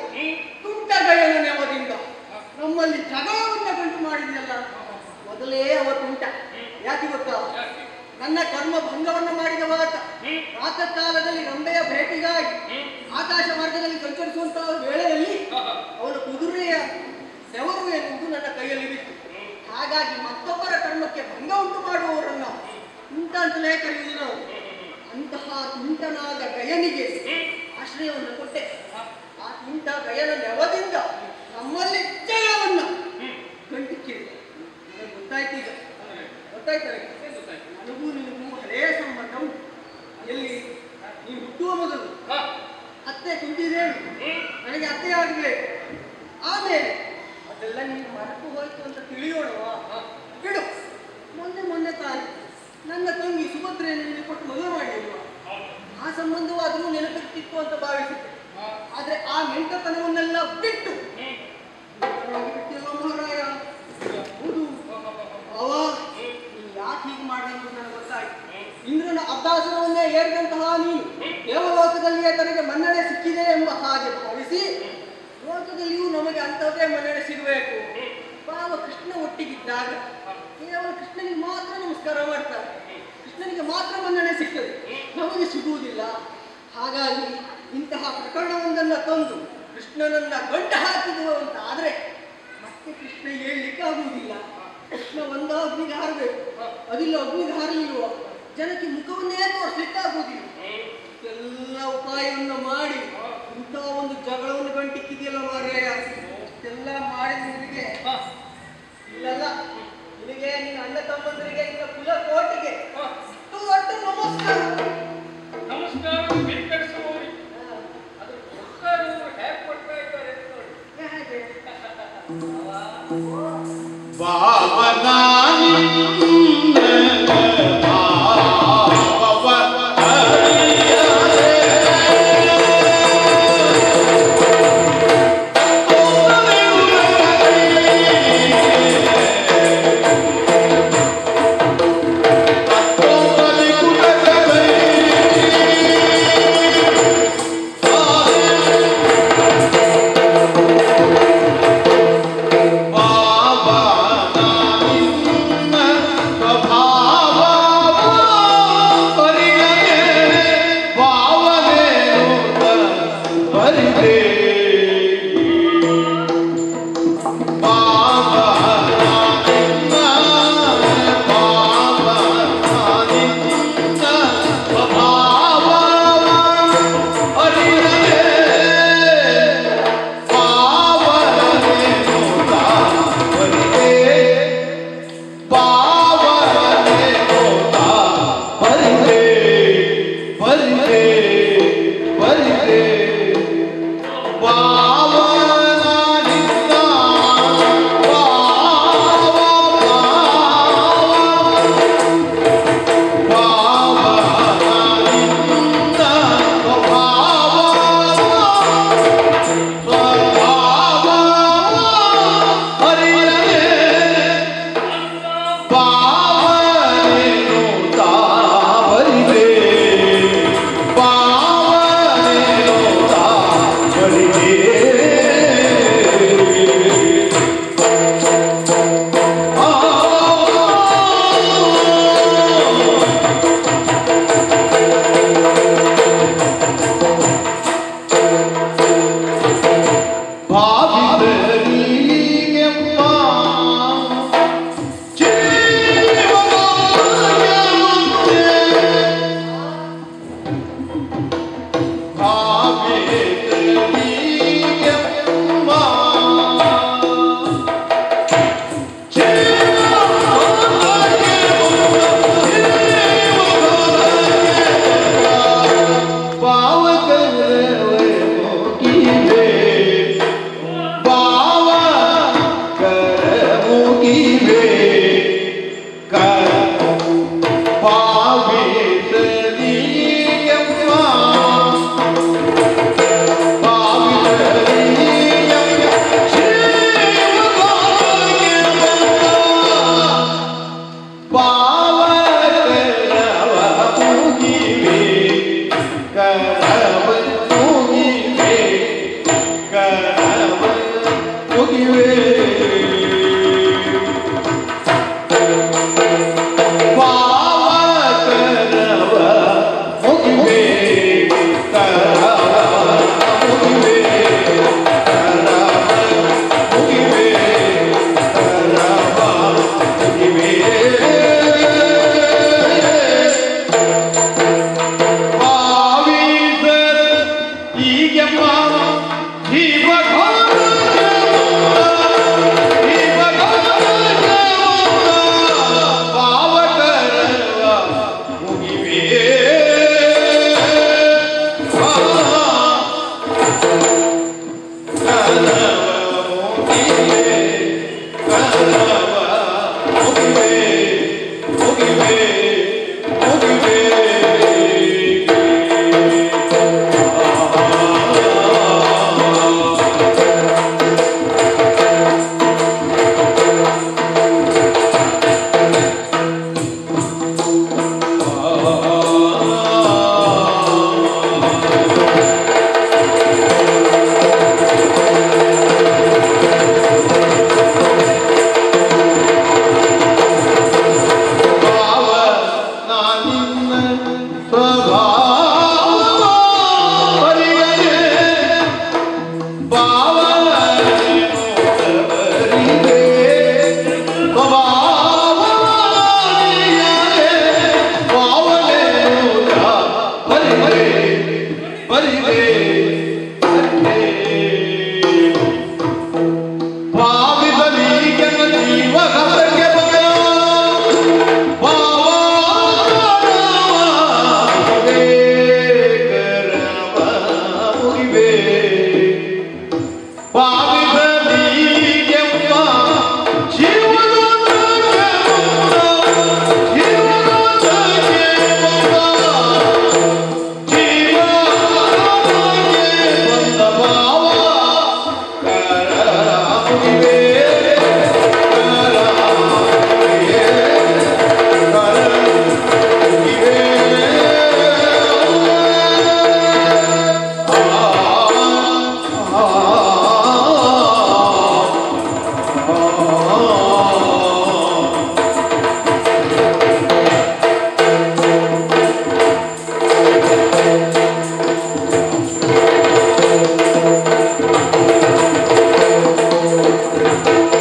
S1: ತುಂಟಗಯನ ನೆವದಿಂದ ನಮ್ಮಲ್ಲಿ ಜಗಳವನ್ನ ಗಂಟು ಮಾಡಿದ್ಯಲ್ಲ ಮೊದಲೇ ಅವ ತುಂಟ ಯಾಕೆ ಗೊತ್ತಾ ನನ್ನ ಕರ್ಮ ಭಂಗವನ್ನ ಮಾಡಿದವ ಆತ ಪ್ರಾತಃ ಕಾಲದಲ್ಲಿ ರಂಬೆಯ ಭೇಟಿಗಾಗಿ ಆಕಾಶ ಮಾರ್ಗದಲ್ಲಿ ಸಂಚರಿಸುವಂತಹ ವೇಳೆಯಲ್ಲಿ ಅವನ ಕುದುರೆಯ ಬೆವರು ಎನ್ನುವುದು ನನ್ನ ಕೈಯಲ್ಲಿ ಬಿತ್ತು ಹಾಗಾಗಿ ಮತ್ತೊಬ್ಬರ ಕರ್ಮಕ್ಕೆ ಭಂಗ ಉಂಟು ಮಾಡುವವರನ್ನ ತುಂಟ ಅಂತಲೇ ಕರೆಯುವುದು ನಾವು ಅಂತಹ ತುಂಟನಾದ ಗಯನಿಗೆ ಆಶ್ರಯವನ್ನು ಕೊಟ್ಟೆ ಆ ತುಂಟ ಗಯನ ನೆವದಿಂದ ನಮ್ಮಲ್ಲಿ ಜಯವನ್ನ ಗಂಟಿಕ್ಕಿದೆ ನನಗೆ ಗೊತ್ತಾಯ್ತು ಈಗ ಗೊತ್ತಾಯ್ತು ನನಗೆ ನನಗೂ ನಿನಗೂ ಹಳೆಯ ಸಂಬಂಧ ಉಂಟು ಎಲ್ಲಿ ನೀನು ಹುಟ್ಟುವ ಮೊದಲು ಅತ್ತೆ ತುಂಬಿದೇನು ನನಗೆ ಅತ್ತೆ ಆಗಬೇಕು ಆಮೇಲೆ ಅದೆಲ್ಲ ನೀನು ಮರೆತು ಹೋಯ್ತು ಅಂತ ತಿಳಿಯೋಣವಾ ಬಿಡು ಮೊನ್ನೆ ಮೊನ್ನೆ ತಾನೆ ನನ್ನ ತಂಗಿ ಸುಭದ್ರೆಯನ್ನು ನಿನಗೆ ಕೊಟ್ಟು ಮದುವೆ ಮಾಡಿಲ್ವಾ ಆ ಸಂಬಂಧವಾದರೂ ನೆನಪಿರ್ತಿತ್ತು ಅಂತ ಭಾವಿಸಿದ್ದೆ ಆದ್ರೆ ಆ ಮೆಂಟತನವನ್ನೆಲ್ಲ ಬಿಟ್ಟು ದೂರವಾಗಿ ಬಿಟ್ಟಿಲ್ಲ ಮಹಾರಾಯ ಹೌದು ಅವ ನೀನು ಯಾಕೆ ಹೀಗೆ ಮಾಡಿದ್ರು ನನಗೆ ಗೊತ್ತಾಯ್ತು ಇಂದ್ರನ ಅಭ್ಯಾಸವನ್ನೇ ಏರಿದಂತಹ ನೀನು ದೇವಲೋಕದಲ್ಲಿಯೇ ತನಗೆ ಮನ್ನಣೆ ಸಿಕ್ಕಿದೆ ಎಂಬ ಹಾಗೆ ಭಾವಿಸಿ ಲೋಕದಲ್ಲಿಯೂ ನಮಗೆ ಅಂಥದ್ದೇ ಮನ್ನಣೆ ಸಿಗಬೇಕು ಬಾವ ಕೃಷ್ಣ ಒಟ್ಟಿಗಿದ್ದಾಗ ಕೇವಲ ಕೃಷ್ಣನಿಗೆ ಮಾತ್ರ ನಮಸ್ಕಾರ ಮಾಡ್ತಾರೆ ಕೃಷ್ಣನಿಗೆ ಮಾತ್ರ ಮನ್ನಣೆ ಸಿಗ್ತದೆ ನಮಗೆ ಸಿಗುವುದಿಲ್ಲ ಹಾಗಾಗಿ ಇಂತಹ ಪ್ರಕರಣವೊಂದನ್ನು ತಂದು ಕೃಷ್ಣನನ್ನ ಗಂಟ ಹಾಕಿದವು ಅಂತ ಆದ್ರೆ ಮತ್ತೆ ಕೃಷ್ಣ ಹೇಳ್ಲಿಕ್ಕೆ ಆಗುವುದಿಲ್ಲ ಕೃಷ್ಣ ಒಂದ ಅಗ್ನಿಗೆ ಹಾರಬೇಕು ಅದಿಲ್ಲ ಅಗ್ನಿಗೆ ಹಾರಲಿಲ್ವ ಜನಕ್ಕೆ ಮುಖವನ್ನೇ ತೋರಿಸ್ಲಿಕ್ಕೆ ಆಗುವುದಿಲ್ಲ ಎಲ್ಲ ಉಪಾಯವನ್ನು ಮಾಡಿ ಇಂಥ ಒಂದು ಜಗಳವನ್ನು ಗಂಟಿಕ್ಕಿದೆಯಲ್ಲ ಮಾರಾಯ ಎಲ್ಲ ಮಾಡಿದ ನಿನಗೆ ಇಲ್ಲಲ್ಲ ನಿನಗೆ ನಿನ್ನ ಅಣ್ಣ ತಮ್ಮಂದರಿಗೆ ನಿನ್ನ ಕುಲ ಕೋಟಿಗೆ ಇಷ್ಟು ದೊಡ್ಡ ನಮಸ್ಕಾರ
S4: ನಮಸ್ಕಾರ ಭಿನ್ನಡಿಸುವವರಿಗೆ ಅದ್ರ ಸರ್ಕಾರವರು ಹೇಗೆ ಕೊಡ್ತಾ ಇದ್ದಾರೆ ಅಂತ ನೋಡಿ
S1: ಹೇಗೆ?
S2: ಭಾವನಾ ಆ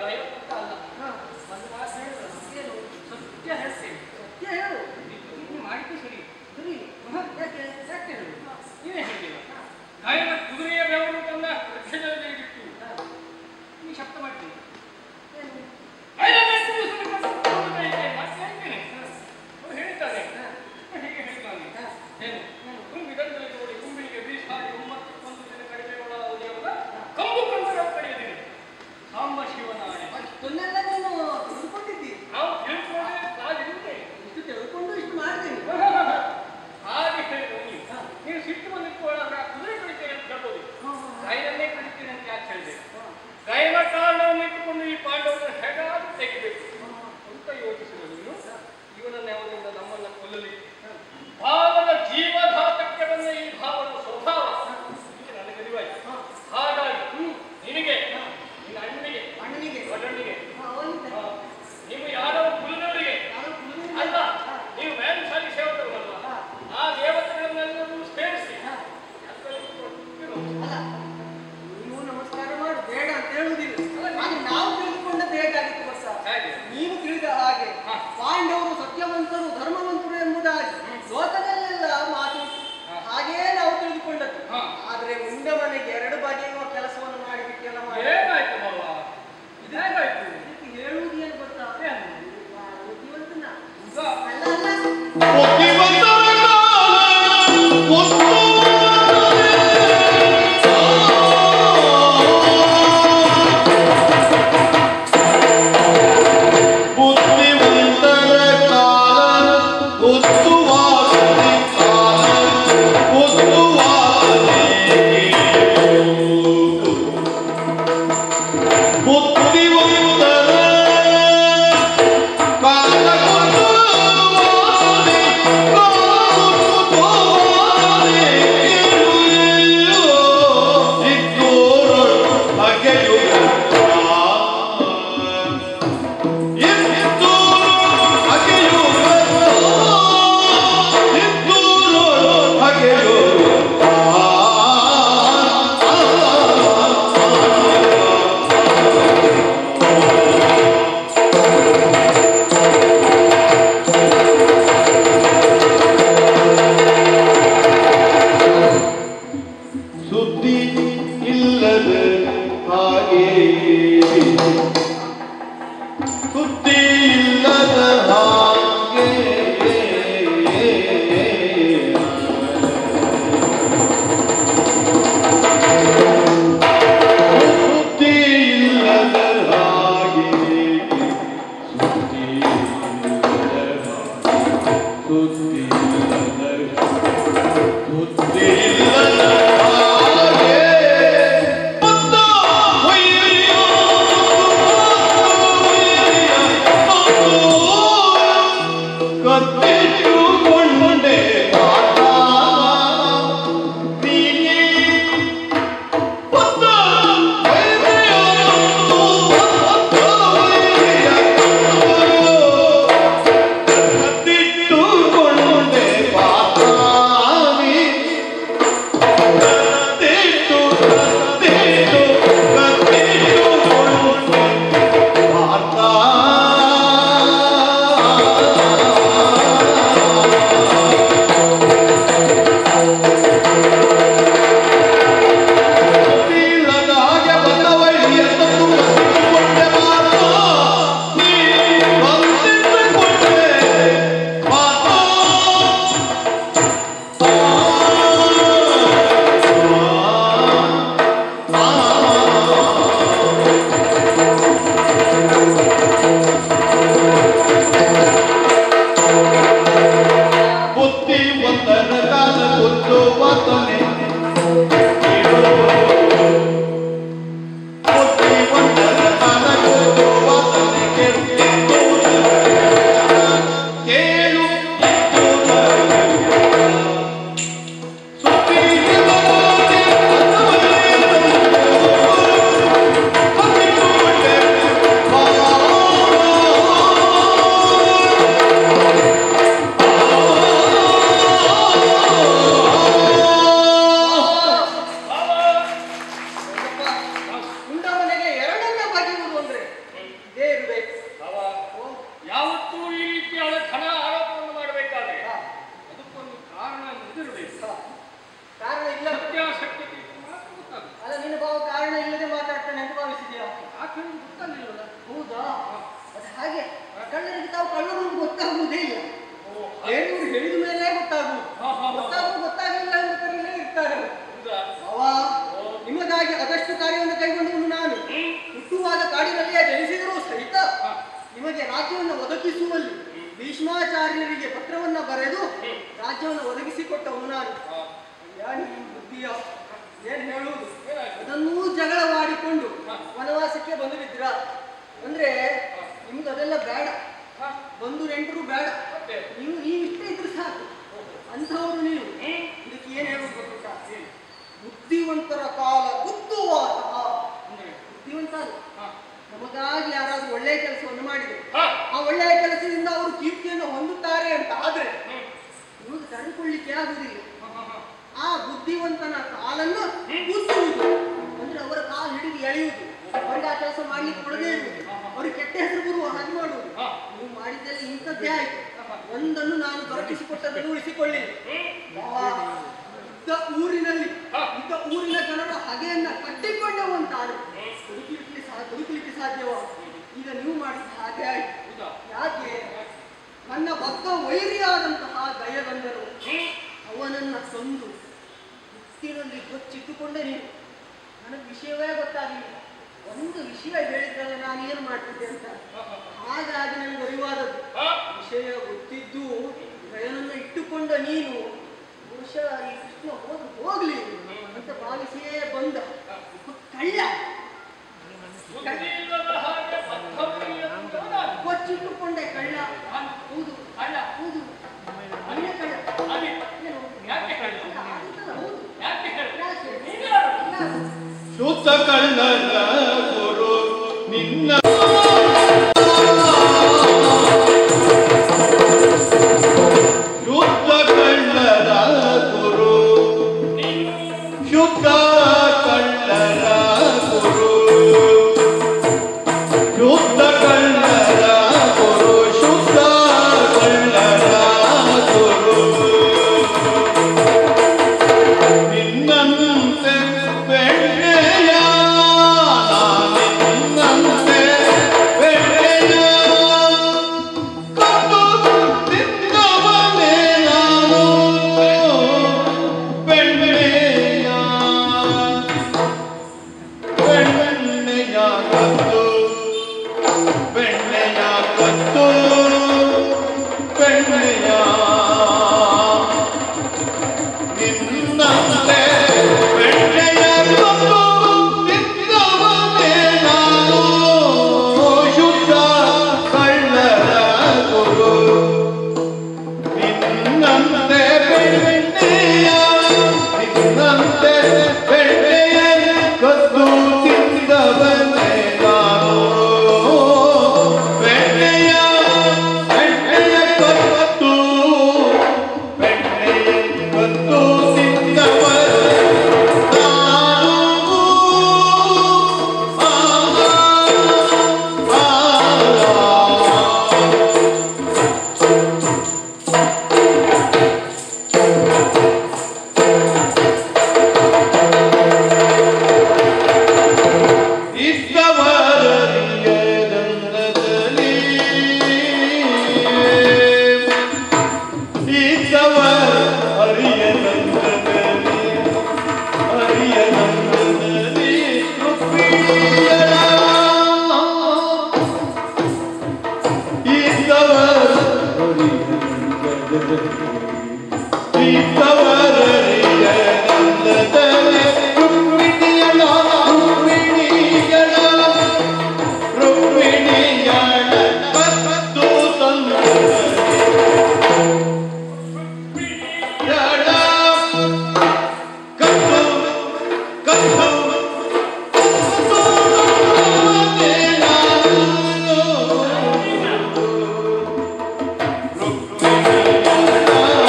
S4: ಗಾಯ ಅಂತ ಅಲ್ಲ
S1: ಹಾ.
S4: ಒಂದು ಮಾತು ಹೇಳಿದ್ರು
S1: ಏನು?
S4: ಸತ್ಯ ಹೇಳ್ತೇನೆ
S1: ಸತ್ಯ ಹೇಳು
S4: ನೀವು ಮಾಡಿದ್ದು ಸರಿ
S1: ಸರಿ ಯಾಕೆ ಯಾಕೆ ಹೇಳು
S4: ನೀವೇ ಹೇಳಿಲ್ಲ ಗಾಯನ ಕುದುರೆಯ ಬೆವರು ತನ್ನ ವೃಕ್ಷದಲ್ಲಿ ಇಟ್ಟು ನೀವು ಶಬ್ದ ಮಾಡ್ತೀವಿ
S1: ಏನು?
S4: ಹೇಳ್ತಾನೆ ಹೀಗೆ ಹೇಳ್ತಾನೆ ಏನು ತುಂಬಿದಂದಲ್ಲಿ ನೋಡಿ ಕುಂಬಿಗೆ ಬೀಸ್ ಹಾಕಿ ಒಂಬತ್ತು ಒಂದು ದಿನ ಕಡಿಮೆ ಒಳಗಾಗುವುದೇವಲ್ಲ ಕಂಬು ಕಂಬರ ಪಡೆಯದಿರಿ ಸಾಂಬ ಶಿವನಾಣೆ
S1: ಅಷ್ಟನ್ನೆಲ್ಲ ನೀನು ತಿಳ್ಕೊಂಡಿದ್ದಿ
S4: ನಾವು ತಿಳ್ಕೊಂಡ್ರೆ ಕಾಲಿರುತ್ತೆ
S1: ಇಷ್ಟು ತಿಳ್ಕೊಂಡು ಇಷ್ಟು ಮಾಡ್ತೀನಿ
S4: ಹಾಗೆ ಹೇಳಿದ್ರು ನೀವು ನೀವು ಸಿಟ್ಟು ಬಂದಿಟ್ಟುಕೊಳ್ಳಾಗ ಕುದುರೆ ಕಡಿತೇನೆ ಅಂತ ಹೇಳ್ಬೋದು ಗಾಯನನ್ನೇ ಕಡಿತೇನೆ ಅಂತ ಯಾಕೆ ಹೇಳಿದೆ ಗಾಯನ ಕಾರಣವನ್ನು ಇಟ್ಟುಕೊಂಡು ಈ ಪಾಂಡವರನ್ನು ಹೇಗಾದ್ರೂ ತೆಗಿಬೇಕು ಅಂತ ಯೋಚಿಸಿದ ನೀನು ಇವನನ್ನ ಅವರಿಂದ ನಮ್ಮನ್ನ ಕೊಲ್ಲಲಿ ಭಾವನ ಜೀವಘಾತಕ್ಕೆ ಬಂದ ಈ ಭಾವನ ಸ್ವಭಾವ ಇದು ನನಗೆ ಅರಿವಾಯ್ತು ಹಾಗಾಗಿ ನಿನಗೆ ನಿನ್ನ ಅಣ್ಣನಿಗೆ
S1: ಅಣ್ಣನಿಗೆ
S4: ಒಡಣ್ಣಿಗೆ
S1: ಹಾ, ಅವನಿಗೆ.
S4: ಆ, ನೀವು ಯಾರೋ ಕುಲದವರಿಗೆ
S1: ಯಾರೋ ಕುಲುಮೆಲ್ಲ
S4: ಅಲ್ಲ
S1: ಹಾ.
S4: ನೀವು ವ್ಯಾನ್ಸಾಲಿ ಸೇವಕರಲ್ಲ
S1: ಹಾ.
S4: ಆ ದೇವತೆಗಳನ್ನೆಲ್ಲರೂ ಸೇರಿಸಿ
S1: ಹಾ.
S4: ಅದರಲ್ಲಿ ಕೊಟ್ಟಿರು.
S1: ಅಲ್ಲ ನೀವು ನಮಸ್ಕಾರ ಮಾಡು ಬೇಡ ಅಂತ ಹೇಳುವುದಿಲ್ಲ ಆದ್ರೆ ನಾವು ತಿಳಿದುಕೊಂಡದ್ದು ಹೇಗಾಗಿತ್ತು ಗೊತ್ತಾ
S4: ಹೇಗೆ?
S1: ನೀನು ತಿಳಿದ ಹಾಗೆ
S4: ಹಾ.
S1: ಪಾಂಡವರು ಸತ್ಯವಂತರು ಧರ್ಮವಂತರು ಎಂಬುದಾಗಿ ಲೋಕದಲ್ಲೆಲ್ಲ ಮಾತು ಉಂಟು.
S4: ಹಾ.
S1: ಹಾಗೇ ನಾವು ತಿಳಿದುಕೊಂಡದ್ದು
S4: ಹಾ.
S1: ಆದ್ರೆ ಮುಂದೆ ಮನೆಗೆ ಎರಡು ಬಗೆಯ ಕೆಲಸವನ್ನು ಮಾಡಿಬಿಟ್ಟಿಲ್ಲ ಮಾಡಿ
S4: ಹೇಗಾಯ್ತು ಬಾವ ಇದು ಹೇಗಾಯ್ತು
S1: ಇದಕ್ಕೆ ಹೇಳುವುದು ಏನು ಗೊತ್ತಾ
S4: ಏನು?
S1: ಆ, ಬುದ್ಧಿವಂತನ.
S4: ಈಗ
S1: ಅಲ್ಲ ಅಲ್ಲ
S2: ಬುದ್ಧಿವಂತರ ವಸ್ತು ಬುದ್ಧಿವಂತರ ಕಾಲ ವಸ್ತುವಾಸನೆ ಕಾಲ ವಸ್ತುವಾಸನೆ ಬುದ್ಧಿವಂತರ ಕಾಲ ವಸ್ತುವಾಸನೆ
S1: ಹಾಗೆ ಕಳ್ಳರಿಗೆ ತಾವು ಕಳ್ಳರು ಅಂತ ಗೊತ್ತಾಗುವುದೇ ಇಲ್ಲ ಹೇಳಿದ್ರು ಹೇಳಿದ ಮೇಲೆ ಗೊತ್ತಾಗುವುದು ಗೊತ್ತಾಗುವ ಗೊತ್ತಾಗಲಿಲ್ಲ ಅಂತ ಕರೀಲೇ ಇರ್ತಾರೆ ಅವರು. ಅವ ನಿಮಗಾಗಿ ಅದಷ್ಟು ಕಾರ್ಯವನ್ನು ಕೈಗೊಂಡವನು ನಾನು ಹುಟ್ಟುವಾಗ ಕಾಡಿನಲ್ಲಿಯೇ ಜನಿಸಿದರೂ ಸಹಿತ ನಿಮಗೆ ರಾಜ್ಯವನ್ನು ಒದಗಿಸುವಲ್ಲಿ ಭೀಷ್ಮಾಚಾರ್ಯರಿಗೆ ಪತ್ರವನ್ನ ಬರೆದು ರಾಜ್ಯವನ್ನು ಒದಗಿಸಿಕೊಟ್ಟವನು ನಾನು ಯಾನಿ ಬುದ್ಧಿಯ ಏನ್ ಹೇಳುವುದು ಅದನ್ನೂ ಜಗಳವಾಡಿಕೊಂಡು ವನವಾಸಕ್ಕೆ ಬಂದು ಬಿದ್ರ ಅಂದ್ರೆ ನಿಮ್ಗೆ ಅದೆಲ್ಲ ಬೇಡ ಬಂದು ನೆಂಟರು ಬೇಡ ನೀವು ನೀವು ಇಷ್ಟೇ ಇದ್ರೆ ಸಾಕು ಅಂಥವ್ರು ನೀವು ಇದಕ್ಕೆ ಏನ್ ಹೇಳೋದು ಗೊತ್ತುಂಟಾ ಬುದ್ಧಿವಂತರ ಕಾಲ ಗುತ್ತುವಾದ ಬುದ್ಧಿವಂತ ಅಲ್ಲ. ನಮಗಾಗಿ ಯಾರಾದ್ರೂ ಒಳ್ಳೆಯ ಕೆಲಸವನ್ನು ಮಾಡಿದ್ರು ಆ ಒಳ್ಳೆಯ ಕೆಲಸದಿಂದ ಅವರು ಕೀರ್ತಿಯನ್ನು ಹೊಂದುತ್ತಾರೆ ಅಂತ ಆದ್ರೆ ನಿಮಗೆ ತಡೆಕೊಳ್ಳಿಕ್ಕೆ ಆಗುದಿಲ್ಲ ಆ ಬುದ್ಧಿವಂತನ ಕಾಲನ್ನು ಗುದ್ದುವುದು ಅಂದ್ರೆ ಅವರ ಕಾಲು ಹಿಡಿದು ಎಳೆಯುವುದು ಅವರಿಗೆ ಆ ಕೆಲಸ ಮಾಡ್ಲಿಕ್ಕೆ ಕೊಡದೇ ಇರುವುದು ಅವ್ರಿಗೆ ಕೆಟ್ಟ ಹೆಸರು ಬರುವ ಹಾಗೆ ಮಾಡುವುದು ನೀವು ಮಾಡಿದ್ದೆಲ್ಲ ಇಂಥದ್ದೇ ಆಯ್ತು ಒಂದನ್ನು ನಾನು ದೊರಕಿಸಿಕೊಟ್ಟದನ್ನು ಉಳಿಸಿಕೊಳ್ಳಿಲ್ಲ ಆ ಇದ್ದ ಊರಿನಲ್ಲಿ ಇದ್ದ ಊರಿನ ಜನರ ಹಗೆಯನ್ನ ಕಟ್ಟಿಕೊಂಡವು ಅಂತಾರೆ ಬದುಕಲಿಕ್ಕೆ ಸಾ ಬದುಕಲಿಕ್ಕೆ ಸಾಧ್ಯವ ಈಗ ನೀವು ಮಾಡಿದ ಹಾಗೆ ಆಯ್ತು ಯಾಕೆ ನನ್ನ ಭಕ್ತ ವೈರಿಯಾದಂತಹ ದಯಗಂಧರು ಅವನನ್ನ ತಂದು ಹುಟ್ಟಿನಲ್ಲಿ ಗೊಚ್ಚಿಟ್ಟುಕೊಂಡೆ ನೀನು ನನಗೆ ವಿಷಯವೇ ಗೊತ್ತಾಗಲಿಲ್ಲ ಒಂದು ವಿಷಯ ಹೇಳಿದ್ರೆ ನಾನು ಏನು ಮಾಡ್ತಿದ್ದೆ ಅಂತ ಹಾಗಾಗಿ ನನಗೆ ಅರಿವಾದದ್ದು ವಿಷಯ ಗೊತ್ತಿದ್ದು ದಯನನ್ನ ಇಟ್ಟುಕೊಂಡ ನೀನು ಬಹುಶಃ ಈ ಕೃಷ್ಣ ಹೋದ್ರು ಹೋಗ್ಲಿ ಅಂತ ಭಾವಿಸಿಯೇ ಬಂದ ಕಳ್ಳ ಕೊಚ್ಚಿಟ್ಟುಕೊಂಡೆ ಕಳ್ಳ ಹೌದು ಕಳ್ಳ ಹೌದು ಅಲ್ಲೇ ಕಳ್ಳ ಏನು?
S4: ಯಾಕೆ ಕಳ್ಳ?
S1: ಅಲ್ಲ, ಆಗುತ್ತಲ್ಲ, ಹೌದು.
S4: ಯಾಕೆ ಹೇಳು?
S1: ಯಾಕೆ?
S4: ನೀನು ಯಾರು?
S1: ಯಾಕೆ?
S2: ಶುದ್ಧ ಕಳ್ಳನ ಗುರು ನಿನ್ನ ಶುದ್ಧ ಕಳ್ಳನ ಗುರು ಶುದ್ಧ ಕಳ್ಳನ ಗುರು ಶುದ್ಧ ಕಳ್ಳನ ಗುರು ಶುದ್ಧ ಕಳ್ಳನ ಗುರು ನಿನ್ನಂತೆ ಬೆಣ್ಣೆಯ ನಿನ್ನಂತೆ ಬೆಣ್ಣೆಯ ಕದ್ದು ತಿನ್ನವನೇ ನಾನು ಬೆಣ್ಣೆಯ ಬೆಣ್ಣೆಯ ಕದ್ದು ಬೆಣ್ಣೆಯ ಕದ್ದು ಬೆಣ್ಣೆಯ ನಿನ್ನಂತೆ ಬೆಣ್ಣೆಯ ಕೊಂದು ನಿನ್ನವನೇ ನಾನು ಶುದ್ಧ ಕಳ್ಳರ ಗುರು ನಿನ್ನಂತೆ ಬೆಣ್ಣೆಯ ನಿನ್ನಂತೆ ಬೆಣ್ಣೆಯ ಕದ್ದು ತಿಂದವನೇ ನಾನು ಬೆಣ್ಣೆಯ ಬೆಣ್ಣೆಯ ಕದ್ದು ಬೆಣ್ಣೆಯ ಕದ್ದು ತಿಂದವನೇ ನಾನು ಆ, ಆ, ಆ. ಇದ್ದವರರಿಯದಂದದಲ್ಲಿ ಇದ್ದವರ ಅರಿಯದಂದದಲ್ಲಿ ಅರಿಯದಂದದಲ್ಲಿ ರುಕ್ಮಿಣಿಯರ ಇದ್ದವರ ಇದ್ದವರರಿಯದಂದದಲ್ಲಿ ರುಕ್ಮಿಣಿಯರ ರುಕ್ಮಿಣಿಯರ ರುಕ್ಮಿಣಿಯಳ ಕದ್ದು ತಂದೆಯಳ ಕದ್ದು ಕದ್ದು ರುಕ್ಮಿಣಿಯಳ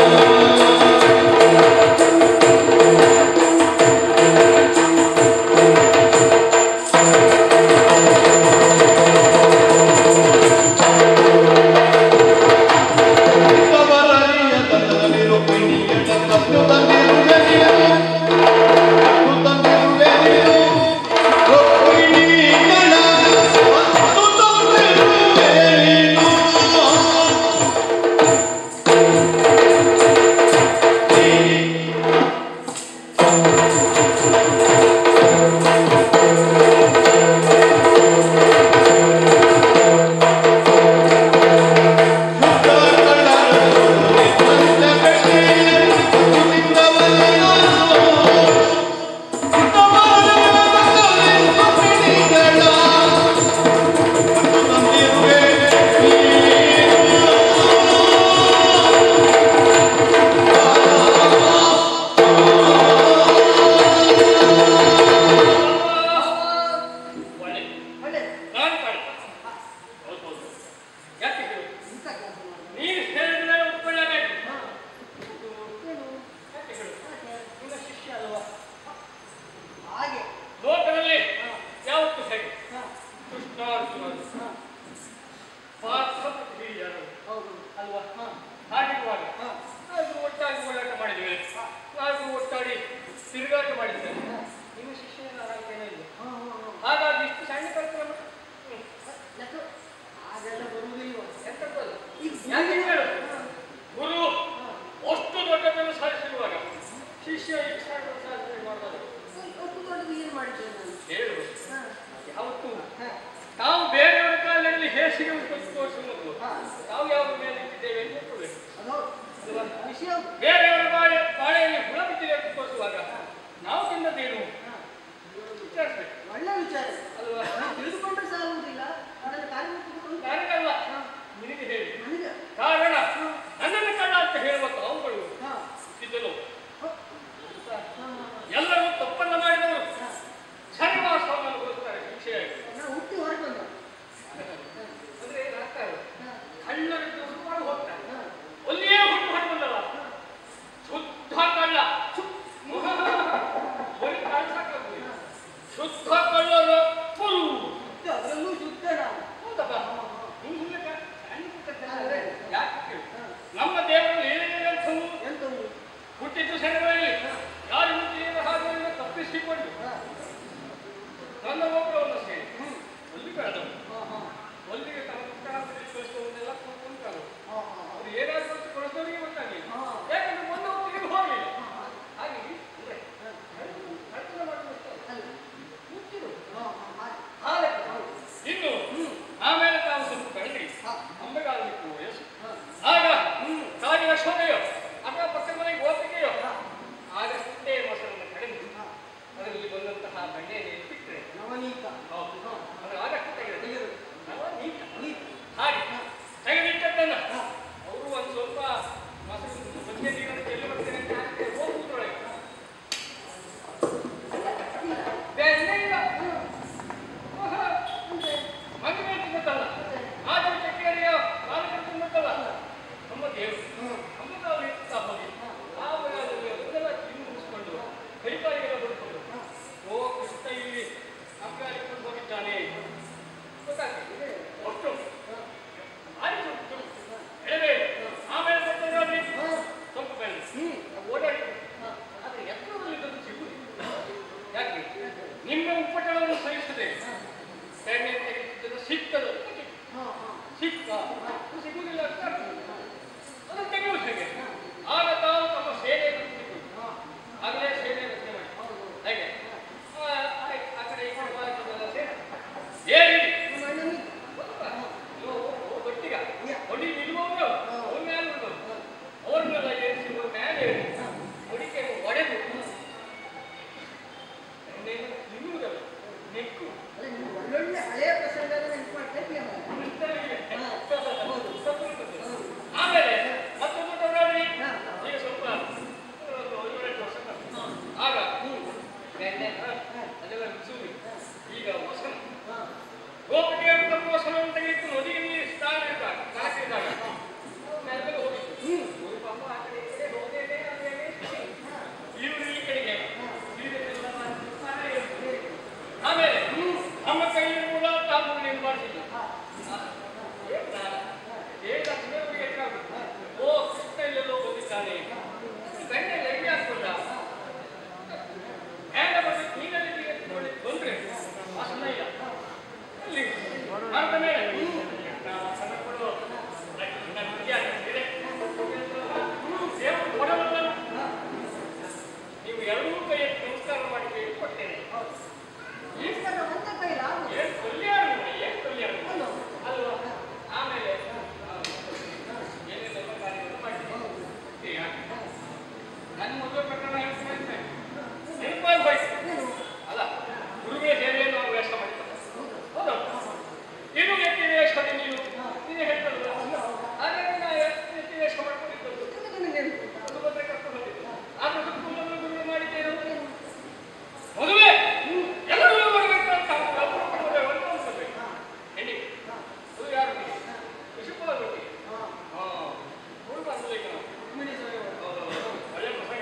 S1: ವಿಷಯ
S4: ಬೇರೆಯವರ ಬಾಳೆ ಬಾಳೆಯಲ್ಲಿ ಹುಳ ಬಿದ್ದಿದೆ ಅಂತ ತೋರಿಸುವಾಗ ನಾವು ತಿನ್ನದೇನು ವಿಚಾರಿಸ್ಬೇಕು
S1: ಒಳ್ಳೆ ವಿಚಾರ
S4: ಅಲ್ವಾ
S1: ನಾವು ತಿಳಿದುಕೊಂಡ್ರೆ ಸಾಲುವುದಿಲ್ಲ ಅದನ್ನು ಕಾರ್ಯರೂಪಕ್ಕೆ
S4: ನನಗಲ್ಲ ನಿನಗೆ ಹೇಳಿ
S1: ನನಗೆ
S4: ಕಾರಣ ನನ್ನನ್ನು ಕಳ್ಳ ಅಂತ ಹೇಳುವ ತಾವುಗಳು
S1: ಹಾ
S4: ಇದ್ದಲು
S1: ಹಾ, ಹಾ,
S4: ಎಲ್ಲರೂ ತಪ್ಪನ್ನ ಮಾಡಿದವರು ಸನ್ನಿವಾಸವನ್ನು ಅನುಭವಿಸ್ತಾರೆ ಶಿಕ್ಷೆಯಾಗಿ
S1: ನಾವು ಹುಟ್ಟಿ ಹೊರಟು
S4: ಅಂದ್ರೆ ಏನಾಗ್ತಾರೆ ಕಳ್ಳರಿದ್ದು ಸುಮಾರು ಹೋಗ್ತಾರೆ
S1: ಹಾ
S4: ಒಲ್ಲಿಯೇ ಹುಟ್ಟು ಹೊಟ್ಟು ಬಂದಲ್ಲ ಶುದ್ಧ ಕಳ್ಳ ಬರೀ ಕಾಣಿಸಕ್ಕಾಗುದಿಲ್ಲ ಶುದ್ಧ ಕಳ್ಳರ ಪುರು
S1: ಶುದ್ಧ, ಅದರಲ್ಲೂ ಶುದ್ಧ ನಾವು
S4: ಹೌದಪ್ಪ ಹಿಂಗ್ ಹಿಂಗೆ ಕ- ಸಣ್ಣ ಪುಟ್ಟ ಕೆಲಸ
S1: ಅದೇ.
S4: ಯಾಕೆ ಕೇಳು? ನಮ್ಮ ದೇವರು ಏನೇನಂಥವು
S1: ಎಂತವು
S4: ಹುಟ್ಟಿದ್ದು ಸೆಣಗಳಲ್ಲಿ ಯಾರು ಹುಟ್ಟಿದ ಹಾಗೆ ತಪ್ಪಿಸಿಕೊಂಡು
S1: ಹಾ
S4: ನನ್ನ ಒಬ್ಬರವನ್ನು ಸೇರಿ ಅಲ್ಲಿ ಬೆಳೆದವು
S1: ಹಾ ಹಾ
S4: ಅಲ್ಲಿಗೆ ತಮ್ಮ ಪುಸ್ತಕ ಕಳಿಸುವವನ್ನೆಲ್ಲ ಕೂತ್ಕೊಂಡು
S1: ಹಾ ಹಾ
S4: ಅವ್ರು ಏನಾದ್ರು ಕೊಡಿಸೋರಿಗೆ ಗೊತ್ತಾಗಿಲ್ಲ
S1: ಹಾ.
S4: ಯಾಕಂದ್ರೆ ಒಂದು ಹೊತ್ತಿಗೆ ಹೋಗಲಿಲ್ಲ ಹಾಗೆ ಅಂದ್ರೆ
S1: ಹಾ.
S4: ಕಳ್ತನ ಮಾಡುವುದು
S1: ಅಲ್ಲ.
S4: ಮುಚ್ಚಿರು
S1: ಹಾ ಹಾ
S4: ಹಾಗೆ
S1: ಹೌದು.
S4: ಇನ್ನು ಆಮೇಲೆ ತಾವು ಸ್ವಲ್ಪ ಬೆಳೆದ್ರಿ
S1: ಹಾ.
S4: ಅಂಬೆಗಾಲಕ್ಕೆ ವಯಸ್ಸು
S1: ಹಾ.
S4: ಆಗ ಕಾಡಿನ ಶೋಧೆಯೋ ಅಥವಾ ಪಕ್ಕದ ಮನೆಗೆ ಗೋಪಿಗೆಯೋ ಆಗಷ್ಟೇ ಮೊಸರನ್ನು ಕಡಿಮೆ
S1: ಹಾ.
S4: ಅದರಲ್ಲಿ ಬಂದಂತಹ ಬೆಣ್ಣೆಯನ್ನು ಬಿಟ್ಟರೆ
S1: ನವನೀತ
S4: ಹೌದು ಅದು ಆಗಷ್ಟು ತೆಗೆದು
S1: ತೆಗೆದು.
S4: ನೀಟ
S1: ನೀತ
S4: ಹಾಗೆ ತೆಗೆದಿಟ್ಟದ್ದನ್ನ
S1: ಹಾ.
S4: ಅವರು ಒಂದು ಸ್ವಲ್ಪ ಮೊಸರು ಮಧ್ಯೆ ನೀರನ್ನು ಚೆಲ್ಲಿ ಬರ್ತೇನೆ ಅಂತ ಹಾಕಿ ಹೋಗುವುದ್ರೊಳಗೆ ಬೆಣ್ಣೆ ಇಲ್ಲ ಓಹೋ, ಮದುವೆ ತಿನ್ನತ್ತಲ್ಲ ಆದರೂ ಚಕ್ಕೆರೆಯ ನಾಲ್ಕು ತಿನ್ನತ್ತಲ್ಲ ನಮ್ಮ ದೇವರು ನಮ್ಮನ್ನು ಅವ್ರು ಇರ್ತಾ ಹೋಗಿ ಆ ವಯಸ್ಸಲ್ಲಿ ಅದನ್ನೆಲ್ಲ ತಿಂದು ಮುಗಿಸ್ಕೊಂಡು ಕೈಕಾಲಿಗೆಲ್ಲ ಬಡ್ಕೊಂಡು ಓ ಕೃಷ್ಣ ಇಲ್ಲಿ ಅಫ್ಘಾನಿಸ್ತಾನ ಹೋಗಿದ್ದಾನೆ ಗೊತ್ತಾಗ್ತದೆ ಒಟ್ಟು ಆಯ್ತು ಎಳೆಬೇಡಿ ಆಮೇಲೆ ಮತ್ತೆ ನೋಡಿ ಸ್ವಲ್ಪ ಬೆಳೆ ಓಡಾಡಿ ಆದರೆ ಎತ್ತರದಲ್ಲಿ ಇದ್ದದ್ದು ಸಿಗುವುದಿಲ್ಲ ಯಾಕೆ ನಿಮ್ಮ ಉಪಟಳವನ್ನು ಸಹಿಸದೆ ಬೆಣ್ಣೆ ತೆಗೆದಿದ್ದನ್ನು ಸಿಕ್ಕದು
S1: ಹಾ ಹಾ
S4: ಸಿಕ್ಕ ಸಿಗುವುದಿಲ್ಲ ಅಂತ ಅರ್ಥ. ಅದನ್ನು ತೆಗೆಯುವುದು ಹೇಗೆ ಆಗ ತಾವು ತಮ್ಮ ಸೇನೆ
S1: ಹಾ
S4: ಆಗಲೇ ಸೇನೆ ರಚನೆ ಮಾಡಿ ಹೇಗೆ ಆ, ಆಯ್ತು, ಆ ಕಡೆ ಈ ಕಡೆ ಮಾಡಿದ್ದೆಲ್ಲ ಸೇನೆ ಏರಿ
S1: ನಮ್ಮ ಅಣ್ಣನಿಗೆ
S4: ಗಟ್ಟಿಗ ಹೊಡಿ ನಿಲ್ಲುವವರು ಅವ್ರ ಮೇಲೆ ಉಳಿದವರು ಅವ್ರನ್ನೆಲ್ಲ ಏರಿಸಿ ಅವ್ರ ಮೇಲೆ ಏರಿ ಹೊಡಿಕೆ ಒಡೆದು ಎಣ್ಣೆಯನ್ನು ತಿನ್ನುವುದಲ್ಲ ನೆಕ್ಕು
S1: ಅಲ್ಲ ನೀವು ಒಳ್ಳೊಳ್ಳೆ ಹಳೆಯ ಪ್ರಸಂಗ ನೆನಪು ಮಾಡ್ತಾ ಇದ್ದೀಯ
S4: ಆಮೇಲೆ ಮತ್ತೊಂದು ತಗೊಳ್ಳಿ
S1: ಹಾ.
S4: ಈಗ ಸ್ವಲ್ಪ ಒಂದು ಐವತ್ತು ವರ್ಷ ಕಳೆದು. ಆಗ ಬೆಣ್ಣೆ ಅದೆಲ್ಲ ಮಿಕ್ಸುವುದು ಈಗ ಮೊಸರು
S1: ಹಾ
S4: ಗೋಪಿಗೆ ತಮ್ಮ ಮೊಸರನ್ನು ತೆಗೆದು ನದಿಗೆ ನೀರು ಸ್ನಾನ ಇದ್ದಾಗ ಕಾಸಿದಾಗ ಮೇಲೆ ಮೇಲೆ ಹೋಗಿತ್ತು ಇವ್ರು ಪಾಪ ಆ ಕಡೆ ಈ ಕಡೆ ಹೋದೇನೆ ಅದೇನೆ ಇವರು ಈ ಕಡೆಗೆ ಇದನ್ನೆಲ್ಲ ಮಾಡಿ ಮನೆ ಇರ್ತದೆ. ಆಮೇಲೆ ನಮ್ಮ ಕೈಯಲ್ಲಿ ಕೂಡ ತಾವು ನಿರ್ಮಾಣಿಸಿಲ್ಲ ಓ ಕೃಷ್ಣ ಎಲ್ಲೆಲ್ಲೋ ಬಂದಿದ್ದಾನೆ ಗಂಟೆ ಎಣ್ಣೆ ಹಾಕೊಂಡ ಮೇಲೆ ಬಂದು ನೀರಲ್ಲಿ ನೋಡಿ ಬಂದ್ರೆ ವಾಸನ ಇಲ್ಲ ಅಲ್ಲಿ ಮಾಡ್ದ ಮೇಲೆ ನಾವು ಸಣ್ಣ ಕೊಡು. ನನ್ನ ಹುಡುಗಿ ಆಗ್ತಿದೆ. ದೇವರು ಕೊಡವಲ್ಲ. ನೀವು ಎರಡೂ ಕೈ ಎತ್ತಿ ನಮಸ್ಕಾರ ಮಾಡಿ ಕೊಡ್ತೇನೆ
S1: ಈಶ್ವರ ಒಂದೇ ಕೈಲಾಗು
S4: ಏನ್ ಕಲ್ಯಾಣ ಏನ್ ಕಲ್ಯಾಣ
S1: ಅಲ್ಲೋ
S4: ಅಲ್ವಾ ಆಮೇಲೆ ಏನೆಲ್ಲ ಕಾರ್ಯವನ್ನು ಮಾಡ್ತೀನಿ ಈಗ ನನ್ನ ಮದುವೆ ಪ್ರಕರಣ ಹೇಳ್ತೀನಿ ನೆನಪಾಗಿ ಹೋಯ್ತು ಅಲ್ಲ ಗುರುಗಳ ಸೇವೆಯನ್ನು ನಾವು ವೇಷ ಮಾಡಿದ್ದಾರೆ ಹೌದು ಏನು ಎತ್ತಿ ವೇಷದಲ್ಲಿ ನೀನು ನೀನು ಹೇಳ್ತಲ್ಲ ಹಾಗಾಗಿ ನಾ ಎತ್ತಿ ವೇಷ ಮಾಡ್ಕೊಂಡಿದ್ದು
S1: ಅದಕ್ಕೆ ನೆನಪು
S4: ಅದು ಬಂದ್ರೆ ಕರ್ಕೊಂಡು ಹೋಗಿದ್ದು ಆದ್ರೆ ಅದಕ್ಕೂ ಮೊದಲು ಗುರುಗಳು ಮಾಡಿದ್ದೇನು ಮದುವೆ ಎಲ್ಲರೂ ಬರಬೇಕು ಅಂತ ಅವರು ಮದುವೆ ಒಂದು ಅನ್ಕೋಬೇಕು ಹೆಣ್ಣಿ ಅದು ಯಾರು ವಿಷುಪಾಲ ಗೊತ್ತಿ
S1: ಹಾ
S4: ಹಾ ಹುಡುಗ ಅನ್ಬೇಕು ನಾವು
S1: ರುಕ್ಮಿಣಿ ಸ್ವಯಂವರ.
S4: ಒಳ್ಳೆ ಪ್ರಸಂಗ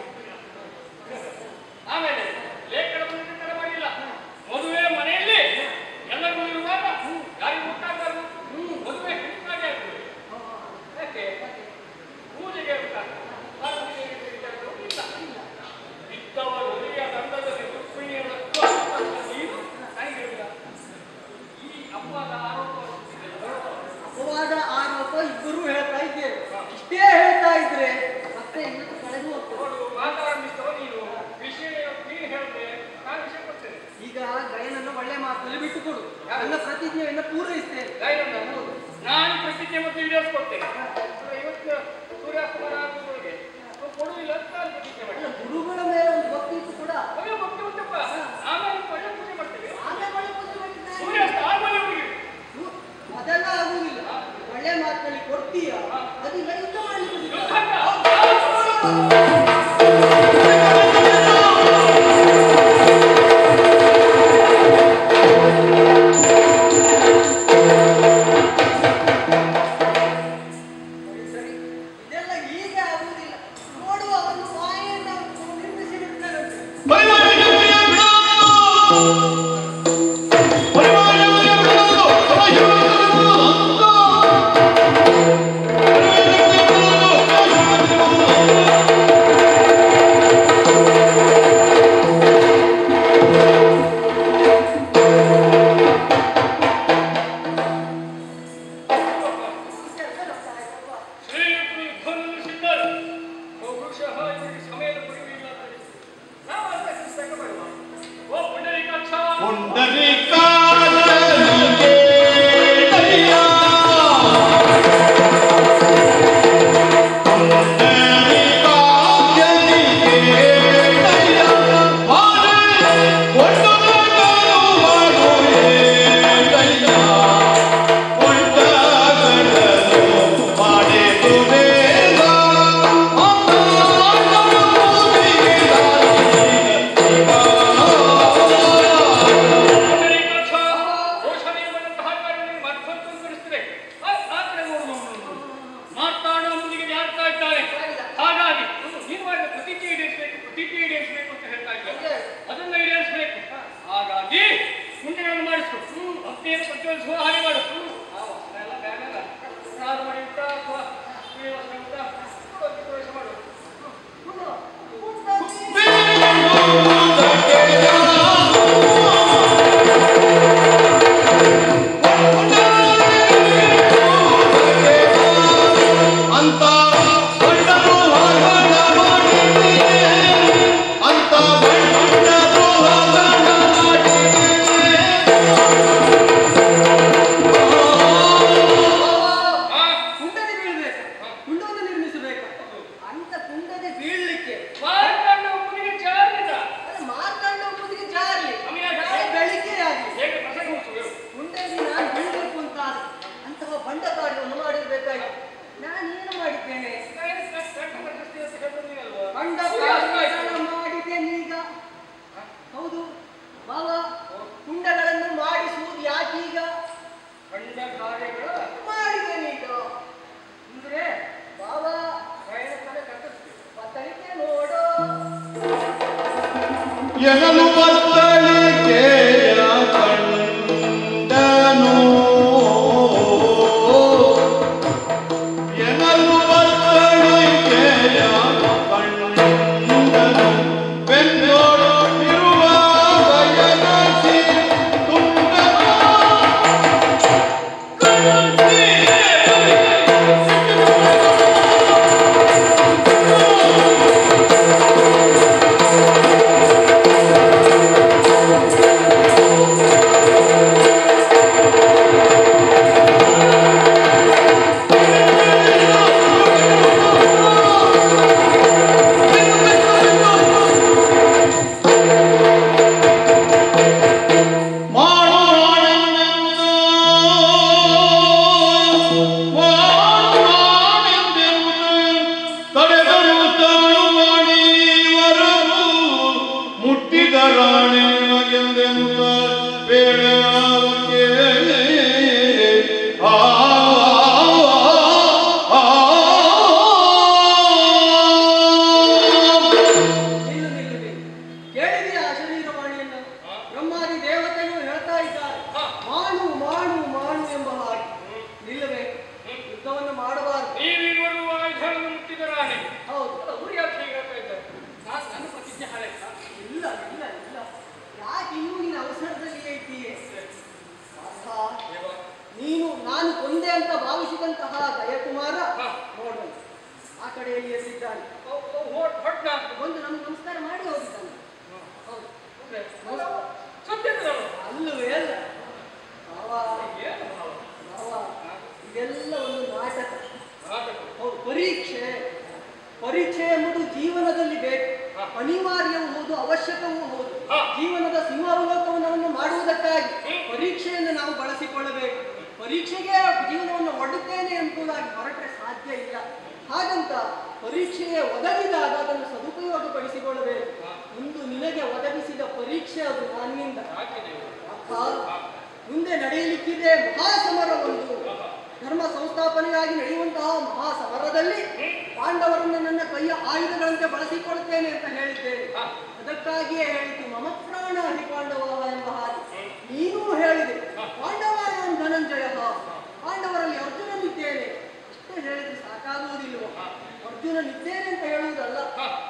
S4: ಆಮೇಲೆ ಲೇಖನ ಬಂದಿದ್ದ ಮಾಡಿಲ್ಲ ಮದುವೆ ಮನೆಯಲ್ಲಿ ಎಲ್ಲರಿಗೂ ಇರುವಾಗ ಯಾರಿಗೂ ಗೊತ್ತಾಗಬಾರ್ದು ಮದುವೆ ಹೆಣ್ಣಾಗೆ ಆಗ್ತದೆ
S1: ಹಾ, ಹಾ.
S4: ಯಾಕೆ ಪೂಜೆಗೆ ಗೊತ್ತಾಗ್ತದೆ ಪಾರ್ವತಿಗೆ ಗೊತ್ತಾಗ್ತದೆ? ಇಲ್ಲ ಇದ್ದವರು ಒಲಿಯ ದಂಡದಲ್ಲಿ ರುಕ್ಮಿಣಿಯನ್ನು ನೀನು ನನಗಿರಲಿಲ್ಲ ಈ ಅಪ್ಪದ ಆರೋಪ
S1: ಅಪವಾದ ಆರೋಪ ಇಬ್ಬರು ಹೇಳ್ತಾ ಇದ್ದೇವೆ ಇಷ್ಟೇ ಹೇಳ್ತಾ ಇದ್ರೆ ಮತ್ತೆ ಇನ್ನೊಂದು ಕಳೆದು ಹೋಗ್ತದೆ
S4: ನೋಡು ಮಾತಾಡಿಸ್ತವ ನೀನು ವಿಷಯ ನೀನು ಹೇಳ್ತೆ ನಾನು ವಿಷಯ ಕೊಡ್ತೇನೆ
S1: ಈಗ ಗಯನನ್ನು ಒಳ್ಳೆ ಮಾತಲ್ಲಿ ಬಿಟ್ಟು ಕೊಡು ನನ್ನ ಪ್ರತಿಜ್ಞೆಯನ್ನು ಪೂರೈಸ್ತೇನೆ
S4: ಗಾಯನ ನಾನು ಪ್ರತಿಜ್ಞೆ ಮತ್ತು ಈಡೇರಿಸ್ಕೊಡ್ತೇನೆ ಇವತ್ತು ಸೂರ್ಯಾಸ್ತಮನ ಆಗುವವರೆಗೆ ಕೊಡುವಿಲ್ಲ ಅಂತ ನಾನು ಪ್ರತಿಜ್ಞೆ
S1: ಅಲ್ಲ,
S4: ಮಾಡಿದೆ
S1: ಗುರುಗಳ ಮೇಲೆ ಒಂದು ಭಕ್ತಿ ಇತ್ತು ಕೂಡ
S4: ಒಳ್ಳೆ ಭಕ್ತಿ ಉಂಟಪ್ಪ ಆಮೇಲೆ ಒಳ್ಳೆ ಪೂಜೆ ಮಾಡ್ತೇವೆ
S1: ಆಮೇಲೆ ಒಳ್ಳೆ ಪೂಜೆ ಮಾಡಿದ್ರೆ
S4: ಸೂರ್ಯಾಸ್ತ ಆದ್ಮೇಲೆ ಅವರಿಗೆ
S1: ಹ್ಮ್, ಅದೆಲ್ಲ ಆಗುದಿಲ್ಲ ಒಳ್ಳೆ ಮಾತಲ್ಲಿ ಕೊಡ್ತೀಯ ಅದೀಗ ಯುದ್ಧ ಮಾಡ್ಲಿಕ್ಕೆ
S4: ಯುದ್ಧ
S1: ಸಿದ್ಧ. ಸರಿ, ಸರಿ. ಇದೆಲ್ಲ ಈಗ ಆಗುವುದಿಲ್ಲ ನೋಡುವ ಒಂದು ಮಾಯೆಯನ್ನು ನಿರ್ಮಿಸಿ ಬಿಡ್ತಾರಂತೆ
S4: ಶ್ರೀಯುತರು ಯುದ್ಧವನ್ನು ಸಿದ್ಧರು ಬಹುಶಃ ಇವರಿಗೆ ಸಮಯದ ಪರಿಮಿತಿ ಇಲ್ಲ ಅಂತ ಅನಿಸುತ್ತೆ. ನಾವು ಅದಕ್ಕೆ ಪುಸ್ತಕ ಮಾಡುವ ಓ ಪುಂಡರೀಕಾಕ್ಷ ಪುಂಡರೀಕಾಕ್ಷ ಘೋಷಣೆಯಂತಹ ಕಾರ್ಯಗಳನ್ನು ಮತ್ತೊಂದು ಅನುಸರಿಸ್ತದೆ ಆ ಆ ಕಡೆ ನೋಡು ನೋಡು, ನೋಡು. ಮಾತಾಡೋ ಮುಂದಿಗೆ ಯಾರ್ತಾ ಇದ್ದಾರೆ ಹಾಗಾಗಿ ನೀನು ಮಾಡಿದ ಪ್ರತಿಜ್ಞೆ ಈಡೇರಿಸಬೇಕು ಪ್ರತಿಜ್ಞೆ ಈಡೇರಿಸಬೇಕು ಅಂತ ಹೇಳ್ತಾ ಇದ್ದಾರೆ ಅದನ್ನ ಈಡೇರಿಸಬೇಕು ಹಾಗಾಗಿ ಮುಂಡೆಗಳನ್ನು ಮಾಡಿಸು ಭಕ್ತಿಯನ್ನು ಪ್ರಜ್ವಲಿಸುವ ಹಾಗೆ ಮಾಡು ಆ ವಸ್ತ್ರ ಎಲ್ಲ ಬೇಡ ಅಲ್ಲ. ರಾಜ ಮಾಡಿ ಉಂಟಾ ಅಥವಾ ಈ ವಸ್ತ್ರ ಉಂಟಾ ಅದಕ್ಕೆ ಪ್ರವೇಶ ಮಾಡು
S2: ಅಂತ ಬಣ್ಣರು ಹಗರಣ ಮಾಡಿದೆ ಅಂತ ಬಣ್ಣರು ಹಗರಣ ಮಾಡಿದೆ
S4: ಆ
S1: ಕುಂಡನೆ ಬೀಳ್ಬೇಕು ಕುಂಡವನ್ನು ನಿರ್ಮಿಸಬೇಕು ಅಂತ ಕುಂಡನೆ ಬೀಳ್ಲಿಕ್ಕೆ
S4: ಮಾರ್ಕಂಡ ಒಬ್ಬನಿಗೆ ಚಾರಿದ
S1: ಅದು ಮಾರ್ಕಂಡ ಒಬ್ಬನಿಗೆ ಜಾರಲಿ
S4: ಸಮಯ
S1: ಬೆಳಿಗ್ಗೆ ಆಗಲಿ
S4: ಹೇಗೆ ಪ್ರಸಂಗ ಉಂಟು ಹೇಳು.
S1: ಕುಂಡಲಿ ನಾನು ಬೀಳ್ಬೇಕು ಅಂತ ಆದ್ರೆ ಅಂತಹ ಬಂಡ ಕಾರ್ಯವನ್ನು ಮಾಡಿರ್ಬೇಕಾಯ್ತು ನಾನೇನು ಮಾಡಿದ್ದೇನೆ
S4: ಏನು ಕಷ್ಟ- ಕಷ್ಟ ಪ್ರಶಸ್ತಿ ಅಂತ ಹೇಳ್ಬೋದು ನೀನಲ್ವಾ?
S1: ಬಂಡ
S4: ಸೂರ್ಯಾಸ್ತ ಆಯ್ತು.
S1: ಕಾರ್ಯಗಳನ್ನು ಮಾಡಿದ್ದೇನೀಗ ಹೌದು ಬಾವ ಕುಂಡಗಳನ್ನು ಮಾಡಿಸುವುದು ಯಾಕೀಗ
S4: ಖಂಡ ಕಾರ್ಯಗಳ
S1: ಮಾಡಿದ್ದೇನೀಗ
S4: ಅಂದ್ರೆ
S1: ಬಾವ
S4: ಪ್ರಯಾಣ ತಲೆ ಕಟ್ಟಿಸ್ತೀವಿ
S1: ಪತ್ತಳಿಕೆ ನೋಡು
S2: ಎನಲು ಬತ್ತಳಿಕೆಯ ಕಂಡನು ಎನಲು ಬತ್ತಳಿಕೆಯ ಕಂಡನು ಬೆನ್ನೋಡು ಇರುವ ಬಯಲಸಿ ತುಂಡನು ಮುಟ್ಟಿದರಾಣೆಂದೆಂದ ಬೇಡ ಆ
S1: ನಿಲ್ಲು ನಿಲ್ಲು ನಿಲ್ಲು ಕೇಳಿದೆಯಾ ಶರೀರವಾಣಿಯನ್ನು ಬ್ರಹ್ಮಾದಿ ದೇವತೆಗಳು ಹೇಳ್ತಾ ಇದ್ದಾರೆ ಮಾಡು ಮಾಡು ಮಾಡು ಎಂಬ ಹಾಗೆ ನಿಲ್ಲಬೇಕು ಯುದ್ಧವನ್ನು ಮಾಡಬಾರದು
S4: ನೀವಿರುವರು ಆಯುಧಗಳನ್ನು ಮುಟ್ಟಿದರಾಣೆ
S1: ಹೌದು
S4: ಅಲ್ಲ ಊರು ಯಾಕೆ ಹೀಗೆ ಹೇಳ್ತಾ ಇದ್ದಾರೆ ನಾನು ನನ್ನ ಪ್ರತಿಜ್ಞೆ ಹಾಳೆ
S1: ಇಲ್ಲ ಇಲ್ಲ ಇಲ್ಲ ಯಾಕೆ ಇನ್ನೂ ನೀನು ಅವಸರದಲ್ಲಿ ಇದ್ದೀಯೆ ಪಾರ್ಥ, ನೀನು ನಾನು ಕೊಂದೆ ಅಂತ ಭಾವಿಸಿದಂತಹ ದಯಕುಮಾರ ನೋಡು ಆ ಕಡೆಯಲ್ಲಿ ಎದ್ದಿದ್ದಾನೆ
S4: ಹೊಟ್ಟ
S1: ಒಂದು ನಮ್ಗೆ ನಮಸ್ಕಾರ ಮಾಡಿ ಹೋಗಿದ್ದಾನೆ ಹೌದು
S4: ಸತ್ಯದ
S1: ಅಲ್ಲವೇ ಅಲ್ಲ ಭಾವ
S4: ಏನು ಭಾವ?
S1: ಭಾವ ಇದೆಲ್ಲ ಒಂದು ನಾಟಕ
S4: ನಾಟಕ.
S1: ಹೌದು ಪರೀಕ್ಷೆ ಅನಿವಾರ್ಯವೂ ಹೌದು ಅವಶ್ಯಕವೂ ಹೌದು
S4: ಹಾ.
S1: ಜೀವನದ ಸಿಂಹಾವಲೋಕನವನ್ನು ಮಾಡುವುದಕ್ಕಾಗಿ ಪರೀಕ್ಷೆಯನ್ನು ನಾವು ಬಳಸಿಕೊಳ್ಳಬೇಕು ಪರೀಕ್ಷೆಗೆ ಜೀವನವನ್ನು ಒಡ್ಡುತ್ತೇನೆ ಎಂಬುದಾಗಿ ಹೊರಟ್ರೆ ಸಾಧ್ಯ ಇಲ್ಲ ಹಾಗಂತ ಪರೀಕ್ಷೆಯೇ ಒದಗಿದಾಗ ಅದನ್ನು ಸದುಪಯೋಗಪಡಿಸಿಕೊಳ್ಳಬೇಕು ಇಂದು ನಿನಗೆ ಒದಗಿಸಿದ ಪರೀಕ್ಷೆ ಅದು ನನ್ನಿಂದ
S4: ಯಾಕೆ ದೇವರು?
S1: ಅಪ್ಪ ಮುಂದೆ ನಡೆಯಲಿಕ್ಕಿದೆ ಮಹಾಸಮರ ಒಂದು ಧರ್ಮ ಸಂಸ್ಥಾಪನೆಗಾಗಿ ನಡೆಯುವಂತಹ ಮಹಾಸಮರದಲ್ಲಿ ಪಾಂಡವರನ್ನು ನನ್ನ ಕೈಯ ಆಯುಧಗಳಂತೆ ಬಳಸಿಕೊಳ್ಳುತ್ತೇನೆ ಅಂತ ಹೇಳಿದ್ದೇನೆ ಅದಕ್ಕಾಗಿಯೇ ಹೇಳಿತು ಮಮ ಪ್ರಾಣ ಹರಿ ಪಾಂಡವ ಎಂಬ ಹಾಗೆ ನೀನೂ ಹೇಳಿದೆ ಪಾಂಡವಾಯಂ ಧನಂಜಯ ಪಾಂಡವರಲ್ಲಿ ಅರ್ಜುನನಿದ್ದೇನೆ ಇಷ್ಟೇ ಹೇಳಿದ್ರೆ ಸಾಕಾಗುವುದಿಲ್ವ ಅರ್ಜುನನಿದ್ದೇನೆ ಅಂತ ಹೇಳುವುದಲ್ಲ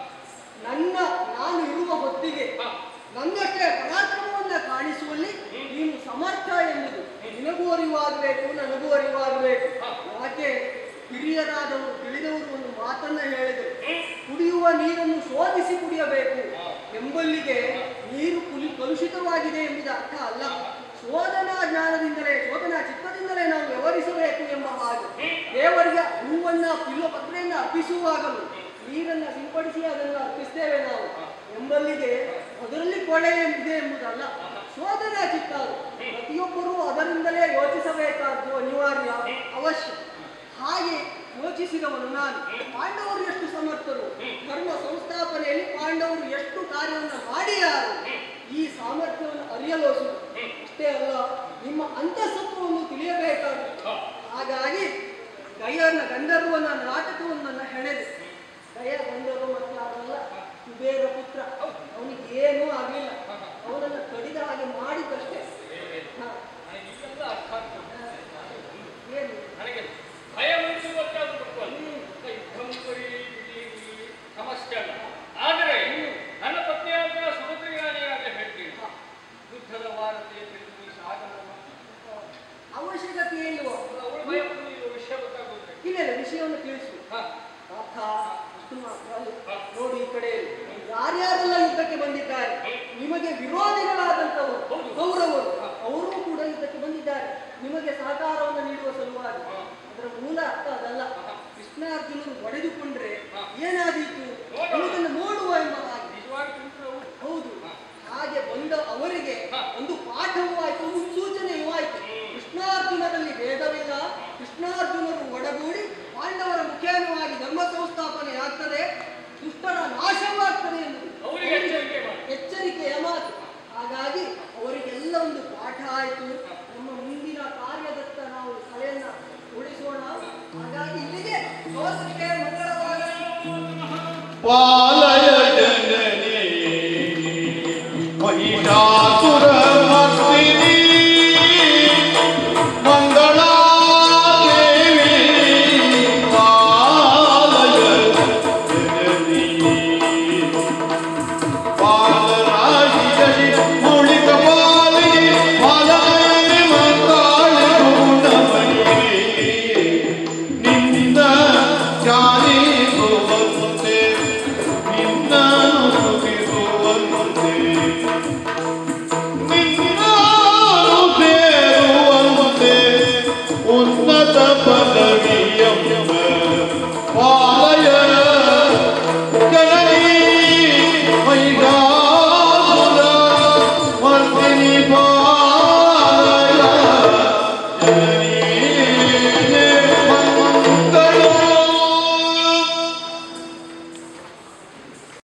S1: ನನ್ನ ನಾನು ಇರುವ ಹೊತ್ತಿಗೆ ನನ್ನಷ್ಟೇ ಪರಾಕ್ರಮವನ್ನ ಕಾಣಿಸುವಲ್ಲಿ ನೀನು ಸಮರ್ಥ ಎಂಬುದು ನಿನಗೂ ಅರಿವಾಗಬೇಕು ನನಗೂ ಅರಿವಾಗಬೇಕು ಯಾಕೆ ಹಿರಿಯರಾದವರು ತಿಳಿದವರು ಒಂದು ಮಾತನ್ನ ಹೇಳಿದರು ಕುಡಿಯುವ ನೀರನ್ನು ಶೋಧಿಸಿ ಕುಡಿಯಬೇಕು ಎಂಬಲ್ಲಿಗೆ ನೀರು ಕುಲಿ ಕಲುಷಿತವಾಗಿದೆ ಎಂಬುದು ಅರ್ಥ ಅಲ್ಲ ಶೋಧನಾ ಜ್ಞಾನದಿಂದಲೇ ಶೋಧನಾ ಚಿತ್ತದಿಂದಲೇ ನಾವು ವ್ಯವಹರಿಸಬೇಕು ಎಂಬ ಹಾಗೆ ದೇವರಿಗೆ ಹೂವನ್ನ ಪಿಲ್ವ ಪತ್ರೆಯನ್ನ ಅರ್ಪಿಸುವಾಗಲೂ ನೀರನ್ನ ಸಿಂಪಡಿಸಿ ಅದನ್ನು ಅರ್ಪಿಸ್ತೇವೆ ನಾವು ಎಂಬಲ್ಲಿಗೆ ಅದರಲ್ಲಿ ಕೊಳೆ ಇದೆ ಎಂಬುದಲ್ಲ ಶೋಧನಾ ಚಿತ್ತ ಅದು ಪ್ರತಿಯೊಬ್ಬರೂ ಅದರಿಂದಲೇ ಯೋಚಿಸಬೇಕಾದ್ದು ಅನಿವಾರ್ಯ ಅವಶ್ಯ ಹಾಗೆ ಯೋಚಿಸಿದವನು ನಾನು ಪಾಂಡವರು ಎಷ್ಟು ಸಮರ್ಥರು ಧರ್ಮ ಸಂಸ್ಥಾಪನೆಯಲ್ಲಿ ಪಾಂಡವರು ಎಷ್ಟು ಕಾರ್ಯವನ್ನು ಮಾಡಿಯಾರು ಈ ಸಾಮರ್ಥ್ಯವನ್ನು ಅರಿಯಲೋಸು ಅಷ್ಟೇ ಅಲ್ಲ ನಿಮ್ಮ ಅಂತಸತ್ವವನ್ನು ತಿಳಿಯಬೇಕಾಗಿತ್ತು ಹಾಗಾಗಿ ಗಯನ ಗಂಧರ್ವನ ನಾಟಕವನ್ನು ನನ್ನ ಹೆಣೆದೆ ಗಯ ಗಂಧರ್ವ ಮತ್ತು ಯಾರಲ್ಲ ಕುಬೇರ ಪುತ್ರ ಅವನಿಗೆ ಏನೂ ಆಗಲಿಲ್ಲ ಅವನನ್ನು ಕಡಿದ ಹಾಗೆ ಮಾಡಿದ್ದಷ್ಟೇ ಹಾ,
S4: ನನಗೆ ಇದೆಲ್ಲ ಅರ್ಥ ಆಗ್ತದೆ.
S1: ಏನು
S4: ನನಗೆ ಭಯ ಉಂಟು ಗೊತ್ತಾದ್ರು ಗೊತ್ತಲ್ಲ. ಯುದ್ಧಂ ಕರಿ ಬಿಡಿ, ಸಮಸ್ಯೆ ಅಲ್ಲ ಆದರೆ ನನ್ನ ಪತ್ನಿಯಾದ ಸುಭದ್ರಿಗಾನಿಯಾಗ ಹೇಳ್ತೀನಿ ಯುದ್ಧದ ವಾರತೆ ತಿಳಿದು ಸಾಗರ
S1: ಅವಶ್ಯಕತೆ ಇಲ್ವೋ
S4: ಅವಳು ಭಯ ಪಡುವ ವಿಷಯ ಗೊತ್ತಾಗುತ್ತೆ
S1: ಇಲ್ಲ ಇಲ್ಲ ವಿಷಯವನ್ನು ತಿಳಿಸು
S4: ಹಾ
S1: ಪಾಪ ಅಷ್ಟು ಮಾತ್ರ ಅಲ್ಲ. ನೋಡಿ ಈ ಕಡೆ ಯಾರ್ಯಾರೆಲ್ಲ ಯುದ್ಧಕ್ಕೆ ಬಂದಿದ್ದಾರೆ ನಿಮಗೆ ವಿರೋಧಿಗಳಾದಂಥವರು ಕೌರವರು ಅವರು ಕೂಡ ಯುದ್ಧಕ್ಕೆ ಬಂದಿದ್ದಾರೆ ನಿಮಗೆ ಸಹಕಾರವನ್ನು ನೀಡುವ ಸಲುವಾಗಿ ಅದರ ಮೂಲ ಅರ್ಥ ಅದಲ್ಲ ಕೃಷ್ಣಾರ್ಜುನರು ಒಡೆದುಕೊಂಡ್ರೆ ಏನಾದೀತು ಅನ್ನೋದನ್ನು ನೋಡುವ ಎಂಬ ಹಾಗೆ
S4: ನಿಜವಾಗಿ ತಿಳಿದ್ರು ಅವರು
S1: ಹೌದು ಹಾಗೆ ಬಂದ ಅವರಿಗೆ ಒಂದು ಪಾಠವೂ ಆಯ್ತು ಒಂದು ಸೂಚನೆಯೂ ಆಯ್ತು ಕೃಷ್ಣಾರ್ಜುನರಲ್ಲಿ ಭೇದವಿಲ್ಲ ಕೃಷ್ಣಾರ್ಜುನರು ಒಡಗೂಡಿ ಪಾಂಡವರ ಮುಖೇನವಾಗಿ ಧರ್ಮ ಸಂಸ್ಥಾಪನೆ ಆಗ್ತದೆ ದುಷ್ಟರ ನಾಶವಾಗ್ತದೆ ಎನ್ನುವುದು
S4: ಅವರಿಗೆ ಎಚ್ಚರಿಕೆ ಮಾಡಿ
S1: ಎಚ್ಚರಿಕೆಯ ಮಾತು ಹಾಗಾಗಿ ಅವರಿಗೆಲ್ಲ ಒಂದು ಪಾಠ ಆಯಿತು ನಮ್ಮ ಮುಂದಿನ ಕಾರ್ಯದತ್ತ ನಾವು ಕಲೆಯನ್ನ ಉಳಿಸೋಣ ಹಾಗಾಗಿ ಇಲ್ಲಿಗೆ ಲೋಕಕ್ಕೆ ಮಂಗಳವಾಗಲಿ
S2: ಪಾಲಯ ಜನನಿ ಮಹಿಷಾಸುರ ಮರ್ದಿನಿ ಮಂಗಳಾದೇವಿ ಪಾಲಯ ಜನನಿ ಪಾಲರಾಶಿ ಮುಳಿತ ಪಾಲಿಗೆ ಪಾಲನೆ ಮಂಗಾಳಿ ನಿನ್ನ ಜಾಲಿಸುವಂತೆ ನಿನ್ನ ನುಡಿಸುವಂತೆ